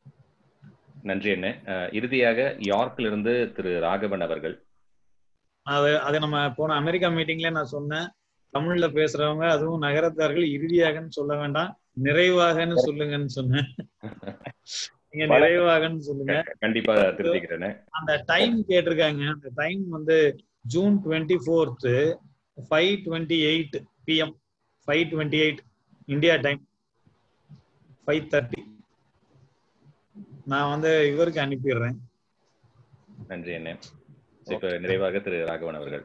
நன்றி அண்ணன் அஹ், இறுதியாக யார்க்ல இருந்து திரு ராகவன் அவர்கள் அது அது நம்ம போன அமெரிக்கா மீட்டிங்ல நான் சொன்னேன் தமிழ்ல பேசுறவங்க அதுவும் நகரத்தார்கள் இறுதியாகன்னு சொல்ல வேண்டாம் நிறைவாகன்னு சொல்லுங்கன்னு சொன்னேன் நீங்க வணக்கம். நிறைவாகன்னு சொல்லுங்க கண்டிப்பா திருத்திக்கிறேன்னு அந்த டைம் கேட்டிருக்காங்க அந்த டைம் வந்து June twenty fourth five twenty eight PM five twenty eight India time five thirty நான் வந்து இவருக்கு அனுப்பிடுறேன் நன்றி அண்ணே இப்ப நிறைவாக திரு ராகவன் அவர்கள்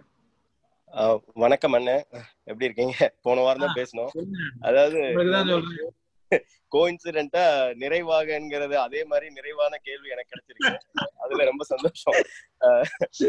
ஆஹ் வணக்கம் அண்ணன் எப்படி இருக்கீங்க போன வாரம் தான் பேசணும் அதாவது உங்களுக்கு தான் சொல்றேன் கோயின்சிடென்ட்டா நிறைவாகங்கிறது அதே மாதிரி நிறைவான கேள்வி எனக்கு கிடைச்சிருக்கு அதுல ரொம்ப சந்தோஷம் ஆஹ்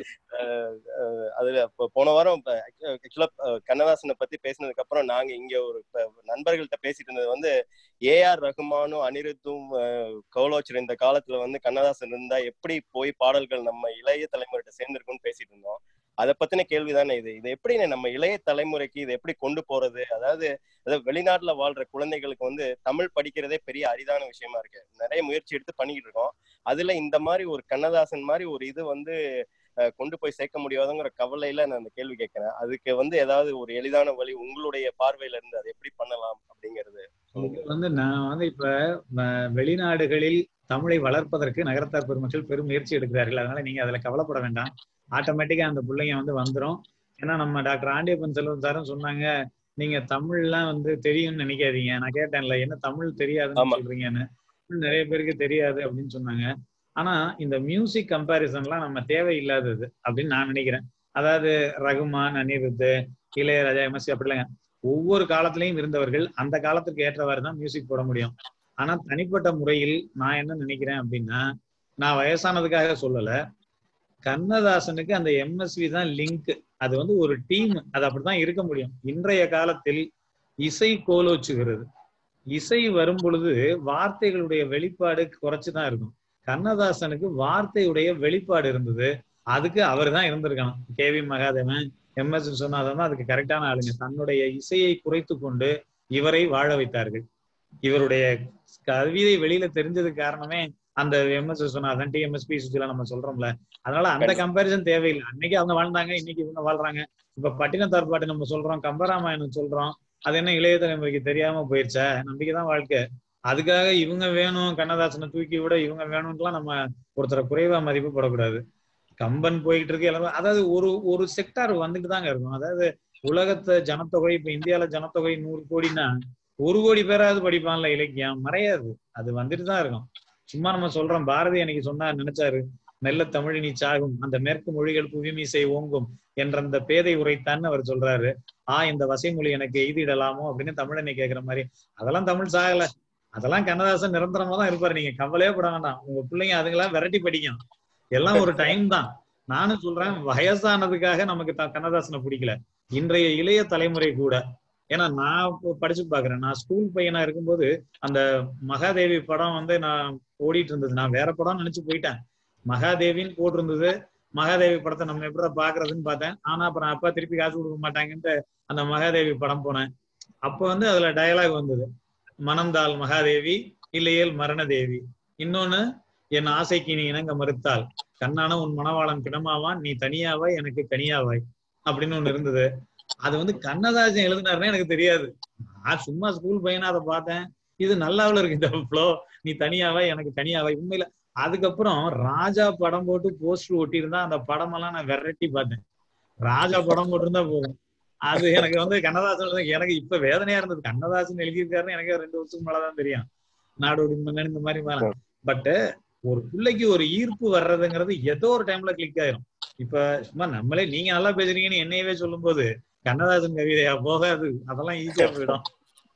ஆஹ் ஆஹ் அதுல இப்போ போன வாரம் ஆக்சுவலா கண்ணதாசனை பத்தி பேசினதுக்கு அப்புறம் நாங்க இங்க ஒரு ப- நண்பர்கள்ட்ட பேசிட்டு இருந்தது வந்து ஏஆர் ரகுமானும் அனிருத்தும் ஆஹ் கௌலோச்சர் இந்த காலத்துல வந்து கண்ணதாசன் இருந்தா எப்படி போய் பாடல்கள் நம்ம இளைய தலைமுறைகிட்ட சேர்ந்திருக்கும்னு பேசிட்டு இருந்தோம் அதை பத்தின கேள்விதானே இது இது எப்படி நம்ம இளைய தலைமுறைக்கு இதை எப்படி கொண்டு போறது அதாவது அதாவது வெளிநாட்டுல வாழ்ற குழந்தைகளுக்கு வந்து தமிழ் படிக்கிறதே பெரிய அரிதான விஷயமா இருக்கு நிறைய முயற்சி எடுத்து பண்ணிக்கிட்டு இருக்கோம் அதுல இந்த மாதிரி ஒரு கண்ணதாசன் மாதிரி ஒரு இது வந்து அஹ், கொண்டு போய் சேர்க்க முடியாதுங்கிற கவலையில நான் அந்த கேள்வி கேட்கிறேன் அதுக்கு வந்து ஏதாவது ஒரு எளிதான வழி உங்களுடைய பார்வையில இருந்து அதை எப்படி பண்ணலாம் அப்படிங்கிறது இது வந்து நான் வந்து இப்ப ம- வெளிநாடுகளில் தமிழை வளர்ப்பதற்கு நகரத்தார் பெருமக்கள் பெரும் முயற்சி எடுக்கிறார்கள் அதனால நீங்க அதுல கவலைப்பட வேண்டாம் ஆட்டோமேட்டிக்கா அந்த பிள்ளைங்க வந்து வந்துரும் ஏன்னா நம்ம டாக்டர் ஆண்டியப்பன் செல்வம் சாரும் சொன்னாங்க நீங்க தமிழ்லாம் வந்து தெரியும்னு நினைக்காதீங்க நான் கேட்டேன்ல என்ன தமிழ் தெரியாதுன்னு சொல்றீங்கன்னு தமிழ் நிறைய பேருக்கு தெரியாது அப்படின்னு சொன்னாங்க ஆனா இந்த மியூசிக் கம்பாரிசன்லாம் நம்ம தேவையில்லாதது அப்படின்னு நான் நினைக்கிறேன் அதாவது ரகுமான் அனிருத் இளையராஜா எம்எஸ்சி அப்படி இல்லைங்க ஒவ்வொரு காலத்திலையும் இருந்தவர்கள் அந்த காலத்துக்கு ஏற்றவாறு தான் மியூசிக் போட முடியும் ஆனா தனிப்பட்ட முறையில் நான் என்ன நினைக்கிறேன் அப்படின்னா நான் வயசானதுக்காக சொல்லல கண்ணதாசனுக்கு அந்த எம்எஸ்வி தான் லிங்க் அது வந்து ஒரு டீம் அது அப்படித்தான் இருக்க முடியும் இன்றைய காலத்தில் இசை கோலோச்சுகிறது இசை வரும் பொழுது வார்த்தைகளுடைய வெளிப்பாடு குறைச்சுதான் இருக்கும் கண்ணதாசனுக்கு வார்த்தையுடைய வெளிப்பாடு இருந்தது அதுக்கு அவர் தான் இருந்திருக்கணும் K V Mahadevan M S Viswanathan தான் அதுக்கு கரெக்டான ஆளுங்க தன்னுடைய இசையை குறைத்து கொண்டு இவரை வாழ வைத்தார்கள் இவருடைய கவிதை வெளியில தெரிஞ்சதுக்கு காரணமே அந்த M S Viswanathan T M S P Susheela நம்ம சொல்றோம்ல அதனால அந்த கம்பாரிசன் தேவையில்லை அன்னைக்கு அவங்க வாழ்ந்தாங்க இன்னைக்கு இவங்க வாழ்றாங்க இப்ப பட்டினத்தார் பாட்டு நம்ம சொல்றோம் கம்பராமாயணம் சொல்றோம் அது என்ன இளைய தலைமுறைக்கு தெரியாம போயிருச்சா நம்பிக்கை தான் வாழ்க்கை அதுக்காக இவங்க வேணும் கண்ணதாசனை தூக்கி விட இவங்க வேணும்லாம் நம்ம ஒருத்தரை குறைவா மதிப்பு போடக்கூடாது கம்பன் போய்கிட்டு இருக்கு எல்லாமே அதாவது ஒரு ஒரு செக்டார் வந்துட்டு தாங்க இருக்கும் அதாவது உலகத்தை ஜனத்தொகை இப்ப இந்தியால ஜனத்தொகை நூறு கோடின்னா ஒரு கோடி பேராவது படிப்பான்ல இலக்கியம் மறையாது அது வந்துட்டு தான் இருக்கும் சும்மா நம்ம சொல்றோம் பாரதி அன்னைக்கு சொன்னா நினைச்சாரு மெல்ல தமிழினி சாகும் அந்த மேற்கு மொழிகள் புவிமீசை ஓங்கும் என்ற அந்த பேதை உரைத்தான்னு அவர் சொல்றாரு ஆ இந்த வசைமொழி எனக்கு எய்திடலாமோ அப்படின்னு தமிழனை கேக்குற மாதிரி அதெல்லாம் தமிழ் சாகல அதெல்லாம் கண்ணதாசன் நிரந்தரமா தான் இருப்பாரு நீங்க கவலையே பட வேண்டாம் உங்க பிள்ளைங்க அதுங்களாம் விரட்டி படிக்கும் எல்லாம் ஒரு டைம் தான் நானும் சொல்றேன் வயசானதுக்காக நமக்கு த- கண்ணதாசனை பிடிக்கல இன்றைய இளைய தலைமுறை கூட ஏன்னா நான் இப்போ படிச்சு பாக்குறேன் நான் ஸ்கூல் பையனா இருக்கும்போது அந்த மகாதேவி படம் வந்து நான் ஓடிட்டு இருந்தது நான் வேற படம் நினைச்சு போயிட்டேன் மகாதேவின்னு போட்டிருந்தது மகாதேவி படத்தை நம்ம எப்படி பாக்குறதுன்னு பார்த்தேன் ஆனா அப்புறம் அப்பா திருப்பி காசு கொடுக்க மாட்டாங்கன்ட்டு அந்த மகாதேவி படம் போனேன் அப்ப வந்து அதுல டயலாக் வந்தது மணந்தாள் மகாதேவி இல்லையேல் மரணதேவி இன்னொன்னு என் ஆசைக்கு நீ இணங்க மறுத்தால் கண்ணான உன் மணவாளன் பிணமாவான் நீ தனியாவாய் எனக்கு கனியாவாய் அப்படின்னு ஒண்ணு இருந்தது அது வந்து கண்ணதாசன் எழுதினாருன்னு எனக்கு தெரியாது நான் சும்மா ஸ்கூல் பையனா அதை பார்த்தேன் இது நல்லாவில் இருக்கு இந்த ஃப்ளோ நீ தனியாவாய் எனக்கு தனியாவாய் உண்மையில அதுக்கப்புறம் ராஜா படம் போட்டு போஸ்டர் ஒட்டி இருந்தா அந்த படமெல்லாம் நான் விரட்டி பார்த்தேன் ராஜா படம் போட்டிருந்தா போதும் அது எனக்கு வந்து கண்ணதாசன் எழுதுன- எனக்கு இப்ப வேதனையா இருந்தது கண்ணதாசன் எழுதியிருக்காருன்னு எனக்கு ரெண்டு வருஷத்துக்கு மேலதான் தெரியும் நாடோடி மன்னன் இந்த மாதிரி மேல பட் ஒரு பிள்ளைக்கு ஒரு ஈர்ப்பு வர்றதுங்கிறது ஏதோ ஒரு டைம்ல கிளிக் ஆயிரும் இப்ப சும்மா நம்மளே நீங்க நல்லா பேசுறீங்கன்னு என்னையவே சொல்லும்போது கண்ணதாசன் கவிதையா போகாது அதெல்லாம் ஈஸியா போயிடும்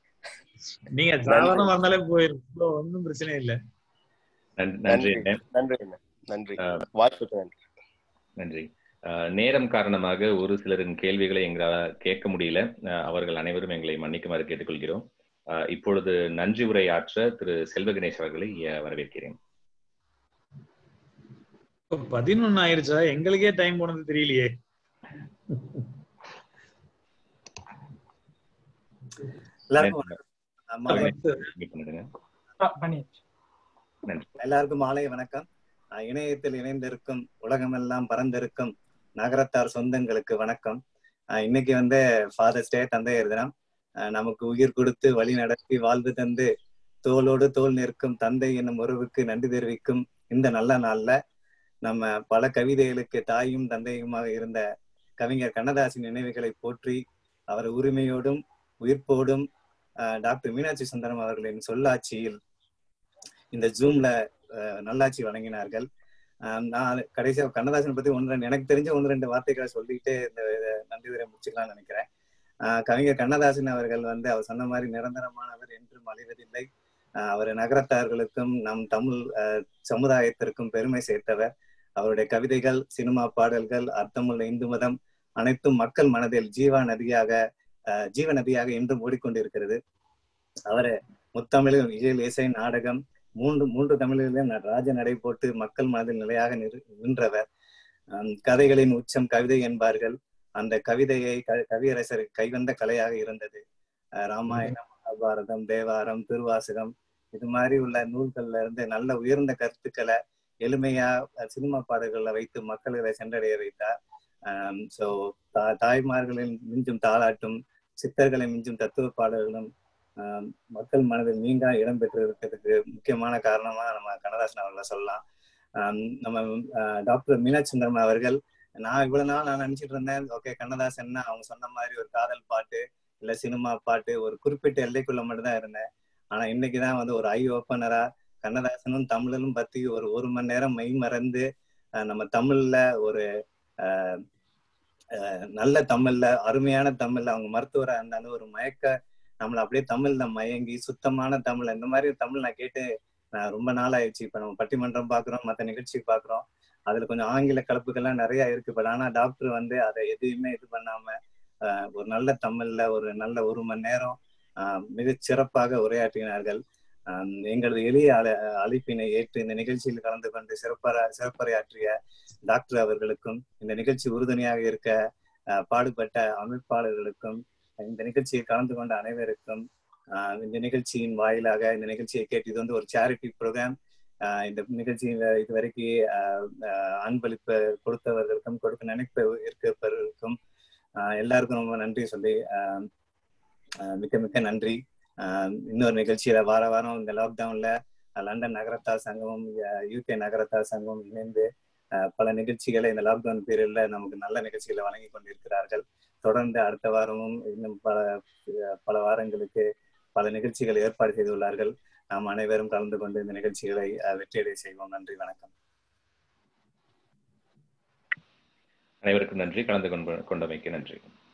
நீங்க சாதாரணமா இருந்தாலே போயிரும் ஒன்றும் பிரச்சனை இல்லை நன்றி நன்றி அண்ணே. நன்றி அண்ணா. நன்றி வாய்ப்புக்கு நன்றி நன்றி அஹ், நேரம் காரணமாக ஒரு சிலரின் கேள்விகளை எங்களால் கேட்க முடியல அஹ், அவர்கள் அனைவரும் எங்களை மன்னிக்குமாறு கேட்டுக்கொள்கிறோம் அஹ், இப்பொழுது நன்றி உரை ஆற்ற திரு செல்வ கணேஷ் அவர்களை அஹ், வரவேற்கிறேன் இப்ப பதினொன்னு ஆயிருச்சா எங்களுக்கே டைம் போனது தெரியலையே எல்லாருக்கும் வணக்கம். மாலை Mute பண்ணிடுங்க. நன்றி எல்லாருக்கும் மாலை வணக்கம் அஹ் இணையத்தில் இணைந்திருக்கும் உலகமெல்லாம் பறந்திருக்கும் நகரத்தார் சொந்தங்களுக்கு வணக்கம் அஹ் இன்னைக்கு வந்து ஃபாதர்ஸ் டே தந்தையர் தினம் அஹ் நமக்கு உயிர் கொடுத்து வழி நடத்தி வாழ்வு தந்து தோளோடு தோள் நிற்கும் தந்தை என்னும் உறவுக்கு நன்றி தெரிவிக்கும் இந்த நல்ல நாள்ல நம்ம பல கவிதைகளுக்கு தாயும் தந்தையுமாக இருந்த கவிஞர் கண்ணதாசின் நினைவுகளை போற்றி அவர் உரிமையோடும் உயிர்ப்போடும் அஹ் டாக்டர் மீனாட்சி சுந்தரம் அவர்களின் சொல்லாட்சியில் இந்த ஜூம்ல அஹ், நல்லாட்சி வழங்கினார்கள் ஆஹ் நான் கடைசியா கண்ணதாசன் பத்தி ஒன்று ரெண்டு எனக்கு தெரிஞ்ச ஒன்று ரெண்டு வார்த்தைகளை சொல்லிட்டு இந்த இத நன்றி உரை முடிச்சுக்கலாம்னு நினைக்கிறேன் ஆஹ் கவிஞர் கண்ணதாசன் அவர்கள் வந்து அவர் சொன்ன மாதிரி நிரந்தரமானவர் என்றும் அழிவதில்லை ஆஹ் அவர் நகரத்தார்களுக்கும் நம் தமிழ் ஆஹ் சமுதாயத்திற்கும் பெருமை சேர்த்தவர் அவருடைய கவிதைகள் சினிமா பாடல்கள் அர்த்தமுள்ள இந்து மதம் அனைத்தும் மக்கள் மனதில் ஜீவா நதியாக ஆஹ் ஜீவ நதியாக இன்றும் ஓடிக்கொண்டிருக்கிறது அவர் முத்தமிழில் இயல் இசை நாடகம் மூன்று மூன்று தமிழிலும் ராஜ நடை போட்டு மக்கள் மனதில் நிலையாக நிறு- நின்றவர் ஆம், கதைகளின் உச்சம் கவிதை என்பார்கள் அந்த கவிதையை க- கவியரசர் கைவந்த கலையாக இருந்தது அஹ் ராமாயணம் மகாபாரதம் தேவாரம் திருவாசகம் இது மாதிரி உள்ள நூல்கள்ல இருந்து நல்ல உயர்ந்த கருத்துக்களை எளிமையா அஹ் சினிமா பாடல்களை வைத்து மக்களை சென்றடைய வைத்தார் ஸோ தாய்மார்களின் மிஞ்சும் தாளாட்டும் சித்தர்களை மிஞ்சும் தத்துவ பாடல்களும் ஆஹ் மக்கள் மனதில் நீங்கா இடம் பெற்று இருக்கிறதுக்கு முக்கியமான காரணமா நம்ம கண்ணதாசன் அவர்களை சொல்லலாம் ஆஹ் நம்ம ஆஹ் டாக்டர் மீனாட்சி சுந்தரம் அவர்கள் நான் இவ்வளவு நாள் நான் நினைச்சிட்டு இருந்தேன் ஓகே கண்ணதாசன்னா அவங்க சொன்ன மாதிரி ஒரு காதல் பாட்டு இல்ல சினிமா பாட்டு ஒரு குறிப்பிட்ட எல்லைக்குள்ள மட்டும் தான் இருந்தேன் ஆனா இன்னைக்குதான் வந்து ஒரு ஐ ஓப்பனரா கண்ணதாசனும் தமிழிலும் பத்தி ஒரு ஒரு மணி நேரம் மெய் மறந்து ஆஹ் நம்ம தமிழ்ல ஒரு ஆஹ் ஆஹ் நல்ல தமிழ்ல அருமையான தமிழ்ல அவங்க மருத்துவரா இருந்தாலும் ஒரு மயக்க நம்மள அப்படியே தமிழ்ல மயங்கி சுத்தமான தமிழ் இந்த மாதிரி தமிழ் நான் கேட்டு நான் ரொம்ப நாள் ஆயிடுச்சு இப்ப நம்ம பட்டிமன்றம் பாக்குறோம் மத்த நிகழ்ச்சி பாக்குறோம் அதுல கொஞ்சம் ஆங்கில கலப்புகள்லாம் நிறைய இருக்கு பட் ஆனா டாக்டர் வந்து அதை எதுவுமே இது பண்ணாம ஆஹ் ஒரு நல்ல தமிழ்ல ஒரு நல்ல ஒரு மணி நேரம் ஆஹ் மிகச் சிறப்பாக உரையாற்றினார்கள் ஆஹ் எங்களது எளிய அழ அழைப்பினை ஏற்று இந்த நிகழ்ச்சியில் கலந்து கொண்டு சிறப்பர சிறப்புரையாற்றிய டாக்டர் அவர்களுக்கும் இந்த நிகழ்ச்சி உறுதுணையாக இருக்க ஆஹ் பாடுபட்ட அமைப்பாளர்களுக்கும் இந்த நிகழ்ச்சியில் கலந்து கொண்ட அனைவருக்கும் ஆஹ் இந்த நிகழ்ச்சியின் வாயிலாக இந்த நிகழ்ச்சியை கேட்டு இது வந்து ஒரு சேரிட்டி ப்ரோக்ராம் இந்த நிகழ்ச்சியில இதுவரைக்கும் ஆஹ் ஆஹ் அன்பளிப்பு கொடுத்தவர்களுக்கும் கொடுக்க நினைப்பு இருப்பவர்களுக்கும் ஆஹ் எல்லாருக்கும் ரொம்ப நன்றி சொல்லி ஆஹ் ஆஹ் மிக்க மிக்க நன்றி ஆஹ் இன்னொரு நிகழ்ச்சியில வார வாரம் இந்த லாக்டவுன்ல லண்டன் நகரத்தார் சங்கமும் யூகே நகரத்தார் சங்கமும் இணைந்து ஆஹ் பல நிகழ்ச்சிகளை இந்த லாக்டவுன் பீரியட்ல நமக்கு நல்ல நிகழ்ச்சிகளை வழங்கி கொண்டிருக்கிறார்கள் தொடர்ந்து அடுத்த வாரமும் இன்னும் பல பல வாரங்களுக்கு பல நிகழ்ச்சிகளை ஏற்பாடு செய்துள்ளார்கள் நாம் அனைவரும் கலந்து கொண்டு இந்த நிகழ்ச்சிகளை ஆஹ் வெற்றியடை செய்வோம் நன்றி வணக்கம் அனைவருக்கும் நன்றி கலந்து கொண்ட கொண்டமைக்கு நன்றி